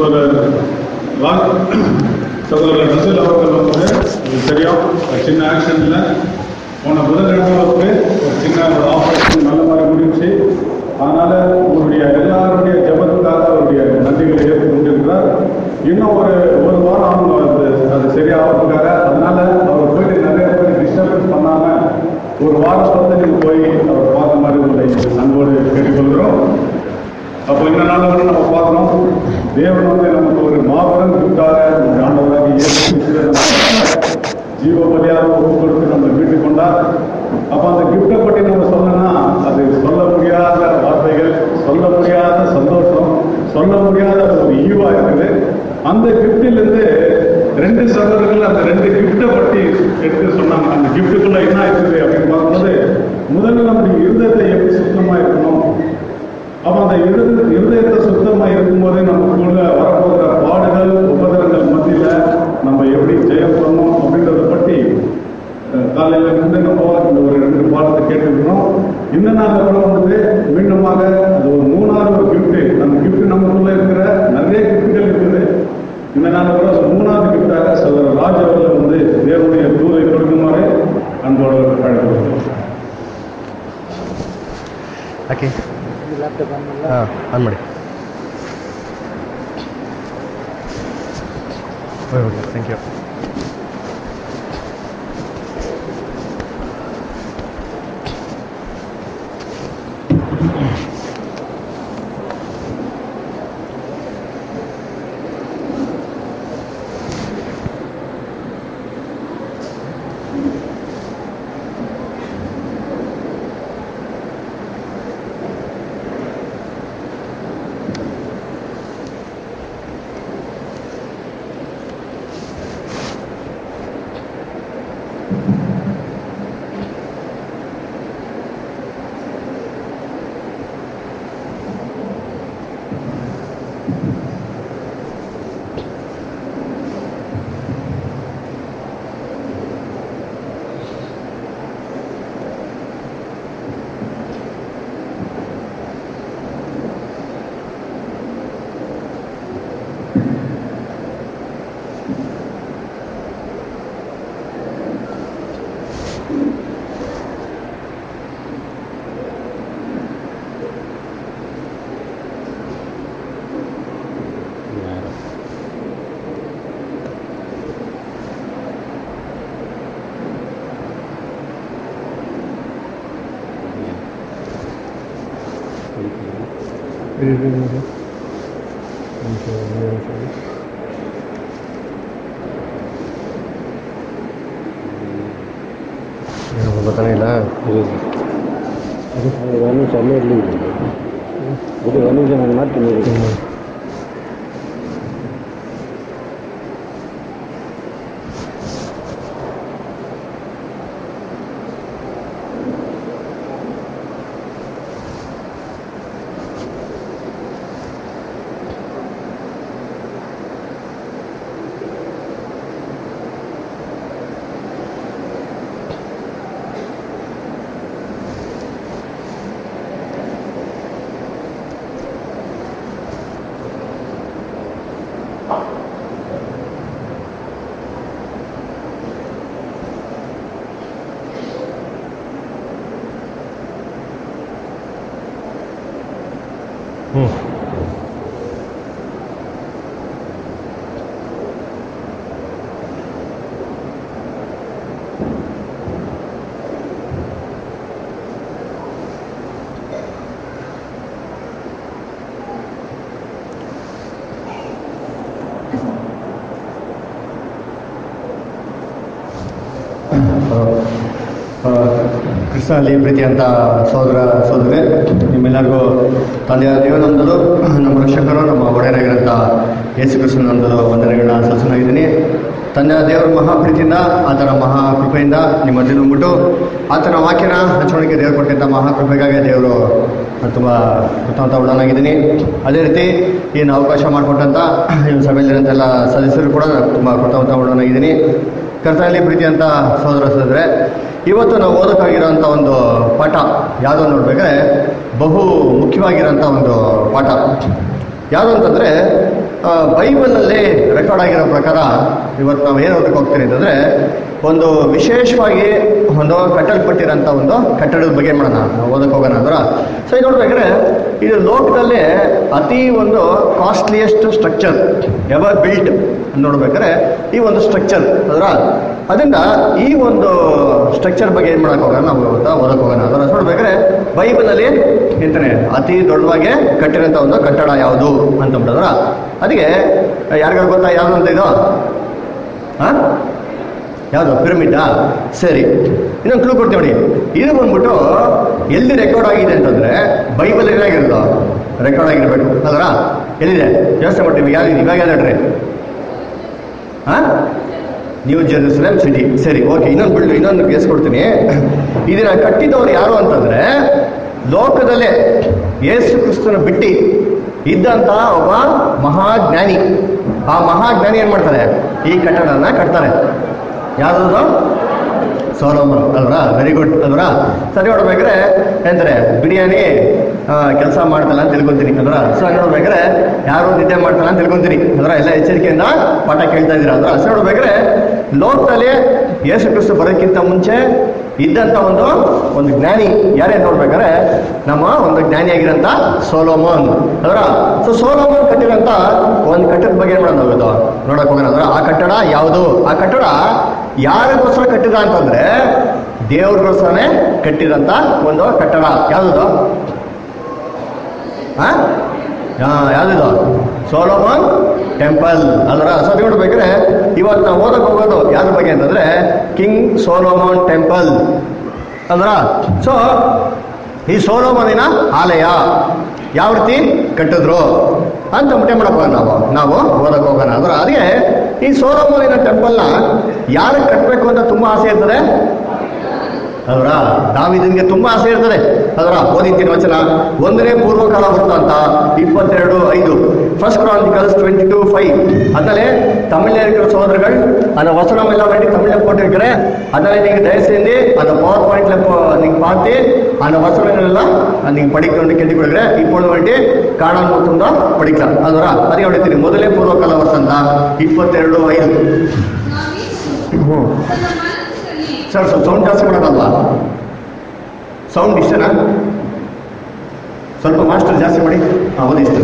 சகோதரர் ராஜ் சகோதரர் ரசில் அவர்கள் வந்து உங்களுக்கு தெரியும் ஒரு சின்ன ஆக்சிடென்ட்ல போன புதன்கிழமை வந்து ஒரு சின்ன ஒரு ஆப்ரேஷன் நல்ல மாதிரி முடிஞ்சு அதனால உங்களுடைய எல்லாருடைய ஜபத்துக்காக அவருடைய நன்றிகளை ஏற்றுக்கொண்டிருக்கிறார் இன்னும் ஒரு ஒரு வாரம் ஆகும் அது அது சரியாகிறதுக்காக அதனால அவர் போயிட்டு நிறைய பேர் டிஸ்டர்பன்ஸ் பண்ணாம ஒரு வாரம் வந்து நீங்க போய் அவர் பார்த்த மாதிரி உங்களை அன்போடு கேட்டுக்கொள்கிறோம் அப்போ இந்த நாள் வந்து நம்ம பார்க்கணும் தேவன் வந்து நமக்கு ஒரு மாபெரும் கிஃப்டாக நம்முடைய ஆண்டவராக இயேசு கிறிஸ்துவை நமக்கு ஜீவபலியாக ஒப்பு கொடுத்து நம்ம வீட்டுக்கு கொண்டார் அப்போ அந்த கிஃப்டை பற்றி நம்ம சொல்லணும்னா அது சொல்ல முடியாத வார்த்தைகள் சொல்ல முடியாத சந்தோஷம் சொல்ல முடியாத ஒரு ஈவா இருக்குது அந்த கிஃப்டிலிருந்து ரெண்டு சகோதரர்கள் அந்த ரெண்டு கிஃப்டை பற்றி எடுத்து சொன்னாங்க அந்த கிஃப்ட்டுக்குள்ள என்ன இருக்குது அப்படின்னு பார்க்கும்போது முதல்ல நம்முடைய இருதயத்தை எப்படி சுத்தமா இருக்கணும் அப்ப அந்த இருத இருதயத்தை சுத்தமா இருக்கும்போது நமக்குள்ள வரப்போகிற பாடுகள் உபதரங்கள் மத்தியில நம்ம எப்படி ஜெயம் பண்ணணும் அப்படின்றத பற்றி அஹ், காலையில இருந்து நம்ம இந்த ஒரு ரெண்டு பாடத்தை கேட்டுக்கிறோம் இந்த நாளில் கூட வந்து மீண்டுமாக அது ஒரு மூணாவது ஒரு கிஃப்ட் அந்த கிஃப்ட் நமக்குள்ள இருக்கிற நிறைய கிஃப்ட்கள் இருக்குது இந்த நாளில் கூட ஒரு மூணாவது கிஃப்டாக சகோதரர் ராஜ் அவர்கள் வந்து தேவனுடைய தூதை கொடுக்குமாறு அன்போடு அழைக்கிறோம் ಓಕೆ ಹಾಂ ಆನ್ ಮಾಡಿ ಓಕೆ ಓಕೆ ಥ್ಯಾಂಕ್ ಯು ಗೊತ್ತಾನೆ ಇಲ್ಲ ಒಂದು ನಿಮಿಷ ಅಲ್ಲೇ ಇರಲಿ ಇದು ಒಂದು ನಿಮಿಷ ನಾನು ಮಾಡ್ತೀನಿ ಹ್ಞೂ ಕೃಷ್ಣನಲ್ಲಿ ಪ್ರೀತಿಯಂತ ಸೋದರ ಸೋದರಿ ನಿಮ್ಮೆಲ್ಲರಿಗೂ ತಂದೆಯ ದೇವನಂದಲು ನಮ್ಮ ರಕ್ಷಕರು ನಮ್ಮ ಒಡೆಯರಾಗಿರೋಂಥ ಯೇಸು ಕೃಷ್ಣನಂದಲು ವಂದನೆಗಳನ್ನ ಸಲ್ಲಿಸಲಾಗಿದ್ದೀನಿ ತಂದೆಯ ದೇವರ ಮಹಾಪ್ರೀತಿಯಿಂದ ಆತನ ಮಹಾಕೃಪೆಯಿಂದ ನಿಮ್ಮ ಮಧ್ಯೆ ಬಂದ್ಬಿಟ್ಟು ಆತನ ವಾಕ್ಯನ ಹಂಚಿಕೆ ದೇವರು ಕೊಟ್ಟಂಥ ಮಹಾಕೃಪೆಗಾಗಿ ದೇವರು ನಾನು ತುಂಬ ಕೃತಜ್ಞತ ಉಳ್ಳನಾಗಿದ್ದೀನಿ ಅದೇ ರೀತಿ ಏನು ಅವಕಾಶ ಮಾಡಿಕೊಟ್ಟಂಥ ಈ ಸಭೆಯಲ್ಲಿರೋಂಥ ಸದಸ್ಯರು ಕೂಡ ನಾನು ತುಂಬ ಕೃತಜ್ಞತ ಉಳ್ಳನಾಗಿದ್ದೀನಿ ಕರ್ತನಲ್ಲಿ ಪ್ರೀತಿ ಅಂತ ಸಹೋದರ ಸಹೋದರೇ ಇವತ್ತು ನಾವು ಓದೋಕ್ಕಾಗಿರೋಂಥ ಒಂದು ಪಾಠ ಯಾವುದೋ ನೋಡ್ಬೇಕಾದ್ರೆ ಬಹು ಮುಖ್ಯವಾಗಿರೋಂಥ ಒಂದು ಪಾಠ ಯಾವುದು ಅಂತಂದರೆ ಆ, ಬೈಬಲಲ್ಲಿ ರೆಕಾರ್ಡ್ ಆಗಿರೋ ಪ್ರಕಾರ ಇವತ್ತು ನಾವು ಏನು ಓದಕ್ಕೆ ಹೋಗ್ತೀವಿ ಅಂತಂದ್ರೆ ಒಂದು ವಿಶೇಷವಾಗಿ ಒಂದು ಕಟ್ಟಲ್ಪಟ್ಟಿರೋಂಥ ಒಂದು ಕಟ್ಟಡದ ಬಗ್ಗೆ ಏನ್ ಮಾಡೋಣ ನಾವು ಓದಕ್ಕೆ ಹೋಗೋಣ ಅಂದ್ರೆ ಸೊ ಇದು ನೋಡ್ಬೇಕಾದ್ರೆ ಇದು ಲೋಕದಲ್ಲೇ ಅತಿ ಒಂದು ಕಾಸ್ಟ್ಲಿಯೆಸ್ಟ್ ಸ್ಟ್ರಕ್ಚರ್ ಎವರ್ ಬಿಲ್ಟ್ ನೋಡ್ಬೇಕಾದ್ರೆ ಈ ಒಂದು ಸ್ಟ್ರಕ್ಚರ್ ಅದರ ಅದರಿಂದ ಈ ಒಂದು ಸ್ಟ್ರಕ್ಚರ್ ಬಗ್ಗೆ ಏನು ಮಾಡಕ್ಕೆ ಹೋಗೋಣ ನಾವು ಇವತ್ತು ಓದಕ್ಕೆ ಹೋಗೋಣ ಅದರ ನೋಡ್ಬೇಕಾದ್ರೆ ಬೈಬಲಲ್ಲಿ ಎಂತಾನೆ ಅತಿ ದೊಡ್ಡವಾಗಿ ಕಟ್ಟಿರೋಂಥ ಒಂದು ಕಟ್ಟಡ ಯಾವುದು ಅಂತ ಬಿಟ್ಟದ್ರ ಅದಕ್ಕೆ ಯಾರಿಗಾರು ಗೊತ್ತಾ ಯಾವುದು ಅಂತ ಇದು ಹಾಂ ಯಾವುದು ಪಿರಮಿಡಾ ಸರಿ ಇನ್ನೊಂದು ಕ್ಲೂ ಕೊಡ್ತೀವಿ ನೋಡಿ ಇದು ಬಂದ್ಬಿಟ್ಟು ಎಲ್ಲಿ ರೆಕಾರ್ಡ್ ಆಗಿದೆ ಅಂತಂದ್ರೆ ಬೈಬಲ್ ಏನಾಗಿರೋದು ರೆಕಾರ್ಡ್ ಆಗಿರ್ಬೇಕು ಅದರ ಎಲ್ಲಿದೆ ಯೋಚನೆ ಮಾಡ್ತೀವಿ ಯಾರು ಇವಾಗ ಯಾವ್ದಾಡ್ರಿ ಹಾ ನ್ಯೂ ಜೆರೂಸಲೇಮ್ ಸಿಟಿ ಸರಿ ಓಕೆ ಇನ್ನೊಂದು ಬಿಲ್ಡ್ ಇನ್ನೊಂದು ಕೇಸ್ ಕೊಡ್ತೀನಿ ಇದನ್ನ ಕಟ್ಟಿದವರು ಯಾರು ಅಂತಂದ್ರೆ ಲೋಕದಲ್ಲೇ ಯೇಸು ಕ್ರಿಸ್ತನ ಬಿಟ್ಟು ಇದ್ದಂತಹ ಒಬ್ಬ ಮಹಾಜ್ಞಾನಿ ಆ ಮಹಾಜ್ಞಾನಿ ಏನ್ ಮಾಡ್ತಾರೆ ಈ ಕಟ್ಟಡನ ಕಟ್ತಾರೆ ಯಾವ್ದು ಸೋಲೋಮನ್ ಅಲ್ವಾ ವೆರಿ ಗುಡ್ ಅಲ್ವಾ ಸರಿ ನೋಡ್ಬೇಕಾದ್ರೆ ಎಂದ್ರೆ ಬಿರಿಯಾನಿ ಕೆಲಸ ಮಾಡ್ತಲ್ಲ ಅಂತ ತಿಳ್ಕೊಂತೀನಿ ಅಲ್ವಾ ಸೊ ನೋಡ್ಬೇಕಾದ್ರೆ ಯಾರು ನಿದ್ದೆ ಮಾಡ್ತಲ್ಲ ಅಂತ ತಿಳ್ಕೊಂತೀನಿ ಅಲ್ವಾ ಎಲ್ಲ ಎಚ್ಚರಿಕೆಯಿಂದ ಪಾಠ ಕೇಳ್ತಾ ಇದ್ದೀರಾ ಅಲ್ವಾ ಸೊ ನೋಡ್ಬೇಕಾದ್ರೆ ಲೋಕದಲ್ಲಿ ಯೇಸು ಕ್ರಿಸ್ತು ಬರೋಕ್ಕಿಂತ ಮುಂಚೆ ಇದ್ದಂತ ಒಂದು ಒಂದು ಜ್ಞಾನಿ ಯಾರೇ ನೋಡ್ಬೇಕಾದ್ರೆ ನಮ್ಮ ಒಂದು ಜ್ಞಾನಿಯಾಗಿರಂತ ಸೋಲೋಮೋನ್ ಅದರ ಸೊ ಸೋಲೋಮೋನ್ ಕಟ್ಟಿರಂತ ಒಂದು ಕಟ್ಟಡದ ಬಗ್ಗೆ ಏನ್ ಮಾಡೋದು ಹೋಗೋದು ನೋಡಕ್ ಹೋಗೋಣ ಅಂದ್ರೆ ಆ ಕಟ್ಟಡ ಯಾವುದು ಆ ಕಟ್ಟಡ ಯಾರಿಗೋಸ್ಕರ ಕಟ್ಟಿದ ಅಂತಂದ್ರೆ ದೇವ್ರಿಗೋಸ್ಕರನೇ ಕಟ್ಟಿದಂತ ಒಂದು ಕಟ್ಟಡ ಯಾವುದು ಯಾವ್ದಿದು ಸೋಲೋಮನ್ ಟೆಂಪಲ್ ಅದರ ಸೊ ನೋಡ್ಬೇಕಾದ್ರೆ ಇವತ್ತು ನಾವು ಓದಕ್ ಹೋಗೋದು ಯಾವ್ದ್ರ ಬಗ್ಗೆ ಅಂತಂದ್ರೆ ಕಿಂಗ್ ಸೋಲೋಮನ್ ಟೆಂಪಲ್ ಅಂದ್ರ ಸೊ ಈ ಸೋಲೋಮನಿನ ಆಲಯ ಯಾವ ರೀತಿ ಕಟ್ಟಿದ್ರು ಅಂತ ಮುಟ್ಟೆ ಮಾಡಕ್ ಹೋಗೋಣ ನಾವು ನಾವು ಓದಕ್ ಹೋಗೋಣ ಅಂದ್ರೆ ಅದೇ ಈ ಸೋಲೋಮನಿನ ಟೆಂಪಲ್ನ ಯಾರಿಗೆ ಕಟ್ಟಬೇಕು ಅಂತ ತುಂಬಾ ಆಸೆ ಇರ್ತದೆ ಅದರ ದಾವಿದನಿಗೆ ತುಂಬಾ ಆಸೆ ಇರ್ತದೆ ಅದರ ಓದಿದ್ದೀನಿ ವಚನ ಒಂದನೇ ಪೂರ್ವಕಾಲ ವೃತ್ತಾಂತ ಇಪ್ಪತ್ತೆರಡು ಐದು first Chronicles twenty two five அதனாலே தமிழ்ல இருக்கிற சோதரர்கள் அந்த வசனம் எல்லாம் வேண்டி தமிழ்ல போட்டிருக்கிறேன் அதனால நீங்க தயவு செஞ்சு அந்த பவர் பாயிண்ட்ல நீங்க பார்த்து அந்த வசனங்கள் எல்லாம் நீங்க படிக்கணும்னு கேட்டு கொடுக்குறேன் இப்பொழுது வேண்டி ಕಾಣಲ್ ಮೊತ್ತಂದ ಪಡಿக்கலாம் ಅದರ ಅದೇ ಹೊಡಿತೀನಿ ಮೊದಲೇ ಪೂರ್ವಕಾಲ ವಸಂತ ಇಪ್ಪತ್ತೆರಡು ಐದು ಹ್ಞೂ ಸರ್ ಸ್ವಲ್ಪ ಸೌಂಡ್ ಜಾಸ್ತಿ ಮಾಡೋದಲ್ವಾ ಸೌಂಡ್ ಇಷ್ಟನಾ ಸ್ವಲ್ಪ ಮಾಸ್ಟರ್ ಜಾಸ್ತಿ ಮಾಡಿ ಹಾಂ ಓದಿ ಇಷ್ಟು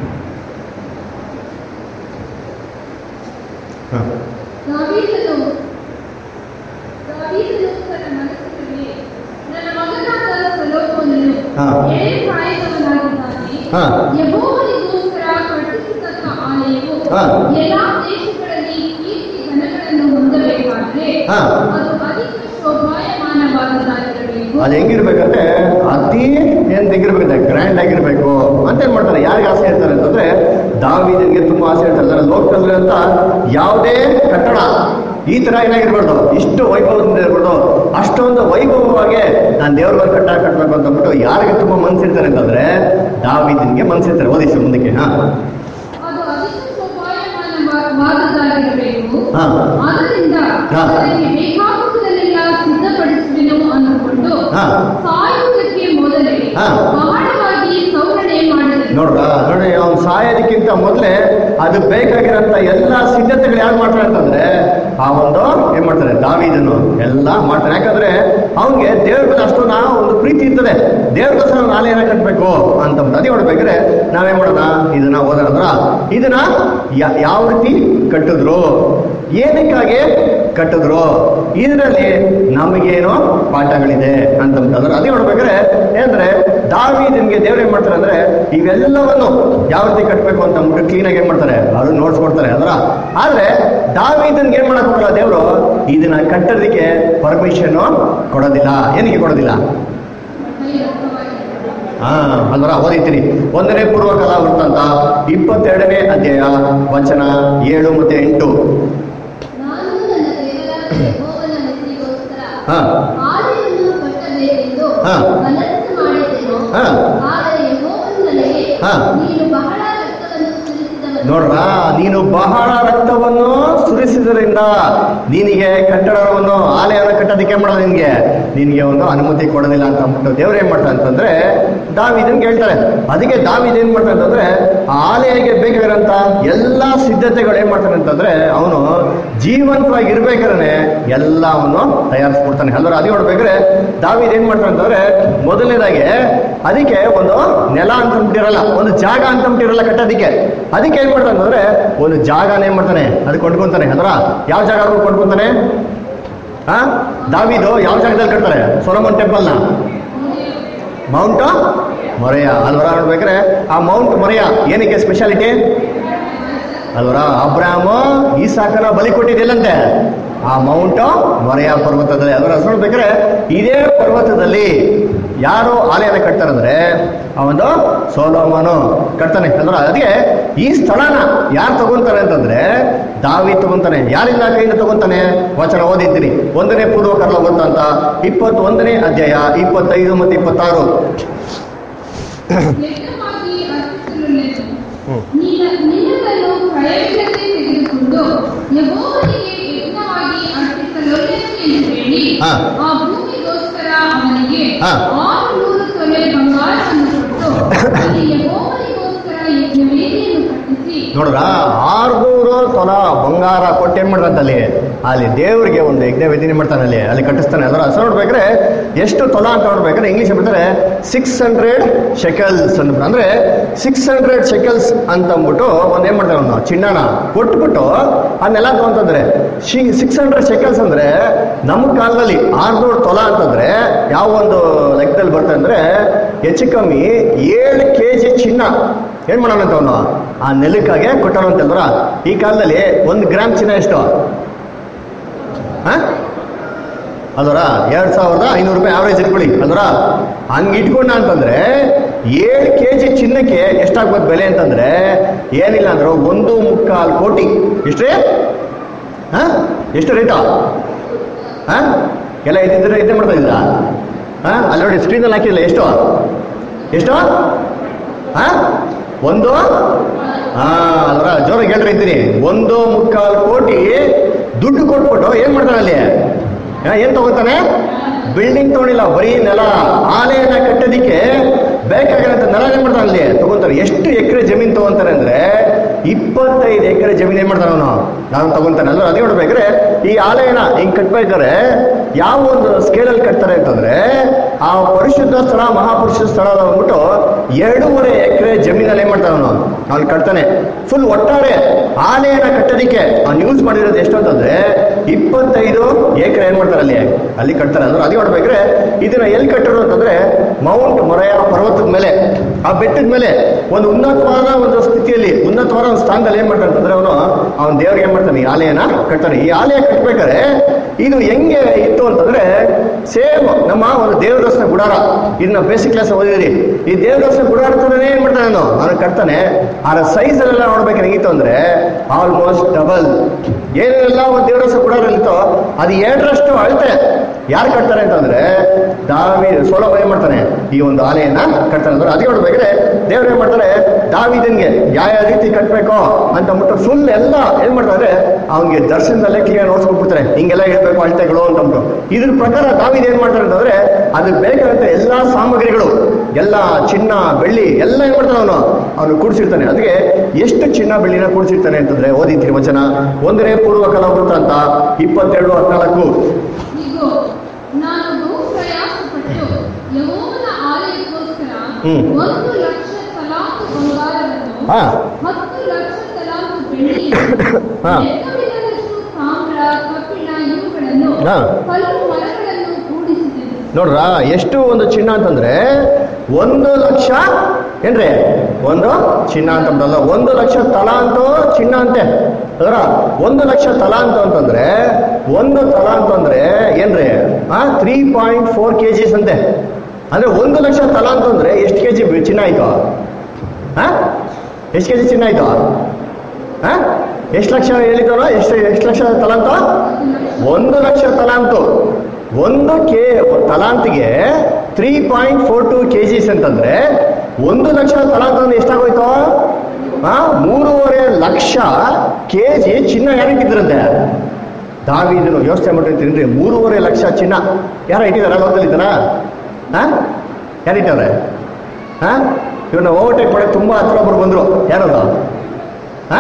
ಹಾಂ ದಾವೀದನು ದಾವೀದನು ತನ್ನ ಮನಸ್ಸಿನಲ್ಲಿ ನನ್ನ ಮಗನಾದ ಸೊಲೊಮೋನನು ಹಾ. ಏಳು ಪ್ರಾಯದವನಾಗಿದ್ದಾನೆ ಹಾ. ಯೆಹೋವನಿಗೋಸ್ಕರ ಕಟ್ಟಿಸಿದಂಥ ಆಲಯವು ಹಾ. ಎಲ್ಲಾ ದೇಶಗಳಲ್ಲಿ ಕೀರ್ತಿ ಘನಗಳನ್ನು ಹೊಂದಬೇಕಾದ್ರೆ ಹಾ. ಅದು ಅಧಿಕ ಶೋಭಾಯಮಾನವಾದದ್ದಾಗಿರಬೇಕು ಅದು ಹೆಂಗಿರ್ಬೇಕಂದ್ರೆ ಅತಿ ಏನ್ ಹೆಂಗಿರ್ಬೇಕು ಗ್ರ್ಯಾಂಡ್ ಆಗಿರ್ಬೇಕು ಅಂತ ಏನ್ ಮಾಡ್ತಾರೆ ಯಾರಿಗೆ ಆಸೆ ಇರ್ತಾರೆ ಅಂತಂದ್ರೆ ದಾವಿದನಿಗೆ ತುಂಬಾ ಆಸೆ ಇರ್ತಾರೆ ಅಂದ್ರೆ ಲೋಕದಲ್ಲಿ ಅಂತ ಯಾವುದೇ ಕಟ್ಟಡ ಈ ತರ ಏನಾಗಿರ್ಬಾರ್ದು ಇಷ್ಟು ವೈಭವದಿಂದ ಇರ್ಬಾರ್ದು ಅಷ್ಟೊಂದು ವೈಭವವಾಗಿ ನಾನು ದೇವ್ರ ಕಟ್ಟ ಕಟ್ಟಬೇಕು ಅಂತ ಅಂದ್ಬಿಟ್ಟು ಯಾರಿಗೆ ತುಂಬಾ ಮನ್ಸಿರ್ತಾರೆ ಅಂತಂದ್ರೆ ದಾವಿದನಿಗೆ ಮನ್ಸಿರ್ತಾರೆ ಓದಿಸಿ ಮುಂದಕ್ಕೆ ಹಾ ಅದು ಅಧಿಕ ಶೋಭಾಯಮಾನವಾದದ್ದಾಗಿರಬೇಕು ಹಾ. ಆದ್ದರಿಂದ ಹಾ. ಅದಕ್ಕೆ ಬೇಕಾಗುವುದನ್ನೆಲ್ಲ ಸಿದ್ಧಪಡಿಸುವೆನು ಅಂದುಕೊಂಡು ಹಾ. ಸಾಯುವುದಕ್ಕೆ ಮೊದಲೇ ಹಾ. ಬಹಳವಾಗಿ ಸೌರಣೆ ಮಾಡಿದನು ನೋಡ್ರ ನೋಡಿ ಅವ್ನು ಸಾಯೋದಕ್ಕಿಂತ ಮೊದಲೇ ಅದು ಬೇಕಾಗಿರೋಂಥ ಎಲ್ಲ ಸಿದ್ಧತೆಗಳು ಯಾರು ಮಾಡ್ತಾರೆ ಅಂತಂದ್ರೆ ಆ ಒಂದು ಏನ್ ಮಾಡ್ತಾರೆ ದಾವಿದನು ಎಲ್ಲ ಮಾಡ್ತಾರೆ ಯಾಕಂದ್ರೆ ಅವನಿಗೆ ದೇವ್ರ ಮೇಲೆ ಅಷ್ಟೊಂದು ಆ ಒಂದು ಪ್ರೀತಿ ಇರ್ತದೆ ದೇವ್ರಿಗೋಸ್ಕರ ನಾವು ನಾಳೆ ಏನ ಕಟ್ಬೇಕು ಅಂತ ಅದೇ ನೋಡ್ಬೇಕಾದ್ರೆ ನಾವೇನ್ ಮಾಡೋಣ ಇದನ್ನ ಓದೋಣ ಅಂದ್ರ ಇದನ್ನ ಯಾ- ಯಾವ ರೀತಿ ಕಟ್ಟಿದ್ರು ಏನಕ್ಕಾಗಿ ಕಟ್ಟಿದ್ರು ಇದರಲ್ಲಿ ನಮಗೇನೋ ಪಾಠಗಳಿದೆ ಅಂತಂದ್ರೆ ಅದೇ ನೋಡ್ಬೇಕಾದ್ರೆ ಏನಂದ್ರೆ ದಾವಿ ನಿಮ್ಗೆ ದೇವ್ರು ಏನ್ ಮಾಡ್ತಾರೆ ಅಂದ್ರೆ ಇವೆಲ್ಲವನ್ನು ಯಾವ ರೀತಿ ಕಟ್ಟಬೇಕು ಅಂತ ಅಂದ್ಬಿಟ್ಟು ಕ್ಲೀನ್ ಆಗಿ ಏನ್ ಮಾಡ್ತಾರೆ ಅದು ನೋಟ್ಸ್ ಕೊಡ್ತಾರೆ ಅದರ ಆದ್ರೆ ದಾವಿದನ್ಗೆ ಏನ್ ಮಾಡಕ್ ಹೋಗಲ್ಲ ದೇವ್ರು ಇದನ್ನ ಕಟ್ಟೋದಕ್ಕೆ ಪರ್ಮಿಷನ್ ಕೊಡೋದಿಲ್ಲ ಏನಕ್ಕೆ ಕೊಡೋದಿಲ್ಲ ಹಾ ಅಲ್ವರ ಓದಿತೀನಿ ಒಂದನೇ ಪೂರ್ವಕಾಲ ವೃತ್ತಾಂತ ಇಪ್ಪತ್ತೆರಡನೇ ಅಧ್ಯಾಯ ವಚನ ಏಳು ಮತ್ತೆ ಎಂಟು ನಾನು ನನ್ನ ದೇವರಾದ ಯೆಹೋವನ ಹೆಸರಿಗೋಸ್ಕರ ಹಾ. ಆಲಯವನ್ನು ಕಟ್ಟಬೇಕೆಂದು ಹಾ. ಮನಸ್ಸು ಮಾಡಿದೆನು ಹಾ. ಆದರೆ ಯೆಹೋವನು ನನಗೆ ಹಾ. ನೀನು ಬಹಳ ರಕ್ತವನ್ನು ಸುರಿಸಿದವನಲ್ಲ ನೋಡ್ರ ನೀನು ಬಹಳ ರಕ್ತವನ್ನು ಸುರಿಸಿದ್ರಿಂದ ನಿನಗೆ ಕಟ್ಟಡವನ್ನು ಆಲಯನ ಕಟ್ಟೋದಕ್ಕೆ ಮಾಡೋದು ನಿನ್ಗೆ ನಿನ್ಗೆ ಒಂದು ಅನುಮತಿ ಕೊಡೋದಿಲ್ಲ ಅಂತ ಅಂದ್ಬಿಟ್ಟು ದೇವ್ರು ಏನ್ ಮಾಡ್ತಾರೆ ಅಂತಂದ್ರೆ ದಾವಿದನ್ ಹೇಳ್ತಾರೆ ಅದಕ್ಕೆ ದಾವಿದ್ ಏನ್ ಮಾಡ್ತಾರೆ ಅಂತಂದ್ರೆ ಆ ಆಲಯಕ್ಕೆ ಬೇಕಾಗಿರೋಂಥ ಎಲ್ಲಾ ಸಿದ್ಧತೆಗಳು ಏನ್ ಮಾಡ್ತಾನೆ ಅಂತಂದ್ರೆ ಅವನು ಜೀವಂತವಾಗಿ ಇರ್ಬೇಕಾದ್ರೆ ಎಲ್ಲವನ್ನು ತಯಾರಿಸ್ಬಿಡ್ತಾನೆ ಅಲ್ವರ ಅದೇ ನೋಡ್ಬೇಕಾದ್ರೆ ದಾವಿದ್ ಏನ್ ಮಾಡ್ತಾನೆ ಅಂತಂದ್ರೆ ಮೊದಲನೇದಾಗಿ ಅದಕ್ಕೆ ಒಂದು ನೆಲ ಅಂತ ಅಂದ್ಬಿಟ್ಟಿರಲ್ಲ ಒಂದು ಜಾಗ ಅಂತ ಅಂದ್ಬಿಟ್ಟಿರಲ್ಲ ಕಟ್ಟೋದಕ್ಕೆ ಅದಕ್ಕೆ ಏನ್ ಮಾಡ್ತಾನೆ ಅಂತಂದ್ರೆ ಒಂದು ಜಾಗನ ಏನ್ ಮಾಡ್ತಾನೆ ಅದು ಕೊಂಡ್ಕೊಂತಾನೆ ಅದರ ಯಾವ ಜಾಗ ಕೊಂಡ್ಕೊಂತಾನೆ ಹಾ ದಾವಿದು ಯಾವ ಜಾಗದಲ್ಲಿ ಕಟ್ತಾರೆ ಸೊಲಮನ್ ಟೆಂಪಲ್ನ ಮೌಂಟ್ ಮೊರೆಯ ಅಲ್ವರ ನೋಡ್ಬೇಕಾದ್ರೆ ಆ ಮೌಂಟ್ ಮೊರೆಯ ಏನಕ್ಕೆ ಸ್ಪೆಷಾಲಿಟಿ ಅಲ್ವರ ಅಬ್ರಾಮ ಈ ಸಾಕನ ಬಲಿ ಕೊಟ್ಟಿದ್ದಿಲ್ಲಂತೆ ಆ ಮೌಂಟ್ ಮೊರೆಯ ಪರ್ವತದಲ್ಲಿ ಅದರ ಹೆಸರು ನೋಡ್ಬೇಕಾದ್ರೆ ಇದೇ ಪರ್ವತದಲ್ಲಿ ಯಾರು ಆಲಯನ ಕಟ್ತಾರಂದ್ರೆ ಆ ಒಂದು ಸೋಲೋಮನು ಕಟ್ತಾನೆ ಅಂದ್ರೆ ಅದಕ್ಕೆ ಈ ಸ್ಥಳನ ಯಾರು ತಗೊಂತಾರೆ ಅಂತಂದ್ರೆ ದಾವಿ ತಗೊಂತಾನೆ ಯಾರಿಂದ ಕೈಯಿಂದ ತಗೊಂತಾನೆ ವಚನ ಓದಿದ್ದೀನಿ ಒಂದನೇ ಪೂರ್ವಕರ್ಲ ಅಂತ ಇಪ್ಪತ್ತೊಂದನೇ ಅಧ್ಯಾಯ ಇಪ್ಪತ್ತೈದು ಮತ್ತು ಇಪ್ಪತ್ತಾರು ಲೆಕ್ಕವಾಗಿ ಅರ್ಪಿಸಲು ಹ್ಮ್. ನಿನ್ನ ನಿನ್ನನ್ನು ಪ್ರಯೋಜನಕ್ಕೆ ತೆಗೆದುಕೊಂಡು ಯೆಹೋವನಿಗೆ ಯಜ್ಞವಾಗಿ ಅರ್ಪಿಸಲೊಲ್ಲೆನು ಎಂದು ಹೇಳಿ ಹಾ. ಆ ಭೂಮಿಗೋಸ್ಕರ ಅವನಿಗೆ ಹಾ. ಆರು ನೂರು ತೊಲೆ ಬಂಗಾರವನ್ನು ಕೊಟ್ಟು ಅಲ್ಲಿ ಯೆಹೋವನಿಗೋಸ್ಕರ ಯಜ್ಞವೇದಿಯನ್ನು ಕಟ್ಟಿಸಿ ನೋಡ್ರ ಆರ್ನೂರು ತೊಲ ಬಂಗಾರ ಕೊಟ್ಟು ಏನ್ ಮಾಡ್ದಂತ ಅಲ್ಲಿ ಅಲ್ಲಿ ದೇವರಿಗೆ ಒಂದು ಯಜ್ಞ ವೇದಿನಿ ಮಾಡ್ತಾನೆ ಅಲ್ಲಿ ಅಲ್ಲಿ ಕಟ್ಟಿಸ್ತಾನೆ ಅದರ ಹೆಸರು ನೋಡ್ಬೇಕಾದ್ರೆ ಎಷ್ಟು ತೊಲ ಅಂತ ನೋಡ್ಬೇಕಾದ್ರೆ ಇಂಗ್ಲಿಷ್ ಹೇಳ್ತಾರೆ ಸಿಕ್ಸ್ ಹಂಡ್ರೆಡ್ ಶೆಕಲ್ಸ್ ಅಂತ ಅಂದ್ರೆ ಸಿಕ್ಸ್ ಹಂಡ್ರೆಡ್ ಶೆಕಲ್ಸ್ ಅಂತ ಅಂದ್ಬಿಟ್ಟು ಒಂದ್ ಏನ್ ಮಾಡ್ತಾನೆ ಅವನು ಚಿನ್ನನ ಕೊಟ್ಬಿಟ್ಟು ಅದನ್ನೆಲ್ಲ ತಗೊಂತಂದ್ರೆ ಸಿಕ್ಸ್ ಹಂಡ್ರೆಡ್ ಶೆಕಲ್ಸ್ ಅಂದ್ರೆ ನಮ್ಮ ಕಾಲದಲ್ಲಿ ಆರ್ನೂರು ತೊಲ ಅಂತಂದ್ರೆ ಯಾವ ಒಂದು ಲೆಕ್ಕದಲ್ಲಿ ಬರ್ತದೆ ಅಂದ್ರೆ ಹೆಚ್ಚು ಕಮ್ಮಿ ಏಳು ಕೆ ಜಿ ಚಿನ್ನ ಏನ್ ಮಾಡೋಣಂತ ಅವನು ಆ ನೆಲಕ್ಕಾಗೆ ಕೊಟ್ಟರಂತಂದ್ರ ಈ ಕಾಲದಲ್ಲಿ ಒಂದು ಗ್ರಾಮ್ ಚಿನ್ನ ಎಷ್ಟು ಅದರ ಎರಡ್ ಸಾವಿರದ ಐನೂರು ರೂಪಾಯಿ ಆವರೇಜ್ ಇಟ್ಕೊಳ್ಳಿ ಅದರ ಹಂಗೆ ಇಟ್ಕೊಂಡ ಅಂತಂದ್ರೆ ಏಳು ಕೆ ಜಿ ಚಿನ್ನಕ್ಕೆ ಎಷ್ಟಾಗ್ಬೋದು ಬೆಲೆ ಅಂತಂದ್ರೆ ಏನಿಲ್ಲ ಅಂದ್ರೆ ಒಂದು ಮುಕ್ಕಾಲು ಕೋಟಿ ಎಷ್ಟ್ರಿ ಹಾ ಎಷ್ಟು ರೇಟಾ ಹಾ ಎಲ್ಲ ಇದ್ದಿದ್ರೆ ಇದ್ದೇ ಮಾಡ್ತಾ ಇದ್ದೀರಾ ಹಾ ಅಲ್ಲಿ ನೋಡಿ ಸ್ಕ್ರೀನಲ್ಲಿ ಹಾಕಿಲ್ಲ ಎಷ್ಟು ಎಷ್ಟು ಹಾ ಒಂದು ಹಾ ಅದರ ಜೋರಾಗಿ ಹೇಳ್ರಿ ಇದ್ದೀನಿ ಒಂದು ಮುಕ್ಕಾಲು ಕೋಟಿ ದುಡ್ಡು ಕೊಟ್ಬಿಟ್ಟು ಏನ್ ಮಾಡ್ತಾನೆ ಅಲ್ಲಿ ಹಾ, ಏನ್ ತಗೋತಾನೆ ಬಿಲ್ಡಿಂಗ್ ತಗೊಂಡಿಲ್ಲ ಬರೀ ನೆಲ ಆಲೆಯನ್ನ ಕಟ್ಟೋದಿಕ್ಕೆ ಬೇಕಾಗಿರೋಂಥ ನೆಲ ಏನ್ ಮಾಡ್ತಾನೆ ಅಲ್ಲಿ ತಗೊಂತಾರೆ ಎಷ್ಟು ಎಕರೆ ಜಮೀನ್ ತಗೊಂತಾರೆ ಅಂದ್ರೆ ಇಪ್ಪತ್ತೈದು ಎಕರೆ ಜಮೀನ್ ಏನ್ ಮಾಡ್ತಾನೆ ಅವನು ನಾನು ತಗೊಂತಾನೆ ಅಲ್ಲ ಅದೇ ನೋಡ್ಬೇಕಾದ್ರೆ ಈ ಆಲಯನ ಹಿಂಗ್ ಕಟ್ಬೇಕಾದ್ರೆ ಯಾವ ಒಂದು ಸ್ಕೇಲಲ್ಲಿ ಕಟ್ತಾರೆ ಅಂತಂದ್ರೆ ಆ ಪರಿಶುದ್ಧ ಸ್ಥಳ ಮಹಾಪರಿಶುದ್ಧ ಸ್ಥಳ ಅಂದ್ಬಿಟ್ಟು ಎರಡೂವರೆ ಎಕರೆ ಜಮೀನಲ್ಲಿ ಏನ್ ಮಾಡ್ತಾನೆ ಅವನು ಅವ್ನು ಕಟ್ತಾನೆ ಫುಲ್ ಒಟ್ಟಾರೆ ಆಲಯನ ಕಟ್ಟೋದಿಕ್ಕೆ ಅವ್ನು ಯೂಸ್ ಮಾಡಿರೋದು ಎಷ್ಟು ಅಂತಂದ್ರೆ ಇಪ್ಪತ್ತೈದು ಎಕರೆ ಏನ್ ಮಾಡ್ತಾರೆ ಅಲ್ಲಿ ಅಲ್ಲಿ ಕಟ್ತಾರೆ ಅಂದ್ರೆ ಅದೇ ನೋಡ್ಬೇಕ್ರೆ ಇದನ್ನ ಎಲ್ಲಿ ಕಟ್ಟರು ಅಂತಂದ್ರೆ ಮೌಂಟ್ ಮೊರೆಯ ಪರ್ವತದ ಮೇಲೆ ಆ ಬೆಟ್ಟದ ಮೇಲೆ ಒಂದು ಉನ್ನತವಾದ ಒಂದು ಸ್ಥಿತಿಯಲ್ಲಿ ಉನ್ನತವಾದ ಒಂದು ಸ್ಥಾನದಲ್ಲಿ ಏನ್ ಮಾಡ್ತಾನೆ ಅಂತಂದ್ರೆ ಅವನು ಅವನ ದೇವ್ರಿಗೆ ಏನ್ ಮಾಡ್ತಾನೆ ಈ ಆಲಯನ ಕಟ್ತಾನೆ ಈ ಆಲಯ ಕಟ್ಬೇಕಾದ್ರೆ ಇದು ಹೆಂಗೆ ಇತ್ತು ಅಂತಂದ್ರೆ ಸೇಮ್ ನಮ್ಮ ಒಂದು ದೇವರಸ್ನ ಗುಡಾರ ಇದನ್ನ ಬೇಸಿಕ್ ಕ್ಲಾಸ್ ಓದಿದಿರಿ ಈ ದೇವರಸ್ನ ಗುಡಾರ ಥರನೇ ಏನ್ ಮಾಡ್ತಾನೆ ಅವನು ಅವನು ಕಟ್ತಾನೆ ಆ ಸೈಜ್ ಅಲ್ಲೆಲ್ಲ ನೋಡ್ಬೇಕು ಹೆಂಗಿತ್ತು ಅಂದ್ರೆ ಆಲ್ಮೋಸ್ಟ್ ಡಬಲ್ ಏನೆಲ್ಲ ಒಂದು ದೇವರಸ್ನ ಗುಡಾರ ಇರ್ತೋ ಅದು ಎರಡರಷ್ಟು ಅಳತೆ ಯಾರು ಕಟ್ತಾರೆ ಅಂತಂದ್ರೆ ದಾವಿ ಸೋಲಮ ಏನ್ ಮಾಡ್ತಾನೆ ಈ ಒಂದು ಆಲೆಯನ್ನ ಕಟ್ತಾನೆ ಅಂದ್ರೆ ಅದೇ ನೋಡ್ಬೇಕಾದ್ರೆ ದೇವ್ರು ಏನ್ ಮಾಡ್ತಾರೆ ದಾವಿದನ್ಗೆ ಯಾವ ಯಾವ ರೀತಿ ಕಟ್ಬೇಕು ಅಂತ ಅಂದ್ಬಿಟ್ಟು ಫುಲ್ ಎಲ್ಲ ಏನ್ ಮಾಡ್ತಾರೆ ಅವ್ನಿಗೆ ದರ್ಶನದಲ್ಲೇ ಕ್ಲಿಯರ್ ನೋಡ್ಸ್ಕೊಟ್ಬಿಡ್ತಾರೆ ಹಿಂಗೆಲ್ಲ ಹೇಳ್ಬೇಕು ಅಳತೆಗಳು ಅಂತ ಅಂದ್ಬಿಟ್ಟು ಇದ್ರ ಪ್ರಕಾರ ದಾವಿದ್ ಏನ್ ಮಾಡ್ತಾರೆ ಅಂತಂದ್ರೆ ಅದಕ್ಕೆ ಬೇಕಾದಂತ ಎಲ್ಲಾ ಸಾಮಗ್ರಿಗಳು ಎಲ್ಲ ಚಿನ್ನ ಬೆಳ್ಳಿ ಎಲ್ಲ ಏನ್ ಮಾಡ್ತಾನೆ ಅವನು ಅವನು ಕೂಡಿಸಿರ್ತಾನೆ ಅದಕ್ಕೆ ಎಷ್ಟು ಚಿನ್ನ ಬೆಳ್ಳಿನ ಕೂಡಿಸಿರ್ತಾನೆ ಅಂತಂದ್ರೆ ಓದಿದ್ರಿ ವಚನ ಒಂದನೇ ಪೂರ್ವ ಕಲಾವೃತ್ತ ಅಂತ ಇಪ್ಪತ್ತೆರಡು ಹದಿನಾಲ್ಕು ಇಗೋ ನಾನು ಬಹು ಪ್ರಯಾಸಪಟ್ಟು ಯೆಹೋವನ ಆಲಯಕ್ಕೋಸ್ಕರ ಹ್ಮ್. ಒಂದು ಲಕ್ಷ ತಲಾಂತು ಬಂಗಾರವನ್ನು ಹಾ ಹತ್ತು ಲಕ್ಷ ತಲಾಂತು ಬೆಳ್ಳಿ ಹಾ. ಲೆಕ್ಕವಿಲ್ಲದಷ್ಟು ತಾಮ್ರ ಕಬ್ಬಿಣ ಇವುಗಳನ್ನು ಹಾ. ಕಲ್ಲು ಮರಗಳನ್ನು ಕೂಡಿಸಿದೆನು ನೋಡ್ರ ಎಷ್ಟು ಒಂದು ಚಿನ್ನ ಅಂತಂದ್ರೆ ಒಂದು ಲಕ್ಷ ಏನ್ರಿ ಒಂದು ಚಿನ್ನ ಅಂತ ಅಂದ್ರಲ್ಲ ಒಂದು ಲಕ್ಷ ತಲಾಂತು ಚಿನ್ನ ಅಂತೆ ಅದರ ಒಂದು ಲಕ್ಷ ತಲಾಂತು ಅಂತಂದ್ರೆ ಒಂದು ತಲಾಂತು ಅಂದ್ರೆ ಏನ್ರಿ ಆ three point four K Gs ಅಂತೆ ಅಂದ್ರೆ ಒಂದು ಲಕ್ಷ ತಲಾಂತು ಅಂದ್ರೆ ಎಷ್ಟು ಕೆ ಜಿ ಚಿನ್ನ ಆಯ್ತು ಹಾ ಎಷ್ಟು ಕೆ ಜಿ ಚಿನ್ನ ಆಯ್ತು ಹಾ ಎಷ್ಟು ಲಕ್ಷ ಹೇಳಿದವರ ಎಷ್ಟು ಎಷ್ಟು ಲಕ್ಷ ತಲಾಂತು ಒಂದು ಲಕ್ಷ ತಲಾಂತು ಒಂದು ಕೆ ತಲಾಂತಿಗೆ three point four two K Gs ಅಂತಂದ್ರೆ ಒಂದು ಲಕ್ಷ ತಲಾಂತ ಅಂದ್ರೆ ಎಷ್ಟಾಗೋಯ್ತು ಆ ಮೂರುವರೆ ಲಕ್ಷ ಕೆ ಜಿ ಚಿನ್ನ ಯಾರು ಇಟ್ಟಿದ್ರಂತೆ ದಾವಿದನು ಯೋಚನೆ ಮಾಡಿರ್ತೀನಿ ಮೂರುವರೆ ಲಕ್ಷ ಚಿನ್ನ ಯಾರು ಇಟ್ಟಿದಾರ ಲೋಕದಲ್ಲಿ ಇದ್ದಾರಾ ಹಾ ಯಾರು ಇಟ್ಟವ್ರೆ ಹಾ ಇವನ್ನ ಓವರ್ಟೇಕ್ ಮಾಡಕ್ಕೆ ತುಂಬಾ ಹತ್ರ ಒಬ್ರು ಬಂದ್ರು ಯಾರದು ಹಾ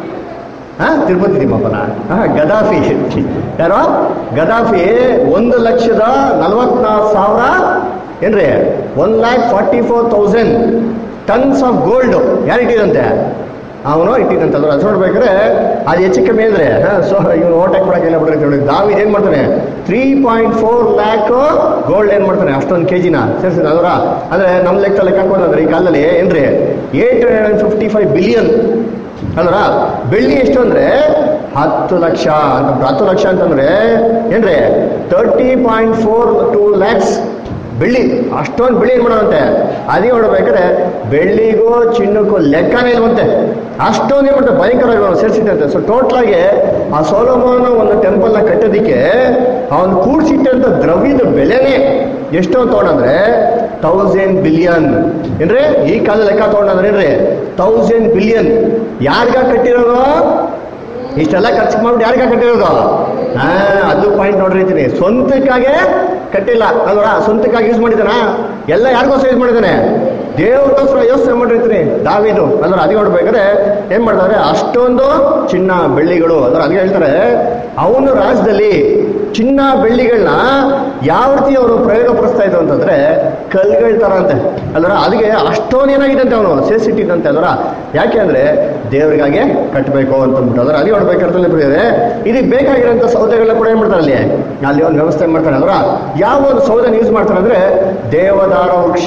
ಹಾ ತಿರುಪತಿ ತಿಮ್ಮಪ್ಪನ ಹಾ ಗದಾಫಿ ಯಾರೋ ಗದಾಫಿ ಒಂದು ಲಕ್ಷದ ನಲವತ್ನಾಲ್ಕು ಸಾವಿರ ಏನ್ರಿ one lakh forty four thousand tons of gold ಯಾರು ಇಟ್ಟಿದಂತೆ ಅವನು ಇಟ್ಟಿದ್ದಂತೆ ಅದ್ರ ಅದು ನೋಡ್ಬೇಕಾದ್ರೆ ಅದು ಹೆಚ್ಚು ಕಮ್ಮಿ ಅಂದ್ರೆ ಸೊ ಇವನು ಓಟಾಕ್ ಮಾಡಕ್ಕೆ ಎಲ್ಲ ಬಿಡ್ರಿ ನೋಡಿ ದಾವಿದ್ ಏನ್ ಮಾಡ್ತಾನೆ three point four lakh gold ಏನ್ ಮಾಡ್ತಾನೆ ಅಷ್ಟೊಂದು ಕೆ ಜಿನ ಸೇರಿಸಿದ ಅದರ ಅಂದ್ರೆ ನಮ್ಮ ಲೆಕ್ಕ ಲೆಕ್ಕ ಹಾಕೋದಂದ್ರೆ ಈ ಕಾಲದಲ್ಲಿ ಏನ್ರಿ eight hundred and fifty five billion ಅಲ್ರ ಬೆಳ್ಳಿ ಎಷ್ಟು ಅಂದ್ರೆ ಹತ್ತು ಲಕ್ಷ ಅಂತ ಹತ್ತು ಲಕ್ಷ ಅಂತಂದ್ರೆ ಏನ್ರಿ thirty point four two lakhs ಬೆಳ್ಳಿ ಅಷ್ಟೊಂದು ಬೆಳ್ಳಿ ಏನ್ ಮಾಡೋದಂತೆ ಅದೇ ನೋಡ್ಬೇಕಾದ್ರೆ ಬೆಳ್ಳಿಗೂ ಚಿನ್ನಕ್ಕೂ ಲೆಕ್ಕನೇ ಇಲ್ವಂತೆ ಅಷ್ಟೊಂದು ಏನ್ ಮಾಡ್ತಾರೆ ಭಯಂಕರವಾಗಿ ಸೇರಿಸಿದಂತೆ ಸೊ ಟೋಟಲ್ ಆಗಿ ಆ ಸೋಲೋಮೋನ ಒಂದು ಟೆಂಪಲ್ನ ಕಟ್ಟೋದಿಕ್ಕೆ ಅವನು ಕೂಡ್ಸಿಟ್ಟಂತ ದ್ರವ್ಯದ ಬೆಲೆನೇ ಎಷ್ಟು ಅಂತ ತಗೊಂಡಂದ್ರೆ ತೌಸಂಡ್ ಬಿಲಿಯನ್ ಏನ್ರಿ ಈ ಕಾಲ ಲೆಕ್ಕ ತಗೊಂಡಂದ್ರೆ ಏನ್ರಿ ತೌಸಂಡ್ ಬಿಲಿಯನ್ ಯಾರಿಗ ಕಟ್ಟಿರೋದು ಇಷ್ಟೆಲ್ಲ ಖರ್ಚು ಮಾಡ್ಬಿಟ್ಟು ಯಾರಿಗ ಕಟ್ಟಿರೋದು ಹಾ ಅದು ಪಾಯಿಂಟ್ ನೋಡಿರ್ತೀನಿ ಸ್ವಂತಕ್ಕಾಗೆ ಕಟ್ಟಿಲ್ಲ ಅಲ್ವರ ಸ್ವಂತಕ್ಕಾಗಿ ಯೂಸ್ ಮಾಡಿದಾನ ಎಲ್ಲ ಯಾರಿಗೋಸ್ಕರ ಯೂಸ್ ಮಾಡಿದಾನೆ ದೇವ್ರಿಗೋಸ್ಕರ ಯೋಚನೆ ಮಾಡಿರ್ತೀನಿ ದಾವಿದು ಅಲ್ವರ ಅದೇ ನೋಡ್ಬೇಕಾದ್ರೆ ಏನ್ ಮಾಡ್ತಾರೆ ಅಷ್ಟೊಂದು ಚಿನ್ನ ಬೆಳ್ಳಿಗಳು ಅಲ್ವರ ಅದೇ ಹೇಳ್ತಾರೆ ಅವನು ರಾಜ್ಯದಲ್ಲಿ ಚಿನ್ನ ಬೆಳ್ಳಿಗಳನ್ನ ಯಾವ ರೀತಿ ಅವರು ಪ್ರಯೋಗ ಪಡಿಸ್ತಾ ಇದ್ರು ಅಂತಂದ್ರೆ ಕಲ್ಗಳ ತರ ಅಂತೆ ಅಲ್ವರ ಅದಕ್ಕೆ ಅಷ್ಟೊಂದು ಏನಾಗಿದಂತೆ ಅವನು ಸೇರಿಸಿಟ್ಟಿದ್ದಂತೆ ಅಲ್ವರ ಯಾಕೆ ಅಂದ್ರೆ ದೇವರಿಗಾಗೆ ಕಟ್ಟಬೇಕು ಅಂತ ಅಂದ್ಬಿಟ್ಟು ಅದರ ಅಲ್ಲಿ ನೋಡ್ಬೇಕಾದ್ರೆ ಬಿಡಿದೆ ಇದಕ್ಕೆ ಬೇಕಾಗಿರೋಂಥ ಸೌದೆಗಳನ್ನ ಕೂಡ ಏನ್ ಮಾಡ್ತಾರೆ ಅಲ್ಲಿ ಅಲ್ಲಿ ಒಂದು ವ್ಯವಸ್ಥೆ ಮಾಡ್ತಾರೆ ಅಲ್ವರ ಯಾವ ಒಂದು ಸೌದೆನ ಯೂಸ್ ಮಾಡ್ತಾರೆ ಅಂದ್ರೆ ದೇವದಾರ ವೃಕ್ಷ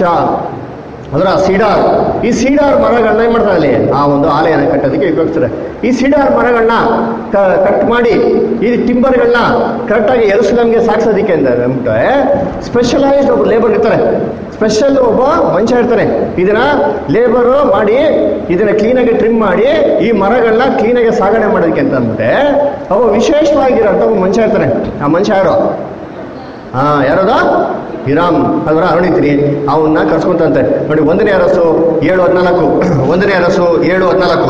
ಅದರ ಸೀಡಾರ್ ಈ ಸೀಡಾರ್ ಮರಗಳನ್ನ ಏನ್ ಮಾಡ್ತಾರೆ ಅಲ್ಲಿ ಆ ಒಂದು ಆಲಯನ ಕಟ್ಟೋದಕ್ಕೆ ಉಪಯೋಗಿಸ್ತಾರೆ ಈ ಸೀಡಾರ್ ಮರಗಳನ್ನ ಕಟ್ ಮಾಡಿ ಈ ಟಿಂಬರ್ಗಳನ್ನ ಕರೆಕ್ಟಾಗಿ ಎರುಸಲಂಗೆ ಸಾಕ್ಸೋದಕ್ಕೆ ಅಂತ ಅಂದ್ಬಿಟ್ಟು ಸ್ಪೆಷಲೈಸ್ಡ್ ಒಬ್ಬ ಲೇಬರ್ ಇರ್ತಾರೆ ಸ್ಪೆಷಲ್ ಒಬ್ಬ ಮನುಷ್ಯ ಇರ್ತಾನೆ ಇದನ್ನ ಲೇಬರು ಮಾಡಿ ಇದನ್ನ ಕ್ಲೀನಾಗಿ ಟ್ರಿಮ್ ಮಾಡಿ ಈ ಮರಗಳನ್ನ ಕ್ಲೀನಾಗಿ ಸಾಗಣೆ ಮಾಡೋದಕ್ಕೆ ಅಂತ ಅಂದ್ಬಿಟ್ಟೆ ಒಬ್ಬ ವಿಶೇಷವಾಗಿರೋಂಥ ಒಬ್ಬ ಮನುಷ್ಯ ಇರ್ತಾನೆ ಆ ಮನುಷ್ಯ ಯಾರು ಹಾ ಯಾರದ ಹಿರಾಮ್ ಅದರ ನೋಡಿತೀನಿ ಅವನ್ನ ಕರ್ಸ್ಕೊಂತಂತೆ ನೋಡಿ ಒಂದನೇ ಅರಸು ಏಳು ಹದಿನಾಲ್ಕು ಒಂದನೇ ಅರಸು ಏಳು ಹದಿನಾಲ್ಕು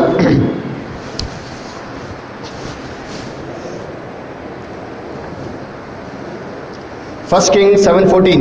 first king seven fourteen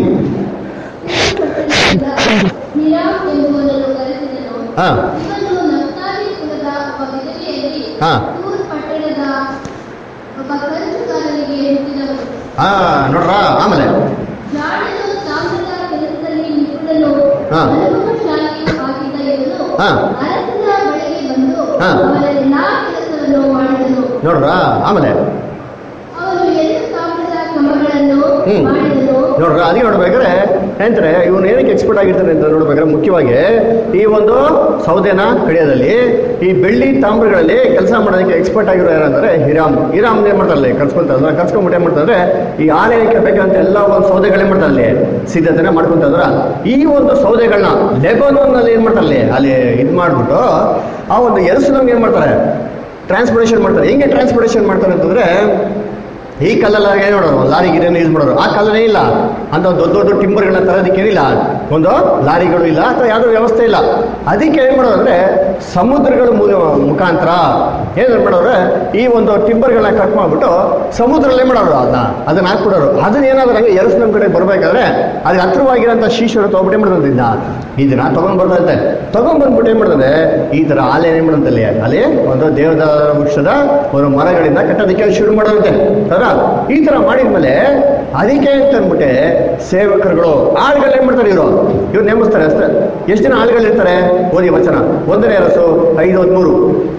Hiram ಎಂಬುವನನ್ನು ಕರೆಸಿದನು ಹಾ ಇವನು ನಫ್ತಾಲಿ ಕುಲದ ಒಬ್ಬ ವಿಧವೆಯಲ್ಲಿ ಹಾ. ತೂರ್ ಪಟ್ಟಣದ ಒಬ್ಬ ಕಂಚುಗಾರನಿಗೆ ಹುಟ್ಟಿದವನು ಹಾ ನೋಡ್ರ ಆಮೇಲೆ ಜಾಣನು ತಾಮ್ರದ ಕೆಲಸದಲ್ಲಿ ನಿಪುಣನು ಹಾ. ಅನುಭವಶಾಲಿಯೂ ಆಗಿದ್ದ ಇವನು ಹಾ. ಅರಸನ ಬಳಿಗೆ ಬಂದು ಹಾ. ಅವನ ಎಲ್ಲಾ ಕೆಲಸವನ್ನು ಮಾಡಿದನು ನೋಡ್ರ ಆಮೇಲೆ ಅವನು ಎರಡು ತಾಮ್ರದ ಕ್ರಮಗಳನ್ನು ಹ್ಮ್. ಮಾಡಿದನು ನೋಡ್ರ ಅದಕ್ಕೆ ನೋಡ್ಬೇಕಾದ್ರೆ ಏನಂತಾರೆ ಇವನು ಏನಕ್ಕೆ ಎಕ್ಸ್ಪರ್ಟ್ ಆಗಿರ್ತಾನೆ ಅಂತ ನೋಡ್ಬೇಕಾದ್ರೆ ಮುಖ್ಯವಾಗಿ ಈ ಒಂದು ಸೌದೆನ ಕಡಿಯೋದಲ್ಲಿ ಈ ಬೆಳ್ಳಿ ತಾಮ್ರಗಳಲ್ಲಿ ಕೆಲಸ ಮಾಡೋದಕ್ಕೆ ಎಕ್ಸ್ಪರ್ಟ್ ಆಗಿರೋ ಯಾರಂದ್ರೆ ಹಿರಾಮ್ ಹಿರಾಮ್ ಏನ್ ಮಾಡ್ತಾರೆ ಕರ್ಸ್ಕೊಂತಾರೆ ಕರ್ಸ್ಕೊಂಡ್ಬಿಟ್ಟು ಏನ್ ಮಾಡ್ತಾರೆ ಈ ಆಲಯಕ್ಕೆ ಬೇಕಂತ ಎಲ್ಲ ಒಂದು ಸೌದೆಗಳೇ ಮಾಡ್ತಾರೆ ಅಲ್ಲಿ ಸಿದ್ಧತೆನ ಮಾಡ್ಕೊಂತಂದ್ರ ಈ ಒಂದು ಸೌದೆಗಳನ್ನ ಲೆಬನೋನ್ನಲ್ಲಿ ಏನ್ ಮಾಡ್ತಾರೆ ಅಲ್ಲಿ ಇದು ಮಾಡ್ಬಿಟ್ಟು ಆ ಒಂದು ಎಲ್ಸುನಂಗೆ ಏನ್ ಮಾಡ್ತಾರೆ ಟ್ರಾನ್ಸ್ಪೋರ್ಟೇಷನ್ ಮಾಡ್ತಾರೆ ಹೆಂಗೆ ಟ್ರಾನ್ಸ್ಪೋರ್ಟೇಷನ್ ಮಾಡ್ತಾರೆ ಅಂತಂದ್ರೆ ಈ ಕಲ್ಲಲ್ಲ ಏನು ಮಾಡೋರು ಲಾರಿ ಗಿರಿಯನ್ನು ಯೂಸ್ ಮಾಡೋರು ಆ ಕಲ್ಲನೇ ಇಲ್ಲ ಅಂತ ಒಂದು ದೊಡ್ಡ ದೊಡ್ಡ ಟಿಂಬರ್ಗಳನ್ನ ತರೋದಕ್ಕೆ ಏನಿಲ್ಲ ಒಂದು ಲಾರಿಗಳು ಇಲ್ಲ ಅಥವಾ ಯಾವುದೋ ವ್ಯವಸ್ಥೆ ಇಲ್ಲ ಅದಕ್ಕೆ ಏನು ಮಾಡೋರು ಅಂದ್ರೆ ಸಮುದ್ರಗಳ ಮೂ- ಮುಖಾಂತರ ಏನು ಮಾಡೋರು ಈ ಒಂದು ಟಿಂಬರ್ಗಳನ್ನ ಕಟ್ ಮಾಡ್ಬಿಟ್ಟು ಸಮುದ್ರಲ್ಲೇ ಮಾಡೋರು ಅದನ್ನ ಅದನ್ನ ಹಾಕ್ಬಿಡೋರು ಅದನ್ನ ಏನಾದ್ರು ಹಂಗೆ ಎರಸು ನಮ್ಮ ಕಡೆ ಬರ್ಬೇಕಾದ್ರೆ ಅದಕ್ಕೆ ಹತ್ರವಾಗಿರೋಂಥ ಶೀಶರು ತೊಗೊಬಿಟ್ಟು ಏನು ಮಾಡೋದ್ರಿಂದ ಇದನ್ನ ತಗೊಂಡ್ ಬರ್ತಂತೆ ತಗೊಂಡ್ ಬಂದ್ಬಿಟ್ಟು ಏನ್ ಮಾಡ್ತದೆ ಈ ತರ ಆಲೆ ಏನ್ ಮಾಡಂತಲ್ಲಿ ಅಲ್ಲಿ ಒಂದು ದೇವದ ವೃಕ್ಷದ ಒಂದು ಮರಗಳಿಂದ ಕಟ್ಟೋದಕ್ಕೆ ಶುರು ಮಾಡೋದಂತೆ ಅದರ ಈ ತರ ಮಾಡಿದ್ಮೇಲೆ ಅದಕ್ಕೆ ಅಂತ ಅಂದ್ಬಿಟ್ಟೆ ಸೇವಕರುಗಳು ಆಳುಗಳು ಏನ್ ಮಾಡ್ತಾರೆ ಇವರು ಇವ್ರು ನೇಮಿಸ್ತಾರೆ ಅಷ್ಟೇ ಎಷ್ಟು ಜನ ಆಳುಗಳು ಇರ್ತಾರೆ ಓದಿ ವಚನ ಒಂದನೇ ಅರಸು ಐದು ಹದಿಮೂರು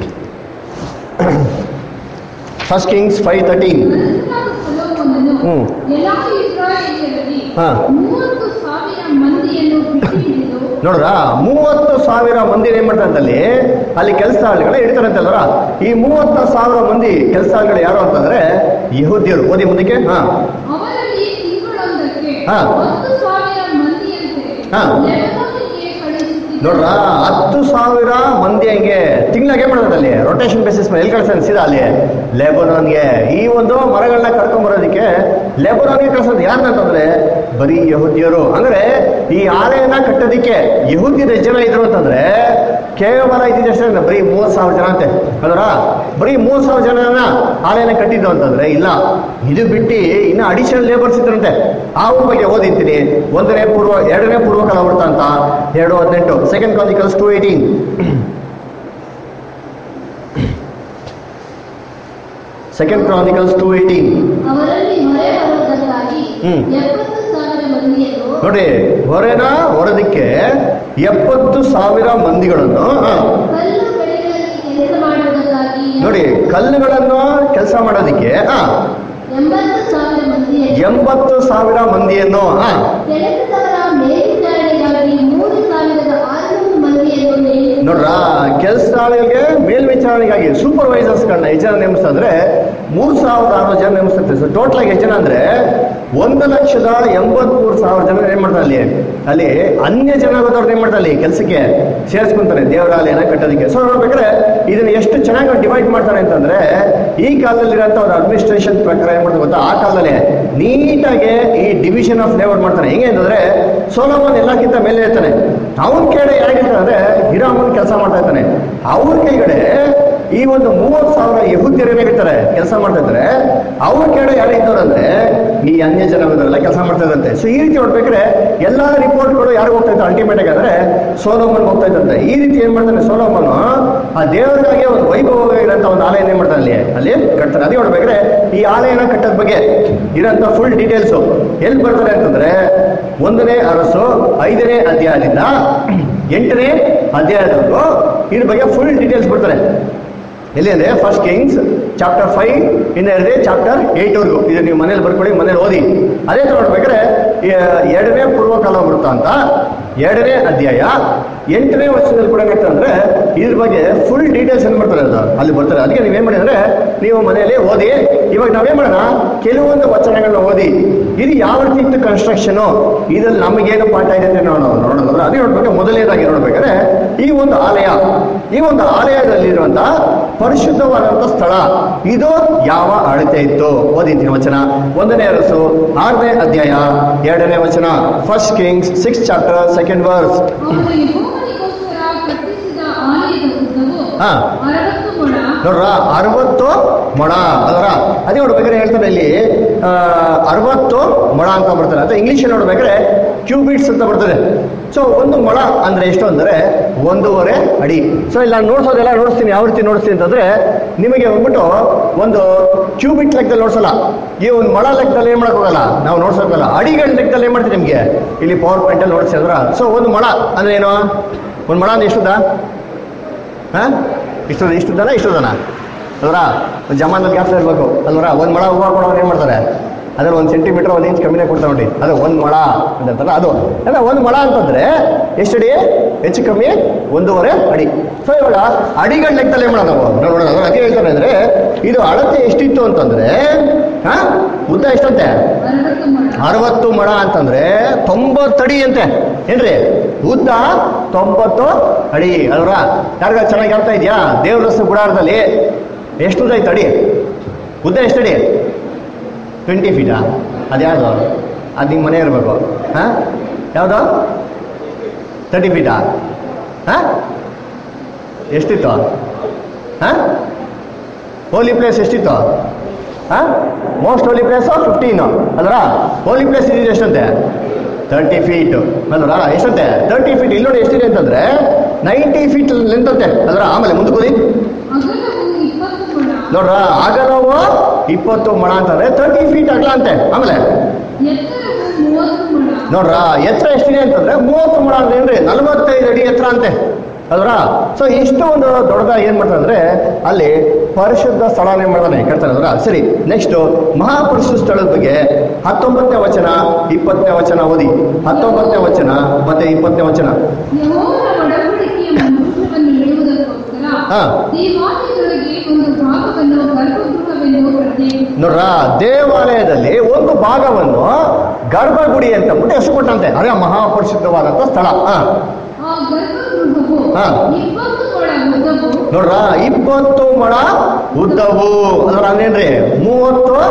ಫಸ್ಟ್ ಕಿಂಗ್ಸ್ ಫೈವ್ ತರ್ಟೀನ್ ಅರಸನಾದ ಸೊಲೊಮೋನನು ಹ್ಮ್. ಎಲ್ಲಾ ಇಸ್ರಾಯೇಲ್ಯರಲ್ಲಿ ಹಾ. ಮೂವತ್ತು ಸಾವಿರ ಮಂದಿಯನ್ನು ಬಿಟ್ಟು ಹಿಡಿದು ನೋಡ್ರ ಮೂವತ್ತು ಸಾವಿರ ಮಂದಿ ಏನ್ ಮಾಡ್ತಾರಂತಲ್ಲಿ ಅಲ್ಲಿ ಕೆಲಸ ಆಳುಗಳ ಇಡ್ತಾರಂತಲ್ವರ ಈ ಮೂವತ್ತು ಸಾವಿರ ಮಂದಿ ಕೆಲಸ ಆಳುಗಳು ಯಾರು ಅಂತಂದ್ರೆ ಯಹೂದ್ಯರು ಓದಿ ಮುಂದಕ್ಕೆ ಹಾ ಅವರಲ್ಲಿ ತಿಂಗಳೊಂದಕ್ಕೆ ಹಾ. ಹತ್ತು ಸಾವಿರ ಮಂದಿಯಂತೆ ಹಾ. ಲೆಬನೋನಿಗೆ ಕಳುಹಿಸುತ್ತಿದ್ದರು. ನೋಡ್ರ ಹತ್ತು ಸಾವಿರ ಮಂದಿ ಹಂಗೆ ತಿಂಗಳಿಗೆ ಏನ್ ಮಾಡೋದಲ್ಲಿ ರೊಟೇಷನ್ ಬೇಸಿಸ್ ಮೇಲೆ ಎಲ್ಲಿ ಕಳ್ಸ್ತಾನೆ ಸೀದಾ ಅಲ್ಲಿ ಲೆಬನಾನ್ಗೆ ಈ ಒಂದು ಮರಗಳನ್ನ ಕರ್ಕೊಂಡ್ ಬರೋದಕ್ಕೆ ಲೆಬರೋನಿಗೆ ಕಳ್ಸೋದು ಯಾರನ್ನಂತಂದ್ರೆ ಬರೀ ಯಹೂದ್ಯರು ಅಂದ್ರೆ ಈ ಆಲಯನ ಕಟ್ಟೋದಿಕ್ಕೆ ಯಹೂದ್ಯರು ಎಷ್ಟು ಜನ ಇದ್ರು ಅಂತಂದ್ರೆ ಕೇವಲ ಇದ್ದಿದ್ದು ಅಷ್ಟೇ ಬರೀ ಮೂವತ್ತು ಸಾವಿರ ಜನ ಅಂತೆ ಅದರ ಬರೀ ಮೂವತ್ತು ಸಾವಿರ ಜನನ ಆಲಯನ ಕಟ್ಟಿದ್ದು ಅಂತಂದ್ರೆ ಇಲ್ಲ ಇದು ಬಿಟ್ಟು ಇನ್ನು ಅಡಿಷನಲ್ ಲೇಬರ್ಸ್ ಇದ್ರಂತೆ ಆ ಊರ ಬಗ್ಗೆ ಓದಿರ್ತೀನಿ ಒಂದನೇ ಪೂರ್ವ ಎರಡನೇ ಪೂರ್ವಕಾಲ ವೃತ್ತ ಅಂತ ಎರಡು ಹದಿನೆಂಟು second Chronicles two eighteen second Chronicles two eighteen ಅವರಲ್ಲಿ ಹೊರೆ ಬರುವುದಕ್ಕಾಗಿ ಹ್ಮ್. ಎಪ್ಪತ್ತು ಸಾವಿರ ಮಂದಿಯನ್ನು ನೋಡಿ ಹೊರೆನ ಹೊರದಕ್ಕೆ ಎಪ್ಪತ್ತು ಸಾವಿರ ಮಂದಿಗಳನ್ನು ಆ, ಕಲ್ಲು ಬೆಳೆಗಳಲ್ಲಿ ಕೆಲಸ ಮಾಡುವುದಕ್ಕಾಗಿ ನೋಡಿ ಕಲ್ಲುಗಳನ್ನು ಕೆಲಸ ಮಾಡೋದಕ್ಕೆ ಆ, ಎಂಬತ್ತು ಸಾವಿರ ಮಂದಿಯನ್ನು ಎಂಬತ್ತು ಸಾವಿರ ಮಂದಿಯನ್ನು ಆ, ಕೆಲಸದವರ ಮೇಲ್ವಿಚಾರಣೆಗಾಗಿ ಮೂರು ಸಾವಿರದ ಆರುನೂರು ಮಂದಿಯನ್ನು ನೇಮಿಸಿದರು. ನೋಡ್ರ ಕೆಲಸಗಳಿಗೆ ಮೇಲ್ವಿಚಾರಣೆಗಾಗಿ ಸೂಪರ್ವೈಸರ್ಸ್ಗಳನ್ನ ಎಷ್ಟು ಜನ ನೇಮಿಸ್ತಂದ್ರೆ ಮೂರ್ ಸಾವಿರದ ಆರು ಜನ ನೇಮಿಸ್ತಾರೆ ಟೋಟಲ್ ಆಗಿ ಎಷ್ಟು ಜನ ಅಂದ್ರೆ ಒಂದು ಲಕ್ಷದ ಎಂಬತ್ಮೂರು ಸಾವಿರ ಜನ ಏನ್ ಮಾಡ್ತಾರೆ ಅಲ್ಲಿ ಅಲ್ಲಿ ಅನ್ಯ ಜನಾಂಗದವ್ರನ್ನ ಏನ್ ಮಾಡ್ತಾರೆ ಅಲ್ಲಿ ಕೆಲಸಕ್ಕೆ ಸೇರಿಸ್ಕೊಂತಾರೆ ದೇವರಾಲಯನ ಕಟ್ಟೋದಕ್ಕೆ ಸೊ ನೋಡ್ಬೇಕಾದ್ರೆ ಇದನ್ನ ಎಷ್ಟು ಚೆನ್ನಾಗಿ ಡಿವೈಡ್ ಮಾಡ್ತಾರೆ ಅಂತಂದ್ರೆ ಈ ಕಾಲದಲ್ಲಿರೋಂಥ ಒಂದು ಅಡ್ಮಿನಿಸ್ಟ್ರೇಷನ್ ಪ್ರಕಾರ ಏನ್ ಮಾಡ್ತಾರೆ ಗೊತ್ತಾ ಆ ಕಾಲದಲ್ಲಿ ನೀಟಾಗಿ ಈ ಡಿವಿಷನ್ ಆಫ್ ಲೇಬರ್ ಮಾಡ್ತಾರೆ ಹೆಂಗೆ ಅಂತಂದ್ರೆ ಸೋಲೋಮನ್ ಎಲ್ಲಕ್ಕಿಂತ ಮೇಲೆ ಇರ್ತಾನೆ ಅವನ ಕೆಳಗಡೆ ಯಾರಿಗಿರ್ತಾನೆ ಅಂದ್ರೆ ಹಿರಾಮನ್ ಕೆಲಸ ಮಾಡ್ತಾ ಇರ್ತಾನೆ ಅವ್ರ ಕೆಳಗಡೆ ಈ ಒಂದು ಮೂವತ್ತು ಸಾವಿರ ಯಹುದ್ಯರೇ ಇರ್ತಾರೆ ಕೆಲಸ ಮಾಡ್ತಾ ಇದ್ದಾರೆ ಅವ್ರ ಕೆಳಗಡೆ ಯಾರು ಇದ್ದವ್ರು ಅಂದ್ರೆ ಈ ಅನ್ಯ ಜನಗಳೆಲ್ಲ ಕೆಲಸ ಮಾಡ್ತಾ ಇದ್ದಂತೆ ಸೊ ಈ ರೀತಿ ನೋಡ್ಬೇಕಾದ್ರೆ ಎಲ್ಲಾ ರಿಪೋರ್ಟ್ಗಳು ಯಾರು ಹೋಗ್ತಾ ಇದ್ದಾರೆ ಅಲ್ಟಿಮೇಟ್ ಆಗಿ ಅಂದ್ರೆ ಸೋಲೋಮನ್ ಹೋಗ್ತಾ ಇದ್ದಂತೆ ಈ ರೀತಿ ಏನ್ ಮಾಡ್ತಾನೆ ಸೋಲೋಮನ್ ಆ ದೇವರಿಗಾಗಿ ಒಂದು ವೈಭವ ಇರೋಂಥ ಒಂದು ಆಲಯ ಏನ್ ಮಾಡ್ತಾನೆ ಅಲ್ಲಿ ಅಲ್ಲಿ ಕಟ್ತಾರೆ ಅದೇ ನೋಡ್ಬೇಕಾದ್ರೆ ಈ ಆಲಯನ ಕಟ್ಟೋದ್ ಬಗ್ಗೆ ಇರೋಂಥ ಫುಲ್ ಡೀಟೇಲ್ಸ್ ಎಲ್ಲಿ ಬರ್ತಾರೆ ಅಂತಂದ್ರೆ ಒಂದನೇ ಅರಸು ಐದನೇ ಅಧ್ಯಾಯದಿಂದ ಎಂಟನೇ ಅಧ್ಯಾಯದವರೆಗೂ ಇದ್ರ ಬಗ್ಗೆ ಫುಲ್ ಡೀಟೇಲ್ಸ್ ಬರ್ತಾರೆ ಎಲ್ಲಿ ಅಂದ್ರೆ ಫಸ್ಟ್ ಕಿಂಗ್ಸ್ ಚಾಪ್ಟರ್ ಫೈವ್ ಇನ್ನು ಎರಡನೇ ಚಾಪ್ಟರ್ ಏಯ್ಟ್ ವರ್ಗು ಇದು ನೀವು ಮನೇಲಿ ಬರ್ಕೊಳ್ಳಿ ಮನೇಲಿ ಓದಿ ಅದೇ ತರ ನೋಡ್ಬೇಕಾದ್ರೆ ಈ ಎರಡನೇ ಪೂರ್ವಕಾಲ ವೃತ್ತ ಅಂತ ಎರಡನೇ ಅಧ್ಯಾಯ ಎಂಟನೇ ವರ್ಷದಲ್ಲಿ ಕೂಡ ಏನಾಗ್ತದೆ ಅಂದ್ರೆ ಇದ್ರ ಬಗ್ಗೆ ಫುಲ್ ಡೀಟೇಲ್ಸ್ ಏನ್ ಮಾಡ್ತಾರೆ ಅದು ಅಲ್ಲಿ ಬರ್ತಾರೆ ಅದಕ್ಕೆ ನೀವೇನ್ ಮಾಡಿ ಅಂದ್ರೆ ನೀವು ಮನೆಯಲ್ಲಿ ಓದಿ ಇವಾಗ ನಾವೇನ್ ಮಾಡೋಣ ಕೆಲವೊಂದು ವಚನಗಳನ್ನ ಓದಿ ಇದು ಯಾವ ರೀತಿ ಇತ್ತು ಕನ್ಸ್ಟ್ರಕ್ಷನ್ ಇದ್ರಲ್ಲಿ ನಮಗೇನು ಪಾಠ ಇದೆ ಅಂತ ನೋಡೋಣ ನೋಡೋಣ ಅದೇ ನೋಡ್ಬೇಕು ಮೊದಲನೇದಾಗಿ ನೋಡ್ಬೇಕಾದ್ರೆ ಈ ಒಂದು ಆಲಯ ಈ ಒಂದು ಆಲಯದಲ್ಲಿರುವಂತ ಪರಿಶುದ್ಧವಾದಂತ ಸ್ಥಳ ಇದು ಯಾವ ಅಳತೆ ಇತ್ತು ಓದಿದ್ದೀನಿ ವಚನ ಒಂದನೇ ಅರಸು ಆರನೇ ಅಧ್ಯಾಯ ಎರಡನೇ ವಚನ first Kings six chapter second verse ಅವರು ಯೆಹೋವನಿಗೋಸ್ಕರ ಕಟ್ಟಿಸಿದ ಆಲಯದ ಉದ್ದವು ಹಾ. ಅರವತ್ತು ಮೊಳ ನೋಡ್ರ ಅರವತ್ತು ಮೊಳ ಅದರ ಅದೇ ನೋಡ್ಬೇಕಾದ್ರೆ ಹೇಳ್ತಾರೆ ಇಲ್ಲಿ ಆ, ಅರವತ್ತು ಮೊಳ ಅಂತ ಬರ್ತಾರೆ ಅಥವಾ ಇಂಗ್ಲಿಷ್ ನೋಡ್ಬೇಕಾದ್ರೆ ಕ್ಯೂಬಿಟ್ಸ್ ಅಂತ ಬರ್ತದೆ ಸೊ ಒಂದು ಮೊಳ ಅಂದ್ರೆ ಎಷ್ಟು ಅಂದ್ರೆ ಒಂದೂವರೆ ಅಡಿ ಸೊ ಇಲ್ಲ ನಾನು ನೋಡ್ಸೋದೆಲ್ಲ ನೋಡಿಸ್ತೀನಿ ಯಾವ ರೀತಿ ನೋಡಿಸ್ತೀನಿ ಅಂತಂದ್ರೆ ನಿಮಗೆ ಹೋಗ್ಬಿಟ್ಟು ಒಂದು ಕ್ಯೂಬಿಟ್ ಲೆಕ್ಕದಲ್ಲಿ ನೋಡ್ಸಲ್ಲ ಈ ಒಂದು ಮೊಳ ಲೆಕ್ಕದಲ್ಲಿ ಏನ್ ಮಾಡಕ್ ಹೋಗಲ್ಲ ನಾವು ನೋಡ್ಸೋಕಲ್ಲ ಅಡಿಗಳ ಲೆಕ್ಕದಲ್ಲಿ ಏನ್ ಮಾಡ್ತೀವಿ ನಿಮಗೆ ಇಲ್ಲಿ ಪವರ್ ಪಾಯಿಂಟ್ ಅಲ್ಲಿ ನೋಡಿಸಿ ಅದ್ರ ಸೊ ಒಂದು ಮೊಳ ಅಂದ್ರೆ ಏನು ಒಂದು ಮೊಳ ಅಂದ್ರೆ ಎಷ್ಟುದ ಹಾ ಇಷ್ಟು ಇಷ್ಟು ದನ ಇಷ್ಟು ದನ ಅಲ್ವರ ಒಂದು ಜಮಾನಲ್ಲಿ ಗ್ಯಾಸ್ ಇರಬೇಕು ಅಲ್ವರ ಒಂದು ಮೊಳ ಹೂವು ಕೊಡೋರು ಏನು ಮಾಡ್ತಾರೆ ಅದ್ರ ಒಂದು ಸೆಂಟಿಮೀಟರ್ ಒಂದು ಇಂಚ್ ಕಮ್ಮಿನೇ ಕೊಡ್ತಾರೆ ನೋಡಿ ಅದು ಒಂದು ಮೊಳ ಅಂತಂತಾರಲ್ಲ ಅದು ಅಲ್ಲ ಒಂದು ಮೊಳ ಅಂತಂದ್ರೆ ಎಷ್ಟು ಅಡಿ ಹೆಚ್ಚು ಕಮ್ಮಿ ಒಂದೂವರೆ ಅಡಿ ಸೊ ಇವಾಗ ಅಡಿಗಳ ಲೆಕ್ಕದಲ್ಲಿ ಏನು ಮಾಡೋಣ ನಾವು ನೋಡೋಣ ಅದು ಅದೇ ಹೇಳ್ತಾರೆ ಅಂದ್ರೆ ಇದು ಅಳತೆ ಎಷ್ಟಿತ್ತು ಅಂತಂದ್ರೆ ಹಾ ಉದ್ದ ಎಷ್ಟಂತೆ ಅರವತ್ತು ಮೊಳ ಅರವತ್ತು ಮೊಳ ಅಂತಂದ್ರೆ ತೊಂಬತ್ತಡಿ ಅಂತೆ ಏನ್ರಿ ಉದ್ದ ತೊಂಬತ್ತು ಅಡಿ ಅಲ್ವರ ಯಾರಿಗ ಚೆನ್ನಾಗಿ ಅರ್ಥ ಇದೆಯಾ ದೇವ್ರ ರಸ್ತೆ ಗುಡಾರದಲ್ಲಿ ಎಷ್ಟು ಉದ್ದ ಐತೆ ಅಡಿ ಉದ್ದ ಎಷ್ಟು ಅಡಿ ಟ್ವೆಂಟಿ ಫೀಟಾ ಅದು ಯಾವುದು ಅದು ನಿಮ್ಮ ಮನೆ ಇರಬೇಕು ಹಾಂ ಯಾವುದು ತರ್ಟಿ ಫೀಟಾ ಹಾಂ ಎಷ್ಟಿತ್ತು ಹಾಂ ಹೋಲಿ ಪ್ಲೇಸ್ ಎಷ್ಟಿತ್ತು ಹಾಂ ಮೋಸ್ಟ್ ಹೋಲಿ ಪ್ಲೇಸು ಫಿಫ್ಟೀನು ಅಲ್ರ ಹೋಲಿ ಪ್ಲೇಸ್ ಇದ್ದಿದ್ದು ಎಷ್ಟಂತೆ ತರ್ಟಿ ಫೀಟ್ ಅಲ್ರ ಎಷ್ಟಂತೆ ತರ್ಟಿ ಫೀಟ್ ಇಲ್ಲಿ ನೋಡಿ ಎಷ್ಟಿದೆ ಅಂತಂದ್ರೆ ನೈಂಟಿ ಫೀಟ್ ಲೆಂತ್ ಅಂತೆ ಅಲ್ರ ಆಮೇಲೆ ಮುಂದಕ್ಕೆ ಹೋಗಿ ಅಗಲವು ಇಪ್ಪತ್ತು ಮೊಳ ನೋಡ್ರ ಅಗಲವು ಇಪ್ಪತ್ತು ಮೊಳ ಅಂತಂದ್ರೆ ತರ್ಟಿ ಫೀಟ್ ಅಗಲ ಅಂತೆ ಆಮೇಲೆ ಎತ್ತರವು ಮೂವತ್ತು ಮೊಳ ನೋಡ್ರ ಎತ್ತರ ಎಷ್ಟಿದೆ ಅಂತಂದ್ರೆ ಮೂವತ್ತು ಮೊಳ ಅಂದ್ರೆ ಏನ್ರಿ ನಲವತ್ತೈದು ಅಡಿ ಎತ್ತರ ಅಂತೆ ಅಲ್ರ ಸೊ ಇಷ್ಟು ಒಂದು ದೊಡ್ಡದಾಗಿ ಏನ್ ಮಾಡ್ತಾರೆ ಅಂದ್ರೆ ಅಲ್ಲಿ ಪರಿಶುದ್ಧ ಸ್ಥಳನೇ ಮಾಡ್ತಾನೆ ಕೇಳ್ತಾನೆ ಅಲ್ರ ಸರಿ ನೆಕ್ಸ್ಟ್ ಮಹಾಪರಿಶುದ್ಧ ಸ್ಥಳದ ಬಗ್ಗೆ ಹತ್ತೊಂಬತ್ತನೇ ವಚನ ಇಪ್ಪತ್ತನೇ ವಚನ ಓದಿ ಹತ್ತೊಂಬತ್ತನೇ ವಚನ ಮತ್ತೆ ಇಪ್ಪತ್ತನೇ ವಚನ ಯೆಹೋವನ ಒಡಂಬಡಿಕೆಯ ಮಂಜೂಷವನ್ನು ಇಡುವುದಕ್ಕೋಸ್ಕರ ಹಾ. ದೇವಾಲಯದೊಳಗೆ ಒಂದು ಭಾಗವನ್ನು ಗರ್ಭಗೃಹವೆಂದು ಪ್ರತ್ಯೇಕಿಸಿ ನೋಡ್ರ ದೇವಾಲಯದಲ್ಲಿ ಒಂದು ಭಾಗವನ್ನು ಗರ್ಭಗುಡಿ ಅಂತ ಅಂದ್ಬಿಟ್ಟು ಹೆಸರು ಕೊಟ್ಟಂತೆ ಅದೇ ಮಹಾಪರಿಶುದ್ಧವಾದಂತ ಸ್ಥಳ ಹಾ ಆ ಗರ್ಭಗೃಹವು ಹಾ. ಇಪ್ಪತ್ತು ಮೊಳ ಉದ್ದವು ನೋಡ್ರ ಇಪ್ಪತ್ತು ಮೊಳ ಉದ್ದವು ಅದರ ಅಂದೇನ್ರಿ ಮೂವತ್ತು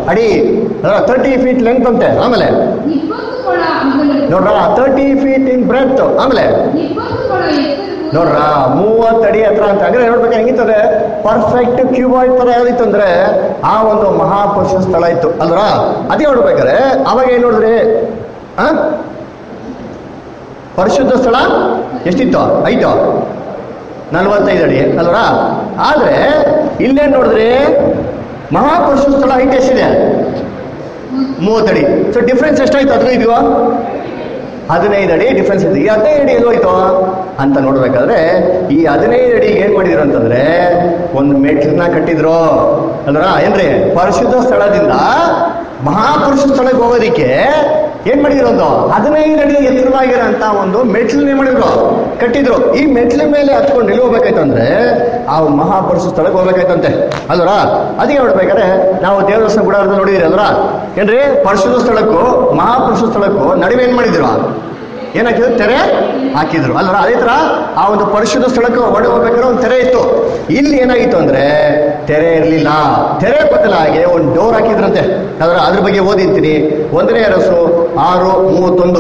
ಅಡಿ ಅದರ ತರ್ಟಿ ಫೀಟ್ ಲೆಂತ್ ಅಂತೆ ಆಮೇಲೆ ಇಪ್ಪತ್ತು ಮೊಳ ಅಗಲ ನೋಡ್ರ ತರ್ಟಿ ಫೀಟ್ ಇನ್ ಬ್ರೆತ್ ಆಮೇಲೆ ಇಪ್ಪತ್ತು ಮೊಳ ಎತ್ತರವು ನೋಡ್ರ ಮೂವತ್ತು ಅಡಿ ಹತ್ರ ಅಂತ ಅಂದ್ರೆ ನೋಡ್ಬೇಕು ಹೆಂಗಿತ್ತಂದ್ರೆ ಪರ್ಫೆಕ್ಟ್ ಕ್ಯೂಬಾಯ್ಡ್ ತರ ಯಾವ್ದಿತ್ತು ಅಂದ್ರೆ ಆ ಒಂದು ಮಹಾಪುರುಷ ಸ್ಥಳ ಇತ್ತು ಅಲ್ರ ಅದೇ ನೋಡ್ಬೇಕಾದ್ರೆ ಅವಾಗ ಏನ್ ನೋಡಿದ್ರಿ ಆ ಪರಿಶುದ್ಧ ಸ್ಥಳ ಎಷ್ಟಿತ್ತು ಐಟು ನಲ್ವತ್ತೈದು ಅಡಿ ಅಲ್ವರ ಆದ್ರೆ ಇಲ್ಲೇನ್ ನೋಡಿದ್ರಿ ಮಹಾಪುರುಷ ಸ್ಥಳ ಐಟ್ ಎಷ್ಟಿದೆ ಮೂವತ್ತಡಿ ಸೊ ಡಿಫ್ರೆನ್ಸ್ ಎಷ್ಟಾಯ್ತು ಹದಿನೈದು ಹದಿನೈದು ಅಡಿ ಡಿಫ್ರೆನ್ಸ್ ಇದೆ ಈ ಹದಿನೈದು ಅಡಿ ಎಲ್ಲೋಯ್ತು ಅಂತ ನೋಡ್ಬೇಕಾದ್ರೆ ಈ ಹದಿನೈದು ಅಡಿ ಏನ್ ಮಾಡಿದ್ರು ಅಂತಂದ್ರೆ ಒಂದು ಮೆಟ್ಲನ್ನ ಕಟ್ಟಿದ್ರು ಅಲ್ರ ಏನ್ರಿ ಪರಿಶುದ್ಧ ಸ್ಥಳದಿಂದ ಮಹಾಪುರುಷ ಸ್ಥಳಕ್ಕೆ ಹೋಗೋದಿಕ್ಕೆ ಏನ್ ಮಾಡಿದ್ರು ಒಂದು ಹದಿನೈದು ಅಡಿ ಎತ್ತರವಾಗಿರೋಂತ ಒಂದು ಮೆಟ್ಲನ್ನ ಏನ್ ಮಾಡಿದ್ರು ಕಟ್ಟಿದ್ರು ಈ ಮೆಟ್ಲ ಮೇಲೆ ಹತ್ಕೊಂಡು ಎಲ್ಲಿ ಹೋಗ್ಬೇಕಾಯ್ತಂದ್ರೆ ಆ ಮಹಾಪುರುಷ ಸ್ಥಳಕ್ಕೆ ಹೋಗ್ಬೇಕಾಯ್ತಂತೆ ಅಲ್ವರ ಅದಕ್ಕೆ ನೋಡ್ಬೇಕಾದ್ರೆ ನಾವು ದೇವದರ್ಶನ ಗುಡಾರದಲ್ಲಿ ನೋಡಿದಿರಿ ಅಲ್ವರ ಏನ್ರಿ ಪರಿಶುದ್ಧ ಸ್ಥಳಕ್ಕೂ ಮಹಾಪುರುಷ ಸ್ಥಳಕ್ಕೂ ನಡುವೆ ಏನ್ ಮಾಡಿದ್ರು ಏನಾಕಿದ್ರು ತೆರೆ ಹಾಕಿದ್ರು ಅಲ್ವರ ಅದೇ ತರ ಆ ಒಂದು ಪರಿಶುದ್ಧ ಸ್ಥಳಕ್ಕೆ ಹೊಡೆ ಹೋಗ್ಬೇಕಾದ್ರೆ ಒಂದು ತೆರೆ ಇತ್ತು ಇಲ್ಲಿ ಏನಾಗಿತ್ತು ಅಂದ್ರೆ ತೆರೆ ಇರಲಿಲ್ಲ ತೆರೆ ಬದಲಾಗಿ ಒಂದು ಡೋರ್ ಹಾಕಿದ್ರಂತೆ ಅದರ ಅದ್ರ ಬಗ್ಗೆ ಓದಿರ್ತೀನಿ ಒಂದನೇ ಅರಸು ಆರು ಮೂವತ್ತೊಂದು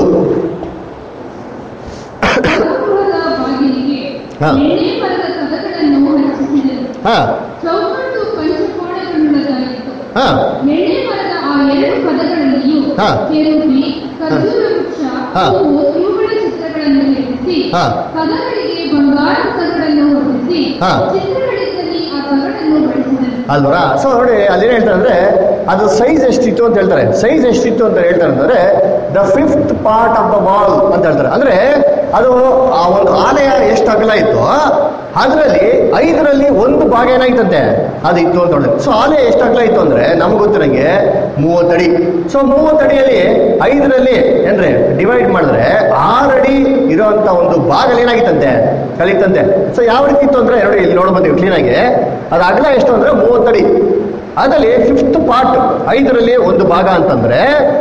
ಗೃಹದ ಬಾಗಿಲಿಗೆ ಹಾ. ಎಣ್ಣೆ ಮರದ ಕದಗಳನ್ನು ಹಚ್ಚಿಸಿದರು ಹಾ ಚೌಕಟ್ಟು ಪಂಚಕೋಣೆಗಳುಳ್ಳದಾಗಿತ್ತು ಹಾ ಎಣ್ಣೆ ಮರದ ಆ ಎರಡು ಪದಗಳಲ್ಲಿಯೂ ಹಾ. ಕೆರೂಬಿ ಖರ್ಜೂರ ವೃಕ್ಷ ಹಾ. ಹೂವು ಇವುಗಳ ಚಿತ್ರಗಳನ್ನು ಇರಿಸಿ ಹಾ. ಪದಗಳಿಗೆ ಬಂಗಾರ ತಗಡನ್ನು ಹೊರಿಸಿ ಹಾ. ಚಿತ್ರಗಳಿದ್ದಲ್ಲಿ ಆ ತಗಡನ್ನು ಬಳಸಿದರು ಅಲ್ವರ ಸೊ ನೋಡಿ ಅಲ್ಲಿ ಹೇಳ್ತಾರೆ ಅಂದ್ರೆ ಅದು ಸೈಜ್ ಎಷ್ಟಿತ್ತು ಅಂತ ಹೇಳ್ತಾರೆ ಸೈಜ್ ಎಷ್ಟಿತ್ತು ಅಂತ ಹೇಳ್ತಾರೆ ಅಂದ್ರೆ the fifth part of the wall ಅಂತ ಹೇಳ್ತಾರೆ ಅಂದ್ರೆ ಅದು ಆ ಒಂದು ಆಲಯ ಎಷ್ಟು ಅಗಲ ಇತ್ತು ಅದರಲ್ಲಿ ಐದರಲ್ಲಿ ಒಂದು ಭಾಗ ಏನಾಯ್ತಂತೆ ಅದು ಇತ್ತು ಅಂತ ಹೇಳಿದ್ರೆ ಸೊ ಆಲಯ ಎಷ್ಟು ಅಗಲ ಇತ್ತು ಅಂದ್ರೆ ನಮ್ಗೆ ಗೊತ್ತಿರಂಗೆ ಮೂವತ್ತಡಿ ಸೊ ಮೂವತ್ತಡಿಯಲ್ಲಿ ಐದರಲ್ಲಿ ಏನ್ರಿ ಡಿವೈಡ್ ಮಾಡಿದ್ರೆ ಆರಡಿ ಇರುವಂತ ಒಂದು ಭಾಗ ಏನಾಗಿತ್ತಂತೆ ಕಲಿತಂತೆ ಸೊ ಯಾವ ರೀತಿ ಇತ್ತು ಅಂದ್ರೆ ನೋಡಿ ಇಲ್ಲಿ ನೋಡ್ ಬಂದೀವಿ ಕ್ಲೀನಾಗಿ ಅದು ಅಗಲ ಎಷ್ಟು ಅಂದ್ರೆ ಮೂವತ್ತಡಿ ಅದರಲ್ಲಿ ಫಿಫ್ತ್ ಪಾರ್ಟ್ ಐದರಲ್ಲಿ ಒಂದು ಭಾಗ ಅಂತಂದ್ರೆ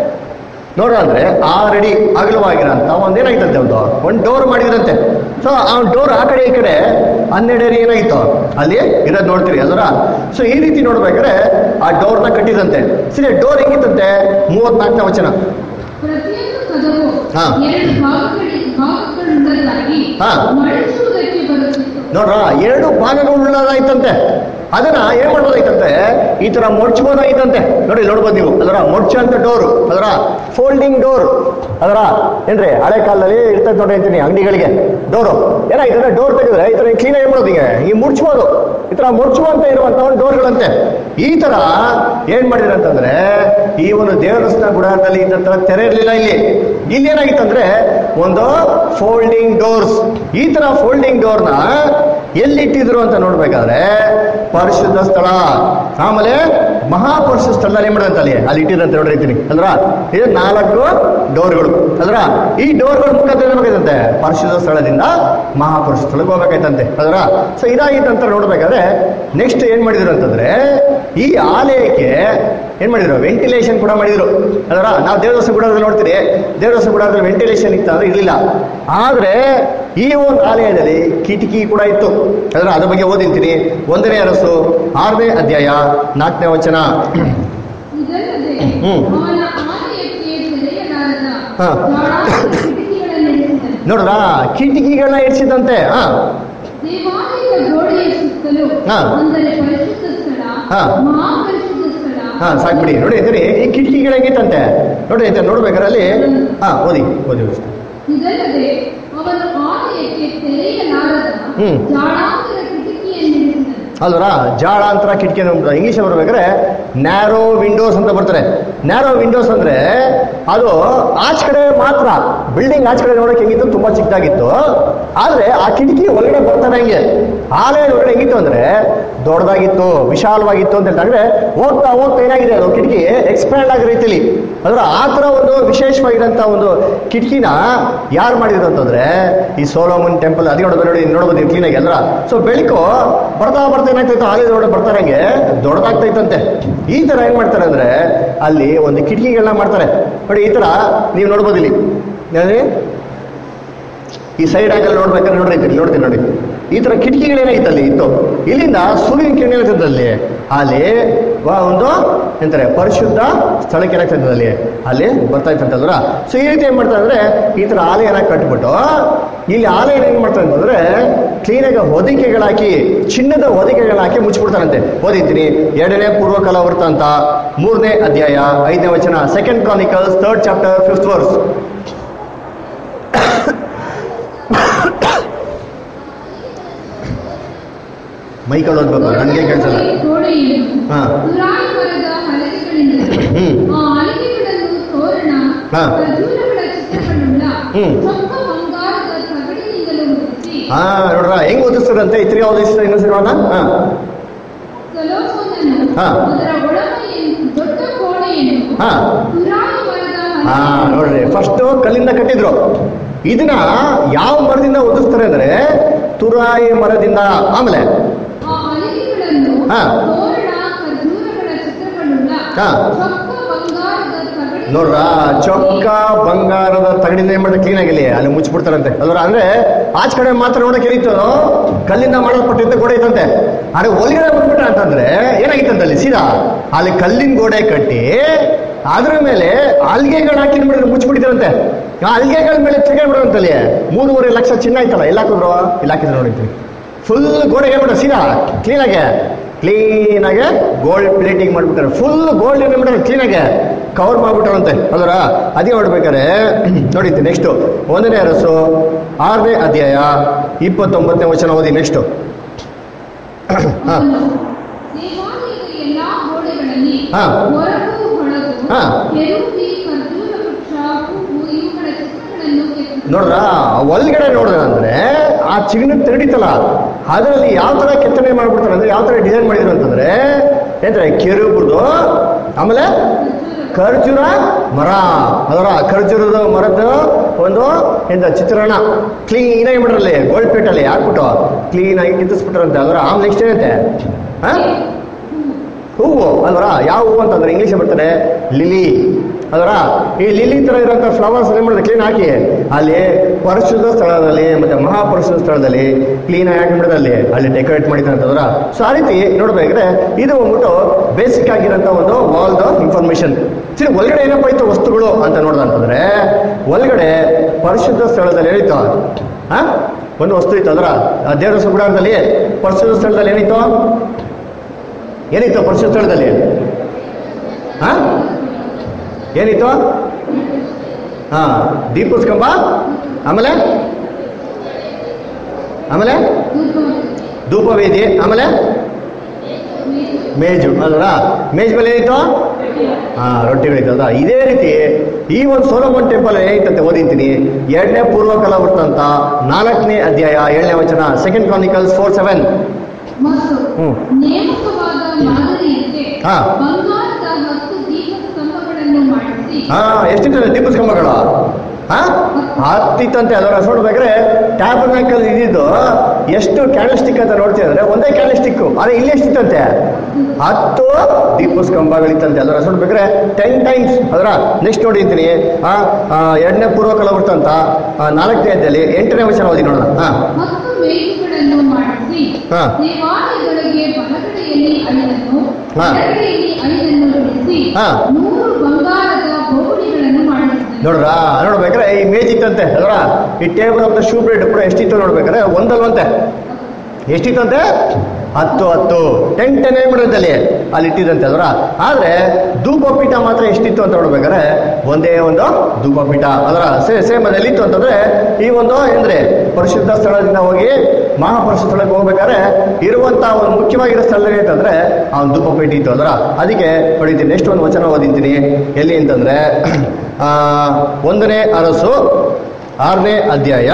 ನೋಡ್ರ ಅಂದ್ರೆ ಆರಡಿ ಅಗಲವಾಗಿರೋಂಥ ಒಂದ್ ಏನಾಯ್ತಂತೆ ಒಂದು ಒಂದು ಡೋರ್ ಮಾಡಿದ್ರಂತೆ ಸೊ ಆ ಡೋರ್ ಆ ಕಡೆ ಈ ಕಡೆ ಹನ್ನೆರಡು ಅಡಿ ಏನಾಯ್ತು ಅಲ್ಲಿ ಇರೋದು ನೋಡ್ತೀರಿ ಅದರ ಸೊ ಈ ರೀತಿ ನೋಡ್ಬೇಕಾದ್ರೆ ಆ ಡೋರ್ನ ಕಟ್ಟಿದಂತೆ ಸರಿ ಡೋರ್ ಹೆಂಗಿತ್ತಂತೆ ಮೂವತ್ನಾಲ್ಕನೇ ವಚನ ಪ್ರತಿಯೊಂದು ಕದವು ಹಾ. ಎರಡು ಭಾಗಗಳಿ ಭಾಗಗಳುಳ್ಳದಾಗಿ ಹಾ. ಮಡಿಸುವುದಕ್ಕೆ ಬರುತ್ತಿತ್ತು ನೋಡ್ರ ಎರಡು ಭಾಗಗಳುಳ್ಳದಾಯ್ತಂತೆ ಅದನ್ನ ಏನ್ ಮಾಡ್ಬೋದಾಯ್ತಂತೆ ಈ ತರ ಮೊಡ್ಚ್ಬೋದಾಯ್ತಂತೆ ನೋಡಿ ನೋಡ್ಬೋದು ನೀವು ಅದರ ಮೊಡ್ಚ ಅಂತ ಡೋರ್ ಅದರ ಫೋಲ್ಡಿಂಗ್ ಡೋರ್ ಅದರ ಏನ್ರಿ ಹಳೆ ಕಾಲದಲ್ಲಿ ಇರ್ತದೆ ನೋಡಿ ಅಂತೀನಿ ಅಂಗಡಿಗಳಿಗೆ ಡೋರು ಏನಾಯ್ತಂದ್ರೆ ಡೋರ್ ತೆಗೆದ್ರೆ ಈ ತರ ಕ್ಲೀನ್ ಆಗಿ ಮಾಡೋದು ಹಿಂಗೆ ಈ ಮುಡ್ಚ್ಬೋದು ಈ ತರ ಮುಡ್ಚುವಂತ ಇರುವಂತ ಒಂದು ಡೋರ್ಗಳಂತೆ ಈ ತರ ಏನ್ ಮಾಡಿದ್ರು ಅಂತಂದ್ರೆ ಈ ಒಂದು ದೇವರಸ್ನ ಗುಡಾರದಲ್ಲಿ ಇದ್ದಂತ ತೆರೆ ಇರಲಿಲ್ಲ ಇಲ್ಲಿ ಇಲ್ಲಿ ಏನಾಗಿತ್ತಂದ್ರೆ ಒಂದು ಫೋಲ್ಡಿಂಗ್ ಡೋರ್ಸ್ ಈ ತರ ಫೋಲ್ಡಿಂಗ್ ಡೋರ್ನ ಎಲ್ಲಿಟ್ಟಿದ್ರು ಅಂತ ನೋಡ್ಬೇಕಾದ್ರೆ ಪರಿಶುದ್ಧ ಸ್ಥಳ ಆಮೇಲೆ ಮಹಾಪರಿಶುದ್ಧ ಸ್ಥಳದಲ್ಲಿ ಏನ್ ಮಾಡಿದಂತ ಅಲ್ಲಿ ಅಲ್ಲಿ ಇಟ್ಟಿರಂತ ನೋಡಿರ್ತೀನಿ ಅಂದ್ರ ಇದು ನಾಲ್ಕು ಡೋರ್ಗಳು ಅಂದ್ರ ಈ ಡೋರ್ಗಳ ಮುಖಾಂತರ ಏನಾಗೈತಂತೆ ಪರಿಶುದ್ಧ ಸ್ಥಳದಿಂದ ಮಹಾಪರಿಶುದ್ಧ ಸ್ಥಳಕ್ಕೆ ಹೋಗ್ಬೇಕಾಯ್ತಂತೆ ಅದರ ಸೊ ಇದಾಗಿತ್ತಂತ ನೋಡ್ಬೇಕಾದ್ರೆ ನೆಕ್ಸ್ಟ್ ಏನ್ ಮಾಡಿದ್ರು ಅಂತಂದ್ರೆ ಈ ಆಲಯಕ್ಕೆ ಏನ್ ಮಾಡಿದ್ರು ವೆಂಟಿಲೇಷನ್ ಕೂಡ ಮಾಡಿದ್ರು ಅದರ ನಾವು ದೇವದಾಸ ಗುಡಾರದಲ್ಲಿ ನೋಡ್ತೀರಿ ದೇವದಾಸ ಗುಡಾರದಲ್ಲಿ ವೆಂಟಿಲೇಷನ್ ಇತ್ತು ಅಂದ್ರೆ ಇರಲಿಲ್ಲ ಆದ್ರೆ ಈ ಒಂದು ಆಲಯದಲ್ಲಿ ಕಿಟಕಿ ಕೂಡ ಇತ್ತು ಅದರ ಅದ್ರ ಬಗ್ಗೆ ಓದಿರ್ತೀನಿ ಒಂದನೇ ಅರಸು ಆರನೇ ಅಧ್ಯಾಯ ನಾಲ್ಕನೇ ವಚನ ಇದಲ್ಲದೆ ಹ್ಮ್. ಅವನ ಆಲಯಕ್ಕೆ ತೆರೆಯಲಾರದ ಹಾ. ಗಾಢಾಂತರ ಕಿಟಕಿಗಳನ್ನು ಇರಿಸಿದನು ನೋಡ್ರಾ ಕಿಟಕಿಗಳನ್ನ ಇರಿಸಿದಂತೆ ಹಾ ದೇವಾಲಯದ ಗೋಡೆಯ ಸುತ್ತಲೂ ಹಾ. ಅಂದರೆ ಪರಿಶುದ್ಧ ಸ್ಥಳ ಹಾ. ಮಹಾಪರಿಶುದ್ಧ ಸ್ಥಳ ಹಾ ಸಾಕ್ಬಿಡಿ ನೋಡಿ ಇದ್ರಿ ಈ ಕಿಟಕಿಗಳು ಹೆಂಗಿತ್ತಂತೆ ನೋಡಿ ಆಯ್ತಾ ನೋಡ್ಬೇಕಾದ್ರೆ ಅಲ್ಲಿ ಹಾ ಓದಿ ಓದಿ ಓದಿ. ಇದಲ್ಲದೆ ಅವನು ಆಲಯಕ್ಕೆ ತೆರೆಯಲಾರದ ಹ್ಮ್. ಜಾಡಾಂತರ ಕಿಟಕಿಯನ್ನು ಇರಿಸಿದನು ಅಲ್ವರ ಜಾಳಾಂತರ ಕಿಟಕಿ ಅಂತ ಇಂಗ್ಲಿಷ್ ಬರ್ಬೇಕಾದ್ರೆ ನ್ಯಾರೋ ವಿಂಡೋಸ್ ಅಂತ ಬರ್ತಾರೆ ನ್ಯಾರೋ ವಿಂಡೋಸ್ ಅಂದ್ರೆ ಅದು ಆಚ್ ಕಡೆ ಮಾತ್ರ ಬಿಲ್ಡಿಂಗ್ ಆಚ್ ಕಡೆ ನೋಡಕ್ಕೆ ಹೆಂಗಿತ್ತು ತುಂಬಾ ಚಿಕ್ಕದಾಗಿತ್ತು ಆದ್ರೆ ಆ ಕಿಟಕಿ ಒಳಗಡೆ ಬರ್ತಾನೆ ಹಂಗೆ ಆಲಯದ ಒಳಗಡೆ ಹೆಂಗಿತ್ತು ಅಂದ್ರೆ ದೊಡ್ಡದಾಗಿತ್ತು ವಿಶಾಲವಾಗಿತ್ತು ಅಂತ ಹೇಳಿದ್ರೆ ಹೋಗ್ತಾ ಹೋಗ್ತಾ ಏನಾಗಿದೆ ಅದು ಕಿಟಕಿ ಎಕ್ಸ್ಪ್ಯಾಂಡ್ ಆಗೋ ರೀತಿಲಿ ಅಂದ್ರೆ ಆ ಥರ ಒಂದು ವಿಶೇಷವಾಗಿರೋಂಥ ಒಂದು ಕಿಟಕಿನ ಯಾರು ಮಾಡಿದ್ರು ಅಂತಂದ್ರೆ ಈ ಸೋಲೋಮನ್ ಟೆಂಪಲ್ ಅದಕ್ಕೆ ನೋಡ್ಬೋದು ನೋಡಿ ನೋಡ್ಬೋದು ಕ್ಲೀನಾಗಿ ಅಲ್ರ ಸೊ ಬೆಳಕು ಬರ್ತಾ ಬರ್ತಾ ಏನಾಗ್ತೈತೆ ಆಲಯದ ಒಳಗೆ ಬರ್ತಾರಂಗೆ ದೊಡ್ಡದಾಗ್ತೈತಂತೆ ಈ ತರ ಏನ್ ಮಾಡ್ತಾರೆ ಅಂದ್ರೆ ಅಲ್ಲಿ ಒಂದು ಕಿಟಕಿಗಳನ್ನ ಮಾಡ್ತಾರೆ ನೋಡಿ ಈ ತರ ನೀವು ನೋಡ್ಬೋದು ಇಲ್ಲಿ ಏನ್ರಿ? ಈ ಸೈಡ್ ಆಗಲ್ಲಿ ನೋಡ್ಬೇಕಾದ್ರೆ ನೋಡ್ರಿ ಇಲ್ಲಿ ನೋಡ್ತೀನಿ ನೋಡಿ ಈ ತರ ಕಿಟಕಿಗಳೇನಾಗಿತ್ತು ಅಲ್ಲಿ ಇತ್ತು ಇಲ್ಲಿಂದ ಸೂರ್ಯನ ಕಿರಣ ಏನಾಗ್ತದೆ ಅಲ್ಲಿ ಅಲ್ಲಿ ವ- ಒಂದು ಎಂತಾರೆ ಪರಿಶುದ್ಧ ಸ್ಥಳಕ್ಕೆ ಏನಾಗ್ತದೆ ಅಲ್ಲಿ ಅಲ್ಲಿ ಬರ್ತಾ ಇತ್ತಂತಂದ್ರ ಸೊ ಈ ರೀತಿ ಏನ್ ಮಾಡ್ತಾರೆ ಅಂದ್ರೆ ಈ ತರ ಆಲಯನ ಕಟ್ಬಿಟ್ಟು ಇಲ್ಲಿ ಆಲಯ ಏನ್ ಮಾಡ್ತಾರೆ ಅಂತಂದ್ರೆ ಕ್ಲೀನಾಗಿ ಹೊದಿಕೆಗಳಾಕಿ ಚಿನ್ನದ ಹೊದಿಕೆಗಳಾಕಿ ಮುಚ್ಚಿಬಿಡ್ತಾರಂತೆ ಓದಿದ್ದೀನಿ ಎರಡನೇ ಪೂರ್ವಕಾಲ ವೃತ್ತ ಅಂತ ಮೂರನೇ ಅಧ್ಯಾಯ ಐದನೇ ವಚನ second Chronicles third chapter fifth verse Michael ಓದ್ಬೇಕು ನನಗೆ ಕೇಳಿಸಲ್ಲ ಗೋಡೆಯನ್ನು ಹಾ. ತುರಾಯಿ ಮರದ ಹಲಗೆಗಳಿಂದ ಹ್ಮ್. ಆ ಹಲಗೆಗಳನ್ನು ತೋರಣ ಹಾ. ಖರ್ಜೂರಗಳ ಚಿತ್ರಗಳುಳ್ಳ ಹ್ಮ್. ಚೊಕ್ಕ ಬಂಗಾರದ ತಗಡಿನಿಂದಲೂ ಮುಚ್ಚಿ ಹಾ ನೋಡ್ರ ಹೆಂಗ್ ಓದಿಸ್ತಾರಂತೆ ಇತರ ಯಾವ್ದು ಇಷ್ಟ ಇನ್ನೊಂದ್ಸರಿ ನೋಡೋಣ ಹಾ ಸೊಲೊಮೋನನು ಹಾ. ಅದರ ಒಳಮೆಯನ್ನು ದೊಡ್ಡ ಕೋಣೆಯನ್ನು ಹಾ. ತುರಾಯಿ ಮರದ ಹಾ ಹಲಗೆಗಳಿಂದ ನೋಡ್ರಿ ಫಸ್ಟ್ ಕಲ್ಲಿಂದ ಕಟ್ಟಿದ್ರು ಇದನ್ನ ಯಾವ ಮರದಿಂದ ಓದಿಸ್ತಾರೆ ಅಂದ್ರೆ ತುರಾಯಿ ಮರದಿಂದ ಆಮೇಲೆ ಆ ಹಲಗೆಗಳನ್ನು ಹಾ. ತೋರಣ ಖರ್ಜೂರಗಳ ಚಿತ್ರಗಳುಳ್ಳ ಹಾ. ಚೊಕ್ಕ ಬಂಗಾರದ ತಗಡಿ ನೋಡ್ರ ಚೊಕ್ಕ ಬಂಗಾರದ ತಗಡಿಂದ ಏನ್ ಮಾಡ್ತಾರೆ ಕ್ಲೀನ್ ಆಗಿಲ್ಲ ಅಲ್ಲಿ ಮುಚ್ಚಿಬಿಡ್ತಾರಂತೆ ಅಲ್ವರ ಅಂದ್ರೆ ಆಚ ಕಡೆ ಮಾತ್ರ ನೋಡಕ್ ಏನಿತ್ತು ಕಲ್ಲಿಂದ ಮಾಡಲ್ಪಟ್ಟಿದ್ದ ಗೋಡೆ ಇತ್ತಂತೆ ಆದ್ರೆ ಒಳಗಡೆ ಬಂದ್ಬಿಟ್ಟ ಅಂತಂದ್ರೆ ಏನಾಗಿತ್ತಂತೆ ಅಲ್ಲಿ ಸೀದಾ ಅಲ್ಲಿ ಕಲ್ಲಿನ ಗೋಡೆ ಕಟ್ಟಿ ಅದ್ರ ಮೇಲೆ ಅಲ್ಗೆಗಳು ಹಾಕಿ ಬಿಡಿದ್ರೆ ಮುಚ್ಚಿಬಿಡ್ತಾರಂತೆ ಆ ಅಲ್ಗೆಗಳ ಮೇಲೆ ತೆಗೆದ್ಬಿಡುವಂತೆ ಅಲ್ಲಿ ಮೂರುವರೆ ಲಕ್ಷ ಚಿನ್ನ ಆಯ್ತಲ್ಲ ಎಲ್ಲ ಹಾಕಿದ್ರು ಇಲ್ಲ ಹಾಕಿದ್ರು ನೋಡಿದ್ರಿ ಫುಲ್ ಗೋಡೆ ಏನ್ಬಿಡ ಸೀದಾ ಕ್ಲೀನಾಗೆ ಕ್ಲೀನಾಗೆ ಗೋಲ್ಡ್ ಪ್ಲೇಟಿಂಗ್ ಮಾಡ್ಬಿಟ್ಟಾರೆ ಫುಲ್ ಗೋಲ್ಡ್ ಏನ್ ಮಾಡ್ತಾರೆ ಕ್ಲೀನಾಗೆ ಕವರ್ ಮಾಡ್ಬಿಟ್ಟಾರಂತೆ ಅದರ ಅದೇ ನೋಡ್ಬೇಕಾರೆ ನೋಡಿದ್ದೆ ನೆಕ್ಸ್ಟ್ ಒಂದನೇ ಅರಸು ಆರನೇ ಅಧ್ಯಾಯ ಇಪ್ಪತ್ತೊಂಬತ್ತನೇ ವಚನ ಓದಿ ನೆಕ್ಸ್ಟ್ ಹಾ ಅವನು ದೇವಾಲಯದ ಎಲ್ಲಾ ಗೋಡೆಗಳಲ್ಲಿ ಹಾ. ಹೊರಗು ಹೊಳಗು ಹಾ. ಕೆರೂಬಿ ಖರ್ಜೂರ ವೃಕ್ಷ ಹೂವು ಇವುಗಳ ಚಿತ್ರಗಳನ್ನು ಕೆತ್ತಿಸಿದನು. ನೋಡ್ರ ಒಳಗಡೆ ನೋಡಿದ್ರೆ ಅಂದ್ರೆ ಆ ಚಿಗಣ ತೆರಡಿತಲ್ಲ ಅದರಲ್ಲಿ ಯಾವ ತರ ಕೆತ್ತನೆ ಮಾಡ್ಬಿಡ್ತಾರೆ ಅಂದ್ರೆ ಯಾವ ತರ ಡಿಸೈನ್ ಮಾಡಿದ್ರು ಅಂತಂದ್ರೆ ಏನಂತಾರೆ ಕೆರುಬುದು ಆಮೇಲೆ ಖರ್ಜೂರ ಮರ ಅದರ ಖರ್ಜೂರದ ಮರದ ಒಂದು ಎಂತ ಚಿತ್ರಣ ಕ್ಲೀನ್ ಆಗಿ ಮಾಡ್ರಲ್ಲಿ ಗೋಲ್ಡ್ ಪೇಟಲ್ಲಿ ಹಾಕ್ಬಿಟ್ಟು ಕ್ಲೀನ್ ಆಗಿ ಕಿತ್ತಿಸ್ಬಿಟ್ರಂತೆ ಅದರ ಆಮೇಲೆ ನೆಕ್ಸ್ಟ್ ಏನಂತೆ ಹಾ ಹೂವು ಅಲ್ವರ ಯಾವ ಹೂವು ಅಂತಂದ್ರೆ ಇಂಗ್ಲೀಷ್ ಬರ್ತಾರೆ ಲಿಲಿ ಅದರ ಈ ಲಿಲಿ ತರ ಇರುವಂತ ಫ್ಲವರ್ಸ್ ಏನ್ ಮಾಡಿದ್ರೆ ಕ್ಲೀನ್ ಹಾಕಿ ಅಲ್ಲಿ ಪರಿಶುದ್ಧ ಸ್ಥಳದಲ್ಲಿ ಮತ್ತೆ ಮಹಾಪರಿಶುದ್ಧ ಸ್ಥಳದಲ್ಲಿ ಕ್ಲೀನ್ ಆಗಿ ಹಾಕಿಬಿಡೋದು ಅಲ್ಲಿ ಅಲ್ಲಿ ಡೆಕೋರೇಟ್ ಮಾಡಿದ್ದಾರೆ ಅಂತಂದ್ರ ಸೊ ಆ ರೀತಿ ನೋಡ್ಬೇಕ್ರೆ ಇದು ಬಂದ್ಬಿಟ್ಟು ಬೇಸಿಕ್ ಆಗಿರೋಂಥ ಒಂದು ವಾಲ್ದ ಇನ್ಫಾರ್ಮೇಶನ್ ಸರಿ ಒಳಗಡೆ ಏನಪ್ಪ ಇತ್ತು ವಸ್ತುಗಳು ಅಂತ ನೋಡ್ದಂತಂದ್ರೆ ಒಳಗಡೆ ಪರಿಶುದ್ಧ ಸ್ಥಳದಲ್ಲಿ ಏನಿತ್ತು ಆ ಒಂದು ವಸ್ತು ಇತ್ತು ಅದರ ಆ ದೇವರ ಸುಗುಡಾರದಲ್ಲಿ ಪರಿಶುದ್ಧ ಸ್ಥಳದಲ್ಲಿ ಏನಿತ್ತು ಏನಿತ್ತು ಪರಿಶುದ್ಧ ಸ್ಥಳದಲ್ಲಿ ಹಾ ಏನಿತ್ತು ಹಾ ದೀಪಸ್ಕಂಬ ಆಮೇಲೆ ಆಮೇಲೆ ಧೂಪವೇದಿ ಆಮೇಲೆ ಮೇಜು ಅಲ್ವರ ಮೇಜ್ ಮೇಲೆ ಏನಿತ್ತು ಹಾ ರೊಟ್ಟಿಗಳಿತ್ತಲ್ಲ ಇದೇ ರೀತಿ ಈ ಒಂದು ಸೋಲಮನ್ ಟೆಂಪಲ್ ಏನೈತಂತೆ ಓದಿಂತೀನಿ ಎರಡನೇ ಪೂರ್ವಕಾಲ ವೃತ್ತಾಂತ ನಾಲ್ಕನೇ ಅಧ್ಯಾಯ ಏಳನೇ ವಚನ ಸೆಕೆಂಡ್ ಕ್ರಾನಿಕಲ್ಸ್ ಫೋರ್ ಸೆವೆನ್ ಮತ್ತು ಹ್ಮ್. ನೇಮಕವಾದ ಮಾದರಿಯಂತೆ ಹಾ. ಬಂಗಾರದ ಹತ್ತು ದೀಪ ಸ್ತಂಭಗಳನ್ನು ಮಾಡಿಸಿ ಹಾ ಎಷ್ಟಿತ್ತು ದೀಪಸ್ಕಂಬಗಳು ಹಾ ಹತ್ತಿತ್ತಂತೆ ಅದರ ನೋಡ್ಬೇಕಾದ್ರೆ ಟ್ಯಾಬರ್ನಾಕಲ್ ಇದ್ದಿದ್ದು ಎಷ್ಟು ಕ್ಯಾಂಡಲ್ಸ್ಟಿಕ್ ಅಂತ ನೋಡ್ತೀವಿ ಅಂದ್ರೆ ಒಂದೇ ಕ್ಯಾಂಡಲ್ಸ್ಟಿಕ್ ಆದ್ರೆ ಇಲ್ಲಿ ಎಷ್ಟಿತ್ತಂತೆ ಹತ್ತು ದೀಪಸ್ಕಂಬಗಳಿತ್ತಂತೆ ಅದರ ನೋಡ್ಬೇಕಾದ್ರೆ ಟೆನ್ ಟೈಮ್ಸ್ ಅದರ ನೆಕ್ಸ್ಟ್ ನೋಡಿದ್ದೀನಿ ಆ ಆ, ಎರಡನೇ ಪೂರ್ವಕಾಲ ವೃತ್ತಾಂತ ಆ, ನಾಲ್ಕನೇ ಅಧ್ಯಾಯದಲ್ಲಿ ಎಂಟನೇ ವಚನ ಓದಿ ನೋಡೋಣ ಹಾ ಹತ್ತು ಮೇಜುಗಳನ್ನು ಮಾಡಿಸಿ ಹಾ. ದೇವಾಲಯದೊಳಗೆ ಬಲಗಡೆಯಲ್ಲಿ ಐದನ್ನು ಹಾ. ಎಡಗಡೆಯಲ್ಲಿ ಐದನ್ನು ಇಳಿಸಿ ಹಾ. ನೂರು ಬಂಗಾರದ ಬೋಗುಣಿಗಳನ್ನು ಮಾಡಿಸಿದನು ನೋಡ್ರ ನೋಡ್ಬೇಕಾದ್ರೆ ಈ ಮೇಜ್ ಇತ್ತಂತೆ ಅದರ ಈ ಟೇಬಲ್ ಅಂತ ಶೂ ಬ್ರೆಡ್ ಕೂಡ ಎಷ್ಟಿತ್ತು ನೋಡ್ಬೇಕಾದ್ರೆ ಒಂದಲ್ವಂತೆ ಎಷ್ಟಿತ್ತಂತೆ ಹತ್ತು ಹತ್ತು ಟೆನ್ ಟೆನ್ ಏನ್ ಮಾಡಿದಲ್ಲಿ ಅಲ್ಲಿ ಇಟ್ಟಿದಂತೆ ಅದರ ಆದ್ರೆ ಧೂಪಪೀಠ ಮಾತ್ರ ಎಷ್ಟಿತ್ತು ಅಂತ ನೋಡ್ಬೇಕಾದ್ರೆ ಒಂದೇ ಒಂದು ಧೂಪಪೀಠ ಅದರ ಸೇ ಸೇಮ್ ಅದು ಎಲ್ಲಿತ್ತು ಅಂತಂದ್ರೆ ಈ ಒಂದು ಅಂದ್ರೆ ಪರಿಶುದ್ಧ ಸ್ಥಳದಿಂದ ಹೋಗಿ ಮಹಾಪರಿಶುದ್ಧ ಸ್ಥಳಕ್ಕೆ ಹೋಗ್ಬೇಕಾದ್ರೆ ಇರುವಂತ ಒಂದು ಮುಖ್ಯವಾಗಿರೋ ಸ್ಥಳದಲ್ಲಿ ಅಂತಂದ್ರೆ ಆ ಒಂದು ಧೂಪಪೀಠ ಇತ್ತು ಅದರ ಅದಕ್ಕೆ ಹೊಡಿತೀನಿ ನೆಕ್ಸ್ಟ್ ಒಂದು ವಚನ ಓದಿದ್ದೀನಿ ಎಲ್ಲಿ ಅಂತಂದ್ರೆ ಆ, ಒಂದನೇ ಅರಸು ಆರನೇ ಅಧ್ಯಾಯ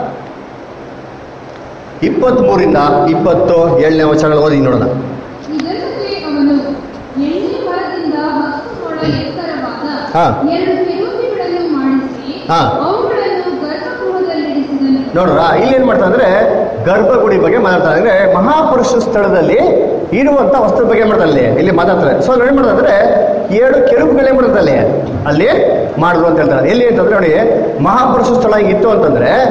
ಇಪ್ಪತ್ಮೂರಿಂದ ಇಪ್ಪತ್ತು ಏಳನೇ ವಚನಗಳು ಓದಿ ನೋಡೋಣ ಇದಲ್ಲದೆ ಅವನು ಎಣ್ಣೆ ಮರದಿಂದ ಹತ್ತು ಮೊಳ ಎತ್ತರವಾದ ಹಾ. ಎರಡು ಕೆರೂಬಿಗಳನ್ನು ಮಾಡಿಸಿ ಹಾ. ಅವುಗಳನ್ನು ಗರ್ಭಗೃಹದಲ್ಲಿರಿಸಿದನು ನೋಡ್ರ ಇಲ್ಲಿ ಏನ್ ಮಾಡ್ತಾ ಅಂದ್ರೆ ಗರ್ಭಗುಡಿ ಬಗ್ಗೆ ಮಾತಾಡ್ತಾರೆ ಅಂದ್ರೆ ಮಹಾಪುರುಷ ಸ್ಥಳದಲ್ಲಿ ಇರುವಂತ ವಸ್ತು ಬಗ್ಗೆ ಮಾಡ್ತಾರೆ ಅಲ್ಲಿ ಇಲ್ಲಿ ಮಾತಾಡ್ತಾರೆ ಸೊ ಏನ್ ಮಾಡ್ತಾರೆ ಅಂದ್ರೆ ಎರಡು ಕೆರುಬುಗಳು ಏನ್ ಮಾಡ್ತಾರೆ ಅಲ್ಲಿ ಅಲ್ಲಿ ಮಾಡಿದ್ರು ಅಂತ ಹೇಳ್ತಾರೆ ಎಲ್ಲಿ ಅಂತಂದ್ರೆ ನೋಡಿ ಮಹಾಪುರುಷ ಸ್ಥಳ ಇತ್ತು ಅಂತಂದ್ರೆ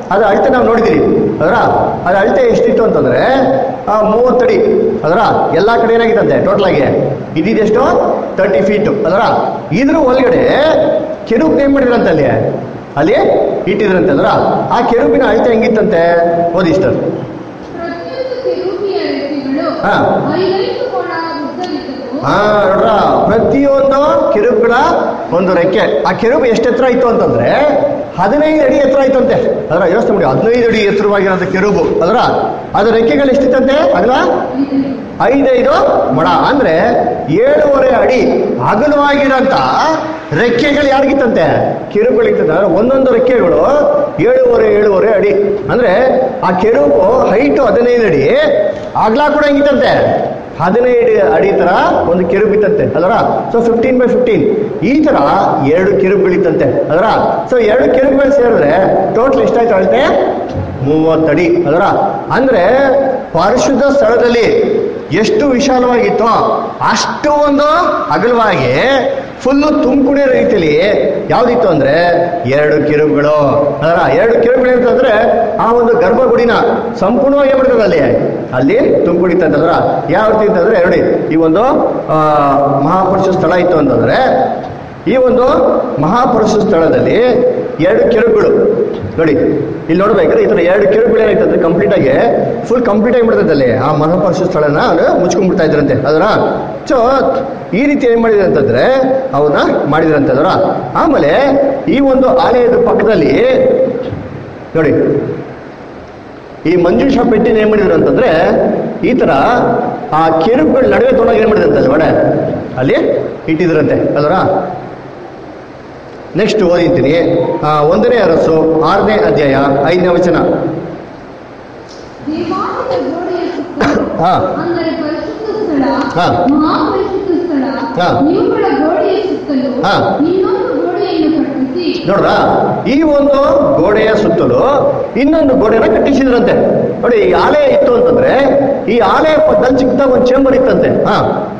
ಅದು ಅಳತೆ ನಾವು ನೋಡಿದ್ದೀರಿ ಅದರ ಅದು ಅಳತೆ ಎಷ್ಟಿತ್ತು ಅಂತಂದ್ರೆ ಆ, ಮೂವತ್ತಡಿ ಅದರ ಎಲ್ಲ ಕಡೆ ಏನಾಗಿತ್ತಂತೆ ಟೋಟಲ್ ಆಗಿ ಇದಿದೆಷ್ಟು ತರ್ಟಿ ಫೀಟ್ ಅದರ ಇದ್ರ ಒಳಗಡೆ ಕೆರುಬ್ ಏನ್ ಮಾಡಿದ್ರಂತೆ ಅಲ್ಲಿ ಅಲ್ಲಿ ಇಟ್ಟಿದ್ರಂತೆ ಅದರ ಆ ಕೆರುಬಿನ ಅಳತೆ ಹೆಂಗಿತ್ತಂತೆ ಓದಿ ಇಷ್ಟ ಪ್ರತಿಯೊಂದು ಕೆರೂಬಿಯ ರೆಕ್ಕೆಗಳು ಹಾ. ಐದೈದು ಕೊಡ ಉದ್ದವಿದ್ದವು ಹಾ ನೋಡ್ರ ಪ್ರತಿಯೊಂದು ಕೆರುಬ್ಗಳ ಒಂದು ರೆಕ್ಕೆ ಆ ಕೆರುಬು ಎಷ್ಟು ಎತ್ತರ ಇತ್ತು ಅಂತಂದ್ರೆ ಹದಿನೈದು ಅಡಿ ಎತ್ತರ ಇತ್ತಂತೆ ಅದರ ಯೋಚನೆ ಮಾಡಿ ಹದಿನೈದು ಅಡಿ ಎತ್ತರವಾಗಿರೋಂಥ ಕೆರುಬು ಅದರ ಅದು ರೆಕ್ಕೆಗಳು ಎಷ್ಟಿತ್ತಂತೆ ಅಗಲ ಐದೈದು ಮೊಳ ಅಂದ್ರೆ ಏಳುವರೆ ಅಡಿ ಅಗಲವಾಗಿರೋಂಥ ರೆಕ್ಕೆಗಳು ಯಾರಿಗಿತ್ತಂತೆ ಕಿರುಗಳಿತ್ತಂತೆ ಅಂದ್ರೆ ಒಂದೊಂದು ರೆಕ್ಕೆಗಳು ಏಳುವರೆ ಏಳುವರೆ ಅಡಿ ಅಂದ್ರೆ ಆ ಕೆರುಬು ಹೈಟು ಹದಿನೈದು ಅಡಿ ಅಗಲ ಕೂಡ ಹೆಂಗಿತ್ತಂತೆ ಹದಿನೈದು ಅಡಿ ತರ ಒಂದು ಕೆರುಬ್ ಇತ್ತಂತೆ ಅದರ ಸೊ ಫಿಫ್ಟೀನ್ ಬೈ ಫಿಫ್ಟೀನ್ ಈ ತರ ಎರಡು ಕೆರುಬ್ಗಳಿತ್ತಂತೆ ಅದರ ಸೊ ಎರಡು ಕೆರುಬ್ಗಳು ಸೇರಿದ್ರೆ ಟೋಟಲ್ ಎಷ್ಟಾಯ್ತು ಅಳತೆ ಮೂವತ್ತಡಿ ಅದರ ಅಂದ್ರೆ ಪರಿಶುದ್ಧ ಸ್ಥಳದಲ್ಲಿ ಎಷ್ಟು ವಿಶಾಲವಾಗಿತ್ತೋ ಅಷ್ಟು ಒಂದು ಅಗಲವಾಗಿ ಫುಲ್ಲು ತುಂಬಿಕುಡಿಯೋ ರೀತಿಯಲ್ಲಿ ಯಾವ್ದಿತ್ತು ಅಂದ್ರೆ ಎರಡು ಕಿರುಬುಗಳು ಅದರ ಎರಡು ಕಿರುಬುಗಳು ಅಂತಂದ್ರೆ ಆ ಒಂದು ಗರ್ಭಗುಡಿನ ಸಂಪೂರ್ಣವಾಗಿ ಏನ್ ಮಾಡ್ತದೆ ಅಲ್ಲಿ ಅಲ್ಲಿ ತುಂಬಿಡಿತಂದ್ರ ಯಾವ ರೀತಿ ಅಂತಂದ್ರೆ ನೋಡಿ ಈ ಒಂದು ಆ, ಮಹಾಪುರುಷ ಸ್ಥಳ ಇತ್ತು ಅಂತಂದ್ರೆ ಈ ಒಂದು ಮಹಾಪುರುಷ ಸ್ಥಳದಲ್ಲಿ ಎರಡು ಕೆರುಗಳು ನೋಡಿ ಇಲ್ಲಿ ನೋಡ್ಬೇಕಾದ್ರೆ ಈ ತರ ಎರಡು ಕೆರುಗಳು ಏನಾಯ್ತಂದ್ರೆ ಕಂಪ್ಲೀಟ್ ಆಗಿ ಫುಲ್ ಕಂಪ್ಲೀಟ್ ಆಗಿ ಬಿಡ್ತದೆ ಅಲ್ಲಿ ಆ ಮಹಾಪುರುಷ ಸ್ಥಳನ ಅವ್ರು ಮುಚ್ಕೊಂಡ್ಬಿಡ್ತಾ ಇದ್ರಂತೆ ಅದರ ಸೊ ಈ ರೀತಿ ಏನ್ ಮಾಡಿದ್ರು ಅಂತಂದ್ರೆ ಅವನ್ನ ಮಾಡಿದ್ರಂತೆ ಅದರ ಆಮೇಲೆ ಈ ಒಂದು ಆಲಯದ ಪಕ್ಕದಲ್ಲಿ ನೋಡಿ ಈ ಮಂಜುಷಾ ಪೆಟ್ಟಿನ ಏನ್ ಮಾಡಿದ್ರು ಅಂತಂದ್ರೆ ಈ ತರ ಆ ಕೆರುಗಳ ನಡುವೆ ತೊಗೊಂಡಾಗ ಏನ್ ಮಾಡಿದ್ರಂತೆ ಅಲ್ಲಿ ಒಡೆ ಅಲ್ಲಿ ಇಟ್ಟಿದ್ರಂತೆ ಅಲ್ವರ ನೆಕ್ಸ್ಟ್ ಓದಿದ್ದೀನಿ ಆ, ಒಂದನೇ ಅರಸು ಆರನೇ ಅಧ್ಯಾಯ ಐದನೇ ವಚನ ದೇವಾಲಯದ ಗೋಡೆಯ ಸುತ್ತಲೂ ಹಾ. ಅಂದರೆ ಪರಿಶುದ್ಧ ಸ್ಥಳ ಹಾ. ಮಹಾಪರಿಶುದ್ಧ ಸ್ಥಳ ಹಾ. ಇವುಗಳ ಗೋಡೆಯ ಸುತ್ತಲೂ ಹಾ. ಇನ್ನೊಂದು ಗೋಡೆಯನ್ನು ಕಟ್ಟಿಸಿ ನೋಡ್ರ ಈ ಒಂದು ಗೋಡೆಯ ಸುತ್ತಲೂ ಇನ್ನೊಂದು ಗೋಡೆನ ಕಟ್ಟಿಸಿದ್ರಂತೆ ನೋಡಿ ಈ ಆಲಯ ಇತ್ತು ಅಂತಂದ್ರೆ ಈ ಆಲಯ ಪಕ್ಕದಲ್ಲಿ ಚಿಕ್ಕದಾಗ ಒಂದು ಚೇಂಬರ್ ಇತ್ತಂತೆ ಹಾ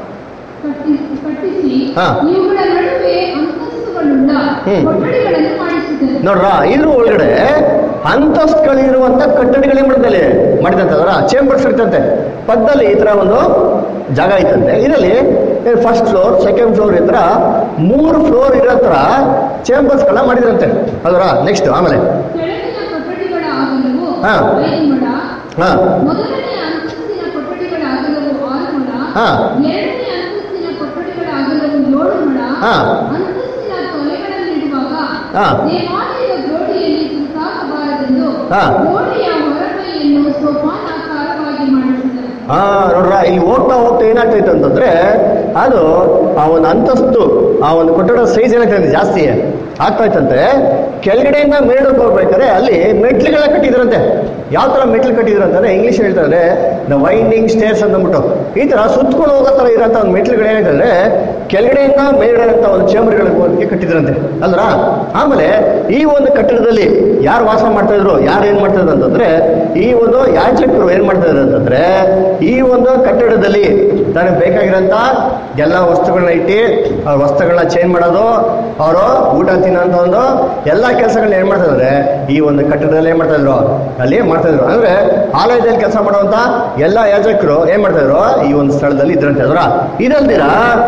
ಕಟ್ಟಿ- ಕಟ್ಟಿಸಿ ಹಾ. ಇವುಗಳ ನಡುವೆ ಅಂತಸ್ತುಗಳುಳ್ಳ ಹ್ಮ್. ಕೊಠಡಿಗಳನ್ನು ಮಾಡಿಸಿದರು ನೋಡ್ರ ಇದ್ರ ಒಳಗಡೆ ಅಂತಸ್ತುಗಳಿರುವಂತ ಕಟ್ಟಡಗಳೇ ಮಾಡಿದಲ್ಲಿ ಮಾಡಿದಂತಂದ್ರ ಚೇಂಬರ್ಸ್ ಇರ್ತಂತೆ ಪಕ್ಕದಲ್ಲಿ ಈ ತರ ಒಂದು ಜಾಗ ಇತ್ತಂತೆ ಇದರಲ್ಲಿ ಫಸ್ಟ್ ಫ್ಲೋರ್ ಸೆಕೆಂಡ್ ಫ್ಲೋರ್ ಇದ್ರ ಮೂರು ಫ್ಲೋರ್ ಇರೋ ತರ ಚೇಂಬರ್ಸ್ಗಳನ್ನ ಮಾಡಿದ್ರಂತೆ ಅದರ ನೆಕ್ಸ್ಟ್ ಆಮೇಲೆ ಕೆಳಗಿನ ಕೊಠಡಿಗಳ ಅಗಲವು ಹಾ. ಐದು ಮೊಳ ಹಾ ಮೊದಲನೆಯ ಅಂತಸ್ತಿನ ಕೊಠಡಿಗಳ ಅಗಲವು ಆರು ಮೊಳ ಹಾ. ಎರಡನೇ ಅಂತಸ್ತಿನ ಕೊಠಡಿಗಳ ಅಗಲವು ಏಳು ಮೊಳ ಹಾ. ಅಂತಸ್ತಿನ ತೊಲೆಗಳನ್ನಿಡುವಾಗ ಹಾ. ದೇವಾಲಯದ ಗೋಡೆಯಲ್ಲಿ ತುತ್ತಾಗಬಾರದೆಂದು ಹಾ. ಗೋಡೆಯ ಹೊರಮೈಯನ್ನು ಸೋಪಾನಾಕಾರವಾಗಿ ಮಾಡಿಸಿದರು ಹಾ ನೋಡ್ರ ಇಲ್ಲಿ ಹೋಗ್ತಾ ಹೋಗ್ತಾ ಏನಾಗ್ತೈತೆ ಅಂತಂದ್ರೆ ಅದು ಆ ಒಂದು ಅಂತಸ್ತು ಆ ಒಂದು ಕಟ್ಟಡ ಸೈಜ್ ಏನಾಗ್ತದೆ ಜಾಸ್ತಿ ಆಗ್ತಾ ಇತ್ತಂತೆ ಕೆಳಗಡೆಯಿಂದ ಮೇಡಕ್ಕೆ ಹೋಗ್ಬೇಕಾದ್ರೆ ಅಲ್ಲಿ ಮೆಟ್ಲುಗಳ ಕಟ್ಟಿದ್ರಂತೆ ಯಾವ ತರ ಮೆಟ್ಲು ಕಟ್ಟಿದ್ರು ಅಂತಂದ್ರೆ ಇಂಗ್ಲಿಷ್ ಹೇಳ್ತಾರೆ ದ ವೈಂಡಿಂಗ್ ಸ್ಟೇರ್ಸ್ ಅಂದ್ಬಿಟ್ಟು ಈ ತರ ಸುತ್ಕೊಂಡು ಹೋಗೋ ತರ ಇರೋಂಥ ಒಂದು ಮೆಟ್ಲುಗಳು ಏನಾಯ್ತಂದ್ರೆ ಕೆಳಗಡೆಯಿಂದ ಮೇಲ್ಗಡೆ ಅಂತ ಒಂದು ಚೇಂಬರ್ಗಳಿಗೆ ಕಟ್ಟಿದ್ರಂತೆ ಅಲ್ರ ಆಮೇಲೆ ಈ ಒಂದು ಕಟ್ಟಡದಲ್ಲಿ ಯಾರು ವಾಸ ಮಾಡ್ತಾ ಇದ್ರು ಯಾರು ಏನ್ ಮಾಡ್ತಾ ಇದ್ರು ಅಂತಂದ್ರೆ ಈ ಒಂದು ಯಾಚಕರು ಏನ್ ಮಾಡ್ತಾ ಇದ್ರು ಅಂತಂದ್ರೆ ಈ ಒಂದು ಕಟ್ಟಡದಲ್ಲಿ ತನಗೆ ಬೇಕಾಗಿರೋಂಥ ಎಲ್ಲ ವಸ್ತುಗಳನ್ನ ಇಟ್ಟು ಅವ್ರ ವಸ್ತುಗಳನ್ನ ಚೇಂಜ್ ಮಾಡೋದು ಅವರು ಊಟ ತಿನ್ನೋಂಥ ಒಂದು ಎಲ್ಲ ಕೆಲಸಗಳನ್ನ ಏನ್ ಮಾಡ್ತಾ ಇದ್ದಾರೆ ಈ ಒಂದು ಕಟ್ಟಡದಲ್ಲಿ ಏನ್ ಮಾಡ್ತಾ ಇದ್ರು ಅಲ್ಲಿ ಮಾಡ್ತಾ ಇದ್ರು ಅಂದ್ರೆ ಆಲಯದಲ್ಲಿ ಕೆಲಸ ಮಾಡುವಂತ ಎಲ್ಲ ಯಾಜಕರು ಏನ್ ಮಾಡ್ತಾ ಇದ್ರು ಈ ಒಂದು ಸ್ಥಳದಲ್ಲಿ ಇದ್ರಂತೆ ಅದ್ರ ಇದಲ್ದಿರ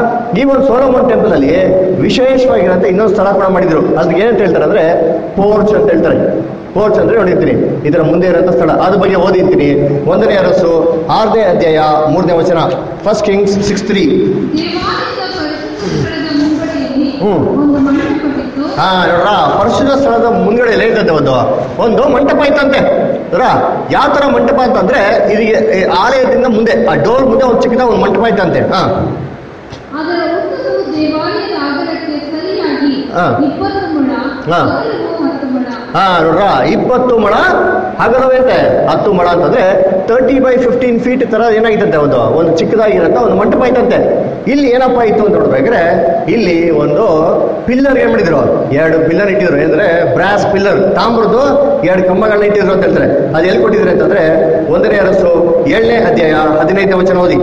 ಈ ಒಂದು ಸೋಲೋಮನ್ ಟೆಂಪಲ್ ಅಲ್ಲಿ ವಿಶೇಷವಾಗಿರೋಂಥ ಇನ್ನೊಂದು ಸ್ಥಳ ಕೂಡ ಮಾಡಿದ್ರು ಅದಕ್ಕೆ ಏನಂತ ಹೇಳ್ತಾರೆ ಅಂದ್ರೆ ಪೋರ್ಚ್ ಅಂತ ಹೇಳ್ತಾರೆ ಪೋರ್ಚ್ ಅಂದ್ರೆ ನೋಡಿರ್ತೀನಿ ಇದರ ಮುಂದೆ ಇರೋಂಥ ಸ್ಥಳ ಅದ್ರ ಬಗ್ಗೆ ಓದಿರ್ತೀನಿ ಒಂದನೇ ಅರಸು ಆರನೇ ಅಧ್ಯಾಯ ಮೂರನೇ ವಚನ ಫಸ್ಟ್ ಕಿಂಗ್ಸ್ ಸಿಕ್ಸ್ ತ್ರೀ ದೇವಾಲಯದ ಪರಿಶುದ್ಧ ಸ್ಥಳದ ಮುಂಗಡೆಯಲ್ಲಿ ಹ್ಮ್. ಒಂದು ಮಂಟಪವಿತ್ತು ಹಾ ನೋಡ್ರ ಪರಿಶುದ್ಧ ಸ್ಥಳದ ಮುಂದ್ಗಡೆ ಎಲ್ಲ ಇರ್ತದೆ ಒಂದು ಒಂದು ಮಂಟಪ ಇತ್ತಂತೆ ನೋಡ್ರ ಯಾವ ತರ ಮಂಟಪ ಅಂತಂದ್ರೆ ಇದಕ್ಕೆ ಈ ಆಲಯದಿಂದ ಮುಂದೆ ಆ ಡೋರ್ ಮುಂದೆ ಒಂದು ಚಿಕ್ಕದ ಒಂದು ಮಂಟಪ ಇತ್ತಂತೆ ಹಾ ಅದರ ಉದ್ದವು ದೇವಾಲಯದ ಅಗಲಕ್ಕೆ ಸರಿಯಾಗಿ ಹಾ. ಇಪ್ಪತ್ತು ಮೊಳ ಹಾ. ಅಗಲವು ಹತ್ತು ಮೊಳ ಹಾ ನೋಡ್ರ ಇಪ್ಪತ್ತು ಮೊಳ ಅಗಲವೈತೆ ಹತ್ತು ಮೊಳ ಅಂತಂದ್ರೆ ತರ್ಟಿ ಬೈ ಫಿಫ್ಟೀನ್ ಫೀಟ್ ತರ ಏನಾಗಿತ್ತಂತೆ ಒಂದು ಒಂದು ಚಿಕ್ಕದಾಗಿರಂತ ಒಂದು ಮಂಟಪ ಇತ್ತಂತೆ ಇಲ್ಲಿ ಏನಪ್ಪಾ ಇತ್ತು ಅಂತ ನೋಡ್ಬೇಕಾದ್ರೆ ಇಲ್ಲಿ ಒಂದು ಪಿಲ್ಲರ್ ಏನ್ ಮಾಡಿದ್ರು ಎರಡು ಪಿಲ್ಲರ್ ಇಟ್ಟಿದ್ರು ಅಂದ್ರೆ ಬ್ರಾಸ್ ಪಿಲ್ಲರ್ ತಾಮ್ರದ್ದು ಎರಡು ಕಂಬಗಳನ್ನ ಇಟ್ಟಿದ್ರು ಅಂತ ಹೇಳ್ತಾರೆ ಅದು ಎಲ್ಲಿ ಕೊಟ್ಟಿದ್ರು ಅಂತಂದ್ರೆ ಒಂದನೇ ಅರಸು ಏಳನೇ ಅಧ್ಯಾಯ ಹದಿನೈದನೇ ವಚನ ಓದಿ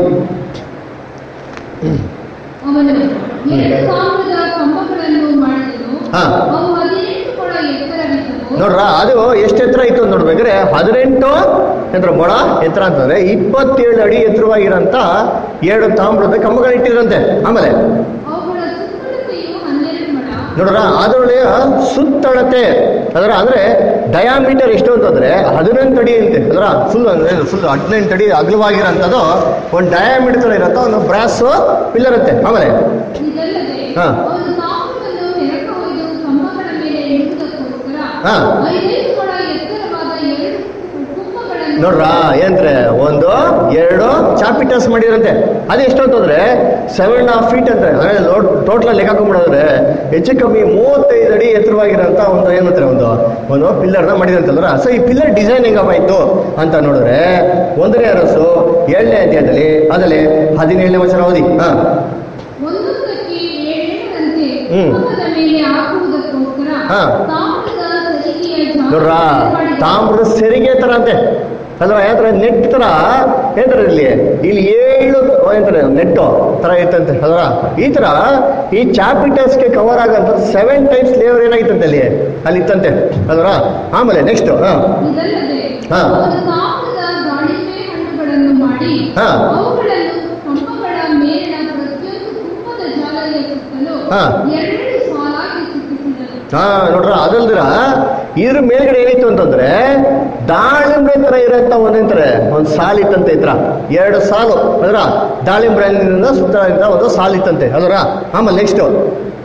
ಅವನು ಎರಡು ಸಾವಿರದ ಕಂಬಗಳನ್ನು ಮಾಡಿದನು ಹಾ. ಅವು ಹದಿನೆಂಟು ಕೊಳ ಎತ್ತರವಿದ್ದವು ನೋಡ್ರ ಅದು ಎಷ್ಟು ಎತ್ತರ ಇತ್ತು ಅಂತ ನೋಡ್ಬೇಕಾದ್ರೆ ಹದಿನೆಂಟು ಎಂದ್ರ ಮೊಳ ಎತ್ತರ ಅಂತಂದ್ರೆ ಇಪ್ಪತ್ತೇಳು ಅಡಿ ಎತ್ತರವಾಗಿರೋಂಥ ಎರಡು ತಾಮ್ರದ ಕಂಬಗಳು ಇಟ್ಟಿದ್ರಂತೆ ಆಮೇಲೆ ಅವುಗಳ ಸುತ್ತಳತೆಯು ಹನ್ನೆರಡು ಮೊಳ ನೋಡ್ರ ಅದರೊಳಗೆ ಸುತ್ತಳತೆ ಅದರ ಅಂದ್ರೆ ಡಯಾಮೀಟರ್ ಎಷ್ಟು ಅಂತಂದ್ರೆ ಹದಿನೆಂಟು ಅಡಿ ಅಂತೆ ಅದರ ಫುಲ್ ಅಂದ್ರೆ ಫುಲ್ ಹದಿನೆಂಟು ಅಡಿ ಅಗಲವಾಗಿರೋಂಥದ್ದು ಒಂದು ಡಯಾಮೀಟರ್ ಇರೋಂಥ ಒಂದು ಬ್ರಾಸ್ ಪಿಲ್ಲರ್ ಅಂತೆ ಆಮೇಲೆ ಇದಲ್ಲದೆ ಹಾ. ಅವರು ತಾಮ್ರವನ್ನು ಎರಕ ಒಯ್ದು ಕಂಬಗಳ ಮೇಲೆ ಇಡುವುದಕ್ಕೋಸ್ಕರ ಹಾ. ಐದೈದು ಮೊಳ ಎತ್ತರವಾದ ಎರಡು ಕುಂಭಗಳನ್ನು ನೋಡ್ರ ಏನ್ರೆ ಒಂದು ಎರಡು ಚಾಪಿಟರ್ಸ್ ಮಾಡಿರಂತೆ ಅದು ಎಷ್ಟು ಅಂತಂದ್ರೆ ಸೆವೆನ್ ಹಾಫ್ ಫೀಟ್ ಅಂತ ಅಂದ್ರೆ ಟೋಟಲ್ ಲೆಕ್ಕ ಹಾಕೊಂಡ್ಬಿಡೋದ್ರೆ ಹೆಚ್ಚು ಕಮ್ಮಿ ಮೂವತ್ತೈದು ಅಡಿ ಎತ್ತರವಾಗಿರೋಂಥ ಒಂದು ಏನಂತಾರೆ ಒಂದು ಒಂದು ಪಿಲ್ಲರ್ನ ಮಾಡಿದಂತಂದ್ರ ಸೊ ಈ ಪಿಲ್ಲರ್ ಡಿಸೈನ್ ಹೆಂಗಪ್ಪಾಯ್ತು ಅಂತ ನೋಡಿದ್ರೆ ಒಂದನೇ ಅರಸು ಏಳನೇ ಅಧ್ಯಾಯದಲ್ಲಿ ಅದರಲ್ಲಿ ಹದಿನೇಳನೇ ವಚನ ಓದಿ ಹಾ ಒಂದೊಂದಕ್ಕೆ ಏಳೇಳರಂತೆ ಹ್ಮ್. ಕುಂಭದ ಮೇಲೆ ಹಾಕುವುದಕ್ಕೋಸ್ಕರ ಹಾ. ತಾಮ್ರದ ಸಲಿಗೆಯ ಜಾಲ ನೋಡ್ರ ಮಾಡಿದ- ತಾಮ್ರದ ಸೆರಿಗೆ ತರ ಅಂತೆ ಅಲ್ವಾ ಏನಂತಾರೆ ನೆಟ್ ತರ ಏನಂತಾರೆ ಇಲ್ಲಿ ಇಲ್ಲಿ ಏಳು ಏನಂತಾರೆ ನೆಟ್ಟು ತರ ಇತ್ತಂತೆ ಅದರ ಈ ತರ ಈ ಚಾಪಿಟರ್ಸ್ಗೆ ಕವರ್ ಆಗಂತ ಸೆವೆನ್ ಟೈಮ್ಸ್ ಲೇವರ್ ಏನಾಗಿತ್ತಂತೆ ಅಲ್ಲಿ ಅಲ್ಲಿ ಇತ್ತಂತೆ ಅದರ ಆಮೇಲೆ ನೆಕ್ಸ್ಟ್ ಹಾ ಇದಲ್ಲದೆ ಹಾ. ಅವರು ತಾಮ್ರದ ದಾಳಿಂಬೆ ಹಣ್ಣುಗಳನ್ನು ಮಾಡಿ ಹಾ. ಅವುಗಳನ್ನು ಕಂಬಗಳ ಮೇಲಿನ ಪ್ರತಿಯೊಂದು ಕುಂಭದ ಜಾಲರಿಯ ಸುತ್ತಲೂ ಹಾ. ಎರಡೆರಡು ಸಾಲಾಗಿ ಸುತ್ತಿಸಿದರು ಹಾ ನೋಡ್ರ ಅದಲ್ದಿರ ಇದ್ರ ಮೇಲ್ಗಡೆ ಏನಿತ್ತು ಅಂತಂದ್ರೆ ದಾಳಿಂಬೆ ತರ ಇರೋಂಥ ಒಂದಂತಾರೆ ಒಂದು ಸಾಲ್ ಇತ್ತಂತೆ ಇದ್ರ ಎರಡು ಸಾಲು ಅದರ ದಾಳಿಂಬೆ ಹಣ್ಣಿನಿಂದ ಸುತ್ತ ಇದ್ದ ಒಂದು ಸಾಲ್ ಇತ್ತಂತೆ ಅದರ ಆಮೇಲೆ ನೆಕ್ಸ್ಟ್ ಕ-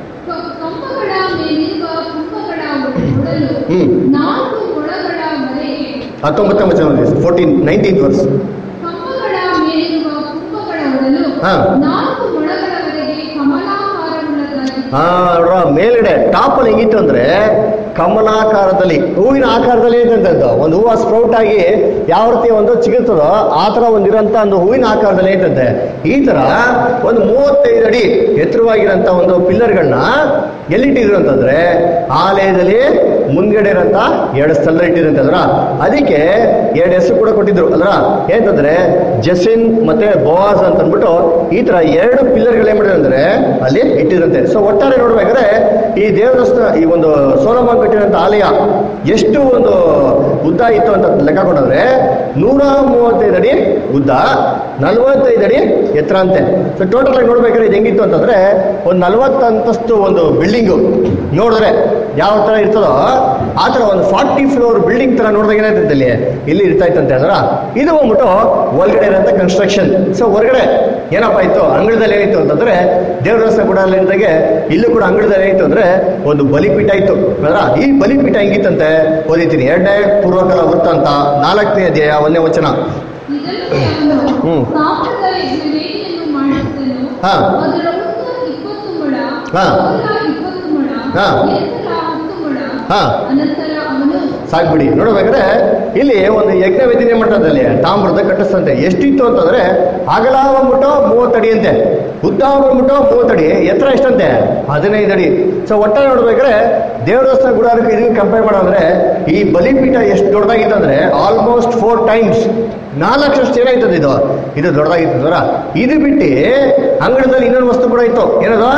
ಕಂಬಗಳ ಮೇಲಿರುವ ಕುಂಭಗಳ ಒಡಲು ಹ್ಮ್. ನಾಲ್ಕು ಮೊಳಗಳವರೆಗೆ ಹತ್ತೊಂಬತ್ತನೇ ವಚನ ಫೋರ್ಟೀನ್ ನೈನ್ಟೀನ್ ವರ್ಸ್ ಕಂಬಗಳ ಮೇಲಿರುವ ಕುಂಭಗಳ ಒಡಲು ಹಾ. ನಾಲ್ಕು ಮೊಳಗಳವರೆಗೆ ಕಮಲಾಕಾರವುಳ್ಳದಾಗಿ ಹಾ ನೋಡ್ರ ಮೇಲ್ಗಡೆ ಟಾಪ್ ಅಲ್ಲಿ ಹೆಂಗಿತ್ತು ಅಂದ್ರೆ ಕಮಲಾಕಾರದಲ್ಲಿ ಹೂವಿನ ಆಕಾರದಲ್ಲಿ ಐತಂತದ್ದು ಒಂದು ಹೂವು ಸ್ಪ್ರೌಟ್ ಆಗಿ ಯಾವ ರೀತಿ ಒಂದು ಚಿಗುರ್ತದೋ ಆ ತರ ಒಂದಿರೋಂಥ ಒಂದು ಹೂವಿನ ಆಕಾರದಲ್ಲಿ ಐತಂತೆ ಈ ತರ ಒಂದು ಮೂವತ್ತೈದು ಅಡಿ ಎತ್ತರವಾಗಿರೋಂಥ ಒಂದು ಪಿಲ್ಲರ್ಗಳನ್ನ ಎಲ್ಲಿಟ್ಟಿದ್ರು ಅಂತಂದ್ರೆ ಆಲಯದಲ್ಲಿ ಮುಂದ್ಗಡೆ ಇರೋಂಥ ಎರಡು ಸ್ಥಳ ಇಟ್ಟಿರಂತೆ ಅದ್ರ ಅದಕ್ಕೆ ಎರಡು ಹೆಸರು ಕೂಡ ಕೊಟ್ಟಿದ್ರು ಅಲ್ರ ಏನಂತಂದ್ರೆ ಜಸಿನ್ ಮತ್ತೆ ಬೋವಾಸ್ ಅಂತ ಅಂದ್ಬಿಟ್ಟು ಈ ತರ ಎರಡು ಪಿಲ್ಲರ್ಗಳು ಏನ್ ಮಾಡಿದ್ರು ಅಂದ್ರೆ ಅಲ್ಲಿ ಇಟ್ಟಿರಂತೆ ಸೊ ಒಟ್ಟಾರೆ ನೋಡ್ಬೇಕಾದ್ರೆ ಈ ದೇವರಸ್ಥ ಈ ಒಂದು ಸೋಲಮಾನ್ ಕಟ್ಟಿರೋಂಥ ಆಲಯ ಎಷ್ಟು ಒಂದು ಉದ್ದ ಇತ್ತು ಅಂತ ಲೆಕ್ಕ ಕೊಟ್ಟಿದ್ರೆ ನೂರ ಮೂವತ್ತೈದು ಅಡಿ ಉದ್ದ ನಲವತ್ತೈದು ಅಡಿ ಎತ್ತರ ಅಂತೆ ಸೊ ಟೋಟಲ್ ಆಗಿ ನೋಡ್ಬೇಕಾದ್ರೆ ಇದು ಹೆಂಗಿತ್ತು ಅಂತಂದ್ರೆ ಒಂದು ನಲವತ್ತು ಅಂತಸ್ತು ಒಂದು ಬಿಲ್ಡಿಂಗು ನೋಡಿದ್ರೆ ಯಾವ ತರ ಇರ್ತದೋ ಆ ತರ ಒಂದು ಫಾರ್ಟಿ ಫ್ಲೋರ್ ಬಿಲ್ಡಿಂಗ್ ತರ ನೋಡಿದಾಗ ಏನಾಯ್ತಂತೆ ಇಲ್ಲಿ ಇಲ್ಲಿ ಇರ್ತಾ ಇತ್ತಂತೆ ಅದರ ಇದು ಬಂದ್ಬಿಟ್ಟು ಒಳಗಡೆ ಇರೋಂಥ ಕನ್ಸ್ಟ್ರಕ್ಷನ್ ಸೊ ಹೊರಗಡೆ ಏನಪ್ಪ ಇತ್ತು ಅಂಗಳದಲ್ಲಿ ಏನಿತ್ತು ಅಂತಂದ್ರೆ ದೇವರಸ ಕೂಡ ಇದ್ದಾಗೆ ಇಲ್ಲೂ ಕೂಡ ಅಂಗಳದಲ್ಲಿ ಏನಿತ್ತು ಅಂದ್ರೆ ಒಂದು ಬಲಿಪೀಠ ಇತ್ತು ಅದರ ಈ ಬಲಿಪೀಠ ಹೆಂಗಿತ್ತಂತೆ ಓದಿತೀನಿ ಎರಡನೇ ಪೂರ್ವಕಾಲ ವೃತ್ತಾಂತ ನಾಲ್ಕನೇ ಅಧ್ಯಾಯ ಒಂದನೇ ವಚನ ಇದಲ್ಲದೆ ಅವನು ಹ್ಮ್. ತಾಮ್ರದ ಯಜ್ಞವೇದಿಯನ್ನು ಮಾಡಿಸಿದನು ಹಾ. ಅದರ ಉದ್ದ ಇಪ್ಪತ್ತು ಮೊಳ ಹಾ. ಅಗಲ ಇಪ್ಪತ್ತು ಮೊಳ ಹಾ. ಎತ್ತರ ಹತ್ತು ಮೊಳ ಹಾ. ಅನಂತರ ಅವನು ಸಾಕ್ಬಿಡಿ ನೋಡ್ಬೇಕಾದ್ರೆ ಇಲ್ಲಿ ಒಂದು ಯಜ್ಞ ವೇದಿನೆ ಮಟ್ಟದಲ್ಲಿ ತಾಮ್ರದ ಕಟ್ಟಿಸ್ತಂತೆ ಎಷ್ಟಿತ್ತು ಅಂತಂದ್ರೆ ಅಗಲ ಬಂದ್ಬಿಟ್ಟು ಮೂವತ್ತಡಿ ಅಂತೆ ಉದ್ದ ಬಂದ್ಬಿಟ್ಟು ಮೂವತ್ತಡಿ ಎತ್ತರ ಎಷ್ಟಂತೆ ಹದಿನೈದು ಅಡಿ ಸೊ ಒಟ್ಟಾರೆ ನೋಡ್ಬೇಕಾದ್ರೆ ದೇವರಸ್ಥಾನ ಗುಡಾರಕ್ಕೆ ಇದಕ್ಕೆ ಕಂಪೇರ್ ಮಾಡೋದ್ರೆ ಈ ಬಲಿಪೀಠ ಎಷ್ಟು ದೊಡ್ಡದಾಗಿತ್ತು ಅಂದ್ರೆ ಆಲ್ಮೋಸ್ಟ್ ಫೋರ್ ಟೈಮ್ಸ್ ನಾಲ್ಕಷ್ಟು ಏನಾಯ್ತದ ಇದು ಇದು ದೊಡ್ಡದಾಗಿತ್ತಂದ್ರ ಇದು ಬಿಟ್ಟು ಅಂಗಡದಲ್ಲಿ ಇನ್ನೊಂದು ವಸ್ತು ಕೂಡ ಇತ್ತು ಏನದು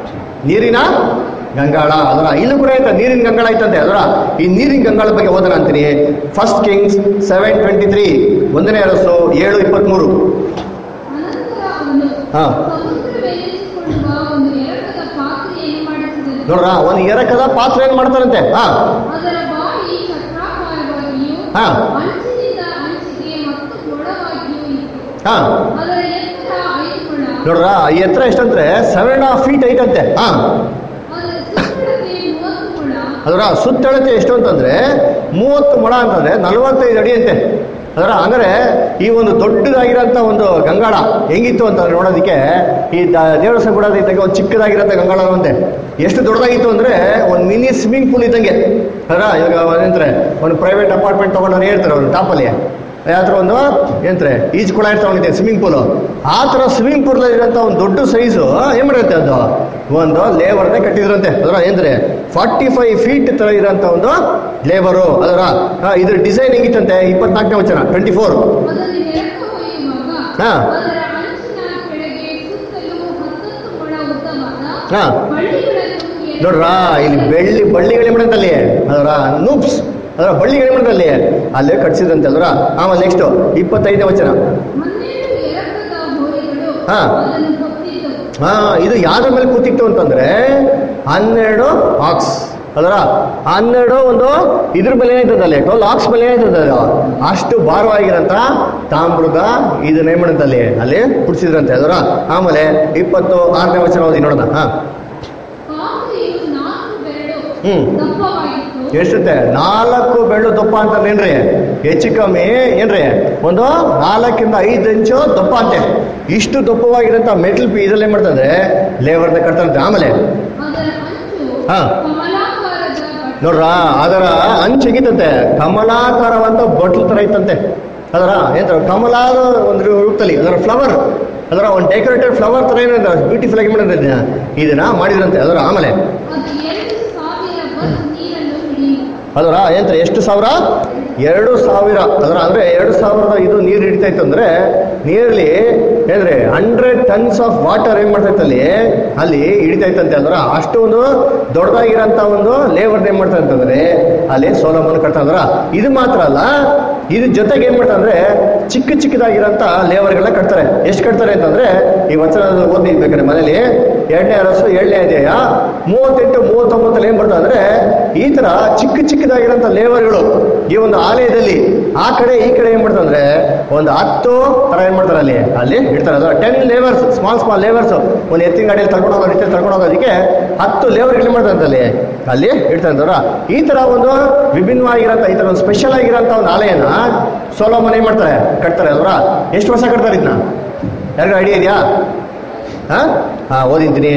ನೀರಿನ ಗಂಗಾಳ ಅದರ ಇಲ್ಲೂ ಕೂಡ ಆಯ್ತಾ ನೀರಿನ ಗಂಗಾಳ ಐತಂತೆ ಅದರ ಈ ನೀರಿನ ಗಂಗಾಳ ಬಗ್ಗೆ ಓದೋಣ ಅಂತೀನಿ first Kings seven twenty three ಒಂದನೇ ಅರಸು ಏಳು ಇಪ್ಪತ್ಮೂರು ಅನಂತರ ಅವನು ಹಾ. ಸಮುದ್ರವೆನಿಸಿಕೊಳ್ಳುವ ಒಂದು ಎರಕದ ಪಾತ್ರೆಯನ್ನು ಮಾಡಿಸಿದನು ನೋಡ್ರ ಒಂದು ಎರಕದ ಪಾತ್ರೆ ಏನ್ ಮಾಡ್ತಾರಂತೆ ಹಾ ಅದರ ಬಾಯಿ ಚಕ್ರಾಕಾರವಾಗಿಯೂ ಹಾ. ಅಂಚಿನಿಂದ ಅಂಚಿಗೆ ಮತ್ತು ದೊಡ್ಡವಾಗಿಯೂ ಇತ್ತು ಹಾ ಅದರ ಎತ್ತರ ಐದು ಮೊಳ ನೋಡ್ರ ಈ ಎತ್ತರ ಎಷ್ಟಂದ್ರೆ ಸೆವೆನ್ ಹಾಫ್ ಫೀಟ್ ಐತಂತೆ ಹಾ ಅದರ ಸುತ್ತಳತೆ ಮೂವತ್ತು ಮೊಳ ಅದರ ಸುತ್ತಳತೆ ಎಷ್ಟು ಅಂತಂದ್ರೆ ಮೂವತ್ತು ಮೊಳ ಅಂತಂದ್ರೆ ನಲವತ್ತೈದು ಅಡಿ ಅಂತೆ ಅದರ ಅಂದ್ರೆ ಈ ಒಂದು ದೊಡ್ಡದಾಗಿರೋಂಥ ಒಂದು ಗಂಗಾಳ ಹೆಂಗಿತ್ತು ಅಂತ ನೋಡೋದಕ್ಕೆ ಈ ದೇವರಸ ಕೂಡ ಇದ್ದಾಗ ಒಂದು ಚಿಕ್ಕದಾಗಿರೋಂಥ ಗಂಗಾಳ ಅಂತೆ ಎಷ್ಟು ದೊಡ್ಡದಾಗಿತ್ತು ಅಂದ್ರೆ ಒಂದು ಮಿನಿ ಸ್ವಿಮ್ಮಿಂಗ್ ಪೂಲ್ ಇದ್ದಂಗೆ ಅದರ ಇವಾಗ ಏನಂತಾರೆ ಒಂದು ಪ್ರೈವೇಟ್ ಅಪಾರ್ಟ್ಮೆಂಟ್ ತಗೊಂಡವ್ರು ಹೇಳ್ತಾರೆ ಅವ್ರು ಟಾಪಲ್ಲಿ ಯಾವ್ದಾರ ಒಂದು ಏನಂತಾರೆ ಈಜು ಕೊಳ ಇರ್ತಾವಂತೆ ಸ್ವಿಮ್ಮಿಂಗ್ ಪೂಲು ಆ ಥರ ಸ್ವಿಮ್ಮಿಂಗ್ ಪೂಲ್ ಇರೋಂಥ ಒಂದು ದೊಡ್ಡ ಸೈಜು ಏನ್ ಮಾಡಿರುತ್ತೆ ಅದು ಒಂದು ಲೇಬರ್ನೇ ಕಟ್ಟಿದ್ರಂತೆ ಅದರ ಏನಂದ್ರೆ ಫಾರ್ಟಿ ಫೈವ್ ಫೀಟ್ ತರ ಇರೋಂಥ ಒಂದು ಲೇಬರು ಅದರ ಆ, ಇದ್ರ ಡಿಸೈನ್ ಹೆಂಗಿತ್ತಂತೆ ಇಪ್ಪತ್ನಾಲ್ಕನೇ ವಚನ ಟ್ವೆಂಟಿ ಫೋರ್ ಅದನ್ನು ಎರಕ ಹೊಯ್ಯುವಾಗ ಹಾ. ಅದರ ಅಂಚಿನ ಕೆಳಗೆ ಸುತ್ತಲೂ ಹತ್ತತ್ತು ಮೊಳ ಉದ್ದವಾದ ಹಾ. ಬಳ್ಳಿಗಳನ್ನು ನೋಡ್ರಾ ಇಲ್ಲಿ ಬೆಳ್ಳಿ ಬಳ್ಳಿಗಳು ಮಾಡಂತಲ್ಲಿ ಅದರ ನೂಪ್ಸ್ ಅದರ ಬಳ್ಳಿಗಳು ಮಾಡಂತಲ್ಲಿ ಅಲ್ಲೇ ಕಟ್ಸಿದಂತೆ ಅದರ ಆಮೇಲೆ ನೆಕ್ಸ್ಟ್ ಇಪ್ಪತ್ತೈದನೇ ವಚನ ಹನ್ನೆರಡು ಎರಕದ ಹೋರಿಗಳು ಹಾ. ಅದನ್ನು ಕಪ್ಪಿದ್ದವು ಹಾ ಇದು ಯಾವ್ದ್ರ ಮೇಲೆ ಕೂತಿತ್ತು ಅಂತಂದ್ರೆ ಹನ್ನೆರಡು ಆಕ್ಸ್ ಅದರ ಹನ್ನೆರಡು ಒಂದು ಇದ್ರ ಮೇಲೆ ಏನಾಯ್ತದಲ್ಲಿ ಟ್ವೆಲ್ ಆಕ್ಸ್ ಮೇಲೆ ಏನಾಯ್ತದ ಅಷ್ಟು ಭಾರವಾಗಿರಂತ ತಾಮ್ರದ ಇದನ್ನ ಏನ್ ಮಾಡಂತಲ್ಲಿ ಅಲ್ಲಿ ಕುಡಿಸಿದ್ರಂತೆ ಅದರ ಆಮೇಲೆ ಇಪ್ಪತ್ತು ಆರನೇ ವಚನ ಓದಿ ನೋಡೋಣ ಹಾ ಕಾಂಕ್ರೀಟು ನಾಲ್ಕು ಬೆರಳು ಹ್ಮ್. ದಪ್ಪವಾಗಿತ್ತು ಎಷ್ಟುತ್ತೆ ನಾಲ್ಕು ಬೆಳ್ಳು ದಪ್ಪ ಅಂತಂದೇನ್ರಿ ಹೆಚ್ಚು ಕಮ್ಮಿ ಏನ್ರಿ ಒಂದು ನಾಲ್ಕಿಂದ ಐದು ಇಂಚು ದಪ್ಪ ಅಂತೆ ಇಷ್ಟು ದಪ್ಪವಾಗಿರೋಂಥ ಮೆಟಲ್ ಪಿ ಇದ್ರಲ್ಲಿ ಏನ್ ಮಾಡ್ತಂದ್ರೆ ಲೇಬರ್ನ ಕಟ್ತಂತೆ ಆಮೇಲೆ ಅದರ ಅಂಚು ಹಾ. ಕಮಲಾಕಾರದ ಬಟ್ಟ ನೋಡ್ರ ಅದರ ಅಂಚೆಗಿತಂತೆ ಕಮಲಾಕಾರವಂತ ಬಟ್ಲು ತರ ಇತ್ತಂತೆ ಅದರ ಏನ್ರ ಕಮಲಾದ ಒಂದು ರೂಪದಲ್ಲಿ ಅದರ ಫ್ಲವರ್ ಅದರ ಒಂದು ಡೆಕೋರೇಟೆಡ್ ಫ್ಲವರ್ ತರ ಏನಿದೆ ಬ್ಯೂಟಿಫುಲ್ ಆಗಿ ಮಾಡಿದ್ರೆ ಇದನ್ನ ಮಾಡಿದ್ರಂತೆ ಅದರ ಆಮೇಲೆ ಅದು ಎರಡು ಸಾವಿರ ಬಸ್ ನೀರನ್ನು ಹಿಡಿಯಿತು ಅದರ ಏನ್ರ ಎಷ್ಟು ಸಾವಿರ ಎರಡು ಸಾವಿರ ಅದರ ಅಂದ್ರೆ ಎರಡು ಸಾವಿರದ ಇದು ನೀರು ಹಿಡಿತಾ ಇತ್ತು ಅಂದ್ರೆ ನಿಯರ್ಲಿ ಏನ್ರಿ ಹಂಡ್ರೆಡ್ ಟನ್ಸ್ ಆಫ್ ವಾಟರ್ ಏನ್ ಮಾಡ್ತಾ ಇತ್ತಲ್ಲಿ ಅಲ್ಲಿ ಹಿಡಿತಾ ಇತ್ತಂತೆ ಅದರ ಅಷ್ಟೊಂದು ದೊಡ್ಡದಾಗಿರೋಂಥ ಒಂದು ಲೇಬರ್ ಏನ್ ಮಾಡ್ತಾ ಅಂತಂದ್ರೆ ಅಲ್ಲಿ ಸೋಲಮನ್ ಕಟ್ತಾ ಇದ್ರ ಇದು ಮಾತ್ರ ಅಲ್ಲ ಇದ್ರ ಜೊತೆಗೆ ಏನ್ ಮಾಡ್ತಾರೆ ಅಂದ್ರೆ ಚಿಕ್ಕ ಚಿಕ್ಕದಾಗಿರೋಂಥ ಲೇಬರ್ಗಳನ್ನ ಕಟ್ತಾರೆ ಎಷ್ಟು ಕಟ್ತಾರೆ ಅಂತಂದ್ರೆ ಈ ವಚನ ಓದಿ ಬೇಕಾದ್ರೆ ಮನೇಲಿ ಎರಡನೇ ಅರಸು ಏಳನೇ ಅಧ್ಯಾಯ ಮೂವತ್ತೆಂಟು ಮೂವತ್ತೊಂಬತ್ತಲ್ಲಿ ಏನ್ ಬರ್ತದೆ ಅಂದ್ರೆ ಈ ತರ ಚಿಕ್ಕ ಚಿಕ್ಕದಾಗಿರೋಂಥ ಲೇಬರ್ಗಳು ಈ ಒಂದು ಆಲಯದಲ್ಲಿ ಆ ಕಡೆ ಈ ಕಡೆ ಏನ್ ಮಾಡ್ತಾರೆ ಅಂದ್ರೆ ಒಂದು ಹತ್ತು ತರ ಏನ್ ಮಾಡ್ತಾರೆ ಅಲ್ಲಿ ಅಲ್ಲಿ ಇಡ್ತಾರೆ ಅದು ten labours small small labours ಒಂದು ಎತ್ತಿನ ಗಾಡಿಯಲ್ಲಿ ತರ್ಕೊಂಡು ಹೋಗೋ ರೀತಿಯಲ್ಲಿ ತರ್ಕೊಂಡು ಹೋಗೋದಕ್ಕೆ ಹತ್ತು ಲೇಬರ್ಗಳು ಏನ್ ಮಾಡ್ತಾರೆ ಅಲ್ಲಿ ಅಲ್ಲಿ ಇಡ್ತಾರೆ ಅಂದವ್ರ ಈ ತರ ಒಂದು ವಿಭಿನ್ನವಾಗಿರೋಂಥ ಈ ತರ ಒಂದು ಸ್ಪೆಷಲ್ ಆಗಿರೋಂಥ ಒಂದು ಆಲಯನ ಸೋಲೋಮನ್ ಏನ್ ಮಾಡ್ತಾರೆ ಕಟ್ತಾರೆ ಅಲ್ವಾ ಎಷ್ಟು ವರ್ಷ ಕಟ್ತಾರೆ ಇದನ್ನ ಯಾರಿಗೂ ಐಡಿಯಾ ಇದೆಯಾ ಹಾ ಹಾ ಓದಿಂತೀನಿ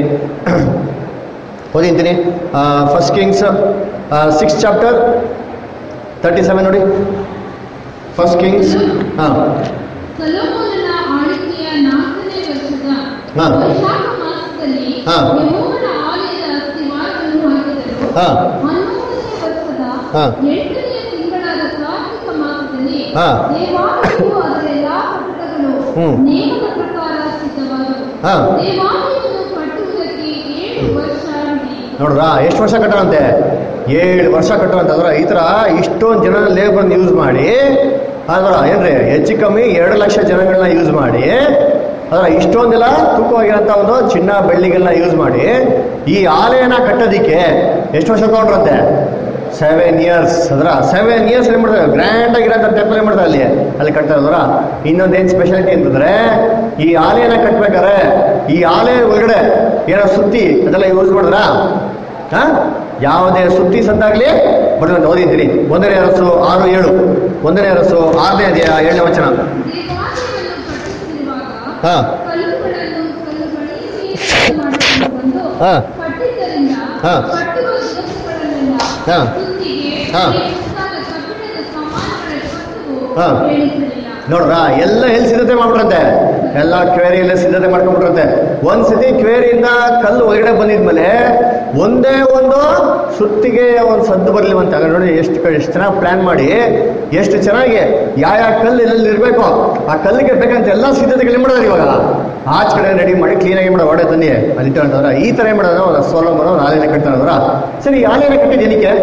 ಓದಿಂತೀನಿ first Kings six chapter thirty seven ನೋಡಿ ಫಸ್ಟ್ ಕಿಂಗ್ಸ್ ಹಾಂ ಸೊಲೊಮೋನನ ಆಳ್ವಿಕೆಯ ನಾಲ್ಕನೇ ವರ್ಷದ ಹಾ. ವೈಶಾಖ ಮಾಸದಲ್ಲಿ ಹಾ. ಯೆಹೋವನ ಆಲಯದ ಅಸ್ತಿವಾರವನ್ನು ಹಾಕಿದರು ಹಾ. ಹನ್ನೊಂದನೇ ವರ್ಷದ ಹಾ. ಎಂಟನೆಯ ತಿಂಗಳಾದ ಕಾರ್ತಿಕ ಮಾಸದಲ್ಲಿ ಹಾ. ದೇವಾಲಯವು ಅದರ ಎಲ್ಲಾ ಕಟ್ಟಡಗಳು ಹ್ಮ್. ನೇಮದ ಪ್ರಕಾರ ಸಿದ್ಧವಾದವು ಹಾ. ದೇವಾಲಯವನ್ನು ಕಟ್ಟುವುದಕ್ಕೆ ಏಳು ವರ್ಷ ಹಿಡಿಯಿತು ನೋಡ್ರಾ ಎಷ್ಟು ವರ್ಷ ಕಟ್ಟರಂತೆ ಏಳು ವರ್ಷ ಕಟ್ಟರಂತೆ ಅದರ ಈ ಥರ ಇಷ್ಟೊಂದು ಜನ ಲೇಬರ್ನ ಯೂಸ್ ಮಾಡಿ ಅದರ ಏನ್ರಿ ಹೆಚ್ಚು ಕಮ್ಮಿ ಎರಡು ಲಕ್ಷ ಜನಗಳನ್ನ ಯೂಸ್ ಮಾಡಿ ಅದರ ಇಷ್ಟೊಂದೆಲ್ಲ ತೂಕವಾಗಿರೋಂಥ ಒಂದು ಚಿನ್ನ ಬೆಳ್ಳಿಗಳನ್ನ ಯೂಸ್ ಮಾಡಿ ಈ ಆಲಯನ ಕಟ್ಟೋದಿಕ್ಕೆ ಎಷ್ಟು ವರ್ಷ ತಗೊಂಡ್ರಂತೆ ಸೆವೆನ್ ಇಯರ್ಸ್ ಅದರ ಸೆವೆನ್ ಇಯರ್ಸ್ ಏನ್ ಮಾಡ್ತಾರೆ ಗ್ರ್ಯಾಂಡ್ ಆಗಿರೋಂಥ ಟೆಂಪಲ್ ಏನ್ ಮಾಡ್ತಾರೆ ಅಲ್ಲಿ ಅಲ್ಲಿ ಕಟ್ತಾರೆ ಅದರ ಇನ್ನೊಂದೇನು ಸ್ಪೆಷಾಲಿಟಿ ಅಂತಂದ್ರೆ ಈ ಆಲಯನ ಕಟ್ಬೇಕಾದ್ರೆ ಈ ಆಲಯ ಒಳಗಡೆ ಏನೋ ಸುತ್ತಿ ಅದೆಲ್ಲ ಯೂಸ್ ಮಾಡಿದ್ರಾ ಹಾ ಯಾವುದೇ ಸುದ್ದಿ ಸಂದಾಗ್ಲಿ ಬರೆದಂತ ಓದಿದ್ದೀನಿ ಒಂದನೇ ಅರಸು ಆರು ಏಳು ಒಂದನೇ ಅರಸು ಆರನೇ ಅಧ್ಯಾಯ ಏಳನೇ ವಚನ ದೇವಾಲಯವನ್ನು ಕಟ್ಟುತ್ತಿರುವಾಗ ಹಾ. ಕಲ್ಲುಗಳನ್ನು ಕಲ್ಲುಗಳಿಗೆ ಮಾಡಿಕೊಂಡು ಬಂದು ಹಾ. ಕಟ್ಟಿದ್ದರಿಂದ ಹಾ. ಕಟ್ಟುವ ದಿವಸಗಳಲ್ಲೆಲ್ಲ ಹಾ. ಸುತ್ತಿಗೆ ಹಾ. ಮುಂತಾದ ಕಬ್ಬಿಣದ ಸಾಮಾನುಗಳ ಕಟ್ಟುವು ಹಾ. ಹೇಳಿಸಲಿಲ್ಲ ನೋಡ್ರ ಎಲ್ಲ ಎಲ್ಲಿ ಸಿದ್ಧತೆ ಮಾಡ್ಬಿಟ್ರಂತೆ ಎಲ್ಲ ಕ್ವೇರಿಯಲ್ಲ ಸಿದ್ಧತೆ ಮಾಡ್ಕೊಂಡ್ಬಿಟ್ರಂತೆ ಒಂದ್ ಸತಿ ಕ್ವೇರಿಯಿಂದ ಕಲ್ಲು ಹೊರಗಡೆ ಬಂದಿದ್ಮೇಲೆ ಒಂದೇ ಒಂದು ಸುತ್ತಿಗೆ ಒಂದು ಸದ್ದು ಬರ್ಲಿ ಅಂತ ಆಗ ನೋಡಿ ಎಷ್ಟು ಕ- ಎಷ್ಟು ಚೆನ್ನಾಗಿ ಪ್ಲಾನ್ ಮಾಡಿ ಎಷ್ಟು ಚೆನ್ನಾಗಿ ಯಾವ ಯಾವ ಕಲ್ಲು ಎಲ್ಲೆಲ್ಲಿ ಇರಬೇಕು ಆ ಕಲ್ಲಿಗೆ ಬೇಕಂತ ಎಲ್ಲ ಸಿದ್ಧತೆಗಳು ಏನ್ ಮಾಡೋದು ಇವಾಗ ಆಚ ಕಡೆ ರೆಡಿ ಮಾಡಿ ಕ್ಲೀನಾಗಿ ಮಾಡೋ ಒಡೆ ತಂದಿ ಅಲ್ಲಿ ಇಟ್ಕೊಂಡ್ರ ಈ ತರ ಏನ್ ಮಾಡೋದು ಸೋಲೋ ಮಾಡೋ ಆಲಯನ ಕಟ್ತಾರ ಸರಿ ಈ ಆಲಯನ ಕಟ್ಟಿದ್ ಏನಕ್ಕೆ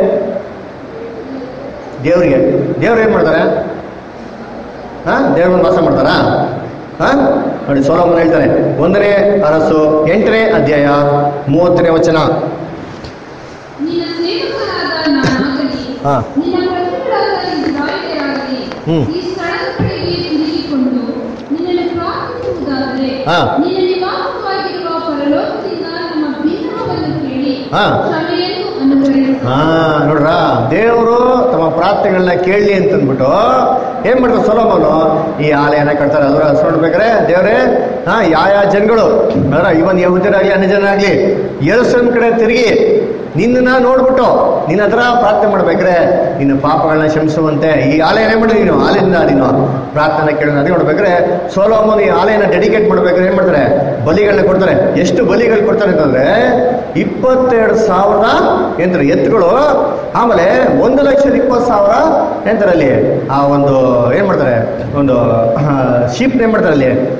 ದೇವ್ರಿಗೆ ದೇವ್ರು ಏನ್ ಮಾಡ್ತಾರೆ ಹಾ ದೇವ್ರ ಮುಂದೆ ವಾಸ ಮಾಡ್ತಾರಾ ಹಾ ನೋಡಿ ಸೋಲಮ್ಮನ್ ಹೇಳ್ತಾರೆ ಒಂದನೇ ಅರಸು ಎಂಟನೇ ಅಧ್ಯಾಯ ಮೂವತ್ತನೇ ವಚನ ನಿನ್ನ ಸೇವಕರಾದ ನಾನಾಗಲಿ ಹಾ. ನಿನ್ನ ಪ್ರಜೆಗಳಾದ ಇಸ್ರಾಯೇಲರಾಗಲಿ ಹ್ಮ್. ಈ ಸ್ಥಳದ ಕಡೆಗೆ ತಿರುಗಿಕೊಂಡು ನಿನ್ನನ್ನು ಪ್ರಾರ್ಥಿಸುವುದಾದರೆ ಹಾ. ನಿನ್ನ ನಿವಾಸವಾಗಿರುವ ಪರಲೋಕದಿಂದ ನಮ್ಮ ಭಿನ್ನವನ್ನು ಕೇಳಿ ಹಾ. ಕ್ಷಮೆಯನ್ನು ಅನುಗ್ರಹಿಸು ಹಾ ನೋಡ್ರ ದೇವರು ತಮ್ಮ ಪ್ರಾರ್ಥನೆಗಳನ್ನ ಕೇಳಲಿ ಅಂತಂದ್ಬಿಟ್ಟು ಏನ್ ಮಾಡ್ತಾರೆ ಸೊಲೋಮನು ಈ ಆಲಯನ ಕಟ್ತಾರೆ ಅದರ ಹೆಸರು ನೋಡ್ಬೇಕಾರೆ ದೇವ್ರೆ ಹಾ ಯಾವ ಯಾವ ಜನಗಳು ಅದರ ಇವನ್ ಯಹುದರಾಗ್ಲಿ ಅನ್ಯ ಜನ ಆಗ್ಲಿ ಎರಸನ್ ಕಡೆ ತಿರುಗಿ ನಿನ್ನನ್ನ ನೋಡ್ಬಿಟ್ಟು ನಿನ್ನ ಹತ್ರ ಪ್ರಾರ್ಥನೆ ಮಾಡ್ಬೇಕ್ರೆ ನಿನ್ನ ಪಾಪಗಳನ್ನ ಕ್ಷಮಿಸುವಂತೆ ಈ ಆಲಯನ ಏನ್ ಮಾಡಿ ನೀನು ಆಲಯದಿಂದ ನೀನು ಪ್ರಾರ್ಥನೆ ಕೇಳೋಣ ಅದೇ ನೋಡ್ಬೇಕ್ರೆ ಸೋಲೋಮನ್ ಈ ಆಲಯನ ಡೆಡಿಕೇಟ್ ಮಾಡ್ಬೇಕಾದ್ರೆ ಏನ್ ಮಾಡ್ತಾರೆ ಬಲಿಗಳನ್ನ ಕೊಡ್ತಾರೆ ಎಷ್ಟು ಬಲಿಗಳು ಕೊಡ್ತಾರೆ ಅಂತಂದ್ರೆ ಇಪ್ಪತ್ತೆರಡು ಸಾವಿರದ ಎಂತಾರೆ ಎತ್ತುಗಳು ಆಮೇಲೆ ಒಂದು ಲಕ್ಷದ ಇಪ್ಪತ್ತು ಸಾವಿರ ಎಂತಾರೆ ಅಲ್ಲಿ ಆ ಒಂದು ಏನ್ ಮಾಡ್ತಾರೆ ಒಂದು ಶೀಪ್ ಏನ್ ಮಾಡ್ತಾರೆ ಅಲ್ಲಿ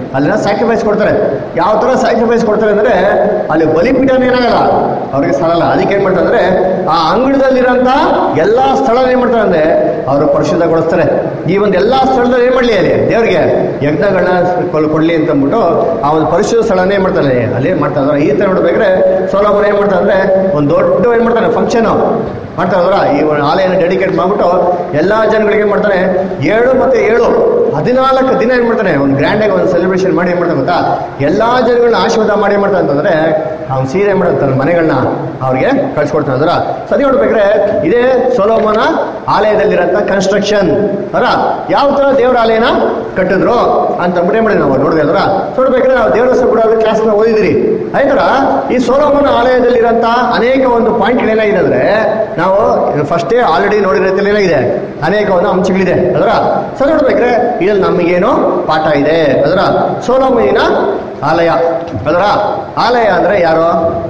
ಅಲ್ಲಿನ ಸ್ಯಾಕ್ರಿಫೈಸ್ ಕೊಡ್ತಾರೆ ಯಾವ ಥರ ಸ್ಯಾಕ್ರಿಫೈಸ್ ಕೊಡ್ತಾರೆ ಅಂದರೆ ಅಲ್ಲಿ ಬಲಿಪೀಠನ ಏನಾಗಲ್ಲ ಅವ್ರಿಗೆ ಸಾಲಲ್ಲ ಅದಕ್ಕೆ ಏನು ಮಾಡ್ತಾರೆ ಅಂದರೆ ಆ ಅಂಗಡದಲ್ಲಿರೋಂಥ ಎಲ್ಲ ಸ್ಥಳ ಏನು ಮಾಡ್ತಾರೆ ಅಂದರೆ ಅವರು ಪರಿಶುದ್ಧಗೊಳಿಸ್ತಾರೆ ಈ ಒಂದು ಎಲ್ಲ ಸ್ಥಳದಲ್ಲಿ ಏನು ಮಾಡಲಿ ಅಲ್ಲಿ ದೇವ್ರಿಗೆ ಯಜ್ಞಗಳನ್ನ ಕೊಲ್- ಕೊಡ್ಲಿ ಅಂತ ಅಂದ್ಬಿಟ್ಟು ಆ ಒಂದು ಪರಿಶುದ್ಧ ಸ್ಥಳನೇ ಏನ್ ಮಾಡ್ತಾರೆ ಅಲ್ಲಿ ಏನ್ ಮಾಡ್ತಾರೆ ಅಂದ್ರೆ ಈ ತರ ನೋಡ್ಬೇಕಾದ್ರೆ ಸೋಲೋಮನ್ ಏನ್ ಮಾಡ್ತಾರೆ ಅಂದ್ರೆ ಒಂದು ದೊಡ್ಡ ಏನ್ ಮಾಡ್ತಾರೆ ಫಂಕ್ಷನ್ ಮಾಡ್ತಾರೆ ಅದರ ಈ ಒಂದು ಆಲಯನ ಡೆಡಿಕೇಟ್ ಮಾಡ್ಬಿಟ್ಟು ಎಲ್ಲಾ ಜನಗಳಿಗೆ ಏನ್ ಮಾಡ್ತಾನೆ ಏಳು ಮತ್ತೆ ಏಳು ಹದಿನಾಲ್ಕು ದಿನ ಏನ್ ಮಾಡ್ತಾನೆ ಒಂದು ಗ್ರ್ಯಾಂಡ್ ಆಗಿ ಒಂದು ಸೆಲೆಬ್ರೇಷನ್ ಮಾಡಿ ಏನ್ ಮಾಡ್ತಾನೆ ಗೊತ್ತಾ ಎಲ್ಲಾ ಜನಗಳನ್ನ ಆಶೀರ್ವಾದ ಮಾಡಿ ಏನ್ ಮಾಡ್ತಾನೆ ಅಂತಂದ್ರೆ ಅವ್ನು ಸೀರೆ ಏನ್ ಮಾಡ್ತಾನೆ ತನ್ನ ಮನೆಗಳನ್ನ ಅವ್ರಿಗೆ ಕಳ್ಸಿಕೊಡ್ತಾನೆ ಅದರ ಸರಿ ನೋಡ್ಬೇಕ್ರೆ ಇದೇ ಸೊಲೋಮನ ಆಲಯದಲ್ಲಿರಂತ ಕನ್ಸ್ಟ್ರಕ್ಷನ್ ಅದರ ಯಾವ ತರ ದೇವರ ಆಲಯನ ಕಟ್ಟಿದ್ರು ಅಂತ ಅಂದ್ಬಿಟ್ಟು ಏನ್ ಮಾಡಿದ್ವಿ ನಾವು ನೋಡಿದೆ ಅದರ ನೋಡ್ಬೇಕ್ರೆ ನಾವು ದೇವರ ಕೂಡ ಕ್ಲಾಸ್ನ ಓದಿದಿರಿ ಆಯ್ತರ ಈ ಸೋಲೋಮನ ಆಲಯದಲ್ಲಿರಂತ ಅನೇಕ ಒಂದು ಪಾಯಿಂಟ್ಗಳು ಏನಾಗಿದೆ ಅಂದ್ರೆ ನಾವು ಫಸ್ಟೇ ಆಲ್ರೆಡಿ ನೋಡಿರೋ ರೀತಿಯಲ್ಲಿ ಏನಾಗಿದೆ ಅನೇಕ ಒಂದು ಅಂಶಗಳಿದೆ ಅದರ ಸರಿ ನೋಡ್ಬೇಕ್ರೆ ಇದ್ರಲ್ಲಿ ನಮಗೇನೋ ಪಾಠ ಇದೆ ಅದರ ಸೋಲೋಮನಿನ ಆಲಯ ಅದರ ಆಲಯ ಅಂದ್ರೆ ಯಾರು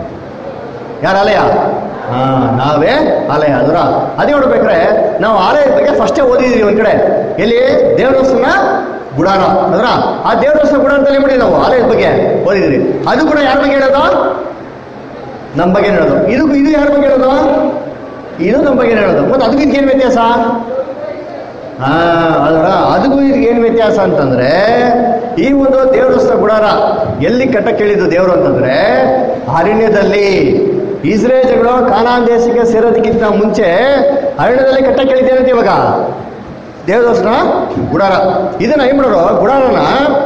ಯಾರ ಆಲಯ ಹಾ ನಾವೇ ಆಲಯ ಅದರ ಅದೇ ನೋಡ್ಬೇಕ್ರೆ ನಾವು ಆಲಯದ ಬಗ್ಗೆ ಫಸ್ಟೇ ಓದಿದೀವಿ ಒಂದ್ ಕಡೆ ಎಲ್ಲಿ ದೇವರಸ್ಥಾನ ಗುಡಾರ ಅದರ ಆ ದೇವರಸ್ಥಾನ ಗುಡಾರ ಅಂತ ಮಾಡಿ ನಾವು ಆಲಯದ ಬಗ್ಗೆ ಓದಿದ್ರಿ ಅದು ಕೂಡ ಯಾರ ಬಗ್ಗೆ ಹೇಳೋದು ನಮ್ಮ ಬಗ್ಗೆ ಹೇಳೋದು ಇದು ಇದು ಯಾರ ಬಗ್ಗೆ ಹೇಳೋದು ಇದು ನಮ್ಮ ಬಗ್ಗೆ ಹೇಳೋದು ಮತ್ತೆ ಅದಕ್ಕೆ ಇದಕ್ಕೆ ಏನು ವ್ಯತ್ಯಾಸ ಹಾ ಅದರ ಅದಕ್ಕೂ ಇದಕ್ಕೆ ಏನು ವ್ಯತ್ಯಾಸ ಅಂತಂದ್ರೆ ಈ ಒಂದು ದೇವರಸ್ಥ ಗುಡಾರ ಎಲ್ಲಿ ಕಟ್ಟಕ್ಕೆ ಹೇಳಿದ್ದು ದೇವರು ಅಂತಂದ್ರೆ ಅರಣ್ಯದಲ್ಲಿ ಇಸ್ರೇಲ್ಗಳು ಕಾನಾನ್ ದೇಶಕ್ಕೆ ಸೇರೋದಕ್ಕಿಂತ ಮುಂಚೆ ಅರಣ್ಯದಲ್ಲಿ ಕಟ್ಟಕ್ಕೆ ಹೇಳಿದ್ದೇನಂತೆ ಇವಾಗ ದೇವದರ್ಶನ ಗುಡಾರ ಇದನ್ನ ಏನ್ ಮಾಡೋರು ಗುಡಾರನ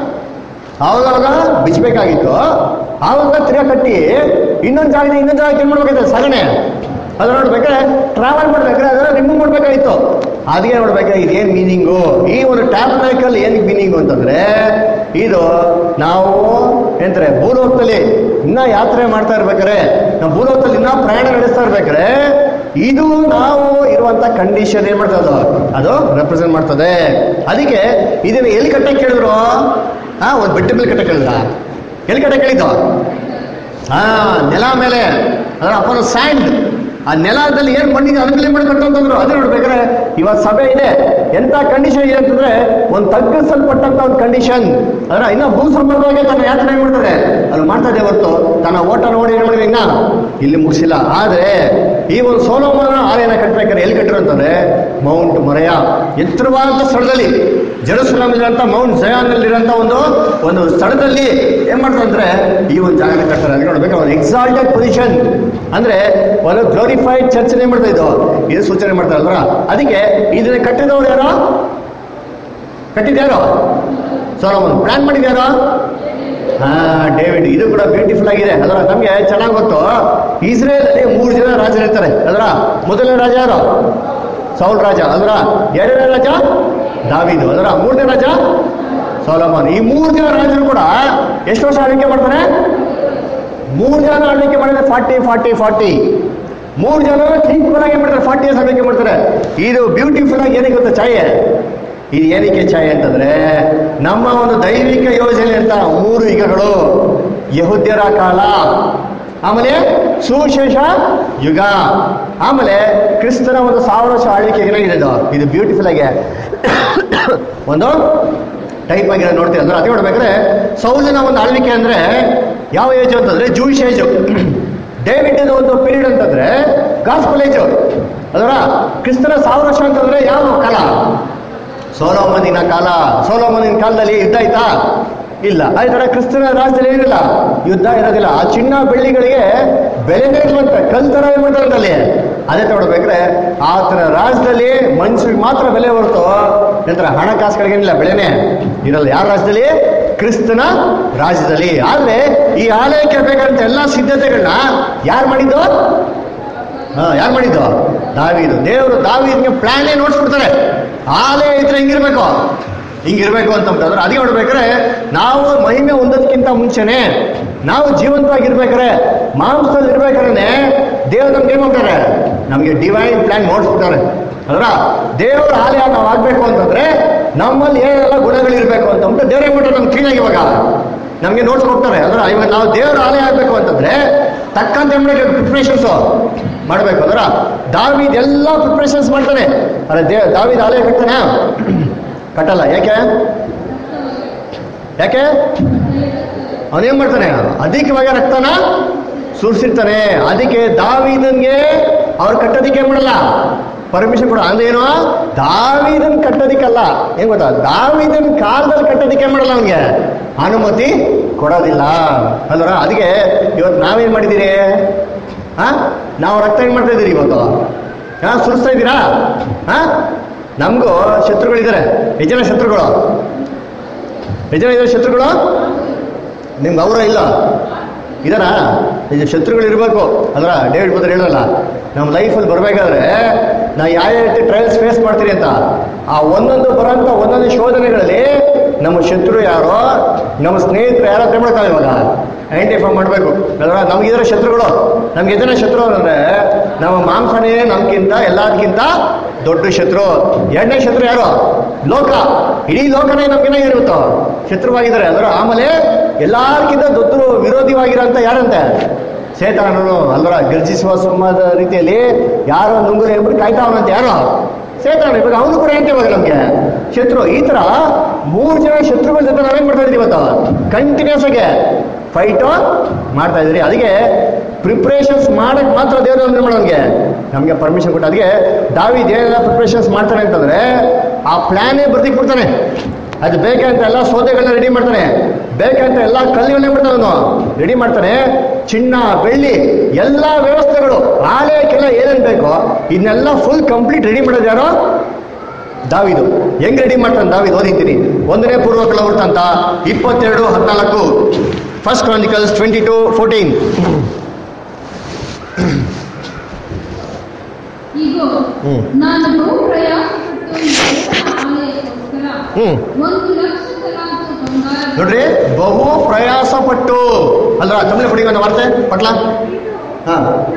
ಆವಾಗ ಬಿಚ್ಚಬೇಕಾಗಿತ್ತು ಆವಾಗ ತಿರ್ಗಾ ಕಟ್ಟಿ ಇನ್ನೊಂದು ಜಾಗದಿಂದ ಇನ್ನೊಂದು ಜಾಗಕ್ಕೆ ಏನ್ ಮಾಡ್ಬೇಕಾಯ್ತು ಸಾಗಣೆ ಅದು ನೋಡ್ಬೇಕಾದ್ರೆ ಟ್ರಾವೆಲ್ ಮಾಡ್ಬೇಕಾದ್ರೆ ಅದನ್ನ ರಿಮೂವ್ ಮಾಡ್ಬೇಕಾಗಿತ್ತು ಅದಕ್ಕೆ ನೋಡ್ಬೇಕಾದ್ರೆ ಇದೇನ್ ಮೀನಿಂಗು ಈ ಒಂದು ಟ್ಯಾಬ್ನಾಕಲ್ ಏನ್ ಮೀನಿಂಗು ಅಂತಂದ್ರೆ ಇದು ನಾವು ಏನಂತಾರೆ ಭೂಲೋಕದಲ್ಲಿ ಇನ್ನ ಯಾತ್ರೆ ಮಾಡ್ತಾ ಇರ್ಬೇಕಾರೆ ನಾವು ಭೂಲೋಕದಲ್ಲಿ ಇನ್ನ ಪ್ರಯಾಣ ನಡೆಸ್ತಾ ಇರ್ಬೇಕಾರೆ ಇದು ನಾವು ಇರುವಂತ ಕಂಡೀಷನ್ ಏನ್ ಮಾಡ್ತದೆ ಅದು ಅದು ರೆಪ್ರೆಸೆಂಟ್ ಮಾಡ್ತದೆ ಅದಕ್ಕೆ ಇದನ್ನ ಎಲ್ಲಿ ಕಟ್ಟಕ್ಕೆ ಕೇಳಿದ್ರು ಹಾ ಒಂದು ಬೆಟ್ಟ ಮೇಲೆ ಕಟ್ಟಕ್ಕೆ ಹೇಳಿದ್ರ ಎಲ್ಲಿ ಕಟ್ಟಕ್ಕೆ ಹೇಳಿದ್ದು ಹಾ ನೆಲ ಮೇಲೆ ಅದರ ಅಪ್ಪನ ಸ್ಯಾಂಡ್ ಆ ನೆಲದಲ್ಲಿ ಏನ್ ಮಣ್ಣಿಗೆ ಅದ್ರ ಮೇಲೆ ಮಾಡಿ ಕಟ್ಟಂತಂದ್ರು ಅದೇ ನೋಡ್ಬೇಕಾದ್ರೆ ಇವತ್ತು ಸಭೆ ಇದೆ ಎಂತ ಕಂಡೀಷನ್ ಇದೆ ಅಂತಂದ್ರೆ ಒಂದು ತಗ್ಗಿಸಲ್ಪಟ್ಟಂತ ಒಂದು ಕಂಡೀಷನ್ ಅದರ ಇನ್ನ ಭೂ ಸಂಬಂಧವಾಗಿ ತನ್ನ ಯಾತ್ರೆ ಏನ್ ಮಾಡ್ತದೆ ಅದು ಮಾಡ್ತಾ ಇದೆ ಹೊರತು ತನ್ನ ಓಟ ನೋಡಿ ಏನ್ ಮಾಡಿದೆ ಇನ್ನ ಇಲ್ಲಿ ಮುಗಿಸಿಲ್ಲ ಆದ್ರೆ ಈ ಒಂದು ಸೋಲೋಮನ ಆಲಯನ ಕಟ್ಟಬೇಕಾದ್ರೆ ಎಲ್ಲಿ ಕಟ್ಟಿರು ಅಂತಂದ್ರೆ ಮೌಂಟ್ ಮೊರೆಯ ಎತ್ತರವಾದ ಸ್ಥಳದಲ್ಲಿ ಜೆರುಸಲಂನಲ್ಲಿರುವಂತ ಮೌಂಟ್ ಜಯಾನ್ನಲ್ಲಿರುವಂತ ಒಂದು ಒಂದು ಸ್ಥಳದಲ್ಲಿ ಏನ್ ಮಾಡ್ತಾರೆ ಅಂದ್ರೆ ಈ ಒಂದು ಜಾಗನ ಕಟ್ತಾರೆ ಅದಕ್ಕೆ ನೋಡ್ಬೇಕು ಒಂದು ಎಕ್ಸಾಲ್ಟೆಡ್ ಪೊಸಿಷನ್ ಅಂದ್ರೆ ಒಂದು ಗ್ಲೋರಿಫೈಡ್ ಚರ್ಚ್ ಏನ್ ಮಾಡ್ತಾ ಇದ್ದು ಇದು ಸೂಚನೆ ಮಾಡ್ತಾರಲ್ರ ಅದಕ್ಕೆ ಇದನ್ನ ಕಟ್ಟಿದವ್ರು ಯಾರೋ ಕಟ್ಟಿದ್ಯಾರೋ ಸೋಲಮನ್ ಪ್ಲಾನ್ ಮಾಡಿದ್ಯಾರೋ ಹಾ ಡೇವಿಡ್ ಇದು ಕೂಡ ಬ್ಯೂಟಿಫುಲ್ ಆಗಿದೆ ಅದರ ನಮ್ಗೆ ಚೆನ್ನಾಗಿ ಗೊತ್ತು ಇಸ್ರೇಲ್ ಅಲ್ಲಿ ಮೂರು ಜನ ರಾಜರಿರ್ತಾರೆ ಅದರ ಮೊದಲನೇ ರಾಜ ಯಾರು ಸೌಲ್ ರಾಜ ಅದರ ಎರಡನೇ ರಾಜ ದಾವಿದು ಅದರ ಮೂರನೇ ರಾಜ ಸೋಲಮನ್ ಈ ಮೂರು ಜನ ರಾಜರು ಕೂಡ ಎಷ್ಟು ವರ್ಷ ಆಳ್ವಿಕೆ ಮಾಡ್ತಾರೆ ಮೂರು ಜನ ಆಳ್ವಿಕೆ ಮಾಡಿದ್ರೆ ಫಾರ್ಟಿ ಫಾರ್ಟಿ ಫಾರ್ಟಿ ಮೂರು ಜನ ಪೀಸ್ಫುಲ್ ಆಗಿ ಮಾಡ್ತಾರೆ ಫಾರ್ಟಿ ಇಯರ್ಸ್ ಆಳ್ವಿಕೆ ಮಾಡ್ತಾರೆ ಇದು ಬ್ಯೂಟಿಫುಲ್ ಆಗಿ ಏನಕ್ಕೆ ಗೊತ್ತಾ ಛಾಯೆ ಇದು ಏನಕ್ಕೆ ಛಾಯೆ ಅಂತಂದ್ರೆ ನಮ್ಮ ಒಂದು ದೈವಿಕ ಯೋಜನೆ ಅಂತ ಮೂರು ಯುಗಗಳು ಯಹುದ್ಯರ ಕಾಲ ಆಮೇಲೆ ಸುಶೇಷ ಯುಗ ಆಮೇಲೆ ಕ್ರಿಸ್ತನ ಒಂದು ಸಾವಿರ ವರ್ಷ ಆಳ್ವಿಕೆ ಏನಾಗಿದೆ ಇದು ಇದು ಬ್ಯೂಟಿಫುಲ್ ಆಗಿ ಒಂದು ಟೈಪ್ ಆಗಿರೋ ನೋಡ್ತೀವಿ ಅಂದ್ರೆ ಅದೇ ನೋಡ್ಬೇಕಾದ್ರೆ ಸೌಲಿನ ಒಂದು ಆಳ್ವಿಕೆ ಅಂದ್ರೆ ಯಾವ ಏಜ್ ಅಂತಂದ್ರೆ ಜೂಯಿಷ್ ಏಜ್ ಡೇವಿಡ್ ಒಂದು ಪೀರಿಯಡ್ ಅಂತಂದ್ರೆ ಗಾಸ್ಪಲ್ ಏಜ್ ಅದರ ಕ್ರಿಸ್ತನ ಸಾವಿರ ವರ್ಷ ಅಂತಂದ್ರೆ ಯಾವ ಕಾಲ ಸೋಲೋಮನಿನ ಕಾಲ ಸೋಲೋಮನಿನ ಕಾಲದಲ್ಲಿ ಯುದ್ಧ ಆಯ್ತಾ ಇಲ್ಲ ಅದೇ ತರ ಕ್ರಿಸ್ತನ ರಾಜ್ಯದಲ್ಲಿ ಏನಿಲ್ಲ ಯುದ್ಧ ಇರೋದಿಲ್ಲ ಆ ಚಿನ್ನ ಬೆಳ್ಳಿಗಳಿಗೆ ಬೆಲೆನೇ ಇಲ್ವಂತೆ ಕಲ್ ತರ ಏನ್ ಮಾಡ್ತಾರೆ ಅಲ್ಲಿ ಅದೇ ತಗೊಳ್ಬೇಕ್ರೆ ಆ ತರ ರಾಜ್ಯದಲ್ಲಿ ಮನುಷ್ಯರಿಗೆ ಮಾತ್ರ ಬೆಲೆ ಹೊರತು ನಂತರ ಹಣಕಾಸುಗಳಿಗೇನಿಲ್ಲ ಬೆಲೆನೇ ಇರಲ್ಲ ಯಾರ ರಾಜ್ಯದಲ್ಲಿ ಕ್ರಿಸ್ತನ ರಾಜ್ಯದಲ್ಲಿ ಆದ್ರೆ ಈ ಆಲಯಕ್ಕೆ ಬೇಕಾದಂತ ಎಲ್ಲಾ ಸಿದ್ಧತೆಗಳನ್ನ ಯಾರು ಮಾಡಿದ್ದು ಹಾ ಯಾರು ಮಾಡಿದ್ದು ದಾವಿದು ದೇವರು ದಾವಿದ್ಗೆ ಪ್ಲಾನೇ ನೋಡ್ಸ್ಬಿಡ್ತಾರೆ ಆಲಯ ಇದ್ರೆ ಹಿಂಗಿರ್ಬೇಕು ಹಿಂಗಿರ್ಬೇಕು ಅಂತ ಅಂತಂದ್ರೆ ಅದಕ್ಕೆ ನೋಡ್ಬೇಕಾದ್ರೆ ನಾವು ಮಹಿಮೆ ಹೊಂದೋದಕ್ಕಿಂತ ಮುಂಚೆನೆ ನಾವು ಜೀವಂತವಾಗಿರ್ಬೇಕಾರೆ ಮಾಂಸದಲ್ಲಿ ಇರ್ಬೇಕಾದ್ರೆ ದೇವ್ರು ನಮ್ಗೆ ಏನ್ ಮಾಡ್ತಾರೆ ನಮ್ಗೆ ಡಿವೈನ್ ಪ್ಲಾನ್ ನೋಡ್ಸ್ಬಿಡ್ತಾರೆ ಅದರ ದೇವರ ಆಲಯ ನಾವು ಆಗ್ಬೇಕು ಅಂತಂದ್ರೆ ನಮ್ಮಲ್ಲಿ ಏನೆಲ್ಲ ಗುಣಗಳಿರ್ಬೇಕು ಅಂತ ಅಂದ್ಬಿಟ್ಟು ದೇವ್ರ ಏನ್ ಮಾಡ್ತಾರೆ ನಮ್ಗೆ ಕ್ಲೀನಾಗಿ ಇವಾಗ ನಮಗೆ ನೋಟ್ಸ್ ಕೊಡ್ತಾರೆ ಅಂದ್ರೆ ಇವಾಗ ನಾವು ದೇವರ ಆಲಯ ಆಗ್ಬೇಕು ಅಂತಂದ್ರೆ ತಕ್ಕಂತೆ ಪ್ರಿಪ್ರೇಷನ್ಸ್ ಮಾಡಬೇಕು ಅದರ ದಾವಿದ್ ಎಲ್ಲ ಪ್ರಿಪ್ರೇಷನ್ಸ್ ಮಾಡ್ತಾನೆ ಅದೇ ದೇವ್ ದಾವಿದ್ ಆಲಯ ಕಟ್ತಾನೆ ಕಟ್ಟಲ್ಲ ಯಾಕೆ ಯಾಕೆ ಅವನೇನ್ ಮಾಡ್ತಾನೆ ಅಧಿಕವಾಗಿ ರಕ್ತನ ಸುರಿಸಿರ್ತಾನೆ ಅದಕ್ಕೆ ದಾವಿದನ್ಗೆ ಅವ್ರು ಕಟ್ಟೋದಿಕ್ಕೆ ಏನ್ ಮಾಡಲ್ಲ ಪರ್ಮಿಷನ್ ಕೊಡ ಅಂದ್ರೆ ಏನು ದಾವಿದನ್ ಕಟ್ಟೋದಿಕ್ಕಲ್ಲ ಏನ್ ಗೊತ್ತಾ ದಾವಿದನ್ ಕಾಲದಲ್ಲಿ ಕಟ್ಟೋದಿಕ್ಕೆ ಏನ್ ಮಾಡಲ್ಲ ಅವನಿಗೆ ಅನುಮತಿ ಕೊಡೋದಿಲ್ಲ ಅಲ್ವರ ಅದಕ್ಕೆ ಇವತ್ತು ನಾವೇನ್ ಮಾಡಿದ್ದೀರಿ ಹಾ ನಾವು ರಕ್ತ ಏನ್ ಮಾಡ್ತಾ ಇದ್ದೀರಿ ಇವತ್ತು ಹಾ ಸುರಿಸ್ತಾ ಇದ್ದೀರಾ ಹಾ ನಮಗೂ ಶತ್ರುಗಳಿದ್ದಾರೆ ಎಷ್ಟು ಜನ ಶತ್ರುಗಳು ಎಷ್ಟು ಜನ ಇದ್ದಾರೆ ಶತ್ರುಗಳು ನಿಮ್ಗೆ ಅವರ ಇಲ್ಲ ಇದರ ಇದು ಶತ್ರುಗಳು ಇರಬೇಕು ಅಲ್ರ ಡೇವಿಡ್ ಬದ್ರ ಹೇಳಲ್ಲ ನಮ್ಮ ಲೈಫಲ್ಲಿ ಬರಬೇಕಾದ್ರೆ ನಾ ಯಾವ ರೀತಿ ಟ್ರಯಲ್ಸ್ ಫೇಸ್ ಮಾಡ್ತೀರಿ ಅಂತ ಆ ಒಂದೊಂದು ಬರೋಂಥ ಒಂದೊಂದು ಶೋಧನೆಗಳಲ್ಲಿ ನಮ್ಮ ಶತ್ರು ಯಾರೋ ನಮ್ಮ ಸ್ನೇಹಿತರು ಯಾರೋ ತಿಳ್ಕೊಳ್ತಾವೆ ಇವಾಗ ಐಡೆಂಟಿಫೈ ಮಾಡಬೇಕು ಅಲ್ರ ನಮಗಿದ್ರೆ ಶತ್ರುಗಳು ನಮ್ಗೆ ಎದನ ಶತ್ರು ಅಂದ್ರೆ ನಮ್ಮ ಮಾಂಸನೇ ನಮ್ಗಿಂತ ಎಲ್ಲದಕ್ಕಿಂತ ದೊಡ್ಡ ಶತ್ರು ಎರಡನೇ ಶತ್ರು ಯಾರು ಲೋಕ ಇಡೀ ಲೋಕನೇ ನಮ್ಗೆನೇ ಇರುತ್ತೋ ಶತ್ರುವಾಗಿದ್ದಾರೆ ಅಂದ್ರೆ ಆಮೇಲೆ ಎಲ್ಲಾರ್ಕಿಂತ ದೊಡ್ಡ ವಿರೋಧಿವಾಗಿರೋಂಥ ಯಾರಂತೆ ಸೇತಾನನು ಅಲ್ವರ ಗರ್ಜಿಸುವ ಸಿಂಹದ ರೀತಿಯಲ್ಲಿ ಯಾರೋ ನುಂಗುರು ಹೇಳ್ಬಿಟ್ಟು ಕಾಯ್ತಾವನಂತೆ ಯಾರೋ ಸೇತಾನ ಇವಾಗ ಅವನು ಕೂಡ ಏನ್ ಇವಾಗ ನಮ್ಗೆ ಶತ್ರು ಈ ತರ ಮೂರು ಜನ ಶತ್ರುಗಳ ಜೊತೆ ನಾವೇನ್ ಮಾಡ್ತಾ ಇದೀವಿ ಇವತ್ತು ಕಂಟಿನ್ಯೂಸ್ ಆಗಿ ಫೈಟು ಮಾಡ್ತಾ ಇದ್ರಿ ಅದಕ್ಕೆ ಪ್ರಿಪ್ರೇಷನ್ಸ್ ಮಾಡಕ್ ಮಾತ್ರ ದೇವರು ಅಂದ್ರೆ ಮಾಡೋನ್ಗೆ ನಮಗೆ ಪರ್ಮಿಷನ್ ಕೊಟ್ಟು ಅದಕ್ಕೆ ದಾವಿ ಏನೆಲ್ಲ ಪ್ರಿಪ್ರೇಷನ್ಸ್ ಮಾಡ್ತಾನೆ ಅಂತಂದ್ರೆ ಆ ಪ್ಲಾನೇ ಬರ್ದಿಕ್ ಬಿಡ್ತಾನೆ ಅದು ಬೇಕಂತ ಎಲ್ಲ ಸೌದೆಗಳನ್ನ ರೆಡಿ ಮಾಡ್ತಾನೆ ಬೇಕಂತ ಎಲ್ಲ ಕಲ್ಲುಗಳನ್ನ ಮಾಡ್ತಾನೆ ಅವನು ರೆಡಿ ಮಾಡ್ತಾನೆ ಚಿನ್ನ ಬೆಳ್ಳಿ ಎಲ್ಲ ವ್ಯವಸ್ಥೆಗಳು ಆಲಯಕ್ಕೆಲ್ಲ ಏನೇನು ಬೇಕೋ ಇದನ್ನೆಲ್ಲ ಫುಲ್ ಕಂಪ್ಲೀಟ್ ರೆಡಿ ಮಾಡೋದು ಯಾರೋ ದಾವಿದು ಹೆಂಗ್ ರೆಡಿ ಮಾಡ್ತಾನೆ ದಾವಿದು ಓದಿದ್ದೀನಿ ಒಂದನೇ ಪೂರ್ವಕಲ ವೃತ್ತಾಂತ ಇಪ್ಪತ್ತೆರಡು ಹದಿನಾಲ್ಕು first Chronicles twenty two fourteen ಈಗೋ ಹ್ಮ್. ನಾನು ಬಹು ಪ್ರಯಾಸಪಟ್ಟು ಈ ದೇವರ ಆಲಯಕ್ಕೋಸ್ಕರ ಹ್ಮ್. ಒಂದು ಲಕ್ಷ ತಲಾಂತು ಬಂಗಾರ ನೋಡ್ರಿ ಬಹು ಪ್ರಯಾಸ ಪಟ್ಟು ಅಲ್ರ ತಮಿಳು ಪಡಿ ಒಂದು ವಾರ್ತೆ ಪಟ್ಲ ಹಾ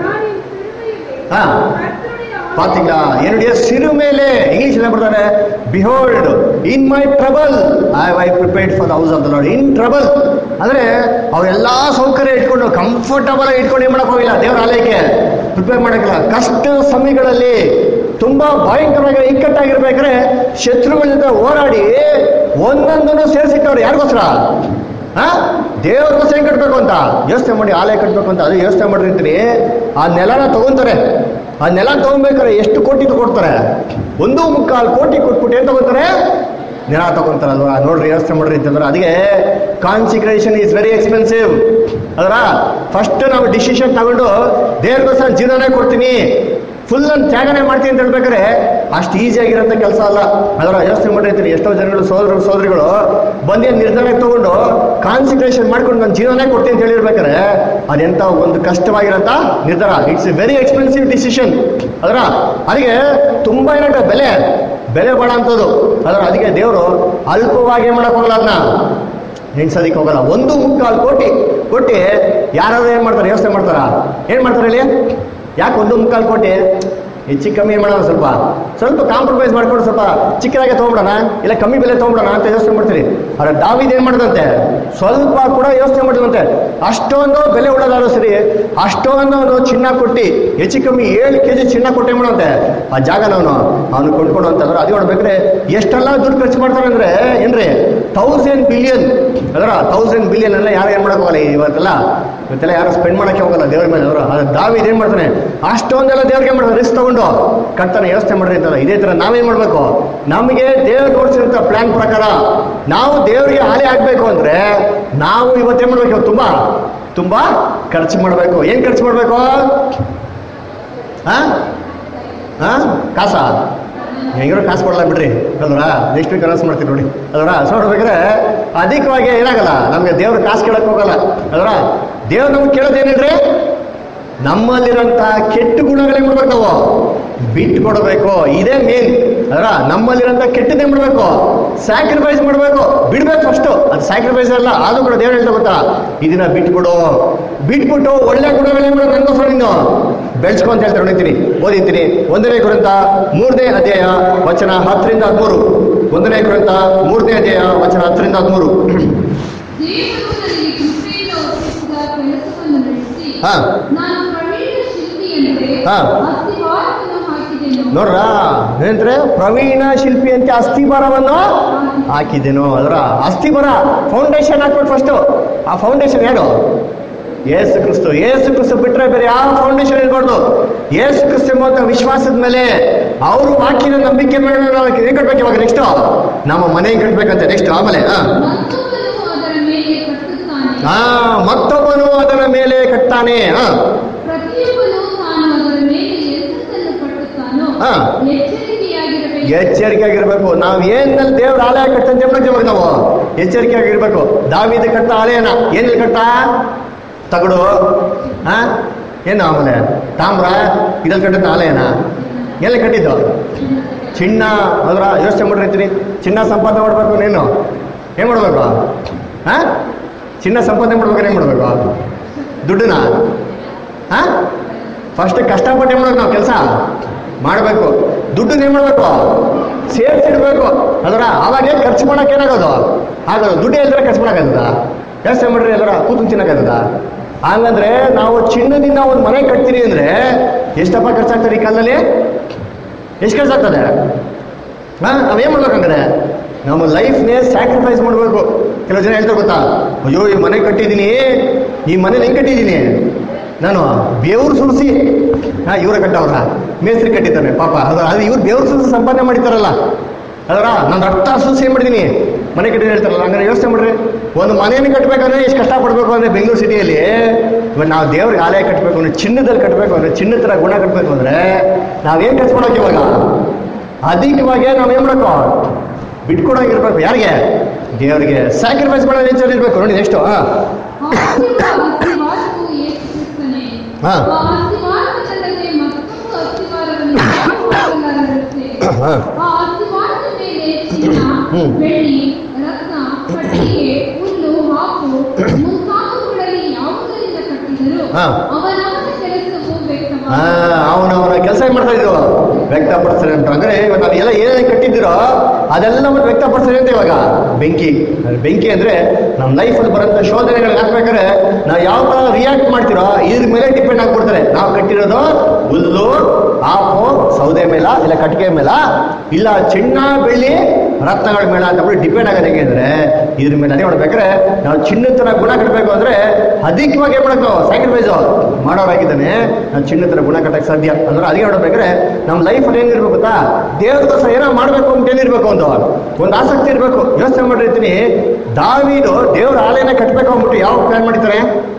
ಹಾ ಪಾತಿங்களா என்னுடைய ಸಿರು ಮೇಲೆ ಇಂಗ್ಲಿಷ್ ಎಲ್ಲ ಬರ್ತಾರೆ behold in my trouble I I prepared for the house of the Lord in trouble ಅಂದ್ರೆ ಅವೆಲ್ಲ ಸೌಕರ್ಯ ಇಟ್ಕೊಂಡು ಕಂಫರ್ಟಬಲ್ ಆಗಿ ಇಟ್ಕೊಂಡು ಏನ್ ಮಾಡಕ್ ಹೋಗಿಲ್ಲ ದೇವರ ಆಲಯಕ್ಕೆ ಪ್ರಿಪೇರ್ ಮಾಡಕ್ಕಿಲ್ಲ ಕಷ್ಟ ಸಮಯಗಳಲ್ಲಿ ತುಂಬಾ ಭಯಂಕರವಾಗಿ ಇಕ್ಕಟ್ಟಾಗಿರ್ಬೇಕಾದ್ರೆ ಶತ್ರುಗಳ ಜೊತೆ ಹೋರಾಡಿ ಒಂದೊಂದನ್ನು ಸೇರಿಸಿಟ್ಟವ್ರು ಯಾರಿಗೋಸ್ಕರ ಹಾ ದೇವ್ರಿಗೋಸ್ಕರ ಹೆಂಗ್ ಕಟ್ಬೇಕು ಅಂತ ಯೋಚನೆ ಮಾಡಿ ಆಲಯ ಕಟ್ಬೇಕು ಅಂತ ಅದು ಯೋಚನೆ ಮಾಡಿರ್ತೀನಿ ಆ ನೆಲನ ತಗೊಂತಾರೆ ಆ ನೆಲ ತಗೊಬೇಕಾರೆ ಎಷ್ಟು ಕೋಟಿ ಕೊಡ್ತಾರೆ ಒಂದು ಮುಕ್ಕಾಲು ಕೋಟಿ ಕೊಟ್ಬಿಟ್ಟು ಏನ್ ತಗೋತಾರೆ ನೆಲ ತಗೊಂತಾರಲ್ವಾ ನೋಡ್ರಿ ಯೋಚನೆ ಮಾಡ್ರಿ ಅಂತಂದ್ರೆ ಅದಕ್ಕೆ ಕಾನ್ಸಿಕ್ರೇಷನ್ ಈಸ್ ವೆರಿ ಎಕ್ಸ್ಪೆನ್ಸಿವ್ ಅದರ ಫಸ್ಟ್ ನಾವು ಡಿಸಿಷನ್ ತಗೊಂಡು ದೇವ್ರಿಗೋಸ್ಕರ ಜೀವನನೇ ಕೊಡ್ತೀನಿ ಫುಲ್ ನಾನು ತ್ಯಾಗನೆ ಮಾಡ್ತೀನಿ ಅಂತ ಹೇಳ್ಬೇಕಾದ್ರೆ ಅಷ್ಟು ಈಸಿ ಆಗಿರೋಂಥ ಕೆಲಸ ಅಲ್ಲ ಅದರ ಯೋಚನೆ ಮಾಡಿರ್ತೀನಿ ಎಷ್ಟೋ ಜನಗಳು ಸೋದರ ಸೋದರಿಗಳು ಬಂದೇ ನಿರ್ಧಾರ ತಗೊಂಡು ಕಾನ್ಸಂಟ್ರೇಷನ್ ಮಾಡ್ಕೊಂಡು ನಾನು ಜೀವನನೇ ಕೊಡ್ತೀನಿ ಅಂತ ಹೇಳಿರ್ಬೇಕಾದ್ರೆ ಅದೆಂತ ಒಂದು ಕಷ್ಟವಾಗಿರೋಂಥ ನಿರ್ಧಾರ it's a very expensive decision ಅದರ ಅದಕ್ಕೆ ತುಂಬಾ ಏನಂತ ಬೆಲೆ ಬೆಲೆ ಬಾಳ ಅಂಥದ್ದು ಅದರ ಅದಕ್ಕೆ ದೇವರು ಅಲ್ಪವಾಗಿ ಏನ್ ಮಾಡಕ್ ಹೋಗಲ್ಲ ಅದನ್ನ ನೆನ್ಸೋದಿಕ್ಕೆ ಹೋಗಲ್ಲ ಒಂದು ಮುಕ್ಕಾಲು ಕೋಟಿ ಕೊಟ್ಟು ಯಾರಾದ್ರೂ ಏನ್ ಮಾಡ್ತಾರೆ ಯೋಚನೆ ಮಾಡ್ತಾರ ಏನ್ ಮಾಡ್ತಾರೆ ಹೇಳಿ ಯಾಕೆ ಒಂದು ಮುಕ್ಕಾಲು ಕೋಟಿ ಹೆಚ್ಚು ಕಮ್ಮಿ ಏನ್ ಮಾಡೋಣ ಸ್ವಲ್ಪ ಸ್ವಲ್ಪ ಕಾಂಪ್ರಮೈಸ್ ಮಾಡ್ಕೊಂಡು ಸ್ವಲ್ಪ ಚಿಕ್ಕದಾಗೆ ತೊಗೊಂಬಿಡೋಣ ಇಲ್ಲ ಕಮ್ಮಿ ಬೆಲೆ ತೊಗೊಂಬಿಡೋಣ ಅಂತ ಯೋಚನೆ ಮಾಡ್ತೀರಿ ಆದ್ರೆ ದಾವಿದ್ ಏನ್ ಮಾಡ್ದಂತೆ ಸ್ವಲ್ಪ ಕೂಡ ಯೋಚನೆ ಮಾಡಿದಂತೆ ಅಷ್ಟೊಂದು ಬೆಲೆ ಉಳ್ಳೋದಾದ್ರೂ ಸರಿ ಅಷ್ಟೊಂದು ಒಂದು ಚಿನ್ನ ಕೊಟ್ಟು ಹೆಚ್ಚು ಕಮ್ಮಿ ಏಳು ಕೆ ಜಿ ಚಿನ್ನ ಕೊಟ್ಟೆ ಮಾಡಂತೆ ಆ ಜಾಗನ ಅವನು ಅವನು ಕೊಂಡ್ಕೊಂಡು ಅಂತಂದ್ರೆ ಅದು ನೋಡ್ಬೇಕ್ರೆ ಎಷ್ಟೆಲ್ಲ ದುಡ್ಡು ಖರ್ಚು ಮಾಡ್ತಾರೆ ಅಂದ್ರೆ ಏನ್ರಿ ತೌಸಂಡ್ ಬಿಲಿಯನ್ ಅದರ ತೌಸಂಡ್ ಬಿಲಿಯನ್ ಎಲ್ಲ ಯಾರು ಏನ್ ಮಾಡಕ್ ಹೋಗಲ್ಲ ಇವತ್ತೆಲ್ಲ ಇವತ್ತೆಲ್ಲ ಯಾರು ಸ್ಪೆಂಡ್ ಮಾಡಕ್ಕೆ ಹೋಗಲ್ಲ ದೇವ್ರ ಮೇಲೆ ಅವರು ಅದು ದಾವಿದ್ ಏನ್ ಮಾಡ್ತಾನೆ ಅಷ್ಟೊಂದೆಲ್ಲ ದೇವ್ರಿಗೆ ಏನ್ ಮಾಡ್ತಾನೆ ರಿಸ್ಕ್ ತಗೊಂಡು ಕಟ್ತಾನೆ ಯೋಚನೆ ಮಾಡ್ರಿ ಅಂತಾರ ಇದೇ ತರ ನಾವೇನ್ ಮಾಡ್ಬೇಕು ನಮಗೆ ದೇವ್ರು ನೋಡ್ಸಿರಂತ ಪ್ಲಾನ್ ಪ್ರಕಾರ ನಾವು ದೇವರಿಗೆ ಹಾಲಿ ಆಗ್ಬೇಕು ಅಂದ್ರೆ ನಾವು ಇವತ್ತೇನ್ ಮಾಡ್ಬೇಕು ಇವತ್ತು ತುಂಬಾ ತುಂಬಾ ಖರ್ಚು ಮಾಡ್ಬೇಕು ಏನ್ ಖರ್ಚು ಮಾಡ್ಬೇಕು ಹಾ ಹಾ ಕಾಸಾ ಹೆಂಗಿರೋ ಕಾಸು ಕೊಡಲ್ಲ ಬಿಡ್ರಿ ಅಲ್ವಾ ನೆಕ್ಸ್ಟ್ ವೀಕ್ ಅನೌನ್ಸ್ ಮಾಡ್ತೀವಿ ನೋಡಿ ಅಲ್ವಾ ಸೊ ನೋಡ್ಬೇಕಾದ್ರೆ ಅಧಿಕವಾಗಿ ಏನಾಗಲ್ಲ ನಮ್ಗೆ ದೇವ್ರ ಕಾಸು ಕೇಳಕ್ ಹೋಗಲ್ಲ ಅಲ್ವಾ ದೇವ್ರು ನಮ್ಗೆ ಕೇಳೋದೇನೇನ್ರಿ ನಮ್ಮಲ್ಲಿರೋಂಥ ಕೆಟ್ಟ ಗುಣಗಳೇನ್ ಮಾಡ್ಬೇಕು ನಾವು ಬಿಟ್ಟು ಕೊಡಬೇಕು ಇದೇ ಮೇನ್ ಅದರ ನಮ್ಮಲ್ಲಿರೋಂಥ ಕೆಟ್ಟದೇನ್ ಮಾಡ್ಬೇಕು ಸ್ಯಾಕ್ರಿಫೈಸ್ ಮಾಡ್ಬೇಕು ಬಿಡ್ಬೇಕು ಫಸ್ಟ್ ಅದು ಸ್ಯಾಕ್ರಿಫೈಸ್ ಅಲ್ಲ ಅದು ಕೂಡ ದೇವ್ರು ಹೇಳ್ತಾ ಗೊತ್ತಾ ಇದನ್ನ ಬಿಟ್ಬಿಡು ಬಿಟ್ಬಿಟ್ಟು ಒಳ್ಳೆ ಗುಣಗಳೇನ್ ಮಾಡೋದು ನನಗೋಸ್ಕರ ನೀನು ಬೆಳೆಸ್ಕೊ ಅಂತ ಹೇಳ್ತಾರೆ ನೋಡಿದ್ದೀನಿ ಓದಿದ್ದೀನಿ ಒಂದನೇ ಕುರಿತ ಮೂರನೇ ಅಧ್ಯಾಯ ವಚನ ಹತ್ತರಿಂದ ಹದಿಮೂರು ಒಂದನೇ ಕುರಿತ ಮೂರನೇ ಅಧ್ಯಾಯ ವಚನ ಹತ್ತರಿಂದ ಹದಿಮೂರು ದೇವರು ನನಗೆ ಕೃಪೆಯಿಂದ ಒಪ್ಪಿಸಿದ ಕೆಲಸವನ್ನು ನಡೆಸಿ ಹಾ. ನಾನು ಪ್ರವೀಣ ಶಿಲ್ಪಿಯಂತೆ ಹಾ. ಅಸ್ತಿವಾರವನ್ನು ಹಾಕಿದೆನು ನೋಡ್ರ ಏನಂದ್ರೆ ಪ್ರವೀಣ ಶಿಲ್ಪಿ ಅಂತ ಅಸ್ಥಿಭಾರವನ್ನು ಹಾಕಿದ್ದೇನೋ ಅದರ ಅಸ್ಥಿ ಬರ ಫೌಂಡೇಶನ್ ಹಾಕ್ಬಿಟ್ಟು ಫಸ್ಟು ಆ ಫೌಂಡೇಶನ್ ಯಾರು ಏಸು ಕ್ರಿಸ್ತು ಏಸು ಕ್ರಿಸ್ತು ಬಿಟ್ರೆ ಬೇರೆ ಯಾವ ಫೌಂಡೇಶನ್ ಇರಬಾರ್ದು ಏಸು ಕ್ರಿಸ್ತು ಎಂಬಂತ ವಿಶ್ವಾಸದ ಮೇಲೆ ಅವರು ವಾಕ್ಯದ ನಂಬಿಕೆ ಮೇಲೆ ನಾವು ಏನ್ ಕಟ್ಬೇಕು ಇವಾಗ ನೆಕ್ಸ್ಟ್ ನಮ್ಮ ಮನೆ ಕಟ್ಬೇಕಂತೆ ನೆಕ್ಸ್ಟ್ ಆಮೇಲೆ ಹಾ ಮತ್ತೊಬ್ಬನು ಅದರ ಮೇಲೆ ಕಟ್ಟುತ್ತಾನೆ ಹಾ ಮತ್ತೊಬ್ಬನು ಅದರ ಮೇಲೆ ಕಟ್ತಾನೆ ಹಾ ಪ್ರತಿಯೊಬ್ಬನು ತಾನು ಅದರ ಮೇಲೆ ಎಂತದನ್ನು ಕಟ್ಟುತ್ತಾನೋ ಹಾ. ಎಚ್ಚರಿಕೆಯಾಗಿರಬೇಕು ಎಚ್ಚರಿಕೆಯಾಗಿರ್ಬೇಕು ನಾವ್ ಏನಲ್ಲಿ ದೇವ್ರ ಆಲಯ ಕಟ್ಟಂತ ಇವಾಗ ನಾವು ಎಚ್ಚರಿಕೆಯಾಗಿರ್ಬೇಕು ದಾವಿದ ಕಟ್ಟ ಆಲಯನ ಏನಲ್ಲಿ ಕಟ್ಟ ತಗಡು ಹಾ ಏನು ಆಮೇಲೆ ತಾಮ್ರ ಇದಲ್ಲಿ ಕಟ್ಟಿದ್ದ ಆಲಯನ ಎಲ್ಲಿ ಕಟ್ಟಿದ್ದು ಚಿನ್ನ ಅದ್ರ ಯೋಚನೆ ಮಾಡಿರ್ತೀರಿ ಚಿನ್ನ ಸಂಪಾದನೆ ಮಾಡ್ಬೇಕು ನೀನು ಏನ್ ಮಾಡ್ಬೇಕು ಹಾ ಚಿನ್ನ ಸಂಪಾದನೆ ಮಾಡ್ಬೇಕಾದ್ರೆ ಏನ್ ಮಾಡ್ಬೇಕು ದುಡ್ಡನ್ನ ಹಾ ಫಸ್ಟ್ ಕಷ್ಟಪಟ್ಟು ಏನ್ ಮಾಡ್ಬೇಕು ನಾವು ಕೆಲಸ ಮಾಡಬೇಕು ದುಡ್ಡನ್ನ ಏನ್ ಮಾಡ್ಬೇಕು ಸೇರ್ಸಿಡ್ಬೇಕು ಅದರ ಅವಾಗೇ ಖರ್ಚು ಮಾಡಕ್ ಏನಾಗೋದು ಆಗೋದು ದುಡ್ಡು ಎಲ್ದ್ರ ಖರ್ಚು ಮಾಡಕ್ಕಾಗದ ಯೋಚನೆ ಮಾಡ್ರಿ ಎಲ್ಲರ ಕೂತು ತಿನ್ನಕ್ಕಾಗದ ಹಂಗಂದ್ರೆ ನಾವು ಚಿನ್ನದಿಂದ ಒಂದು ಮನೆ ಕಟ್ತೀರಿ ಅಂದ್ರೆ ಎಷ್ಟಪ್ಪ ಖರ್ಚಾಗ್ತದೆ ಈ ಕಾಲದಲ್ಲಿ ಎಷ್ಟು ಖರ್ಚಾಗ್ತದೆ ಹಾ ನಾವೇನ್ ಮಾಡ್ಬೇಕಂದ್ರೆ ನಮ್ಮ ಲೈಫ್ನೇ ಸ್ಯಾಕ್ರಿಫೈಸ್ ಮಾಡಬೇಕು ಕೆಲವು ಜನ ಹೇಳ್ತಾರೆ ಗೊತ್ತಾ ಅಯ್ಯೋ ಈ ಮನೆ ಕಟ್ಟಿದ್ದೀನಿ ಈ ಮನೆ ಹೆಂಗ್ ಕಟ್ಟಿದ್ದೀನಿ ನಾನು ಬೇವ್ರು ಸುರಿಸಿ ಹಾ ಇವ್ರ ಕಟ್ಟವ್ರ ಮೇಸ್ತ್ರಿ ಕಟ್ಟಿದ್ದಾನೆ ಪಾಪ ಅದು ಅದು ಇವ್ರು ಬೇವ್ರು ಸುರಿಸಿ ಸಂಪಾದನೆ ಮಾಡಿತಾರಲ್ಲ ಅದರ ನಾನು ರಕ್ತ ಸುರಿಸಿ ಏನ್ ಮಾಡಿದ್ದೀನಿ ಮನೆ ಕಟ್ಟಿದ್ದೀನಿ ಹೇಳ್ತಾರಲ್ಲ ಹಂಗಾರೆ ಯೋಚನೆ ಮಾಡ್ರಿ ಒಂದು ಮನೆಯನ್ನು ಕಟ್ಟಬೇಕಂದ್ರೆ ಎಷ್ಟು ಕಷ್ಟಪಡ್ಬೇಕು ಅಂದ್ರೆ ಬೆಂಗಳೂರು ಸಿಟಿಯಲ್ಲಿ ಇವಾಗ ನಾವು ದೇವ್ರಿಗೆ ಆಲಯ ಕಟ್ಟಬೇಕು ಅಂದ್ರೆ ಚಿನ್ನದಲ್ಲಿ ಕಟ್ಟಬೇಕು ಅಂದ್ರೆ ಚಿನ್ನದ ಥರ ಗುಣ ಕಟ್ಟಬೇಕು ಅಂದ್ರೆ ನಾವೇನ್ ಖರ್ಚು ಮಾಡೋಕೆ ಇವಾಗ ಅಧಿಕವಾಗಿ ನಾವೇನ್ ಮಾಡಬೇಕು ಬಿಟ್ಕೊಡೋಗಿರ್ಬೇಕು ಯಾರಿಗೆ ದೇವರಿಗೆ ಸ್ಯಾಕ್ರಿಫೈಸ್ ಮಾಡೋ ನೇಚರ್ ಇರ್ಬೇಕು ನೋಡಿ ನೆಕ್ಸ್ಟ್ ಹಾ ಅಸ್ತಿವಾರವು ಯೇಸು ಕ್ರಿಸ್ತನೇ. ಹಾ. ಆ ಅಸ್ತಿವಾರವಲ್ಲದೆ ಮತ್ತೊಂದು ಅಸ್ತಿವಾರವನ್ನು ಯಾರು ಹಾಕಲಾರರಂತೆ. ಹಾ. ಆ ಅಸ್ತಿವಾರದ ಮೇಲೆ ಚಿನ್ನ, ಹ್ಮ್. ಬೆಳ್ಳಿ, ರತ್ನ, ಕಟ್ಟಿಗೆ, ಹುಲ್ಲು, ಹಾಕು ಮುಂತಾದವುಗಳಲ್ಲಿ ಯಾವುದರಿಂದ ಕಟ್ಟಿದರೂ ಹಾ. ಅವನವನ ಕೆಲಸವು ಹಾ ವ್ಯಕ್ತವಾಗುತ್ತದೆ. ಅವನವನ ಕೆಲಸ ಏನ್ ಮಾಡ್ತಾ ಇದ್ರು ವ್ಯಕ್ತಪಡಿಸ್ತಾರೆ ಅಂತ ಅಂದ್ರೆ ಇವಾಗ ನಾವು ಎಲ್ಲ ಏನೇನು ಕಟ್ಟಿದ್ದೀರೋ ಅದೆಲ್ಲ ಮತ್ತೆ ವ್ಯಕ್ತಪಡಿಸ್ತಾರೆ ಅಂತ ಇವಾಗ ಬೆಂಕಿ ಅದು ಬೆಂಕಿ ಅಂದ್ರೆ ನಮ್ಮ ಲೈಫಲ್ಲಿ ಬರೋಂಥ ಶೋಧನೆಗಳಿಗೆ ಹಾಕ್ಬೇಕಾದ್ರೆ ನಾವು ಯಾವ ತರ ರಿಯಾಕ್ಟ್ ಮಾಡ್ತೀರೋ ಇದ್ರ ಮೇಲೆ ಡಿಪೆಂಡ್ ಆಗ್ಬಿಡ್ತಾರೆ ನಾವು ಕಟ್ಟಿರೋದು ಹುಲ್ಲು ಆಪು ಸೌದೆ ಮೇಲ ಇಲ್ಲ ಕಟ್ಟಿಗೆ ಮೇಲ ಇಲ್ಲ ಚಿನ್ನ ಬೆಳ್ಳಿ ರತ್ನಗಳ ಮೇಳ ಅಂತ ಬಿಟ್ಟು ಡಿಪೆಂಡ್ ಆಗೋದು ಹೇಗೆ ಅಂದ್ರೆ ಇದ್ರ ಮೇಲೆ ಅದೇ ಮಾಡ್ಬೇಕಾದ್ರೆ ನಾವು ಚಿನ್ನದ ತರ ಗುಣ ಕಟ್ಟಬೇಕು ಅಂದ್ರೆ ಅಧಿಕವಾಗಿ ಏನ್ ಮಾಡಬೇಕು ಸ್ಯಾಕ್ರಿಫೈಸ್ ಮಾಡೋರಾಗಿದ್ದಾನೆ ನಾವು ಚಿನ್ನದ ತರ ಗುಣ ಕಟ್ಟಕ್ಕೆ ಸಾಧ್ಯ ಅಂದ್ರೆ ಅದಕ್ಕೆ ನೋಡ್ಬೇಕಾದ್ರೆ ನಮ್ಮ ಲೈಫಲ್ಲಿ ಏನಿರ್ಬೇಕು ಗೊತ್ತಾ ದೇವ್ರಿಗೋಸ್ಕರ ಏನೋ ಮಾಡ್ಬೇಕು ಅಂತ ಏನಿರ್ಬೇಕು ಒಂದು ಒಂದು ಆಸಕ್ತಿ ಇರಬೇಕು ಯೋಚನೆ ಮಾಡಿರ್ತೀನಿ ದಾವಿದು ದೇವ್ರ ಆಲಯನ ಕಟ್ಟಬೇಕು ಅಂದ್ಬಿಟ್ಟು ಯಾವ ಪ್ಲಾನ್ ಮಾಡ್ತಾರೆ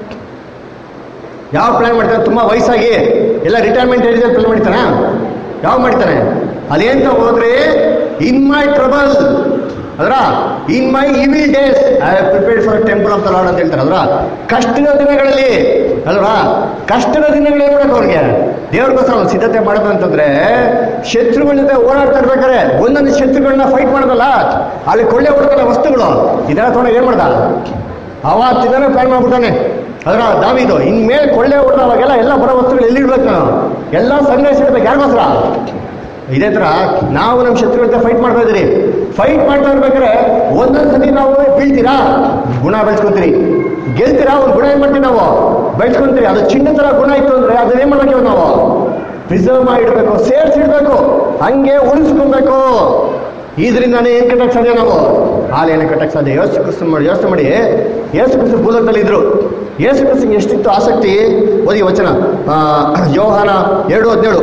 ಯಾವ ಪ್ಲಾನ್ ಮಾಡ್ತಾನೆ ತುಂಬಾ ವಯಸ್ಸಾಗಿ ಎಲ್ಲ ರಿಟೈರ್ಮೆಂಟ್ ಏಜ್ ಪ್ಲಾನ್ ಮಾಡ್ತಾನೆ ಯಾವ ಮಾಡ್ತಾನೆ ಅಲ್ಲಿ ಅಂತ ಹೋದ್ರೆ ಇನ್ ಮೈ ಟ್ರಬಲ್ ಅದ್ರ in my evil days I have prepared for temple of the Lord ಅಂತ ಹೇಳ್ತಾರೆ ಅದ್ರ ಕಷ್ಟದ ದಿನಗಳಲ್ಲಿ ಅಲ್ವಾ ಕಷ್ಟದ ದಿನಗಳು ಏನ್ ಮಾಡಬೇಕು ಅವ್ರಿಗೆ ದೇವ್ರಿಗೋಸ್ಕರ ಒಂದು ಸಿದ್ಧತೆ ಮಾಡೋದು ಅಂತಂದ್ರೆ ಶತ್ರುಗಳ ಜೊತೆ ಓಡಾಡ್ತಾ ಇರ್ಬೇಕಾದ್ರೆ ಒಂದೊಂದು ಶತ್ರುಗಳನ್ನ ಫೈಟ್ ಮಾಡೋದಲ್ಲ ಅಲ್ಲಿ ಕೊಳ್ಳೆ ಹೊಡ್ತಾರ ವಸ್ತುಗಳು ಇದೆಲ್ಲ ತೊಗೊಂಡು ಏನ್ ಮಾಡ್ದ ಅವತ್ತಿನ ಪ್ಲಾನ್ ಮಾಡ್ಬಿಟ್ಟಾನೆ ಅದರ ದಾವಿದು ಇನ್ಮೇಲೆ ಕೊಳ್ಳೆ ಹೊಡೆದವಾಗೆಲ್ಲ ಎಲ್ಲ ಬರೋ ವಸ್ತುಗಳು ಎಲ್ಲಿಡ್ಬೇಕು ನಾವು ಎಲ್ಲ ಸಂಗ್ರಹಿಸಿಡ್ಬೇಕು ಯಾರಿಗೋಸ್ಕರ ಇದೇ ತರ ನಾವು ನಮ್ಮ ಶತ್ರು ಜೊತೆ ಫೈಟ್ ಮಾಡ್ತಾ ಇದ್ದೀರಿ ಫೈಟ್ ಮಾಡ್ತಾ ಇರ್ಬೇಕಾದ್ರೆ ಒಂದೊಂದ್ ಸತಿ ನಾವು ಬೀಳ್ತೀರಾ ಗುಣ ಬೆಳೆಸ್ಕೊಂತೀರಿ ಗೆಲ್ತೀರಾ ಒಂದು ಗುಣ ಏನ್ ಮಾಡ್ತೀವಿ ನಾವು ಬೆಳೆಸ್ಕೊಂತೀರಿ ಅದು ಚಿನ್ನ ತರ ಗುಣ ಇತ್ತು ಅಂದ್ರೆ ಅದನ್ನೇನ್ ಮಾಡ್ಬೇಕು ಇವಾಗ ನಾವು ಪ್ರಿಸರ್ವ್ ಮಾಡಿಡ್ಬೇಕು ಸೇರ್ಸಿಡ್ಬೇಕು ಹಂಗೆ ಉಳಿಸ್ಕೊಬೇಕು ಇದರಿಂದಾನೇ ಏನ್ ಕಟ್ಟಕ್ ಸಾಧ್ಯ ನಾವು ಹಾಲೇನ ಕಟ್ಟಕ್ ಸಾಧ್ಯ ಯೋಚನೆ ಕ್ರಿಸ್ತು ಮಾಡಿ ಯೋಚನೆ ಮಾಡಿ ಯೇಸು ಕ್ರಿಸ್ತು ಭೂಲೋಕದಲ್ಲಿ ಇದ್ರು ಯೇಸು ಕ್ರಿಸ್ತಿಗೆ ಎಷ್ಟಿತ್ತು ಆಸಕ್ತಿ ಓದಿ ವಚನ ಆ, ಯೋಹಾನ ಎರಡು ಹದಿನೇಳು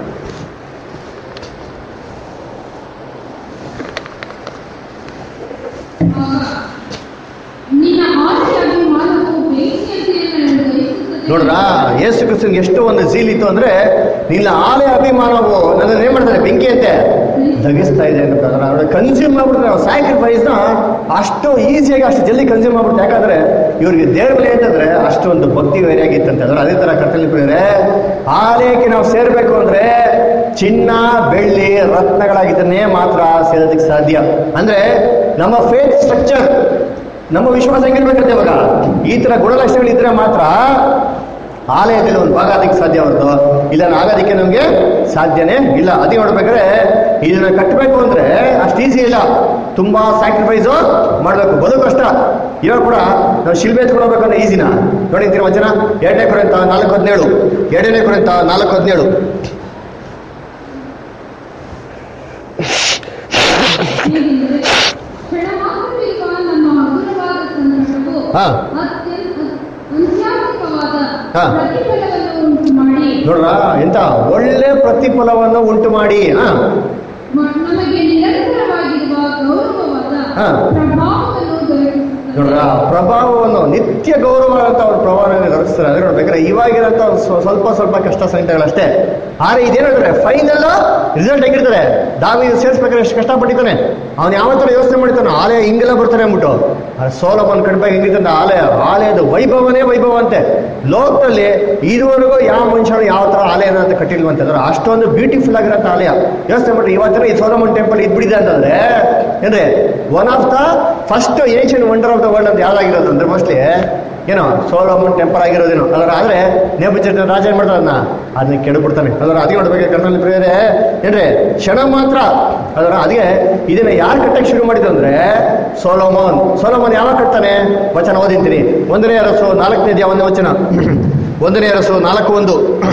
ನಿನ್ನ ಆಸೆ ಅಭಿಮಾನವು ಬೆಂಕಿಯಂತೆ ನನ್ನನ್ನು ದಹಿಸುತ್ತದೆ. ನೋಡ್ರ ಯೇಸು ಕ್ರಿಸ್ತನ್ಗೆ ಎಷ್ಟು ಒಂದು ಜೀಲ್ ಇತ್ತು ಅಂದ್ರೆ ನಿನ್ನ ಆಲಯ ಅಭಿಮಾನವು ನನ್ನ ಏನ್ ಮಾಡ್ತಾರೆ ಬೆಂಕಿ ಅಂತೆ ದಗಿಸ್ತಾ ಇದೆ ಅಂತ ನೋಡಿ ಕನ್ಸ್ಯೂಮ್ ಮಾಡ್ಬಿಡ್ತಾರೆ ನಾವು ಸ್ಯಾಕ್ರಿಫೈಸ್ ನ ಅಷ್ಟು ಈಸಿಯಾಗಿ ಅಷ್ಟು ಜಲ್ದಿ ಕನ್ಸ್ಯೂಮ್ ಮಾಡ್ಬಿಡ್ತಾರೆ ಯಾಕಂದ್ರೆ ಇವ್ರಿಗೆ ದೇವ್ರ ಮೇಲೆ ಅಂತಂದ್ರೆ ಅಷ್ಟೊಂದು ಭಕ್ತಿ ವೈರಾಗಿತ್ತಂತೆ ಅಂದ್ರೆ ಅದೇ ತರ ಕರ್ತಲ್ಲಿ ಬಿಡಿದ್ರೆ ಆಲಯಕ್ಕೆ ನಾವು ಸೇರ್ಬೇಕು ಅಂದ್ರೆ ಚಿನ್ನ ಬೆಳ್ಳಿ ರತ್ನಗಳಾಗಿದ್ದನ್ನೇ ಮಾತ್ರ ಸೇರೋದಕ್ಕೆ ಸಾಧ್ಯ ಅಂದ್ರೆ ನಮ್ಮ ಫೇತ್ ಸ್ಟ್ರಕ್ಚರ್ ನಮ್ಮ ವಿಶ್ವಾಸ ಹೆಂಗಿರ್ಬೇಕಂತೆ ಇವಾಗ ಈ ತರ ಗುಣಲಕ್ಷಣಗಳು ಇದ್ರೆ ಮಾತ್ರ ಆಲಯದಲ್ಲಿ ಒಂದು ಭಾಗ ಅದಕ್ಕೆ ಸಾಧ್ಯ ಹೊರತು ಇಲ್ಲ ಆಗೋದಕ್ಕೆ ನಮ್ಗೆ ಸಾಧ್ಯನೇ ಇಲ್ಲ ಅದೇ ನೋಡ್ಬೇಕಾದ್ರೆ ಇದನ್ನ ಕಟ್ಟಬೇಕು ಅಂದ್ರೆ ಅಷ್ಟು ಈಸಿ ಇಲ್ಲ ತುಂಬಾ ಸ್ಯಾಕ್ರಿಫೈಸು ಮಾಡ್ಬೇಕು ಬದು ಕಷ್ಟ ಇವಾಗ ಕೂಡ ನಾವು ಶಿಲ್ಬೆ ಎತ್ಕೊಳ್ಬೇಕಂದ್ರೆ ಈಸಿನ ನೋಡಿರ್ತೀರ ವಚನ ಎರಡನೇ ಕುರಿತ ನಾಲ್ಕು ಹದಿನೇಳು ಎರಡನೇ ಕುರಿತ ನಾಲ್ಕು ಹದಿನೇಳು ಹೇಗೆಂದರೆ ಹಾ ಅತ್ಯಂತ ಅತ್ಯಾತ್ಮಿಕವಾದ ಹಾ. ಪ್ರತಿಫಲವನ್ನು ಉಂಟು ಮಾಡಿ ನೋಡ್ರ ಎಂತ ಒಳ್ಳೆ ಪ್ರತಿಫಲವನ್ನು ಉಂಟು ಮಾಡಿ ಹಾ ಮ- ನಮಗೆ ನಿರಂತರವಾಗಿರುವ ಗೌರವವಾದ ಹಾ. ಪ್ರಭಾವವನ್ನು ದೊರಕಿಸುತ್ತದೆ ನೋಡ್ರ ಪ್ರಭಾವವನ್ನು ನಿತ್ಯ ಗೌರವ ಅಂತ ಅವ್ರ ಪ್ರಭಾವವನ್ನು ದೊರಕಿಸ್ತಾರೆ ಅದೇ ನೋಡ್ಬೇಕಾದ್ರೆ ಇವಾಗಿರಂತ ಸ್ವ- ಸ್ವಲ್ಪ ಸ್ವಲ್ಪ ಕಷ್ಟ ಸಂಕಟಗಳಷ್ಟೇ ಆದ್ರೆ ಇದೇನಂದ್ರೆ ಫೈನಲ್ ರಿಸಲ್ಟ್ ಹೆಂಗಿರ್ತಾರೆ ದಾವಿ ಸೇರಿಸ್ಬೇಕಾದ್ರೆ ಎಷ್ಟು ಕಷ್ಟಪಟ್ಟಿದ್ದಾನೆ ಅವ್ನು ಯಾವ ತರ ಯೋಚನೆ ಮಾಡಿದ್ದಾನೆ ಆಲಯ ಹಿಂಗೆಲ್ಲ ಬರ್ತಾನೆ ಅಂದ್ಬಿಟ್ಟು ಆ ಸೋಲಮನ್ ಕಡಿಮೆ ಹೆಂಗಿದ್ದಂತ ಆಲಯ ಆಲಯದ ವೈಭವನೇ ವೈಭವ ಅಂತೆ ಲೋಕದಲ್ಲಿ ಇದುವರೆಗೂ ಯಾವ ಮನುಷ್ಯನು ಯಾವ ತರ ಆಲಯನ ಅಂತ ಕಟ್ಟಿಲ್ವಂತೆ ಅಂದ್ರೆ ಅಷ್ಟೊಂದು ಬ್ಯೂಟಿಫುಲ್ ಆಗಿರೋಂಥ ಆಲಯ ಯೋಚನೆ ಮಾಡಿ ಇವತ್ತಿನ ಈ ಸೋಲಮನ್ ಟೆಂಪಲ್ ಇದ್ಬಿಡಿದೆ ಅಂತಂದ್ರೆ ಏನ್ರಿ one of the first ancient wonder of the world ಅಂತ ಯಾವ್ದಾಗಿರೋದು ಅಂದ್ರೆ ಮೋಸ್ಟ್ಲಿ ಏನೋ ಸೋಲೋಮನ್ ಟೆಂಪಲ್ ಆಗಿರೋದೇನೋ ಅದರ ಆದ್ರೆ ನೇಬುಚರ್ ರಾಜ ಏನ್ ಮಾಡ್ತಾನೆ ಅದನ್ನ ಅದನ್ನ ಕೆಡಬಿಡ್ತಾನೆ ಅದರ ಅದಕ್ಕೆ ನೋಡ್ಬೇಕು ಕರ್ನಲ್ಲಿ ಪ್ರಿಯರೇ ಏನ್ರಿ ಕ್ಷಣ ಮಾತ್ರ ಅದರ ಅದಕ್ಕೆ ಇದನ್ನ ಯಾರು ಕಟ್ಟಕ್ಕೆ ಶುರು ಮಾಡಿದ್ರು ಅಂದ್ರೆ ಸೋಲೋಮೋನ್ ಸೋಲೋಮೋನ್ ಯಾವಾಗ ಕಟ್ತಾನೆ ವಚನ ಓದಿಂತೀನಿ ಒಂದನೇ ಅರಸು ನಾಲ್ಕನೇ ಅಧ್ಯಾಯ ಒಂದನೇ ವಚನ ಒಂದನೇ ಅರಸು ನಾಲ್ಕು ಒಂದು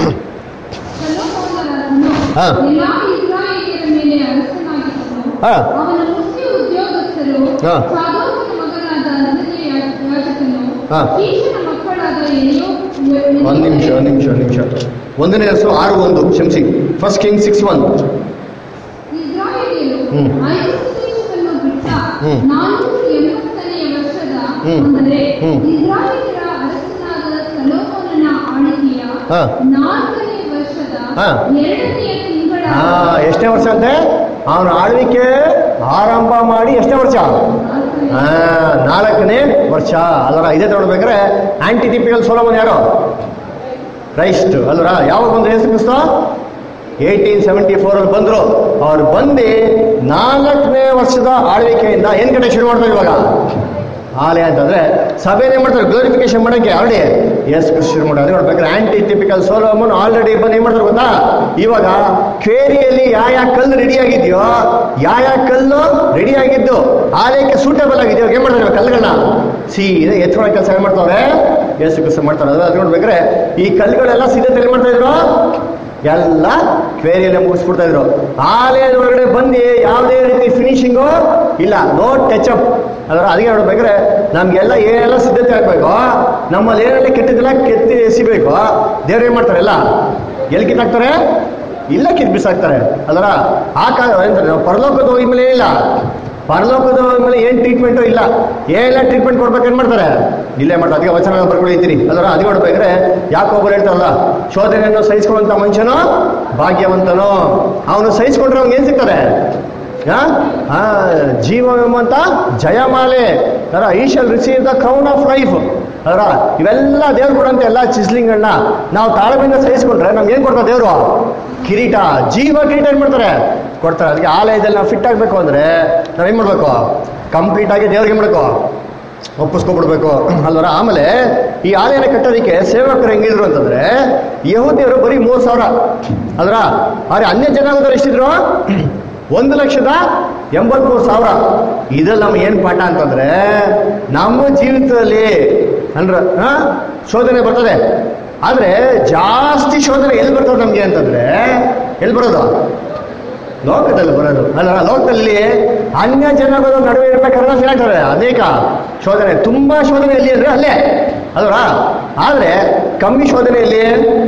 ಸೊಲೊಮೋನನನ್ನು ಹಾ. ಎಲ್ಲಾ ಇಸ್ರಾಯೇಲ್ಯರ ಮೇಲೆ ಅರಸನಾಗಿದ್ದನು ಹಾ. ಅವನ ಮುಖ್ಯ ಉದ್ಯೋಗಸ್ಥರು ಹಾ. ಸಾದೋಕನ ಮಗನಾದ ಅಂದನೆಯ ಯಾಜಕನು ಹಾ. ಕೀಷನ ಮಕ್ಕಳಾದ ಎಲಿಯೋ ಒಂದ್ ನಿಮಿಷ ಒಂದ್ ನಿಮಿಷ ಒಂದ್ ನಿಮಿಷ ಒಂದನೇ ಅರಸು ಆರು ಒಂದು ಕ್ಷಮಿಸಿ ಫಸ್ಟ್ ಕಿಂಗ್ ಸಿಕ್ಸ್ ಒನ್ ಇಸ್ರಾಯೇಲ್ಯರು ಹ್ಮ್. ಐಗುಪ್ತ ದೇಶವನ್ನು ಬಿಟ್ಟ ಹ್ಮ್. ನಾನ್ನೂರ ಎಂಬತ್ತನೆಯ ವರ್ಷದ ಹ್ಮ್. ಅಂದರೆ ಹ್ಮ್. ಇಸ್ರಾಯೇಲರ ಅರಸನಾದ ಸಲೋಮೋನನ ಆಳ್ವಿಕೆಯ ಹಾ. ನಾಲ್ಕನೇ ವರ್ಷದ ಹಾ. ಎರಡನೆಯ ತಿಂಗಳ ಹಾ ಎಷ್ಟನೇ ವರ್ಷ ಅಂತೆ ಅವನ ಆಳ್ವಿಕೆ ಆರಂಭ ಮಾಡಿ ಎಷ್ಟನೇ ವರ್ಷ ನಾಲ್ಕನೇ ಆ, ನಾಲ್ಕನೇ ವರ್ಷ ಅದರ ಇದೇ ತಗೊಳ್ಬೇಕಾದ್ರೆ ಆಂಟಿ ಟಿಪಿಕಲ್ ಸೋಲಮನ್ ಯಾರು ಕ್ರೈಸ್ಟ್ ಅಲ್ವರ ಯಾವಾಗ ಬಂದ್ರು ಯೇಸು ಕ್ರಿಸ್ತ ಏಯ್ಟೀನ್ ಸೆವೆಂಟಿ ಫೋರ್ ಅಲ್ಲಿ ಬಂದ್ರು ಅವ್ರು ಬಂದು ನಾಲ್ಕನೇ ವರ್ಷದ ಆಳ್ವಿಕೆಯಿಂದ ಏನ್ ಕಡೆ ಶುರು ಮಾಡ್ತಾರೆ ಇವಾಗ ಆಲಯ ಅಂತಂದ್ರೆ ಸಭೆನೇ ಮಾಡ್ತಾರೆ ಗ್ಲೋರಿಫಿಕೇಶನ್ ಮಾಡಕ್ಕೆ ಆಲ್ರೆಡಿ ಎಸ್ ಶುರು ಮಾಡೋದು ನೋಡ್ಬೇಕಾದ್ರೆ ಆಂಟಿ ಟಿಪಿಕಲ್ ಸೋಲೋಮನ್ ಆಲ್ರೆಡಿ ಬಂದು ಏನ್ ಮಾಡ್ತಾರೆ ಗೊತ್ತಾ ಇವಾಗ ಕ್ವೇರಿಯಲ್ಲಿ ಯಾವ ಯಾವ ಕಲ್ಲು ರೆಡಿ ಆಗಿದೆಯೋ ಯಾವ ಯಾವ ಕಲ್ಲು ರೆಡಿ ಆಗಿದ್ದು ಆಲಯಕ್ಕೆ ಸೂಟಬಲ್ ಆಗಿದೆಯೋ ಇವಾಗ ಏನ್ ಮಾಡ್ತಾರೆ ಇವಾಗ ಕಲ್ಲುಗಳನ್ನ ಸೀದಾ ಎತ್ಕೊಳ್ಳೋ ಕೆಲಸ ಏನ್ ಮಾಡ್ತಾವ್ರೆ ಯೇಸು ಕ್ರಿಸ್ತ ಮಾಡ್ತಾರೆ ಅದು ಅದು ನೋಡ್ಬೇಕಾದ್ರೆ ಈ ಕಲ್ಲುಗಳೆಲ್ಲ ಸಿದ್ಧತೆ ಏನ್ ಮಾಡ್ತಾ ಇದ್ರು ಎಲ್ಲ ಕ್ವೇರಿಯಲ್ಲೇ ಮುಗಿಸ್ಬಿಡ್ತಾ ಇದ್ರು ಆಲಯದ ಒಳಗಡೆ ಬಂದು ಯಾವುದೇ ರೀತಿ ಫಿನಿಶಿಂಗು ಇಲ್ಲ ನೋ ಟಚ್ ಅಪ್ ಅದರ ಅದಕ್ಕೆ ನೋಡ್ಬೇಕಾದ್ರೆ ನಮ್ಗೆಲ್ಲ ಏನೆಲ್ಲ ಸಿದ್ಧತೆ ಆಗ್ಬೇಕು ನಮ್ಮಲ್ಲಿ ಏನೆಲ್ಲ ಕೆಟ್ಟದೆಲ್ಲ ಕೆತ್ತಿ ಎಸಿಬೇಕು ದೇವ್ರು ಏನ್ ಮಾಡ್ತಾರೆ ಎಲ್ಲ ಎಲ್ಲಿ ಕಿತ್ತಾಕ್ತಾರೆ ಇಲ್ಲ ಕಿತ್ ಬಿಸಾಕ್ತಾರೆ ಅದರ ಆ ಕಾಲ ಅಂದ್ರೆ ನಾವು ಪರಲೋಕದ ಹೋಗಿದ್ಮೇಲೆ ಏನಿಲ್ಲ ಪರಲೋಕದ ಹೋದ್ಮೇಲೆ ಏನ್ ಟ್ರೀಟ್ಮೆಂಟು ಇಲ್ಲ ಏನೆಲ್ಲ ಟ್ರೀಟ್ಮೆಂಟ್ ಕೊಡ್ಬೇಕು ಏನ್ ಮಾಡ್ತಾರೆ ಇಲ್ಲೇ ಮಾಡ್ತಾರೆ ಅದಕ್ಕೆ ವಚನ ಬರ್ಕೊಂಡಿದ್ದೀನಿ ಅದರ ಅದು ನೋಡ್ಬೇಕಾದ್ರೆ ಯಾಕೊಬ್ಬರು ಹೇಳ್ತಾರಲ್ಲ ಶೋಧನೆಯನ್ನು ಸಹಿಸ್ಕೊಳ್ಳುವಂತ ಮನುಷ್ಯನು ಭಾಗ್ಯವಂತನು ಅವನು ಸಹಿಸ್ಕೊಂಡ್ರೆ ಅವ್ನಿಗೆ ಏನ್ ಸಿಗ್ತದೆ ಆ? ಆ, ಜೀವವೆಂಬಂತ ಜಯಮಾಲೆ ಅದರ ಈ shall receive the crown of life ಅದರ ಇವೆಲ್ಲ ದೇವ್ರು ಕೊಡಂತ ಎಲ್ಲ ಚಿಸ್ಲಿಂಗ್ಗಳನ್ನ ನಾವು ತಾಳ್ಮೆಯಿಂದ ಸಹಿಸ್ಕೊಂಡ್ರೆ ನಮ್ಗೆ ಏನ್ ಕೊಡ್ತಾರೆ ದೇವ್ರು ಕಿರೀಟ ಜೀವ ಕಿರೀಟ ಏನ್ ಮಾಡ್ತಾರೆ ಕೊಡ್ತಾರೆ ಅದಕ್ಕೆ ಆಲಯದಲ್ಲಿ ನಾವು ಫಿಟ್ ಆಗ್ಬೇಕು ಅಂದ್ರೆ ನಾವೇನ್ ಮಾಡ್ಬೇಕು ಕಂಪ್ಲೀಟ್ ಆಗಿ ದೇವ್ರಿಗೆ ಏನ್ ಮಾಡ್ಬೇಕು ಒಪ್ಪಿಸ್ಕೊಬಿಡ್ಬೇಕು ಅಲ್ವರ ಆಮೇಲೆ ಈ ಆಲಯನ ಕಟ್ಟೋದಕ್ಕೆ ಸೇವಕರು ಹೆಂಗಿದ್ರು ಅಂತಂದ್ರೆ ಯಹೂದಿಯರು ಬರೀ ಮೂರು ಸಾವಿರ ಅದ್ರ ಆದ್ರೆ ಅನ್ಯ ಜನಾಂಗದವ್ರು ಎಷ್ಟಿದ್ರು ಒಂದು ಲಕ್ಷದ ಎಂಬತ್ಮೂರು ಸಾವಿರ ಇದ್ರಲ್ಲಿ ನಮ್ಗೆ ಏನು ಪಾಠ ಅಂತಂದ್ರೆ ನಮ್ಮ ಜೀವಿತದಲ್ಲಿ ಅಂದ್ರ ಹಾ ಶೋಧನೆ ಬರ್ತದೆ ಆದ್ರೆ ಜಾಸ್ತಿ ಶೋಧನೆ ಎಲ್ಲಿ ಬರ್ತದೆ ನಮ್ಗೆ ಅಂತಂದ್ರೆ ಎಲ್ಲಿ ಬರೋದು ಲೋಕದಲ್ಲಿ ಬರೋದು ಅಲ್ಲ ಲೋಕದಲ್ಲಿ ಅನ್ಯ ಜನಗಳ ನಡುವೆ ಇರ್ಬೇಕಾದ್ರೆ ಹೇಳ್ತಾರೆ ಅನೇಕ ಶೋಧನೆ ತುಂಬಾ ಶೋಧನೆ ಎಲ್ಲಿ ಅಂದ್ರೆ ಅಲ್ಲೇ ಅಲ್ವಾ ಆದ್ರೆ ಕಮ್ಮಿ ಶೋಧನೆ ಎಲ್ಲಿ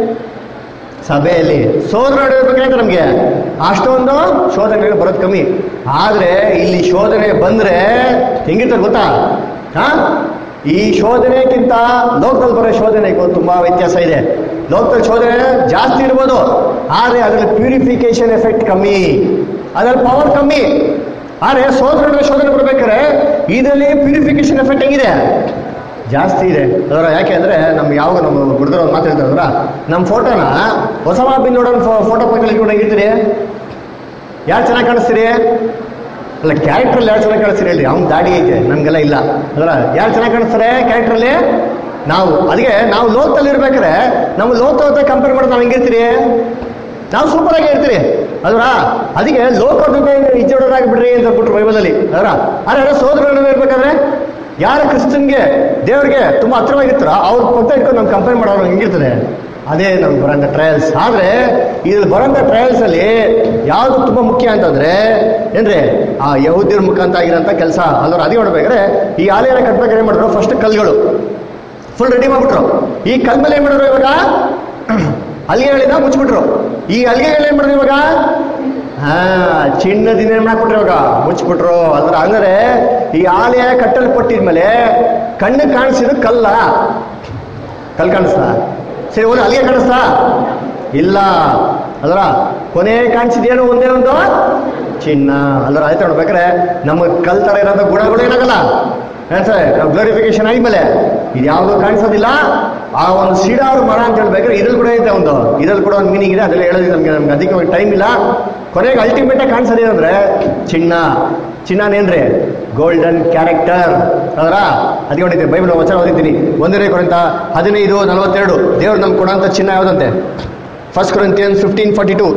ಸಭೆಯಲ್ಲಿ ಸೋದರ ನಡುವೆ ನಮಗೆ ಅಷ್ಟೊಂದು ಶೋಧನೆಗಳು ಬರೋದು ಕಮ್ಮಿ ಆದ್ರೆ ಇಲ್ಲಿ ಶೋಧನೆ ಬಂದ್ರೆ ಹೆಂಗಿರ್ತದೆ ಗೊತ್ತಾ ಹಾ ಈ ಶೋಧನೆಗಿಂತ ಲೋಕದಲ್ಲಿ ಬರೋ ಶೋಧನೆಗೂ ತುಂಬಾ ವ್ಯತ್ಯಾಸ ಇದೆ ಲೋಕದಲ್ಲಿ ಶೋಧನೆ ಜಾಸ್ತಿ ಇರ್ಬೋದು ಆದ್ರೆ ಅದರಲ್ಲಿ ಪ್ಯೂರಿಫಿಕೇಶನ್ ಎಫೆಕ್ಟ್ ಕಮ್ಮಿ ಅದರಲ್ಲಿ ಪವರ್ ಕಮ್ಮಿ ಆದ್ರೆ ಸೋದರ ನಡುವೆ ಶೋಧನೆ ಬರ್ಬೇಕಾದ್ರೆ ಇದರಲ್ಲಿ ಪ್ಯೂರಿಫಿಕೇಶನ್ ಎಫೆಕ್ಟ್ ಹೆಂಗಿದೆ ಜಾಸ್ತಿ ಇದೆ ಅದರ ಯಾಕೆ ಅಂದ್ರೆ ನಮ್ಗೆ ಯಾವಾಗ ನಮ್ಮ ಗುರುದರ ಮಾತಾಡ್ತಾರಲ್ಲ ನಮ್ಮ ಫೋಟೋನ ಹೊಸ ಬಿನ್ ನೋಡೋಣ ಫೋಟೋ ಪಕ್ಕದಲ್ಲಿ ಇಟ್ಕೊಂಡು ಹೆಂಗಿರ್ತೀರಿ ಯಾರು ಚೆನ್ನಾಗಿ ಕಾಣಿಸ್ತೀರಿ ಅಲ್ಲ ಕ್ಯಾರೆಕ್ಟ್ರಲ್ಲಿ ಯಾರು ಚೆನ್ನಾಗಿ ಕಾಣಿಸ್ತೀರಿ ಹೇಳಿ ಅವ್ನ ದಾಡಿ ಐತೆ ನಮ್ಗೆಲ್ಲ ಇಲ್ಲ ಅದರ ಯಾರು ಚೆನ್ನಾಗಿ ಕಾಣಿಸ್ತಾರೆ ಕ್ಯಾರೆಕ್ಟ್ರಲ್ಲಿ ನಾವು ಅದಕ್ಕೆ ನಾವು ಲೋಕದಲ್ಲಿ ಇರ್ಬೇಕಾದ್ರೆ ನಮ್ಮ ಲೋಕ ಜೊತೆ ಕಂಪೇರ್ ಮಾಡೋದು ನಾವು ಹೆಂಗಿರ್ತೀರಿ ನಾವು ಸೂಪರ್ ಆಗಿ ಇರ್ತೀರಿ ಅದರ ಅದಕ್ಕೆ ಲೋಕ ಜೊತೆ ಇಜ್ಜೋಡೋದಾಗಿ ಬಿಡ್ರಿ ಅಂತ ಬಿಟ್ರು ಬೈಬಲಲ್ಲಿ ಅದರ ಆದರೆ ಸೋದರ ಇರ್ಬೇಕಾದ್ರೆ ಯಾರು ಕ್ರಿಸ್ತನ್ಗೆ ದೇವ್ರಿಗೆ ತುಂಬಾ ಹತ್ರವಾಗಿರ್ತಾರ ಅವ್ರ ಪಕ್ಕ ಇಟ್ಕೊಂಡು ನಾವು ಕಂಪೇರ್ ಮಾಡೋರು ಹೆಂಗಿರ್ತದೆ ಅದೇ ನಮ್ಗೆ ಬರೋಂಥ ಟ್ರಯಲ್ಸ್ ಆದರೆ ಇದ್ರಲ್ಲಿ ಬರೋಂಥ ಟ್ರಯಲ್ಸ್ ಅಲ್ಲಿ ಯಾವುದು ತುಂಬ ಮುಖ್ಯ ಅಂತಂದ್ರೆ ಏನ್ರಿ ಆ ಯಹೂದ್ಯರ ಮುಖಾಂತರ ಆಗಿರೋಂಥ ಕೆಲಸ ಅಲ್ಲವ್ರು ಅದೇ ನೋಡ್ಬೇಕಾದ್ರೆ ಈ ಆಲಯನ ಕಟ್ಬೇಕಾದ್ರೆ ಏನು ಮಾಡಿದ್ರು ಫಸ್ಟ್ ಕಲ್ಗಳು ಫುಲ್ ರೆಡಿ ಮಾಡ್ಬಿಟ್ರು ಈ ಕಲ್ ಮೇಲೆ ಏನ್ ಮಾಡಿದ್ರು ಇವಾಗ ಅಲ್ಲಿಗೆಗಳಿಂದ ಮುಚ್ಚಿಬಿಟ್ರು ಈ ಅಲ್ಲಿಗೆಗಳು ಏನ್ ಮಾಡಿದ್ರು ಇವಾಗ ಹಾ ಚಿನ್ನದಿಂದ ಏನ್ ಮಾಡ್ಬಿಟ್ರು ಇವಾಗ ಮುಚ್ಚಿಬಿಟ್ರು ಅದ್ರ ಅಂದ್ರೆ ಈ ಆಲಯ ಕಟ್ಟಲ್ಪಟ್ಟಿದ್ಮೇಲೆ ಕಣ್ಣು ಕಾಣಿಸಿದ ಕಲ್ಲ ಕಲ್ ಕಾಣಿಸ್ತಾ ಸರಿ ಒಂದು ಅಲ್ಲಿಗೆ ಕಾಣಿಸ್ತಾ ಇಲ್ಲ ಅದರ ಕೊನೆ ಕಾಣಿಸಿದೇನು ಒಂದೇ ಒಂದು ಚಿನ್ನ ಅಲ್ಲರ ಆಯ್ತು ನೋಡ್ಬೇಕಾರೆ ನಮಗೆ ಕಲ್ ತರ ಇರೋಂಥ ಗುಣಗಳು ಏನಾಗಲ್ಲ ಹೇಳ್ತಾರೆ ನಾವು ಗ್ಲೋರಿಫಿಕೇಶನ್ ಆದ್ಮೇಲೆ ಇದು ಯಾವುದು ಕಾಣಿಸೋದಿಲ್ಲ ಆ ಒಂದು ಸಿಡಾರು ಮರ ಅಂತ ಹೇಳ್ಬೇಕಾದ್ರೆ ಇದ್ರಲ್ಲಿ ಕೂಡ ಇದೆ ಒಂದು ಇದ್ರಲ್ಲಿ ಕೂಡ ಒಂದು ಮೀನಿಂಗ್ ಇದೆ ಅದೆಲ್ಲ ಹೇಳೋದು ನಮಗೆ ನಮ್ಗೆ ಅದಕ್ಕೆ ಟೈಮ್ ಇಲ್ಲ ಕೊನೆಗೆ ಅಲ್ಟಿಮೇಟ್ ಆಗಿ ಕಾಣಿಸೋದೇನಂದ್ರೆ ಚಿನ್ನ ಚಿನ್ನನೇನ್ರಿ ಗೋಲ್ಡನ್ ಕ್ಯಾರೆಕ್ಟರ್ ಅದರ ಅದಕ್ಕೆ ಹೊಡಿತೀನಿ ಬೈಬಲ್ ವಚನ ಓದಿದ್ದೀನಿ ಒಂದನೇ ಕೊರಂತ ಹದಿನೈದು ನಲವತ್ತೆರಡು ದೇವ್ರು ನಮ್ಗೆ ಕೊಡೋಂಥ ಚಿನ್ನ ಯಾವುದಂತೆ first Corinthian fifteen forty two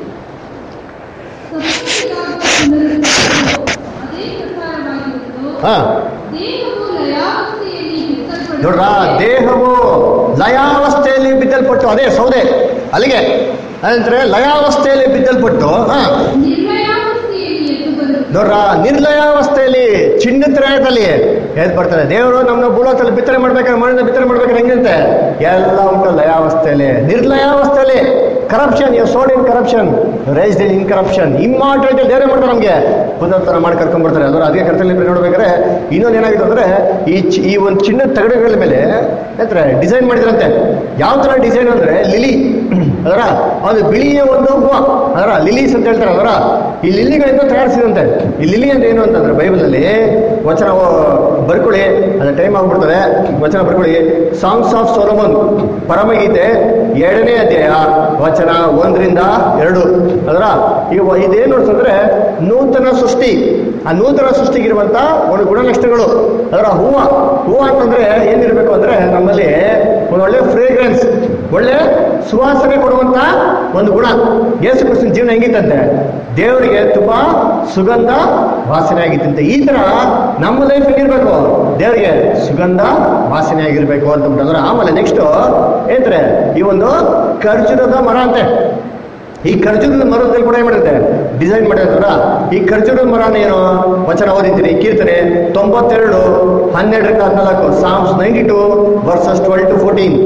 ಅದೇ ಪ್ರಕಾರವಾಗಿರುವುದು ಹಾಂ ದೇಹವು ಲಯಾವಸ್ಥೆಯಲ್ಲಿ ಬಿತ್ತಲ್ಪಡುತ್ತದೆ. ನೋಡ್ರ ದೇಹವು ಲಯಾವಸ್ಥೆಯಲ್ಲಿ ಬಿದ್ದಲ್ಪಟ್ಟು ಅದೇ ಸೌದೆ ಅಲ್ಲಿಗೆ ಅದಂದ್ರೆ ಲಯಾವಸ್ಥೆಯಲ್ಲಿ ಬಿದ್ದಲ್ಪಟ್ಟು ಹಾ ನಿರ್ಲಯಾವಸ್ಥೆಯಲ್ಲಿ ಎದ್ದು ಬರುತ್ತದೆ. ನೋಡ್ರ ನಿರ್ಲಯಾವಸ್ಥೆಯಲ್ಲಿ ಚಿನ್ನದ ತ್ರಯದಲ್ಲಿ ಎದ್ ಬರ್ತಾರೆ ದೇವರು ನಮ್ಮನ್ನ ಭೂಲೋಕದಲ್ಲಿ ಬಿತ್ತನೆ ಮಾಡ್ಬೇಕಾದ್ರೆ ಮಣ್ಣಿನ ಬಿತ್ತನೆ ಮಾಡ್ಬೇಕಾದ್ರೆ ಹೆಂಗಂತೆ ಎಲ್ಲ ಉಂಟು ಲಯಾವಸ್ಥೆಯಲ್ಲಿ ನಿರ್ಲಯಾವಸ್ಥೆಯಲ್ಲಿ corruption you sowed in corruption raised in incorruption immortal ದೇವರೇ ಮಾಡ್ತಾರೆ ನಮಗೆ ಪುನರುತ್ಥಾನ ಮಾಡಿ ಕರ್ಕೊಂಡ್ ಬರ್ತಾರೆ ಅದರ ಅದೇ ಕರ್ತಲ್ಲಿ ನೋಡ್ಬೇಕಾದ್ರೆ ಇನ್ನೊಂದು ಏನಾಗಿದೆ ಅಂದ್ರೆ ಈ ಚಿ- ಈ ಒಂದು ಚಿನ್ನದ ತಗಡುಗಳ ಮೇಲೆ ಅಂದ್ರೆ ಡಿಸೈನ್ ಮಾಡಿದ್ರಂತೆ ಯಾವ ತರ ಡಿಸೈನ್ ಅಂದ್ರೆ ಲಿಲಿ ಅದರ ಅದು ಬಿಳಿಯ ಒಂದು ಹೂವು ಅದರ ಲಿಲೀಸ್ ಅಂತ ಹೇಳ್ತಾರೆ ಅದರ ಈ ಲಿಲಿಗಳಿಂದ ತಯಾರಿಸಿದಂತೆ ಈ ಲಿಲಿ ಅಂದ್ರೆ ಏನು ಅಂತಂದ್ರೆ ಬೈಬಲಲ್ಲಿ ವಚನ ಬರ್ಕೊಳ್ಳಿ ಅದು ಟೈಮ್ ಆಗ್ಬಿಡ್ತದೆ ವಚನ ಬರ್ಕೊಳ್ಳಿ ಸಾಂಗ್ಸ್ ಆಫ್ ಸೋಲಮನ್ ಪರಮಗೀತೆ ಎರಡನೇ ಅಧ್ಯಾಯ ವಚನ ಒಂದರಿಂದ ಎರಡು ಅದರ ಈಗ ಇದೇನು ಅಂತಂದ್ರೆ ನೂತನ ಸೃಷ್ಟಿ ಆ ನೂತನ ಸೃಷ್ಟಿಗಿರುವಂತ ಒಂದು ಗುಣಲಕ್ಷಣಗಳು ಅದರ ಹೂವ ಹೂವ ಅಂತಂದ್ರೆ ಏನಿರ್ಬೇಕು ಅಂದ್ರೆ ನಮ್ಮಲ್ಲಿ ಒಂದು ಒಳ್ಳೆ ಫ್ರೇಗ್ರೆನ್ಸ್ ಒಳ್ಳೆ ಸುವಾಸನೆ ಕೊಡುವಂತ ಒಂದು ಗುಣ ಯೇಸು ಕ್ರಿಸ್ತನ ಜೀವನ ಹೆಂಗಿತ್ತಂತೆ ದೇವರಿಗೆ ತುಂಬಾ ಸುಗಂಧ ವಾಸನೆ ಆಗಿತ್ತಂತೆ ಈ ತರ ನಮ್ಮ ಲೈಫ್ ಹೆಂಗಿರ್ಬೇಕು ದೇವರಿಗೆ ಸುಗಂಧ ವಾಸನೆ ಆಗಿರ್ಬೇಕು ಅಂತ ಅಂದ್ರೆ ಆಮೇಲೆ ನೆಕ್ಸ್ಟ್ ಏನ್ರೆ ಈ ಒಂದು ಖರ್ಜೂರದ ಮರ ಅಂತೆ ಈ ಖರ್ಜೂರದ ಮರದಲ್ಲಿ ಕೂಡ ಏನ್ ಮಾಡಿರುತ್ತೆ ಡಿಸೈನ್ ಮಾಡಿರ್ತಾರ ಈ ಖರ್ಜೂರದ ಮರನ ಏನು ವಚನ ಓದಿದ್ದೀನಿ ಕೀರ್ತನೆ ತೊಂಬತ್ತೆರಡು ಹನ್ನೆರಡರಿಂದ ಹದಿನಾಲ್ಕು Psalms ninety two verses twelve to fourteen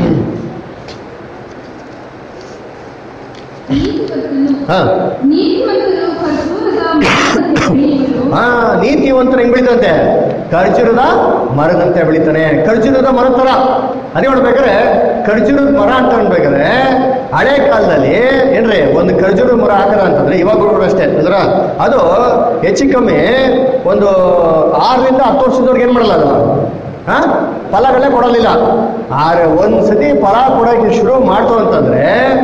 ನೀತಿವಂತನು ಹಾ ನೀತಿವಂತರು ಖರ್ಜೂರದ ಮರದಂತೆ ಬೆಳೆಯುವರು. ಹಾ ನೀತಿವಂತನ ಹೆಂಗ್ ಬೆಳಿತಂತೆ ಖರ್ಜೂರದ ಮರದಂತೆ ಬೆಳಿತಾನೆ ಖರ್ಜೂರದ ಮರ ತರ ಅದೇ ನೋಡ್ಬೇಕಾದ್ರೆ ಖರ್ಜೂರದ ಮರ ಅಂತ ಅನ್ಬೇಕಾದ್ರೆ ಹಳೆ ಕಾಲದಲ್ಲಿ ಏನ್ರಿ ಒಂದು ಖರ್ಜೂರದ ಮರ ಹಾಕದ ಅಂತಂದ್ರೆ ಇವಾಗ ಕೂಡ ಅಷ್ಟೇ ಅಂದ್ರ ಅದು ಹೆಚ್ಚು ಕಮ್ಮಿ ಒಂದು ಆರರಿಂದ ಹತ್ತು ವರ್ಷದವರೆಗೆ ಏನ್ ಮಾಡಲ್ಲ ಅದು ಹಾ ಫಲಗಳೇ ಕೊಡಲಿಲ್ಲ ಆದ್ರೆ ಒಂದ್ ಸತಿ ಫಲ ಕೊಡೋಕೆ ಶುರು ಮಾಡ್ತು ಅಂತಂದ್ರೆ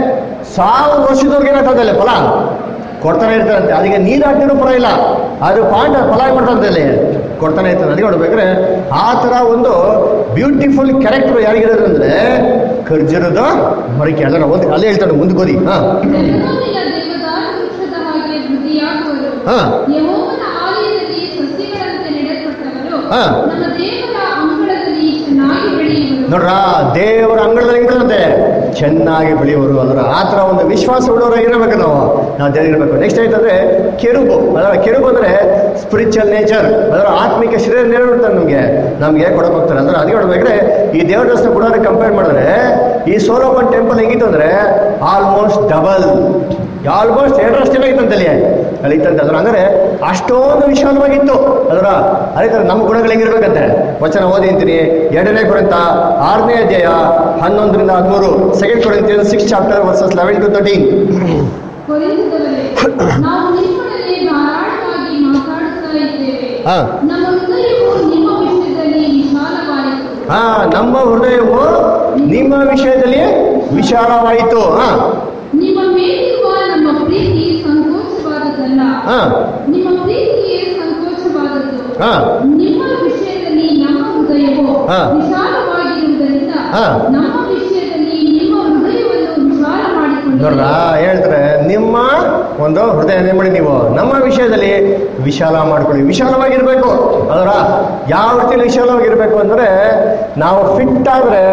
ಸಾವಿರ ವರ್ಷದವರೆಗೆ ಏನಾಗ್ತದಲ್ಲ ಫಲ ಕೊಡ್ತಾನೆ ಇರ್ತಾರಂತೆ ಅದಕ್ಕೆ ನೀರು ಹಾಕಿದ್ರು ಪರ ಇಲ್ಲ ಅದು ಪಾಂಡ ಫಲ ಏನ್ ಮಾಡ್ತಂತೆ ಅಲ್ಲಿ ಕೊಡ್ತಾನೆ ಇರ್ತಾನೆ ಅದಕ್ಕೆ ನೋಡ್ಬೇಕಾದ್ರೆ ಆ ತರ ಒಂದು ಬ್ಯೂಟಿಫುಲ್ ಕ್ಯಾರೆಕ್ಟರ್ ಯಾರಿಗಿರೋದು ಅಂದ್ರೆ ಖರ್ಜೂರದ ಮರಿಕೆ ಅದನ್ನ ಒಂದು ಅಲ್ಲೇ ಹೇಳ್ತಾನೆ ಮುಂದಕ್ಕೆ ಓದಿ ಹಾ ಲೆಬನೋನಿನ ದೇವದಾರು ವೃಕ್ಷದ ಹಾಗೆ ವೃದ್ಧಿಯಾಗುವರು. ಹಾ ಯೆಹೋವನ ಆಲಯದಲ್ಲಿ ಸಸ್ಯಗಳಂತೆ ನೆಡಲ್ಪಟ್ಟವರು ಹಾ. ನಮ್ಮ ದೇವರ ಅಂಗಳದಲ್ಲಿ ಚೆನ್ನಾಗಿ ಬೆಳೆಯುವರು ನೋಡ್ರ ದೇವರ ಅಂಗಳದಲ್ಲಿ ಹೆಂಗಿರುತ್ತೆ ಚೆನ್ನಾಗಿ ಬೆಳೆಯುವರು ಅದರ ಆ ಥರ ಒಂದು ವಿಶ್ವಾಸ ಉಳ್ಳವರಾಗಿರ್ಬೇಕು ನಾವು ನಾವು ದೇವರಿರ್ಬೇಕು ನೆಕ್ಸ್ಟ್ ಆಯ್ತಂದ್ರೆ ಕೆರುಬು ಅದರ ಕೆರುಬು ಅಂದ್ರೆ ಸ್ಪಿರಿಚುವಲ್ ನೇಚರ್ ಅದರ ಆತ್ಮಿಕ ಶರೀರ ನೇರಿಡ್ತಾರೆ ನಮಗೆ ನಮ್ಗೆ ಕೊಡಕ್ ಹೋಗ್ತಾರೆ ಅಂದ್ರೆ ಅದಕ್ಕೆ ನೋಡ್ಬೇಕ್ರೆ ಈ ದೇವರ ದರ್ಶನ ಕೂಡ ಕಂಪೇರ್ ಮಾಡಿದ್ರೆ ಈ ಸೋಲೋಪನ್ ಟೆಂಪಲ್ ಹೆಂಗಿತ್ತು ಅಂದ್ರೆ ಆಲ್ಮೋಸ್ಟ್ ಡಬಲ್ ಆಲ್ಮೋಸ್ಟ್ ಎರಡರಷ್ಟೆಲ್ಲ ಇತ್ತಂತಲ್ಲಿ ಅಲ್ಲಿ ಇತ್ತಂತೆ ಅದ್ರ ಅಂದ್ರೆ ಅಷ್ಟೊಂದು ವಿಶಾಲವಾಗಿತ್ತು ಅದರ ಅದೇ ಥರ ನಮ್ಮ ಗುಣಗಳು ಹೆಂಗಿರ್ಬೇಕಂತೆ ವಚನ ಓದಿ ಅಂತೀನಿ ಎರಡನೇ ಕೊರಂತ ಆರನೇ ಅಧ್ಯಾಯ ಹನ್ನೊಂದರಿಂದ ಹದಿಮೂರು second Corinth six chapter verses eleven to thirteen ಕೊರಿಂಥದವರೇ, ನಾವು ನಿಮ್ಮೊಡನೆ ಧಾರಾಳವಾಗಿ ಮಾತಾಡುತ್ತಾ ಇದ್ದೇವೆ ಹಾ. ನಮ್ಮ ಹೃದಯವು ನಿಮ್ಮ ವಿಷಯದಲ್ಲಿ ವಿಶಾಲವಾಯಿತು ಹಾ ನಮ್ಮ ಹೃದಯವು ನಿಮ್ಮ ವಿಷಯದಲ್ಲಿ ವಿಶಾಲವಾಯಿತು ಹಾ ನಿಮ್ಮ ಮೇಲಿರುವ ನಮ್ಮ ಪ್ರೀತಿ ಸಂಕೋಚವಾದದ್ದಲ್ಲ ಹಾ ನಿಮ್ಮ ಪ್ರೀತಿಯೇ ಸಂಕೋಚವಾದದ್ದು ಹಾ ನಿಮ್ಮ ವಿಷಯದಲ್ಲಿ ನಮ್ಮ ಹೃದಯವು ಹಾ. ವಿಶಾಲವಾಗಿರುವುದರಿಂದ ಹಾ. ನಮ್ಮ ವಿಷಯದಲ್ಲಿ ನಿಮ್ಮ ಹೃದಯವನ್ನು ವಿಶಾಲ ನೋಡ್ರ ಮಾಡಿಕೊಳ್ಳಿ ಹೇಳ್ತಾರೆ ನಿಮ್ಮ ಒಂದು ಹೃದಯ ಏನ್ ಮಾಡಿ ನೀವು ನಮ್ಮ ವಿಷಯದಲ್ಲಿ ವಿಶಾಲ ಮಾಡ್ಕೊಳ್ಳಿ ವಿಶಾಲವಾಗಿರ್ಬೇಕು ಅದರ ಯಾವ ರೀತಿಯಲ್ಲಿ ವಿಶಾಲವಾಗಿರ್ಬೇಕು ಅಂದ್ರೆ ನಾವು ಫಿಟ್ ಆದ್ರೆ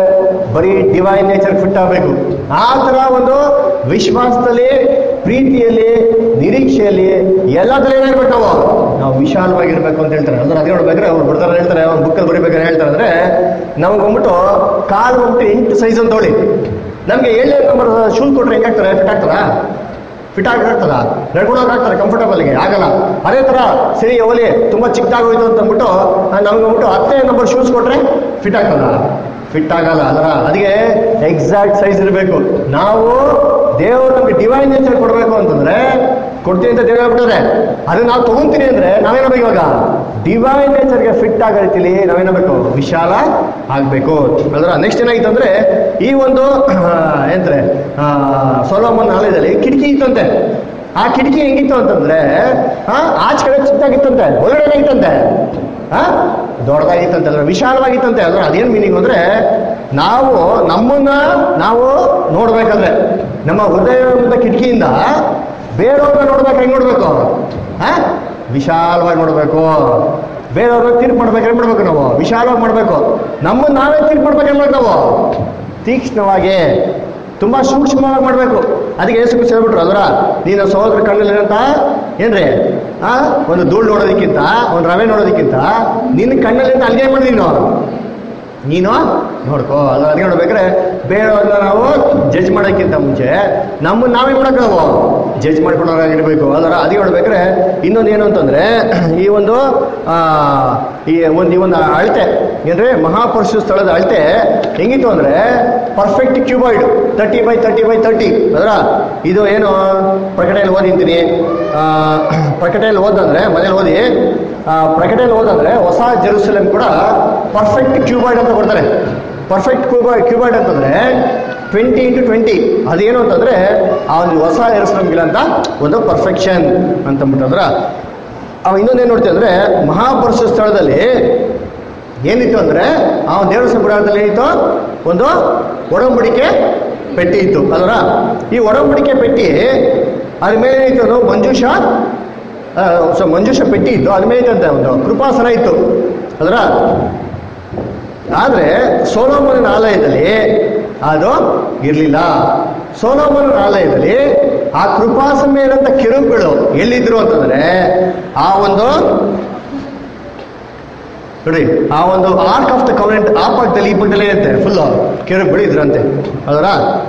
ಬರೀ ಡಿವೈನ್ ನೇಚರ್ ಫಿಟ್ ಆಗಬೇಕು ಆ ಥರ ಒಂದು ವಿಶ್ವಾಸದಲ್ಲಿ ಪ್ರೀತಿಯಲ್ಲಿ ನಿರೀಕ್ಷೆಯಲ್ಲಿ ಎಲ್ಲದರಲ್ಲಿ ಏನಾಗ್ಬೇಕು ನಾವು ನಾವು ವಿಶಾಲವಾಗಿರ್ಬೇಕು ಅಂತ ಹೇಳ್ತಾರೆ ಅಂದ್ರೆ ಅದೇ ನೋಡ್ಬೇಕಾದ್ರೆ ಅವ್ರು ಬರ್ತಾರೆ ಹೇಳ್ತಾರೆ ಅವ್ರು ಬುಕ್ಕಲ್ಲಿ ಬರೀಬೇಕಾದ್ರೆ ಹೇಳ್ತಾರೆ ಅಂದ್ರೆ ನಮ್ಗೆ ಬಂದ್ಬಿಟ್ಟು ಕಾಲು ಬಂದ್ಬಿಟ್ಟು ಎಂಟು ಸೈಜ್ ಅಂತ ಹೇಳಿ ನಮಗೆ ಏಳನೇ ನಂಬರ್ ಶೂಲ್ ಕೊಟ್ರೆ ಹೆಂಗಾಗ್ತಾರೆ ಫಿಟ್ ಆಗ್ತದಾ ಫಿಟ್ ಆಗ್ತದ ನಡ್ಕೊಳಕ್ ಆಗ್ತಾರೆ ಕಂಫರ್ಟಬಲ್ಗೆ ಆಗಲ್ಲ ಅದೇ ತರ ಸರಿ ಓಲಿ ತುಂಬಾ ಚಿಕ್ಕದಾಗೋಯ್ತು ಅಂತ ಅಂದ್ಬಿಟ್ಟು ನಮ್ಗೆ ಅಂದ್ಬಿಟ್ಟು ಹತ್ತನೇ ನಂಬರ್ ಶೂಸ್ ಕೊಟ್ರೆ ಫಿಟ್ ಆಗ್ತದ ಫಿಟ್ ಆಗಲ್ಲ ಅದರ ಅದಕ್ಕೆ ಎಕ್ಸಾಕ್ಟ್ ಸೈಜ್ ಇರಬೇಕು ನಾವು ದೇವರು ನಮ್ಗೆ ಡಿವೈನ್ ನೇಚರ್ ಕೊಡಬೇಕು ಅಂತಂದ್ರೆ ಕೊಡ್ತೀನಿ ಅಂತ ದೇವ್ರು ಹೇಳ್ಬಿಟ್ಟಾರೆ ಅದನ್ನ ನಾವು ತಗೊಂತೀನಿ ಅಂದ್ರೆ ನಾವೇನಬೇಕು ಇವಾಗ ಡಿವೈನ್ ನೇಚರ್ಗೆ ಫಿಟ್ ಆಗೋ ರೀತಿಲಿ ನಾವೇನಬೇಕು ವಿಶಾಲ ಆಗಬೇಕು ಅದರ ನೆಕ್ಸ್ಟ್ ಏನಾಗಿತ್ತು ಅಂದ್ರೆ ಈ ಒಂದು ಏನಂತಾರೆ ಸೋಲೋಮನ್ ಆಲಯದಲ್ಲಿ ಕಿಟಕಿ ಇತ್ತಂತೆ ಆ ಕಿಟಕಿ ಹೆಂಗಿತ್ತು ಅಂತಂದ್ರೆ ಆ, ಆಚೆ ಕಡೆ ಚಿಕ್ಕದಾಗಿತ್ತಂತೆ ಒಳಗಡೆ ಏನಾಗಿತ್ತಂತೆ ಆ ದೊಡ್ಡದಾಗಿತ್ತಂತೆ ಅಂದ್ರೆ ವಿಶಾಲವಾಗಿತ್ತಂತೆ ಅಂದ್ರೆ ಅದೇನು ಮೀನಿಂಗ್ ಅಂದ್ರೆ ನಾವು ನಮ್ಮನ್ನ ನಾವು ನೋಡ್ಬೇಕಾದ್ರೆ ನಮ್ಮ ಹೃದಯದ ಕಿಟಕಿಯಿಂದ ಬೇರೆಯವ್ರನ್ನ ನೋಡ್ಬೇಕು ಹೆಂಗ್ ನೋಡ್ಬೇಕು ಆ ವಿಶಾಲವಾಗಿ ನೋಡ್ಬೇಕು ಬೇರೆಯವ್ರನ್ನ ತೀರ್ಪು ಮಾಡ್ಬೇಕು ಹೆಂಗ್ ಮಾಡ್ಬೇಕು ನಾವು ವಿಶಾಲವಾಗಿ ಮಾಡ್ಬೇಕು ನಮ್ಮನ್ನ ನಾವೇ ತೀರ್ಪು ಮಾಡ್ಬೇಕು ಹೆಂಗ್ ಮಾಡ್ಬೇಕು ನಾವು ತೀಕ್ಷ್ಣವಾಗಿ ತುಂಬಾ ಸೂಕ್ಷ್ಮವಾಗಿ ಮಾಡ್ಬೇಕು ಅದಕ್ಕೆ ಏಸು ಕ್ರಿಸ್ತ ಹೇಳ್ಬಿಟ್ರು ಅದರ ನೀನು ಸಹೋದರ ಕಣ್ಣಲ್ಲಿ ಏನಂತ ಏನ್ರಿ ಆ ಒಂದು ಧೂಳು ನೋಡೋದಕ್ಕಿಂತ ಒಂದು ರವೆ ನೋಡೋದಕ್ಕಿಂತ ನಿನ್ನ ಕಣ್ಣಲ್ಲಿ ಅಂತ ಅಲ್ಲಿಗೆ ಮಾಡಿ ನೀನು ನೀನು ನೋಡ್ಕೋ ಅಲ್ಲ ಅಲ್ಲಿಗೆ ನೋಡ್ಬೇಕಾದ್ರೆ ಬೇರೆಯವ್ರನ್ನ ನಾವು ಜಡ್ಜ್ ಮಾಡೋಕ್ಕಿಂತ ಮುಂಚೆ ನಮ್ಮನ್ನ ನಾವೇ ಮಾಡಕ್ಕೆ ನಾವು ಜಡ್ಜ್ ಮಾಡ್ಕೊಳ್ಳೋರಾಗಿರ್ಬೇಕು ಅದರ ಅದಕ್ಕೆ ನೋಡ್ಬೇಕಾದ್ರೆ ಇನ್ನೊಂದು ಏನು ಅಂತಂದ್ರೆ ಈ ಒಂದು ಆ, ಈ ಒಂದು ಈ ಒಂದು ಅಳತೆ ಏನ್ರಿ ಮಹಾಪುರುಷ ಸ್ಥಳದ ಅಳತೆ ಹೆಂಗಿತ್ತು ಅಂದ್ರೆ perfect cuboid thirty by thirty by thirty ಅದರ ಇದು ಏನು ಪ್ರಕಟಣೆಯಲ್ಲಿ ಓದಿಂತೀನಿ ಆ, ಪ್ರಕಟಣೆಯಲ್ಲಿ ಓದಂದ್ರೆ ಮನೇಲಿ ಓದಿ ಆ, ಪ್ರಕಟಣೆಯಲ್ಲಿ ಓದಂದ್ರೆ ಹೊಸ ಜೆರೂಸಲೇಮ್ ಕೂಡ ಪರ್ಫೆಕ್ಟ್ ಕ್ಯೂಬಾಯ್ಡ್ ಅಂತ ಕೊಡ್ತಾರೆ ಪರ್ಫೆಕ್ಟ್ ಕ್ಯೂಬಾಯ್ಡ್ ಕ್ಯೂಬಾಯ್ಡ್ ಅಂತಂದ್ರೆ ಟ್ವೆಂಟಿ ಇಂಟು ಟ್ವೆಂಟಿ ಅದೇನು ಅಂತಂದ್ರೆ ಆ ಒಂದು ಹೊಸ ಜೆರೂಸಲೇಮ್ಗಿಲ್ಲ ಅಂತ ಒಂದು ಪರ್ಫೆಕ್ಷನ್ ಅಂತಂದ್ಬಿಟ್ಟಂದ್ರ ಅವ ಇನ್ನೊಂದೇನು ನೋಡ್ತೀವಿ ಅಂದ್ರೆ ಮಹಾಪುರುಷ ಸ್ಥಳದಲ್ಲಿ ಏನಿತ್ತು ಅಂದ್ರೆ ಆ ಒಂದು ದೇವರ ಸಂಪ್ರದಾಯದಲ್ಲಿ ಏನಿತ್ತು ಒಂದು ಒಡಂಬಡಿಕೆ ಪೆಟ್ಟಿ ಇತ್ತು ಅದರ ಈ ಒಡಂಬಡಿಕೆ ಪೆಟ್ಟಿ ಅದ್ರ ಮೇಲೆ ಏನಿತ್ತು ಅದು ಮಂಜೂಷ ಆ, ಸೊ ಮಂಜೂಷ ಪೆಟ್ಟಿ ಇತ್ತು ಅದ್ರ ಮೇಲೆ ಇತ್ತಂತೆ ಒಂದು ಕೃಪಾಸನ ಇತ್ತು ಅದರ ಆದ್ರೆ ಸೋಲೋಮನ ಆಲಯದಲ್ಲಿ ಅದು ಇರಲಿಲ್ಲ ಸೋಲೋಮನ ಆಲಯದಲ್ಲಿ ಆ ಕೃಪಾಸನ ಮೇಲಂತ ಕಿರುಬುಗಳು ಎಲ್ಲಿದ್ರು ಅಂತಂದ್ರೆ ಆ ಒಂದು ನೋಡಿ ಆ ಒಂದು ಆರ್ಕ್ ಆಫ್ ದ ಕವನೆಂಟ್ ಆ ಪಕ್ಕದಲ್ಲಿ ಈ ಪಕ್ಕದಲ್ಲಿ ಇರುತ್ತೆ ಫುಲ್ ಕೆರುಬುಗಳು ಇದ್ರಂತೆ ಅದರ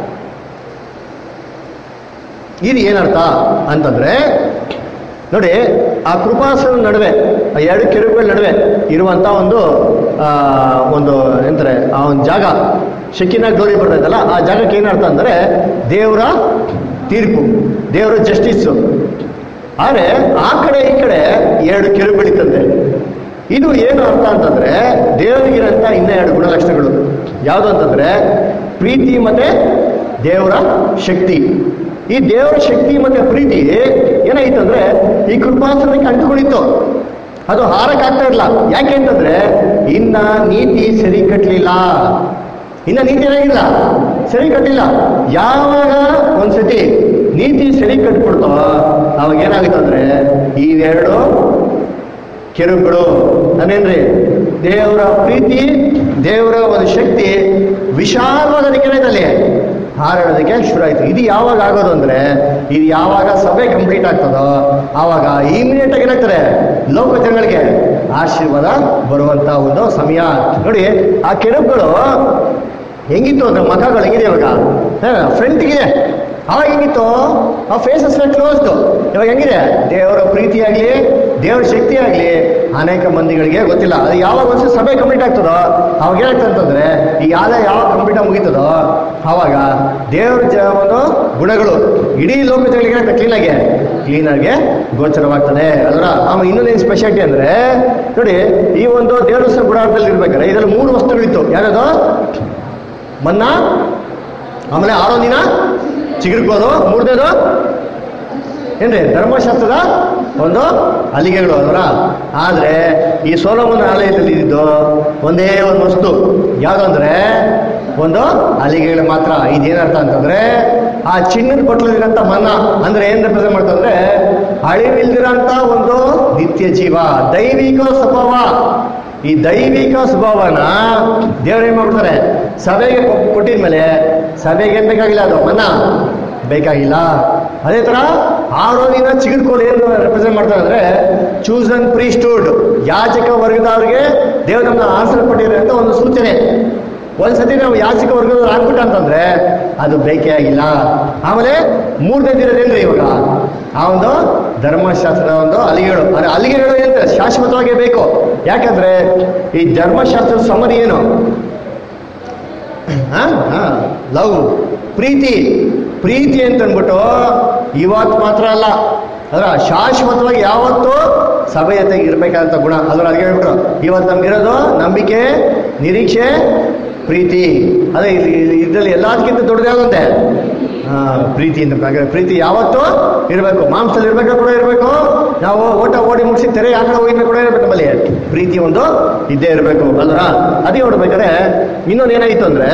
ಇದು ಏನರ್ಥ ಅಂತಂದ್ರೆ ನೋಡಿ ಆ ಕೃಪಾಸನ ನಡುವೆ ಆ ಎರಡು ಕೆರುಬುಗಳ ನಡುವೆ ಇರುವಂತ ಒಂದು ಆ, ಒಂದು ಎಂತಾರೆ ಆ ಒಂದು ಜಾಗ ಶೆಕಿನ ಗ್ಲೋರಿ ಬರ್ತೈತಲ್ಲ ಆ ಜಾಗಕ್ಕೆ ಏನರ್ಥ ಅಂದ್ರೆ ದೇವರ ತೀರ್ಪು ದೇವರ ಜಸ್ಟಿಸ್ಸು ಆದರೆ ಆ ಕಡೆ ಈ ಕಡೆ ಎರಡು ಕೆರುಬುಗಳಿತ್ತಂತೆ ಇದು ಏನು ಅರ್ಥ ಅಂತಂದ್ರೆ ದೇವರಿಗಿರಂತ ಇನ್ನ ಎರಡು ಗುಣಲಕ್ಷಣಗಳು ಯಾವುದು ಅಂತಂದ್ರೆ ಪ್ರೀತಿ ಮತ್ತೆ ದೇವರ ಶಕ್ತಿ ಈ ದೇವರ ಶಕ್ತಿ ಮತ್ತೆ ಪ್ರೀತಿ ಏನಾಯ್ತಂದ್ರೆ ಈ ಕೃಪಾಸನಕ್ಕೆ ಅಂಟುಕೊಂಡಿತ್ತು ಅದು ಹಾರಕ್ಕಾಗ್ತಾ ಇರಲ್ಲ ಯಾಕೆ ಅಂತಂದ್ರೆ ಇನ್ನ ನೀತಿ ಸರಿ ಕಟ್ಟಲಿಲ್ಲ ಇನ್ನ ನೀತಿ ಏನಾಗಿಲ್ಲ ಸರಿ ಕಟ್ಟಿಲ್ಲ ಯಾವಾಗ ಒಂದ್ಸತಿ ನೀತಿ ಸರಿ ಕಟ್ಬಿಡ್ತೋ ಅವಾಗ ಏನಾಗುತ್ತಂದ್ರೆ ಇವೆರಡು ಕೆರುಗಳು ನಾನೇನ್ರಿ ದೇವರ ಪ್ರೀತಿ ದೇವರ ಒಂದು ಶಕ್ತಿ ವಿಶಾಲವಾದ ನಿಖರದಲ್ಲಿ ಹಾರಾಡೋದಕ್ಕೆ ಶುರು ಆಯ್ತು ಇದು ಯಾವಾಗ ಆಗೋದು ಅಂದ್ರೆ ಇದು ಯಾವಾಗ ಸಭೆ ಕಂಪ್ಲೀಟ್ ಆಗ್ತದೋ ಆವಾಗ ಇಮಿಡಿಯೇಟ್ ಆಗಿ ಏನಾಗ್ತಾರೆ ಲೋಕ ಜನಗಳಿಗೆ ಆಶೀರ್ವಾದ ಬರುವಂತ ಒಂದು ಸಮಯ ನೋಡಿ ಆ ಕೆರುಗಳು ಹೆಂಗಿತ್ತು ಅಂದ್ರೆ ಮಖಗಳು ಹೆಂಗಿದೆ ಇವಾಗ ಫ್ರಂಟ್ಗಿದೆ ಅವಾಗ ಹೆಂಗಿತ್ತು ಆ ಫೇಸಸ್ ಕ್ಲೋಸ್ಡ್ ಇವಾಗ ಹೆಂಗಿದೆ ದೇವರ ಪ್ರೀತಿ ಆಗ್ಲಿ ದೇವರ ಶಕ್ತಿ ಆಗ್ಲಿ ಅನೇಕ ಮಂದಿಗಳಿಗೆ ಗೊತ್ತಿಲ್ಲ ಅದು ಯಾವಾಗ ಒಂದ್ಸಲ ಸಭೆ ಕಂಪ್ಲೀಟ್ ಆಗ್ತದೋ ಅವಾಗ ಏನಾಗ್ತದೆ ಅಂತಂದ್ರೆ ಈ ಯಾವ್ದ ಯಾವಾಗ ಕಂಪ್ಲೀಟ್ ಆಗಿ ಮುಗೀತದೋ ಅವಾಗ ದೇವರ ಜ ಒಂದು ಗುಣಗಳು ಇಡೀ ಲೋಕ ಜನಗಳಿಗೆ ಏನಾಗ್ತದೆ ಕ್ಲೀನಾಗಿ ಕ್ಲೀನಾಗಿ ಗೋಚರವಾಗ್ತದೆ ಅದರ ಆಮೇಲೆ ಇನ್ನೊಂದೇನು ಸ್ಪೆಷಾಲಿಟಿ ಅಂದ್ರೆ ನೋಡಿ ಈ ಒಂದು ದೇವರ ಗುಡಾರದಲ್ಲಿ ಇರ್ಬೇಕಾದ್ರೆ ಇದರಲ್ಲಿ ಮೂರು ವಸ್ತುಗಳಿತ್ತು ಯಾವ್ಯಾವುದು ಮನ್ನ ಆಮೇಲೆ ಆರೋ ದಿನ ಚಿಗುರ್ಕೋದು ಮೂರನೇದು ಏನ್ರಿ ಧರ್ಮಶಾಸ್ತ್ರದ ಒಂದು ಅಲಿಗೆಗಳು ಅದರ ಆದ್ರೆ ಈ ಸೋಲಮನ ಆಲಯದಲ್ಲಿ ಇದ್ದು ಒಂದೇ ಒಂದು ವಸ್ತು ಯಾವ್ದಂದ್ರೆ ಒಂದು ಅಲಿಗೆಗಳು ಮಾತ್ರ ಇದೇನರ್ಥ ಅಂತಂದ್ರೆ ಆ ಚಿನ್ನದ ಬಟ್ಲಲ್ಲಿರಂತ ಮನ್ನ ಅಂದ್ರೆ ಏನ್ ರೆಪ್ರೆಸೆಂಟ್ ಮಾಡ್ತಂದ್ರೆ ಅಳಿವಿಲ್ದಿರಂತ ಒಂದು ನಿತ್ಯ ಜೀವ ದೈವಿಕ ಸ್ವಭಾವ ಈ ದೈವಿಕ ಸ್ವಭಾವನ ದೇವ್ರು ಏನ್ ಮಾಡ್ತಾರೆ ಸಭೆಗೆ ಕೊ- ಕೊಟ್ಟಿದ್ಮೇಲೆ ಸಭೆಗೆ ಏನ್ ಬೇಕಾಗಿಲ್ಲ ಅದು ಮನ್ನ ಬೇಕಾಗಿಲ್ಲ ಅದೇ ತರ ಆರೋನಿನ ಚಿಗುರ್ಕೋಲು ಏನು ರೆಪ್ರೆಸೆಂಟ್ ಮಾಡ್ತಾರೆ ಅಂದ್ರೆ ಚೂಸ್ ಅಂಡ್ ಪ್ರೀಸ್ಟುಡ್ ಯಾಚಕ ವರ್ಗದವ್ರಿಗೆ ದೇವ್ರು ನಮ್ಮನ್ನ ಆರಿಸಲ್ಪಟ್ಟಿರೋ ಅಂತ ಒಂದು ಸೂಚನೆ ಒಂದ್ಸತಿ ನಾವು ಯಾಚಕ ವರ್ಗದವ್ರು ಆಗ್ಬಿಟ್ಟ ಅಂತಂದ್ರೆ ಅದು ಬೇಕೇ ಆಗಿಲ್ಲ ಆಮೇಲೆ ಮೂರನೇ ದಿನದೇನ್ರಿ ಇವಾಗ ಆ ಒಂದು ಧರ್ಮಶಾಸ್ತ್ರದ ಒಂದು ಅಲಿಗೆಗಳು ಅಂದ್ರೆ ಅಲಿಗೆಗಳು ಏನು ಶಾಶ್ವತವಾಗಿ ಬೇಕು ಯಾಕಂದ್ರೆ ಈ ಧರ್ಮಶಾಸ್ತ್ರದ ಸಮರಿ ಏನು ಲವ್ ಪ್ರೀತಿ ಪ್ರೀತಿ ಅಂತ ಅಂದ್ಬಿಟ್ಟು ಇವತ್ತು ಮಾತ್ರ ಅಲ್ಲ ಅದರ ಶಾಶ್ವತವಾಗಿ ಯಾವತ್ತೂ ಸಭೆ ಜೊತೆಗೆ ಇರ್ಬೇಕಾದಂಥ ಗುಣ ಅದರ ಅಲ್ಲಿಗೆ ಹೇಳ್ಬಿಟ್ರು ಇವತ್ತು ನಮ್ಗಿರೋದು ನಂಬಿಕೆ ನಿರೀಕ್ಷೆ ಪ್ರೀತಿ ಅದೇ ಇದರಲ್ಲಿ ಎಲ್ಲದಕ್ಕಿಂತ ದೊಡ್ಡದು ಯಾವುದಂತೆ ಆ, ಪ್ರೀತಿ ಅಂತ ಹಾಗಾದ್ರೆ ಪ್ರೀತಿ ಯಾವತ್ತೂ ಇರಬೇಕು ಮಾಂಸದಲ್ಲಿ ಇರ್ಬೇಕಾ ಕೂಡ ಇರಬೇಕು ನಾವು ಓಟ ಓಡಿ ಮುಗಿಸಿ ತೆರೆ ಆ ಕಡೆ ಹೋಗಿದ್ರೆ ಕೂಡ ಇರಬೇಕು ನಮ್ಮಲ್ಲಿ ಪ್ರೀತಿ ಒಂದು ಇದ್ದೇ ಇರಬೇಕು ಅಲ್ವಾ ಅದೇ ನೋಡ್ಬೇಕಾದ್ರೆ ಇನ್ನೊಂದು ಏನಾಯಿತು ಅಂದ್ರೆ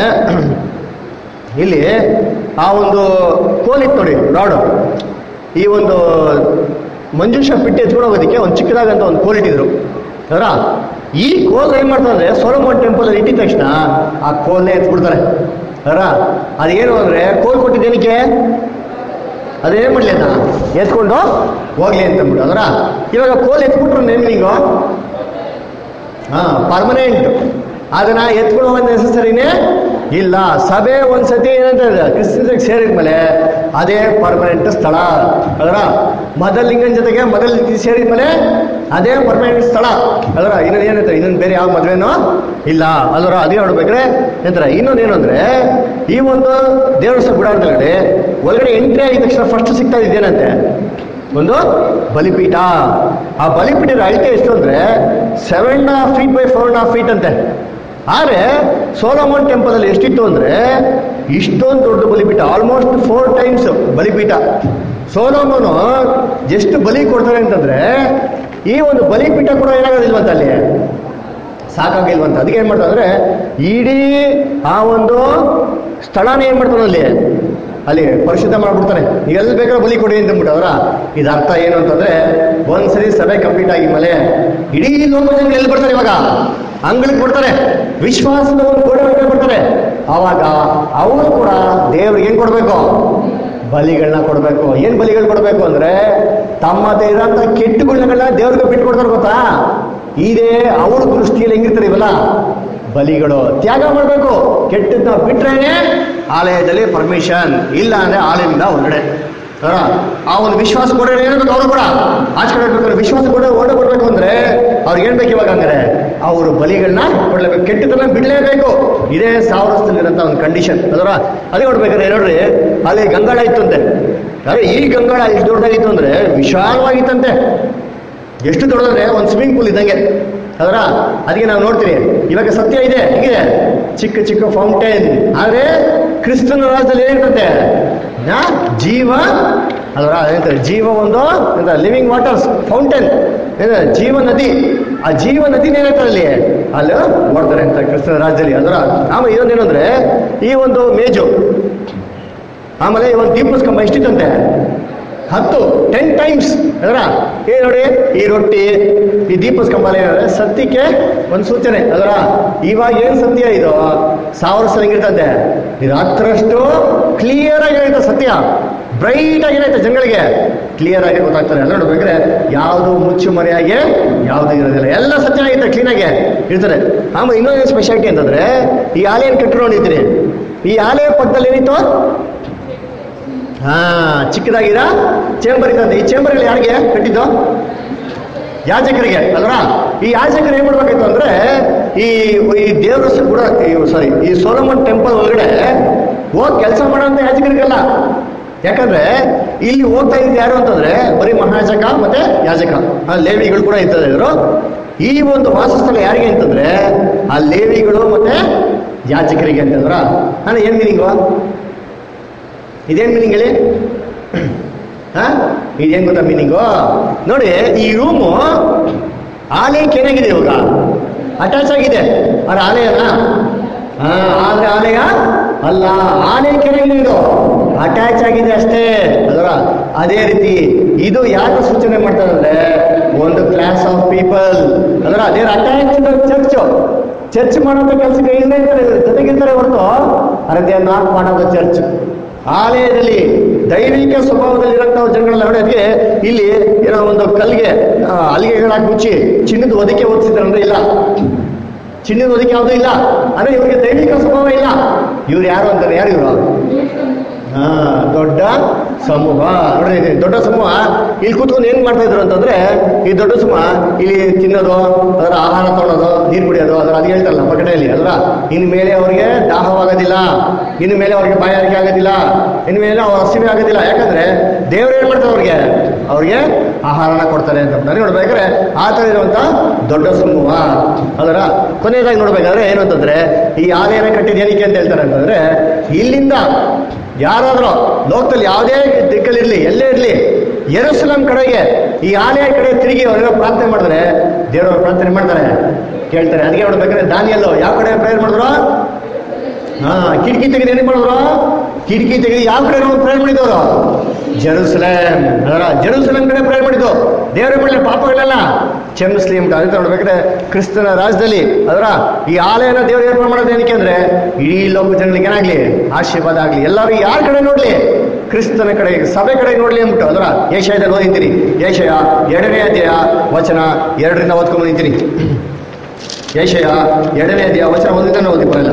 ಇಲ್ಲಿ ಆ ಒಂದು ಕೋಲಿತ್ತು ನೋಡಿ ರಾಡು ಈ ಒಂದು ಮಂಜುಷ ಪಿಟ್ಟಿ ಎತ್ಕೊಂಡು ಹೋಗೋದಕ್ಕೆ ಒಂದು ಚಿಕ್ಕದಾಗಂತ ಒಂದು ಕೋಲ್ ಇಟ್ಟಿದ್ರು ಅವರ ಈ ಕೋಲ್ ಏನ್ ಮಾಡ್ತಾರೆ ಅಂದ್ರೆ ಸೊಲಮೋನ್ ಟೆಂಪಲ್ ಅಲ್ಲಿ ಇಟ್ಟಿದ ತಕ್ಷಣ ಆ ಕೋಲ್ನೇ ಎತ್ಬಿಡ್ತಾರೆ ಅವರ ಅದೇನು ಅಂದ್ರೆ ಕೋಲ್ ಕೊಟ್ಟಿದ್ದೇನಕ್ಕೆ ಅದೇನ್ ಮಾಡ್ಲಿ ಅದ ಎತ್ಕೊಂಡು ಹೋಗ್ಲಿ ಅಂತ ಅಂದ್ಬಿಟ್ಟು ಅದರ ಇವಾಗ ಕೋಲ್ ಎತ್ಬಿಟ್ರು ನೇಮಿಂಗು ಹಾ ಪರ್ಮನೆಂಟ್ ಅದನ್ನ ಎತ್ಕೊಂಡು ಹೋಗೋದು ನೆಸಸರಿನೇ ಇಲ್ಲ ಸಭೆ ಒಂದ್ಸತಿ ಏನಂತ ಕ್ರಿಸ್ತನ್ಗೆ ಸೇರಿದ್ಮೇಲೆ ಅದೇ ಪರ್ಮನೆಂಟ್ ಸ್ಥಳ ಅದರ ಮೊದಲ ಲಿಂಗನ ಜೊತೆಗೆ ಮೊದಲ ಸೇರಿದ್ಮೇಲೆ ಅದೇ ಪರ್ಮನೆಂಟ್ ಸ್ಥಳ ಅದರ ಇನ್ನೊಂದು ಏನಂತ ಇನ್ನೊಂದು ಬೇರೆ ಯಾವ ಮದುವೆನೋ ಇಲ್ಲ ಅದರ ಅದೇ ನೋಡ್ಬೇಕ್ರೆ ಎಂತಾರೆ ಇನ್ನೊಂದು ಏನು ಅಂದ್ರೆ ಈ ಒಂದು ದೇವಸ್ಥಾನ ಗುಡಾರದೊಳಗಡೆ ಒಳಗಡೆ ಎಂಟ್ರಿ ಆಗಿದ ತಕ್ಷಣ ಫಸ್ಟ್ ಸಿಗ್ತಾ ಇದ್ದೇನಂತೆ ಒಂದು ಬಲಿಪೀಠ ಆ ಬಲಿಪೀಠದ ಅಳತೆ ಎಷ್ಟು ಅಂದ್ರೆ seven half feet by four and half feet ಅಂತೆ ಆದರೆ ಸೋಲಮೋನ್ ಟೆಂಪಲ್ ಅಲ್ಲಿ ಎಷ್ಟಿತ್ತು ಅಂದ್ರೆ ಇಷ್ಟೊಂದು ದೊಡ್ಡ ಬಲಿಪೀಠ ಆಲ್ಮೋಸ್ಟ್ ಫೋರ್ ಟೈಮ್ಸ್ ಬಲಿಪೀಠ ಸೋಲೋಮೋನು ಎಷ್ಟು ಬಲಿ ಕೊಡ್ತಾರೆ ಅಂತಂದ್ರೆ ಈ ಒಂದು ಬಲಿಪೀಠ ಕೂಡ ಏನಾಗೋದಿಲ್ವಂತ ಅಲ್ಲಿ ಸಾಕಾಗಿಲ್ವಂತ ಅದಕ್ಕೆ ಏನ್ ಮಾಡ್ತಾರೆ ಅಂದ್ರೆ ಇಡೀ ಆ ಒಂದು ಸ್ಥಳನ ಏನ್ ಮಾಡ್ತಾನೆ ಅಲ್ಲಿ ಅಲ್ಲಿ ಪರಿಶುದ್ಧ ಮಾಡ್ಬಿಡ್ತಾನೆ ನೀವು ಎಲ್ಲಿ ಬೇಕಾದ್ರೂ ಬಲಿ ಕೊಡಿ ಅಂತ ಅಂದ್ಬಿಟ್ಟವ್ರ ಇದು ಅರ್ಥ ಏನು ಅಂತಂದ್ರೆ ಒಂದ್ಸರಿ ಸಭೆ ಕಂಪ್ಲೀಟ್ ಆಗಿ ಮೇಲೆ ಇಡೀ ಲೋಕದಲ್ಲಿ ಎಲ್ಲಿ ಬರ್ತಾರೆ ಇವಾಗ ಅಂಗಳಿಗೆ ಕೊಡ್ತಾರೆ ವಿಶ್ವಾಸದ ಒಂದು ಗೋಡೆ ಒಳಗೆ ಬರ್ತಾರೆ ಆವಾಗ ಅವರು ಕೂಡ ದೇವ್ರಿಗೆ ಏನ್ ಕೊಡ್ಬೇಕು ಬಲಿಗಳನ್ನ ಕೊಡ್ಬೇಕು ಏನ್ ಬಲಿಗಳು ಕೊಡ್ಬೇಕು ಅಂದ್ರೆ ತಮ್ಮದೇ ಇರೋಂಥ ಕೆಟ್ಟ ಗುಣಗಳನ್ನ ದೇವ್ರಿಗೆ ಬಿಟ್ಟು ಕೊಡ್ತಾರೆ ಗೊತ್ತಾ ಇದೇ ಅವ್ರ ದೃಷ್ಟಿಯಲ್ಲಿ ಹೆಂಗಿರ್ತಾರೆ ಇವಲ್ಲ ಬಲಿಗಳು ತ್ಯಾಗ ಮಾಡಬೇಕು ಕೆಟ್ಟದ್ನ ಬಿಟ್ರೇನೆ ಆಲಯದಲ್ಲಿ ಪರ್ಮಿಷನ್ ಇಲ್ಲ ಅಂದ್ರೆ ಆಲಯದಿಂದ ಹೊರಗಡೆ ಅಲ್ವಾ? ಆ ಒಂದು ವಿಶ್ವಾಸ ಕೊಡೋ ಏನ್ಬೇಕು ಅವರು ಕೂಡ ಆಚೆ ಕಡೆ ಬೇಕಾದ್ರೆ ವಿಶ್ವಾಸ ಕೊಡೋ ಹೊರಡೆ ಬರ್ಬೇಕು ಅಂದ್ರೆ ಅವ್ರಿಗೆ ಏನ್ ಬೇಕು ಇವಾಗ ಹಂಗಾರೆ ಅವರು ಬಲಿಗಳನ್ನ ಕೊಡ್ಲೇಬೇಕು ಕೆಟ್ಟದನ್ನ ಬಿಡ್ಲೇಬೇಕು ಇದೇ ಸಾವಿರ ವರ್ಷದಲ್ಲಿರೋಂಥ ಒಂದು ಕಂಡೀಷನ್ ಅದರ ಅದೇ ನೋಡ್ಬೇಕಾದ್ರೆ ನೋಡ್ರಿ ಅಲ್ಲಿ ಗಂಗಾಳ ಇತ್ತಂತೆ ಅದೇ ಈ ಗಂಗಾಳ ಎಷ್ಟು ದೊಡ್ಡದಾಗಿತ್ತು ಅಂದ್ರೆ ವಿಶಾಲವಾಗಿತ್ತಂತೆ ಎಷ್ಟು ದೊಡ್ಡದಂದ್ರೆ ಒಂದು ಸ್ವಿಮ್ಮಿಂಗ್ ಪೂಲ್ ಇದ್ದಂಗೆ ಅದರ ಅದಕ್ಕೆ ನಾವು ನೋಡ್ತೀವಿ ಇವಾಗ ಸತ್ಯ ಇದೆ ಹೇಗಿದೆ ಚಿಕ್ಕ ಚಿಕ್ಕ ಫೌಂಟೇನ್ ಆದ್ರೆ ಕ್ರಿಸ್ತನ ರಾಜ್ಯದಲ್ಲಿ ಏನಿರ್ತಂತೆ ಆ, ಜೀವ ಅದರ ಏನಂತಾರೆ ಜೀವ ಒಂದು ಎಂತ ಲಿವಿಂಗ್ ವಾಟರ್ಸ್ ಫೌಂಟೇನ್ ಏನ ಜೀವ ನದಿ ಆ ಜೀವ ನದಿ ಏನಾಗ್ತದೆ ಅಲ್ಲಿ ಅಲ್ಲಿ ಓಡ್ತಾರೆ ಅಂತ ಕ್ರಿಸ್ತನ ರಾಜ್ಯದಲ್ಲಿ ಅದರ ಆಮೇಲೆ ಇನ್ನೊಂದೇನು ಅಂದ್ರೆ ಈ ಒಂದು ಮೇಜು ಆಮೇಲೆ ಈ ಒಂದು ದೀಪದ ಕಂಬ ಎಷ್ಟಿತ್ತಂತೆ ಹತ್ತು ಟೆನ್ ಟೈಮ್ಸ್ ಅದರ ಏ ನೋಡಿ ಈ ರೊಟ್ಟಿ ಈ ದೀಪದ ಕಂಬ ಏನಂದ್ರೆ ಸತ್ಯಕ್ಕೆ ಒಂದು ಸೂಚನೆ ಅದರ ಇವಾಗ ಏನ್ ಸತ್ಯ ಇದು ಸಾವಿರ ಸಲ ಹೆಂಗಿರ್ತಂತೆ ಇದು ಹತ್ತರಷ್ಟು ಕ್ಲಿಯರ್ ಆಗಿರುತ್ತೆ ಸತ್ಯ ಬ್ರೈಟ್ ಆಗಿರುತ್ತೆ ಜನಗಳಿಗೆ ಕ್ಲಿಯರ್ ಆಗಿ ಗೊತ್ತಾಗ್ತಾರೆ ಎಲ್ಲ ನೋಡ್ಬೇಕ್ರೆ ಯಾವುದು ಮುಚ್ಚು ಮರೆಯಾಗಿ ಯಾವುದು ಇರೋದಿಲ್ಲ ಎಲ್ಲ ಸತ್ಯ ಆಗಿರುತ್ತೆ ಕ್ಲೀನಾಗಿ ಇರ್ತಾರೆ ಆಮೇಲೆ ಇನ್ನೊಂದು ಸ್ಪೆಷಾಲಿಟಿ ಅಂತಂದ್ರೆ ಈ ಆಲೆಯನ್ನು ಕಟ್ಕೊಂಡಿದ್ದೀರಿ ಈ ಆಲೆಯ ಪಕ್ಕದಲ್ಲಿ ಏನಿತ್ತು ಹಾ ಚಿಕ್ಕದಾಗಿರ ಚೇಂಬರ್ ಇದ್ದಂತೆ ಈ ಚೇಂಬರ್ ಯಾರಿಗೆ ಕಟ್ಟಿದ್ದು ಯಾಜಕರಿಗೆ ಅಲ್ವಾ ಈ ಯಾಜಕರು ಏನ್ ಮಾಡ್ಬೇಕಿತ್ತು ಅಂದ್ರೆ ಈ ಈ ದೇವರ ಕೂಡ ಸಾರಿ ಈ ಸೋಲಮನ್ ಟೆಂಪಲ್ ಒಳಗಡೆ ಹೋಗಿ ಕೆಲಸ ಮಾಡೋಂಥ ಯಾಜಕರಿಗೆಲ್ಲ ಯಾಕಂದ್ರೆ ಇಲ್ಲಿ ಹೋಗ್ತಾ ಇದ್ದು ಯಾರು ಅಂತಂದ್ರೆ ಬರೀ ಮಹಾಯಾಜಕ ಮತ್ತೆ ಯಾಜಕ ಆ ಲೇವಿಗಳು ಕೂಡ ಇರ್ತದೆ ಇದ್ರು ಈ ಒಂದು ವಾಸಸ್ಥಳ ಯಾರಿಗೆ ಅಂತಂದ್ರೆ ಆ ಲೇವಿಗಳು ಮತ್ತೆ ಯಾಜಕರಿಗೆ ಅಂತಂದ್ರ ನಾನು ಏನ್ ಮೀನಿಂಗು ಇದೇನ್ ಮೀನಿಂಗ್ ಹೇಳಿ ಹಾ ಇದೇನ್ ಗೊತ್ತಾ ಮೀನಿಂಗು ನೋಡಿ ಈ ರೂಮು ಆಲಯಕ್ಕೆ ಏನಾಗಿದೆ ಇವಾಗ ಅಟ್ಯಾಚ್ ಆಗಿದೆ ಅವ್ರ ಆಲಯನ ಹಾ ಆದ್ರೆ ಆಲಯ ಅಲ್ಲ ಆನೆ ಕೆರೆಗೆ ಇದು ಅಟ್ಯಾಚ್ ಆಗಿದೆ ಅಷ್ಟೇ ಅದರ ಅದೇ ರೀತಿ ಇದು ಯಾಕೆ ಸೂಚನೆ ಮಾಡ್ತಾರೆ ಅಂದ್ರೆ ಒಂದು ಕ್ಲಾಸ್ ಆಫ್ ಪೀಪಲ್ ಅದರ ಅದೇ ಅಟ್ಯಾಚ್ ಚರ್ಚ್ ಚರ್ಚ್ ಮಾಡೋಂಥ ಕೆಲಸಕ್ಕೆ ಇಲ್ಲೇ ಇರ್ತಾರೆ ಜೊತೆಗಿರ್ತಾರೆ ಹೊರತು ಅರೆ ದೇ ನಾಟ್ ಮಾಡೋದು ಚರ್ಚ್ ಆಲಯದಲ್ಲಿ ದೈವಿಕ ಸ್ವಭಾವದಲ್ಲಿರೋಂಥ ಜನಗಳೆಲ್ಲ ನೋಡಿ ಅದಕ್ಕೆ ಇಲ್ಲಿ ಏನೋ ಒಂದು ಕಲ್ಗೆ ಆ, ಹಲಿಗೆಗಳಾಗಿ ಮುಚ್ಚಿ ಚಿನ್ನದ ಒದಕೆ ಓದಿಸಿದ್ರಂದ್ರೆ ಇಲ್ಲ ಚಿನ್ನದ ಒದಕೆ ಯಾವುದೂ ಇಲ್ಲ ಅಂದ್ರೆ ಇವ್ರಿಗೆ ದೈವಿಕ ಸ್ವಭಾವ ಇಲ್ಲ ಇವ್ರು ಯಾರು ಅಂತಾರೆ ಯಾರು ಇವರು ಹಾ ದೊಡ್ಡ ಸಮೂಹ ನೋಡ್ರಿ ಇದು ದೊಡ್ಡ ಸಮೂಹ ಇಲ್ಲಿ ಕೂತ್ಕೊಂಡು ಏನ್ ಮಾಡ್ತಾ ಇದ್ರು ಅಂತಂದ್ರೆ ಈ ದೊಡ್ಡ ಸಮೂಹ ಇಲ್ಲಿ ತಿನ್ನೋದು ಅದರ ಆಹಾರ ತಗೊಳ್ಳೋದು ನೀರು ಕುಡಿಯೋದು ಅದರ ಅದು ಹೇಳ್ತಾರಲ್ಲ ಪಕಡೆಯಲ್ಲಿ ಅದರ ಇನ್ನು ಮೇಲೆ ಅವರಿಗೆ ದಾಹವಾಗೋದಿಲ್ಲ ಇನ್ನು ಮೇಲೆ ಅವ್ರಿಗೆ ಬಾಯಾರಿಕೆ ಆಗೋದಿಲ್ಲ ಇನ್ನು ಮೇಲೆ ಅವ್ರ ಹಸಿವೆ ಆಗೋದಿಲ್ಲ ಯಾಕಂದ್ರೆ ದೇವ್ರು ಏನ್ ಮಾಡ್ತಾರೆ ಅವ್ರಿಗೆ ಅವ್ರಿಗೆ ಆಹಾರನ ಕೊಡ್ತಾರೆ ಅಂತ ನನಗೆ ನೋಡ್ಬೇಕಾದ್ರೆ ಆ ಥರ ಇರುವಂತ ದೊಡ್ಡ ಸಮೂಹ ಅದರ ಕೊನೆಯದಾಗಿ ನೋಡ್ಬೇಕಾದ್ರೆ ಏನು ಅಂತಂದ್ರೆ ಈ ಆಲಯನ ಕಟ್ಟಿದ ಏನಕ್ಕೆ ಅಂತ ಹೇಳ್ತಾರೆ ಅಂತಂದ್ರೆ ಇಲ್ಲಿಂದ ಯಾರಾದ್ರೂ ಲೋಕದಲ್ಲಿ ಯಾವುದೇ ದಿಕ್ಕಲ್ಲಿರ್ಲಿ ಎಲ್ಲೇ ಇರ್ಲಿ ಯೆರೂಸಲೇಮ್ ಕಡೆಗೆ ಈ ಆಲಯ ಕಡೆ ತಿರುಗಿ ಅವರೆಲ್ಲ ಪ್ರಾರ್ಥನೆ ಮಾಡಿದ್ರೆ ದೇವರವ್ರು ಪ್ರಾರ್ಥನೆ ಮಾಡ್ತಾರೆ ಕೇಳ್ತಾರೆ ಅದಕ್ಕೆ ನೋಡ್ಬೇಕಾದ್ರೆ ದಾನಿಯಲ್ಲು ಯಾವ ಕಡೆ ಪ್ರೇಯರ್ ಮಾಡಿದ್ರು ಹಾ ಕಿಟಕಿ ತೆಗೆದು ಏನಕ್ಕೆ ಮಾಡಿದ್ರು ಕಿಟಕಿ ತೆಗೆದು ಯಾವ ಕಡೆ ನಾವು ಪ್ರೇಯರ್ ಮಾಡಿದವರು ಜೆರೂಸಲೇಮ್ ಅದರ ಜೆರೂಸಲೇಮ್ ಕಡೆ ಪ್ರೇಯರ್ ಮಾಡಿದ್ದು ದೇವರ ಮೇಲೆ ಪಾಪಗಳೆಲ್ಲ ಕ್ಷಮಿಸ್ಲಿ ಅಂತ ಅದಕ್ಕೆ ನೋಡ್ಬೇಕಾದ್ರೆ ಕ್ರಿಸ್ತನ ರಾಜ್ಯದಲ್ಲಿ ಅದರ ಈ ಆಲಯನ ದೇವರು ಏರ್ಪಾಡು ಮಾಡೋದು ಏನಕ್ಕೆ ಅಂದ್ರೆ ಇಡೀ ಲೋಕ ಜನಗಳಿಗೆ ಏನಾಗ್ಲಿ ಆಶೀರ್ವಾದ ಆಗ್ಲಿ ಎಲ್ಲರೂ ಯಾರ ಕಡೆ ನೋಡ್ಲಿ ಕ್ರಿಸ್ತನ ಕಡೆ ಸಭೆ ಕಡೆ ನೋಡ್ಲಿ ಅಂದ್ಬಿಟ್ಟು ಅದರ ಏಷಯದಲ್ಲಿ ಓದಿಂತೀನಿ ಏಷಯ ಎರಡನೇ ಅಧ್ಯಾಯ ವಚನ ಎರಡರಿಂದ ಓದ್ಕೊಂಡ್ ನಿಂತೀನಿ ಏಷಯ ಎರಡನೇ ಅಧ್ಯಾಯ ವಚನ ಒಂದರಿಂದ ಓದಿ ಬರಲ್ಲ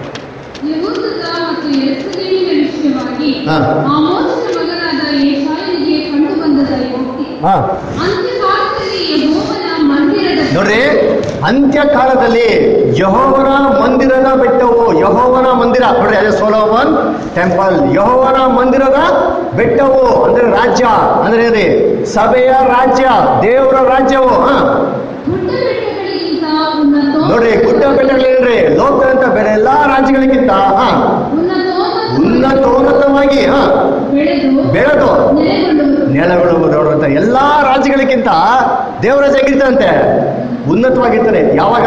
ಯೆಹೂದದ ಮತ್ತು ಯೆರೂಸಲೇಮಿನ ವಿಷಯವಾಗಿ ಹಾ. ಆಮೋಚನ ಮಗನಾದ ಯೆಶಾಯನಿಗೆ ಕಂಡು ಬಂದ ದೈವೋಕ್ತಿ ಹಾ ಅಂತ್ಯಕಾಲದಲ್ಲಿ ಯೆಹೋವನ ಮಂದಿರದ ನೋಡ್ರಿ ಅಂತ್ಯ ಕಾಲದಲ್ಲಿ ಯಹೋವನ ಮಂದಿರದ ಬೆಟ್ಟವು ಯಹೋವನ ಮಂದಿರ ನೋಡ್ರಿ ಅದೇ ಸೋಲೋಮನ್ ಟೆಂಪಲ್ ಯಹೋವನ ಮಂದಿರದ ಬೆಟ್ಟವು ಅಂದ್ರೆ ರಾಜ್ಯ ಅಂದ್ರೆ ಏನ್ರಿ ಸಭೆಯ ರಾಜ್ಯ ದೇವರ ರಾಜ್ಯವು ಹಾ ಗುಡ್ಡ ಬೆಟ್ಟಗಳಿಗಿಂತ ಉನ್ನತ ನೋಡ್ರಿ ಗುಡ್ಡ ಬೆಟ್ಟಗಳೇನ್ರಿ ಲೋಕದಂತ ಬೇರೆ ಎಲ್ಲಾ ರಾಜ್ಯಗಳಿಗಿಂತ ಹಾ ಉನ್ನತೋನ್ನತ ಉನ್ನತೋನ್ನತವಾಗಿ ಹಾ ಬೆಳೆದು ಬೆಳೆದು ನೆಲೆಗೊಂಡವರು ನೆಲಗಳು ನೋಡುವಂತ ಎಲ್ಲಾ ರಾಜ್ಯಗಳಿಗಿಂತ ದೇವರ ಜಾಗಿರ್ತಂತೆ ಉನ್ನತವಾಗಿರ್ತಾರೆ ಯಾವಾಗ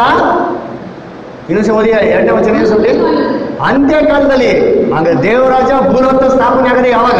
ಇನ್ನೊಂದ್ಸಲ ಓದಿ ಎರಡನೇ ವಚನ ಇನ್ನೊಂದ್ಸಲ ಓದಿ. ಅಂತ್ಯಕಾಲದಲ್ಲಿ ಅಂದ್ರೆ ದೇವರಾಜ ಭೂಲೋಕ ಸ್ಥಾಪನೆ ಆಗದೆ ಯಾವಾಗ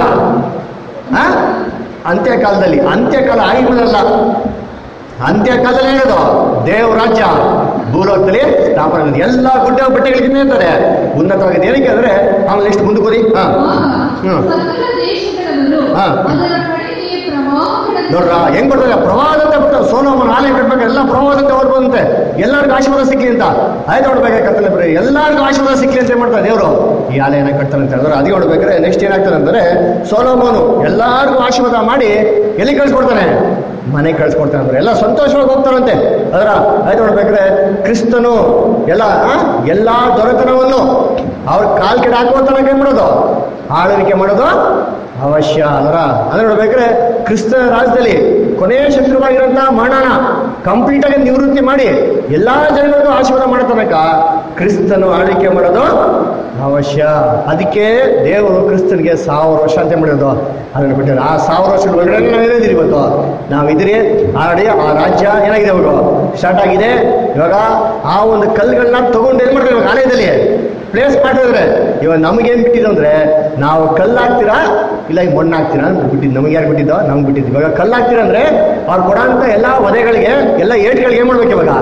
ಆ? ಅಂತ್ಯಕಾಲದಲ್ಲಿ ಅಂತ್ಯಕಾಲ ಆಗಿಬಿಡಲ್ಲ ಅಂತ್ಯಕಾಲದಲ್ಲಿ ಹೇಳೋದು ದೇವರಾಜ್ಯ ಭೂಲೋಕದಲ್ಲಿ ಸ್ಥಾಪನೆ ಆಗಿದೆ ಎಲ್ಲ ಗುಡ್ಡ ಬೆಟ್ಟಗಳಿಗಿಂತ ಇರ್ತಾರೆ ಉನ್ನತವಾಗಿದೆ ಏನಕ್ಕೆ ಅಂದ್ರೆ ಆಮೇಲೆ ನೆಕ್ಸ್ಟ್ ಮುಂದಕ್ಕೆ ಓದಿ ಹಾ ಹ್ಮ್. ಸಕಲ ದೇಶಗಳವರು ಹಾ. ಅದರ ಕಡೆಗೆ ಪ್ರವಾಹಗಳನ್ನು ನೋಡ್ರ ಹೆಂಗ್ ಕೊಡ್ತಾರೆ ಪ್ರವಾಹದಂತೆ ಬಿಟ್ಟು ಸೋಲೋಮನ ಆಲಯ ಕಟ್ಬೇಕು ಎಲ್ಲ ಪ್ರವಾಹದಂತೆ ಓಡ್ಬಂತೆ ಎಲ್ಲರಿಗೂ ಆಶೀರ್ವಾದ ಸಿಕ್ಲಿ ಅಂತ ಆಯ್ತು ನೋಡ್ಬೇಕು ಕತ್ತಲೆ ಬರೀ ಎಲ್ಲರಿಗೂ ಆಶೀರ್ವಾದ ಸಿಕ್ಲಿ ಅಂತ ಏನ್ ಮಾಡ್ತಾರೆ ದೇವರು ಈ ಆಲಯನ ಕಟ್ತಾನೆ ಅಂತ ಹೇಳಿದ್ರೆ ಅದೇ ನೋಡ್ಬೇಕಾದ್ರೆ ನೆಕ್ಸ್ಟ್ ಏನಾಗ್ತದೆ ಅಂದ್ರೆ ಸೋಲೋಮೋನು ಎಲ್ಲರಿಗೂ ಆಶೀರ್ವಾದ ಮಾಡಿ ಎಲ್ಲಿ ಕಳ್ಸ್ಕೊಡ್ತಾನೆ ಮನೆ ಕಳ್ಸ್ಕೊಡ್ತಾನೆ ಅಂದ್ರೆ ಎಲ್ಲ ಸಂತೋಷವಾಗಿ ಹೋಗ್ತಾರಂತೆ ಅದರ ಆಯ್ತು ನೋಡ್ಬೇಕಾದ್ರೆ ಕ್ರಿಸ್ತನು ಎಲ್ಲ ಆ, ಎಲ್ಲಾ ದೊರೆತನವನ್ನು ಅವ್ರ ಕಾಲ್ ಕೆಡ ಹಾಕುವ ತನಕ ಏನ್ ಮಾಡೋದು ಆಳ್ವಿಕೆ ಮಾಡೋದು ಅವಶ್ಯ ಅದರ ಅಂದ್ರೆ ನೋಡ್ಬೇಕಾದ್ರೆ ಕ್ರಿಸ್ತ ರಾಜ್ಯದಲ್ಲಿ ಕೊನೆಯ ಶತ್ರುವಾಗಿರೋಂಥ ಮರಣನ ಕಂಪ್ಲೀಟ್ ಆಗಿ ನಿವೃತ್ತಿ ಮಾಡಿ ಎಲ್ಲಾ ಜನಗಳಿಗೂ ಆಶೀರ್ವಾದ ಮಾಡೋ ತನಕ ಕ್ರಿಸ್ತನು ಆಳ್ವಿಕೆ ಮಾಡೋದು ಅವಶ್ಯ ಅದಕ್ಕೆ ದೇವರು ಕ್ರಿಸ್ತನಿಗೆ ಸಾವಿರ ವರ್ಷ ಅಂತ ಮಾಡಿರೋದು ಅದನ್ನು ಬಿಟ್ಟಿದ್ದಾರೆ ಆ ಸಾವಿರ ವರ್ಷದ ಒಳಗಡೆ ನಾವು ಏನಿದ್ದೀರಿ ಇವತ್ತು ನಾವಿದ್ದೀರಿ ಆಲ್ರೆಡಿ ಆ ರಾಜ್ಯ ಏನಾಗಿದೆ ಇವಾಗ ಸ್ಟಾರ್ಟ್ ಆಗಿದೆ ಇವಾಗ ಆ ಒಂದು ಕಲ್ಲುಗಳನ್ನ ತಗೊಂಡು ಏನ್ ಮಾಡ್ತಾರೆ ಇವಾಗ ಆಲಯದಲ್ಲಿ ಪ್ಲೇಸ್ ಮಾಡಿದ್ರೆ ಇವಾಗ ನಮಗೇನ್ ಬಿಟ್ಟಿದ್ದು ಅಂದ್ರೆ ನಾವು ಕಲ್ಲು ಹಾಕ್ತೀರಾ ಇಲ್ಲ ಈಗ ಮಣ್ಣು ಹಾಕ್ತೀರಾ ಅಂತ ಬಿಟ್ಟಿದ್ದು ನಮಗೆ ಯಾರು ಬಿಟ್ಟಿದ್ದೋ ನಮ್ಗೆ ಬಿಟ್ಟಿದ್ದು ಇವಾಗ ಕಲ್ಲು ಹಾಕ್ತೀರಾ ಅಂದ್ರೆ ಅವ್ರು ಕೊಡೋಂಥ ಎಲ್ಲ ವಧೆಗಳಿಗೆ ಎಲ್ಲ ಏಟ್ಗಳಿಗೆ ಏನ್ ಮಾಡ್ಬೇಕು ಇವಾಗ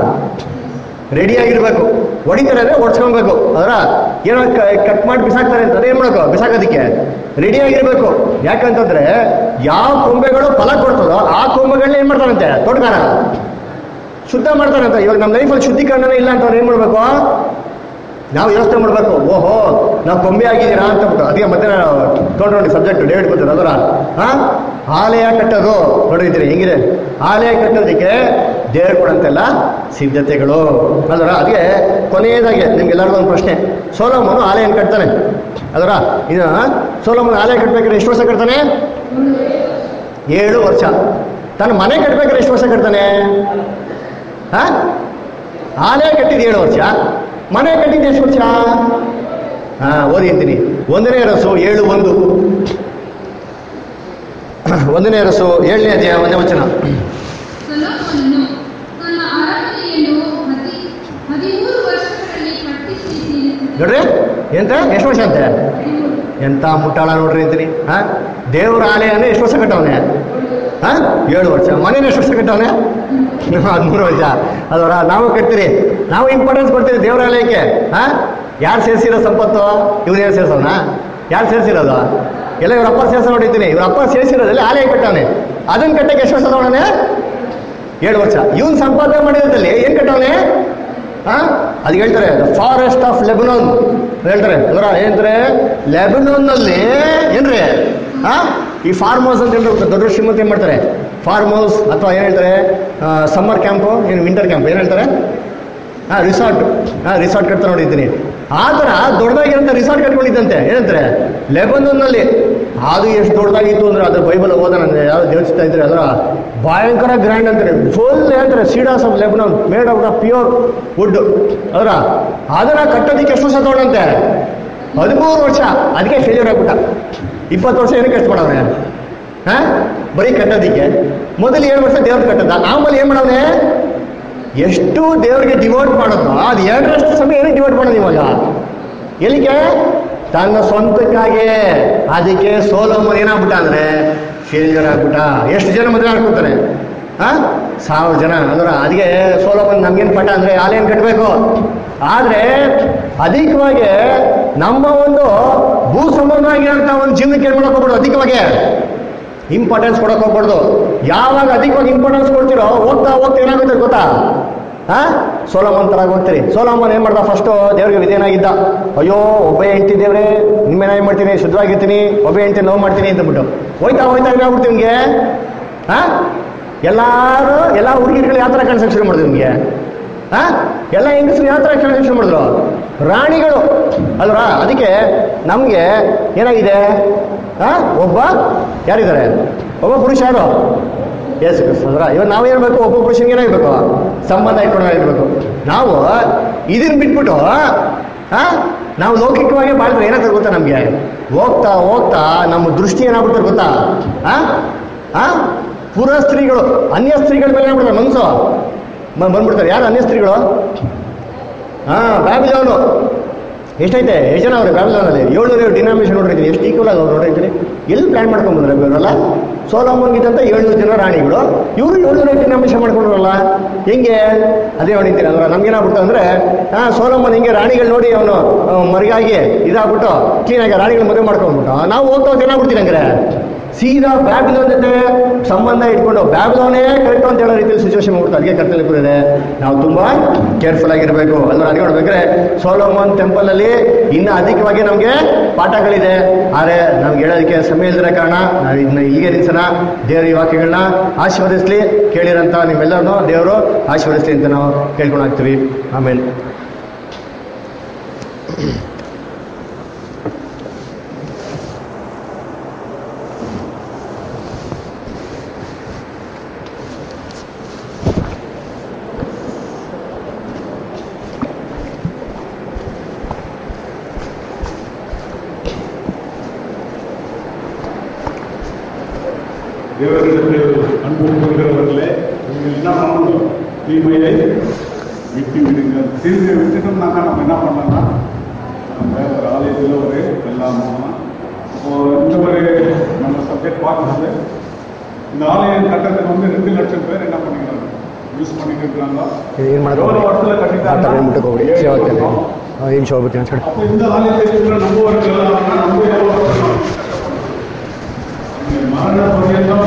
ರೆಡಿ ಆಗಿರ್ಬೇಕು ಹೊಡಿತಾರೆ ಅಂದ್ರೆ ಹೊಡ್ಸ್ಕೊಬೇಕು ಅದರ ಏನೋ ಕಟ್ ಮಾಡಿ ಬಿಸಾಕ್ತಾರೆ ಅಂತ ಅದೇನ್ ಮಾಡಬೇಕು ಬಿಸಾಕೋದಕ್ಕೆ ರೆಡಿ ಆಗಿರ್ಬೇಕು ಯಾಕಂತಂದ್ರೆ ಯಾವ ಕೊಂಬೆಗಳು ಫಲ ಕೊಡ್ತದೋ ಆ ಕೊಂಬೆಗಳನ್ನ ಏನ್ ಮಾಡ್ತಾರಂತೆ ತೋಟಗಾರ ಶುದ್ಧ ಮಾಡ್ತಾರಂತೆ ಇವಾಗ ನಮ್ಮ ಲೈಫಲ್ಲಿ ಶುದ್ಧೀಕರಣನೇ ಇಲ್ಲ ಅಂತ ಅವ್ರು ಏನ್ ಮಾಡ್ಬೇಕು ನಾವು ಯೋಚನೆ ಮಾಡಬೇಕು ಓಹೋ ನಾವು ಕೊಂಬೆ ಆಗಿದ್ದೀರಾ ಅಂತ ಬಿಟ್ಟು ಅದಕ್ಕೆ ಮತ್ತೆ ತೊಗೊಂಡು ನೋಡಿ ಸಬ್ಜೆಕ್ಟ್ ಡೇವಿಡ್ ಗೊತ್ತಿರ ಅದರ ಹಾ ಆಲಯ ಕಟ್ಟೋದು ನೋಡಿದ್ದೀರಿ ಹೆಂಗಿದೆ ಆಲಯ ಕಟ್ಟೋದಕ್ಕೆ ದೇವರು ಕೊಡಂತೆಲ್ಲ ಸಿದ್ಧತೆಗಳು ಅದರ ಅದಕ್ಕೆ ಕೊನೆಯದಾಗಿ ನಿಮ್ಗೆಲ್ಲರಿಗೂ ಒಂದು ಪ್ರಶ್ನೆ ಸೋಲೋಮನು ಆಲಯ ಕಟ್ತಾನೆ ಅದರ ಇದು ಸೋಲೋಮನ್ ಆಲಯ ಕಟ್ಬೇಕಾದ್ರೆ ಎಷ್ಟು ವರ್ಷ ಕಟ್ತಾನೆ ಏಳು ವರ್ಷ ತನ್ನ ಮನೆ ಕಟ್ಬೇಕಾದ್ರೆ ಎಷ್ಟು ವರ್ಷ ಕಟ್ತಾನೆ ಹಾ ಆಲಯ ಕಟ್ಟಿದ ಏಳು ವರ್ಷ ಮನೆ ಕಟ್ಟಿದ ಎಷ್ಟು ವರ್ಷ ಹಾ ಓದಿ ಅಂತೀನಿ ಒಂದನೇ ರಸು ಏಳು ಒಂದು ಒಂದನೇ ರಸು ಏಳನೇ ಅಧ್ಯಾಯ ಒಂದನೇ ವಚನ ಸೊಲೊಮೋನನು ತನ್ನ ಅರಮನೆಯನ್ನು ಹದಿ ಹದಿಮೂರು ವರ್ಷಗಳಲ್ಲಿ ಕಟ್ಟಿಸಿ ತೀರಿಸಿದನು. ನೋಡ್ರಿ ಎಂತ ಎಷ್ಟು ವರ್ಷ ಅಂತೆ ಎಂತ ಮುಟ್ಟಾಳ ನೋಡ್ರಿ ಅಂತೀನಿ ಹಾ ದೇವ್ರ ಆಲಯನೇ ಎಷ್ಟು ವರ್ಷ ಕಟ್ಟವನೆ ಹಾ ಏಳು ವರ್ಷ ಮನೇನ ಎಷ್ಟು ವರ್ಷ ಕಟ್ಟವನೆ ಹದಿಮೂರು ವರ್ಷ ಅದರ ನಾವು ಕಟ್ತೀರಿ ನಾವು ಇಂಪಾರ್ಟೆನ್ಸ್ ಕೊಡ್ತೀರಿ ದೇವ್ರ ಆಲಯಕ್ಕೆ ಹಾ ಯಾರು ಸೇರಿಸಿರೋ ಸಂಪತ್ತು ಇವ್ರು ಸೇರ್ಸೋಣ ಯಾರು ಸೇರಿಸಿರೋದು ಎಲ್ಲ ಇವ್ರ ಅಪ್ಪ ಸೇರ್ಸ ನೋಡಿದ್ದೀನಿ ಇವ್ರ ಅಪ್ಪ ಸೇರಿಸಿರೋದಲ್ಲಿ ಆಲಯ ಕಟ್ಟವನೆ ಅದನ್ನ ಕಟ್ಟಕ್ಕೆ ಎಷ್ಟು ವರ್ಷ ತಗೊಳನೆ ಏಳು ವರ್ಷ ಇವನ್ ಸಂಪಾದನೆ ಮಾಡಿರೋದಲ್ಲಿ ಏನ್ ಕಟ್ಟವನೆ ಹಾ ಅದು ಹೇಳ್ತಾರೆ ಫಾರೆಸ್ಟ್ ಆಫ್ ಲೆಬನೋನ್ ಹೇಳ್ತಾರೆ ಅದರ ಏನಂದ್ರೆ ಲೆಬನೋನ್ ನಲ್ಲಿ ಏನ್ರಿ ಹಾ ಈ ಫಾರ್ಮ್ ಹೌಸ್ ಅಂತ ಹೇಳ್ತಾರೆ ದೊಡ್ಡ ಶ್ರೀಮಂತ ಏನ್ ಮಾಡ್ತಾರೆ ಫಾರ್ಮ್ ಹೌಸ್ ಅಥವಾ ಏನ್ ಹೇಳ್ತಾರೆ ಸಮ್ಮರ್ ಕ್ಯಾಂಪು ಏನು ವಿಂಟರ್ ಕ್ಯಾಂಪ್ ಏನ್ ಹೇಳ್ತಾರೆ ಹಾ ರಿಸಾರ್ಟ್ ಹಾ ರಿಸಾರ್ಟ್ ಕಟ್ತಾ ನೋಡಿದ್ದೀನಿ ಆ ಥರ ದೊಡ್ಡದಾಗಿರೋಂಥ ರಿಸಾರ್ಟ್ ಕಟ್ಕೊಂಡಿದ್ದಂತೆ ಏನಂತಾರೆ ಲೆಬನನ್ನಲ್ಲಿ ಅದು ಎಷ್ಟು ದೊಡ್ಡದಾಗಿತ್ತು ಅಂದ್ರೆ ಅದ್ರ ಬೈಬಲ್ ಓದ ನಾನು ಯಾವ್ದು ದೇವಸ್ಥಾನ ಇದ್ರೆ ಅದರ ಭಯಂಕರ ಗ್ರ್ಯಾಂಡ್ ಅಂತಾರೆ ಫುಲ್ ಹೇಳ್ತಾರೆ cedars of Lebanon made out of pure wood ಅದರ ಅದನ್ನ ಕಟ್ಟೋದಕ್ಕೆ ಎಷ್ಟು ವರ್ಷ ತಗೊಂಡಂತೆ ಹದಿಮೂರು ವರ್ಷ ಅದಕ್ಕೆ ಫೇಲ್ಯೂರ್ ಆಗ್ಬಿಟ್ಟ ಇಪ್ಪತ್ತು ವರ್ಷ ಏನಕ್ಕೆ ಕಷ್ಟ ಮಾಡವ್ರೆ ಹಾ ಬರೀ ಕಟ್ಟೋದಿಕ್ಕೆ ಮೊದಲು ಏಳು ವರ್ಷ ದೇವ್ರ ಕಟ್ಟದ ಆಮೇಲೆ ಏನ್ ಮಾಡವ್ನೆ ಎಷ್ಟು ದೇವರಿಗೆ ಡಿವೋಟ್ ಮಾಡೋದು ಅದು ಎರಡರಷ್ಟು ಸಮಯ ಏನಕ್ಕೆ ಡಿವೋಟ್ ಮಾಡೋದು ಇವಾಗ ಎಲ್ಲಿಗೆ ತನ್ನ ಸ್ವಂತಕ್ಕಾಗಿ ಅದಕ್ಕೆ ಸೋಲೋಮನ್ ಏನಾಗ್ಬಿಟ್ಟ ಅಂದ್ರೆ ಫೇಲ್ಯೂರ್ ಆಗ್ಬಿಟ್ಟ ಎಷ್ಟು ಜನ ಮದುವೆ ಮಾಡ್ಕೊತಾರೆ ಹಾ ಸಾವಿರ ಜನ ಅಂದ್ರೆ ಅದಕ್ಕೆ ಸೋಲೋಮನ್ ನಮ್ಗೇನು ಪಟ್ಟ ಅಂದ್ರೆ ಆಲೇನ್ ಕಟ್ಟಬೇಕು ಆದ್ರೆ ಅಧಿಕವಾಗಿ ನಮ್ಮ ಒಂದು ಭೂ ಸಂಬಂಧವಾಗಿರೋಂಥ ಒಂದು ಜೀವನಕ್ಕೆ ಏನ್ ಮಾಡಕ್ ಹೋಗ್ಬಿಡು ಅಧಿಕವಾಗಿ ಇಂಪಾರ್ಟೆನ್ಸ್ ಕೊಡಕ್ ಹೋಗ್ಬಾರ್ದು ಯಾವಾಗ ಅಧಿಕವಾಗಿ ಇಂಪಾರ್ಟೆನ್ಸ್ ಕೊಡ್ತೀರೋ ಹೋಗ್ತಾ ಹೋಗ್ತಾ ಏನಾಗುತ್ತೆ ಗೊತ್ತಾ ಹಾ ಸೋಲಮನ್ ತರ ಹೋಗ್ತೀರಿ ಸೋಲಮನ್ ಏನ್ ಮಾಡ್ದ ಫಸ್ಟ್ ದೇವ್ರಿಗೆ ವಿಧೇಯನಾಗಿದ್ದ ಅಯ್ಯೋ ಒಬ್ಬ ಹೆಂಡತಿ ದೇವ್ರೆ ನಿಮ್ಮೇನ ಏನ್ ಮಾಡ್ತೀನಿ ಶುದ್ಧವಾಗಿರ್ತೀನಿ ಒಬ್ಬ ಹೆಂಡತಿ ನೋವು ಮಾಡ್ತೀನಿ ಅಂತ ಬಿಟ್ಟು ಹೋಯ್ತಾ ಹೋಯ್ತಾ ಏನಾಗ್ಬಿಡ್ತೀವಿ ನಿಮ್ಗೆ ಹಾ ಎಲ್ಲಾರು ಎಲ್ಲ ಹುಡುಗಿರುಗಳು ಯಾವ ಥರ ಕಾಣಿಸಕ್ಕೆ ಶುರು ಮಾಡಿದ್ರು ನಿಮ್ಗೆ ಹಾ ಎಲ್ಲ ಹೆಂಗಸರು ಯಾವ ಥರ ಕಾಣಿಸಕ್ಕೆ ಶುರು ಮಾಡಿದ್ರು ರಾಣಿಗಳು ಅಲ್ವಾ ಅದಕ್ಕೆ ನಮ್ಗೆ ಏನಾಗಿದೆ ಹಾ ಒಬ್ಬ ಯಾರಿದ್ದಾರೆ ಒಬ್ಬ ಪುರುಷ ಯಾರು ಯೇಸು ಕ್ರಿಸ್ತ ಅಂದ್ರ ಇವಾಗ ನಾವು ಏನ್ಬೇಕು ಒಬ್ಬ ಪುರುಷನಿಗೆ ಏನಾಗಬೇಕು ಸಂಬಂಧ ಇಟ್ಕೊಂಡಿರ್ಬೇಕು ನಾವು ಇದನ್ನ ಬಿಟ್ಬಿಟ್ಟು ಹಾ ನಾವು ಲೌಕಿಕವಾಗಿ ಬಾಳಿದ್ರೆ ಏನಾಗ್ತದೆ ಗೊತ್ತಾ ನಮ್ಗೆ ಹೋಗ್ತಾ ಹೋಗ್ತಾ ನಮ್ಮ ದೃಷ್ಟಿ ಏನಾಗ್ಬಿಡ್ತಾರೆ ಗೊತ್ತಾ ಹಾ ಹಾ ಪುರ ಸ್ತ್ರೀಗಳು ಅನ್ಯ ಸ್ತ್ರೀಗಳ ಮೇಲೆ ಏನಾಗ್ಬಿಡ್ತಾರೆ ಮನಸ್ಸು ಬ- ಬಂದ್ಬಿಡ್ತಾರೆ ಯಾರು ಅನ್ಯ ಸ್ತ್ರೀಗಳು ಹಾ ಬ್ಯಾಬಿಲೋನು ಎಷ್ಟೈತೆ ಎಷ್ಟು ಜನ ಅವ್ರೆ ಬ್ಯಾಬಿಲೋನಲ್ಲಿ ಏಳ್ನೂರು ಡಿನಾಮಿನೇಷನ್ ನೋಡಿರ್ತೀನಿ ಎಷ್ಟು ಈಕ್ವಲ್ ಆಗಿ ಅವ್ರು ನೋಡಿರ್ತೀನಿ ಎಲ್ಲಿ ಪ್ಲಾನ್ ಮಾಡ್ಕೊಂಡ್ ಬಂದ್ರೆ ಇವರೆಲ್ಲ ಸೋಲೋಮನ್ಗಿದ್ದಂತ ಏಳ್ನೂರು ಜನ ರಾಣಿಗಳು ಇವರು ಏಳ್ನೂರು ಡಿನಾಮಿನೇಷನ್ ಮಾಡ್ಕೊಂಡ್ರಲ್ಲ ಹೆಂಗೆ ಅದೇ ಹೊಡಿತೀನಿ ಅಂದ್ರೆ ನಮ್ಗೇನಾಗ್ಬಿಡ್ತು ಅಂದ್ರೆ ಹಾ ಸೋಲೋಮನ್ ಹಿಂಗೆ ರಾಣಿಗಳು ನೋಡಿ ಅವನು ಮರಿಗಾಗಿ ಇದಾಗ್ಬಿಟ್ಟು ಕ್ಲೀನಾಗಿ ರಾಣಿಗಳು ಮದುವೆ ಮಾಡ್ಕೊಂಡ್ಬಿಟ್ಟು ನಾವು ಹೋಗ್ತಾ ಹೋಗ್ತಾ ಏನಾಗ್ಬಿಡ್ತೀನಿ ಹಂಗಾರೆ ಸೀದಾ ಬ್ಯಾಬಿಲೋನ್ ಜೊತೆ ಸಂಬಂಧ ಇಟ್ಕೊಂಡು ಬ್ಯಾಬಿಲೋನೇ ಕರೆಕ್ಟ್ ಅಂತ ಹೇಳೋ ರೀತಿಯಲ್ಲಿ ಸಿಚುವೇಶನ್ ಮಾಡ್ಬಿಟ್ಟು ಅದಕ್ಕೆ ಕರ್ತಲ್ಲಿ ಕೂರಿದೆ ನಾವು ತುಂಬಾ ಕೇರ್ಫುಲ್ ಆಗಿರಬೇಕು ಅಲ್ವಾ ಅದಕ್ಕೆ ನೋಡ್ಬೇಕ್ರೆ ಸೋಲೋಮನ್ ಟೆಂಪಲ್ ಅಲ್ಲಿ ಇನ್ನೂ ಅಧಿಕವಾಗಿ ನಮಗೆ ಪಾಠಗಳಿದೆ ಆದರೆ ನಮ್ಗೆ ಹೇಳೋದಕ್ಕೆ ಸಮಯ ಇಲ್ಲದ ಕಾರಣ ನಾವು ಇದನ್ನ ಇಲ್ಲಿಗೆ ನಿಲ್ಸೋಣ ದೇವರ ಈ ವಾಕ್ಯಗಳನ್ನ ಆಶೀರ್ವದಿಸ್ಲಿ ಕೇಳಿರಂತ ನಿಮ್ಮೆಲ್ಲರನ್ನೂ ದೇವರು ಆಶೀರ್ವದಿಸ್ಲಿ ಅಂತ ನಾವು ಕೇಳ್ಕೊಂಡು ಹಾಕ್ತೀವಿ ಆಮೇಲೆ தேவரிடத்தில் அன்பு கொள்கிறவர்களே நீங்கள் என்ன பண்ணணும் தீமையை விட்டு விடுங்கள் தீமையை விட்டுட்டோம்னாக்கா நம்ம என்ன பண்ணலாம்னா நம்ம ஒரு ஆலயத்தில் ஒரு எல்லாம் இப்போ இந்த ஒரு நம்ம சப்ஜெக்ட் பார்க்கும்போது இந்த ஆலயம் கட்டத்துக்கு வந்து ரெண்டு லட்சம் பேர் என்ன பண்ணிக்கிறாங்க யூஸ் பண்ணிட்டு இருக்காங்க ಏನು எவ்வளோ வருஷத்துல கட்டிட்டாங்க ஏழு வருஷம். ಏನು ಶೋ ಹೋಗ್ತೀನಿ ಅಂತ ಹೇಳಿ அப்போ இந்த ஆலயத்தை இருக்கிற நம்புவர்கள் நம்ம எவ்வளோ வருஷம் மரண பரியந்தம்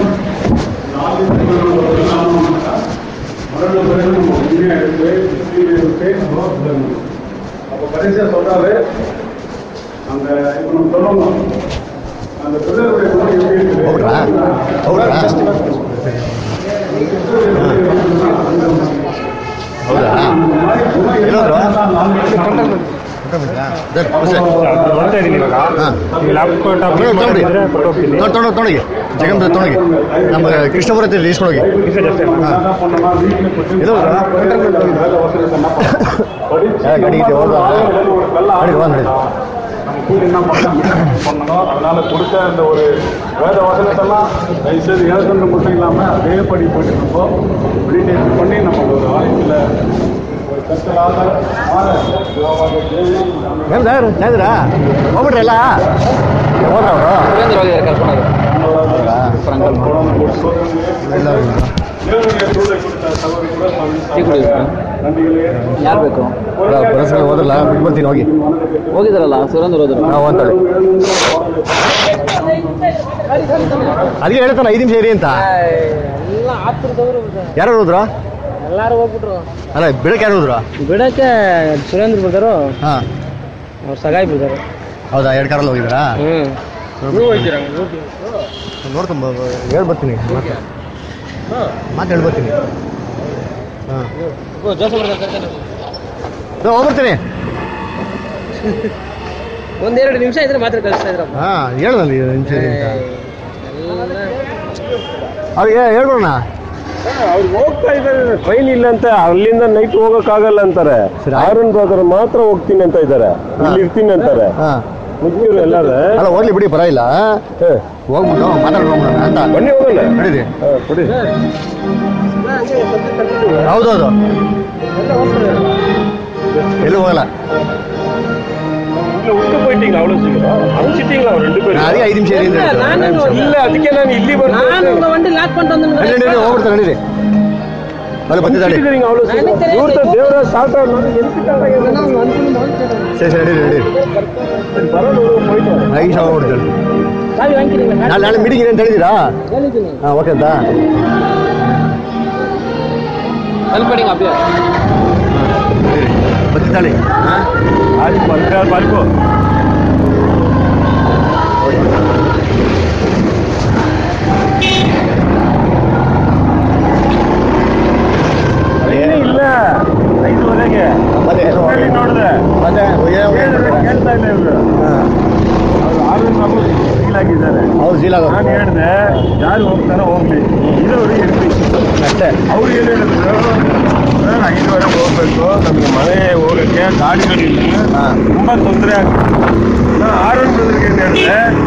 மரண பரியந்தம் நம்ம உண்மையா இருக்கு உண்மையா இருக்கு நம்ம விடணும். அப்போ கடைசியா சொல்றாரு அந்த இப்போ நம்ம சொல்லணும் அந்த பிள்ளைகளுடைய குணம் எப்படி இருக்குது ಹೌದ್ರಾ ಹೌದ್ರಾ ಹೌದಾ ಎಲ್ಲೋದ್ರು? ನೋಡ್ತಾ ಇದೀನಿ ಇವಾಗ ಹಾಂ ಈ ಲ್ಯಾಪ್ಟಾಪ್ ತೊಗೊಂಡು ತೊಗೊಂಡು ಇದ್ರೆ ಕೊಟ್ಟು ಹೋಗ್ತೀನಿ ತೊಗೊಂಡು ತೊಗೊಂಡೋಗಿ ಜಗಂಬ ತೊಗೊಂಡೋಗಿ ನಮ್ಮ ಕೃಷ್ಣಪುರ ಹತ್ರ ಇಸ್ಕೊಂಡೋಗಿ ಎಲ್ಲೋ ಹೋದ್ರಾ? ஏ, கடி கிட்ட ஓடுதா? கடி, வா, நடி. நம்ம கூடி என்ன பண்ணணும் பண்ணணும் அதனால கொடுத்த அந்த ஒரு வேத வசனத்தெல்லாம் தயவுசெய்து எழுதுறது மட்டும் இல்லாமல் அதே படி போயிட்டு இருக்கோம் மெடிடேஷன் பண்ணி நம்ம ஒரு ஆலயத்தில் ஒரு ಕತ್ತಲಾದ ಆರ ದೇವವಾದ ದೇವಿ ಏನು ಸರ್ ಚೆನ್ನಾಗಿದ್ದೀರಾ ಹೋಗ್ಬಿಟ್ರಲ್ಲ ಹೋದ್ರ ಅವರು ಸುರೇಂದ್ರ ಹೋಗಿದ್ದಾರೆ ಕರ್ಕೊಂಡು ಎಲ್ಲ ದೇವರಿಗೆ ದೂರ ಕುರಿತ ಸಭೆಗಳ ಟೀ ಕುಡಿಯೋದು? ಯಾರು ಬೇಕು ಪುರಸ್ಕಾರ ಹೋದ್ರಲ್ಲ ಬಿಟ್ಟು ಬರ್ತೀನಿ ಹೋಗಿ ಹೋಗಿದಾರಲ್ಲ ಸುರೇಂದ್ರ ಹೋದ್ರು ನಾವು ಅಂತೇಳಿ ಅದಕ್ಕೆ ಹೇಳ್ತಾನೆ ಐದು ನಿಮಿಷ ಇರಿ ಅಂತ ಎಲ್ಲ ಆತುರದವರು ಯಾರು ಹೋದ್ರು ಎಲ್ಲಾರು ಹೋಗ್ಬಿಟ್ರು ಅಲ್ಲ ಬೆಳಗ್ಗೆ ಯಾರು ಹೋದ್ರು ಬಿಡಕ್ಕೆ ಸುರೇಂದ್ರ ಬಿಡ್ದಾರು ಹಾಂ ಅವ್ರು ಸಗಾಯಿ ಬಿಡ್ದಾರು ಹೌದಾ ಎರಡು ಕಾರಲ್ಲಿ ಹೋಗಿದ್ರಾ ಹ್ಮ್ ನೋಡ್ಕೊಂಬ ಹೇಳ್ ಬರ್ತೀನಿ ಮಾತು ಮಾತು ಹೇಳ್ ಬರ್ತೀನಿ ಹಾಂ ಹೋಗ್ಬರ್ತೀನಿ ಒಂದೆರಡು ನಿಮಿಷ ಇದ್ರೆ ಮಾತ್ರ ಕಳಿಸ್ತಾ ಇದ್ರಪ್ಪ ಹಾಂ ಹೇಳದಲ್ಲಿ ನಿಮಿಷ ಇರಿ ಅಂತ ಅವ್ರಿಗೆ ಹೇಳ್ಬಿಡೋಣ ಅವ್ರು ಹೋಗ್ತಾ ಇದ್ದಾರೆ ಟ್ರೈನ್ ಇಲ್ಲ ಅಂತ ಅಲ್ಲಿಂದ ನೈಟ್ ಹೋಗಕ್ಕಾಗಲ್ಲ ಅಂತಾರೆ ಸರಿ. ಆರನ್ ಬ್ರದರ್ ಮಾತ್ರ ಹೋಗ್ತೀನಿ ಅಂತ ಇದ್ದಾರೆ ಇಲ್ಲಿ ಇರ್ತೀನಿ ಅಂತಾರೆ ಹಾಂ ಮುಖ್ಯರು ಎಲ್ಲಾರೆ ಅಲ್ಲ ಹೋಗ್ಲಿ ಬಿಡಿ ಪರವಾಗಿಲ್ಲ ಹೋಗ್ಬಿಟ್ಟು ಮಾತಾಡ್ಕೊಂಬಿಡೋಣ ಅಂತ ಬನ್ನಿ ಹೋಗಲ್ಲ ನಡೀರಿ ಹಾ, ಕೊಡಿ ಹೌದೌದು ಎಲ್ಲೂ ಹೋಗಲ್ಲ ಇಲ್ಲ ಉಟ್ಟು போயிட்டீங்களா அவ்வளவு சீக்கிரம் அனுப்பிச்சிட்டீங்களா ஒரு ரெண்டு பேரும் ಅದಕ್ಕೆ ಐದು ನಿಮಿಷ ಇರಿ ಅಂತ ಹೇಳಿದ್ದು. ನಾನು இல்ல அதுக்கே ನಾನು ಇಲ್ಲಿ ನಾನು ಬರ್ತೀನಿ ಉங்க ವಂಡಿ ಲಾಕ್ಕೊಂಡು ನಡಿ, ನಡಿ, ನಡಿ, ಹೋಗ್ಬಿಡ್ತಾರೆ ನಡೀರಿ ಅಲ್ಲಿ ಬಂದಿದ್ದಾಳೆ ಅನುப்பிச்சிட்டீங்க அவ்வளவு சீக்கிரம் ಇವ್ರ ದೇವರ ಸಾಟ ನಾನು ಎಂತಕ್ಕಾಗ ಸರಿ ಸರಿ ನಡೀರಿ ನಡೀರಿ ಬರೋದು ಹೋಯ್ತು ಐದು ಸಾವಿರ ಹೋಗ್ಬಿಡ್ತಾಳೆ ಸಾವಿ ವಾಂಕಿನಿಲ್ಲ ನಾಳೆ ನಾಳೆ ಮೀಟಿಂಗ್ ಇದೆ ಅಂತ ಹೇಳಿದ್ದೀರಾ ಹೇಳಿದ್ದೀನಿ ಹಾಂ ಓಕೆ ಅಂತ ಕಲ್ಪಡಿಂಗ್ ಅಭ್ಯಾಸ ಬಂದಿದ್ದಾಳೆ ಆಯ್ತು ಬರ್ತಾ ಬರ್ಕೋ ಟ್ರೈನೇ ಇಲ್ಲ ಐದುವರೆಗೆ ಮತ್ತೆ ಅಲ್ಲಿ ನೋಡಿದೆ ಮತ್ತೆ ಹೇಳಿದ್ರೆ ಕೇಳ್ತಾ ಇಲ್ಲ ಇವರು ಹಾಂ ಅವ್ರು ಆರು ಮಗು ಆಗಿದ್ದಾರೆ ಹೌದು ಜೀಲಾಗ ನಾನು ಹೇಳಿದೆ ಯಾರು ಹೋಗ್ತಾರೋ ಹೋಗ್ಲಿ ಇರೋರು ಇರ್ಲಿ ಅಷ್ಟೇ ಅವ್ರು ಏನು ಹೇಳಿದ್ರು ಸರ್ ಐದುವರೆಗೆ ಹೋಗ್ಬೇಕು ನಮಗೆ ಮನೆ ಹೋಗಕ್ಕೆ ಗಾಡಿಗಳಿಲ್ಲ ಹಾಂ ತುಂಬಾ ತೊಂದರೆ ಆಗ್ತದೆ ನಾನು ಆರು ಏನು ಹೇಳಿದೆ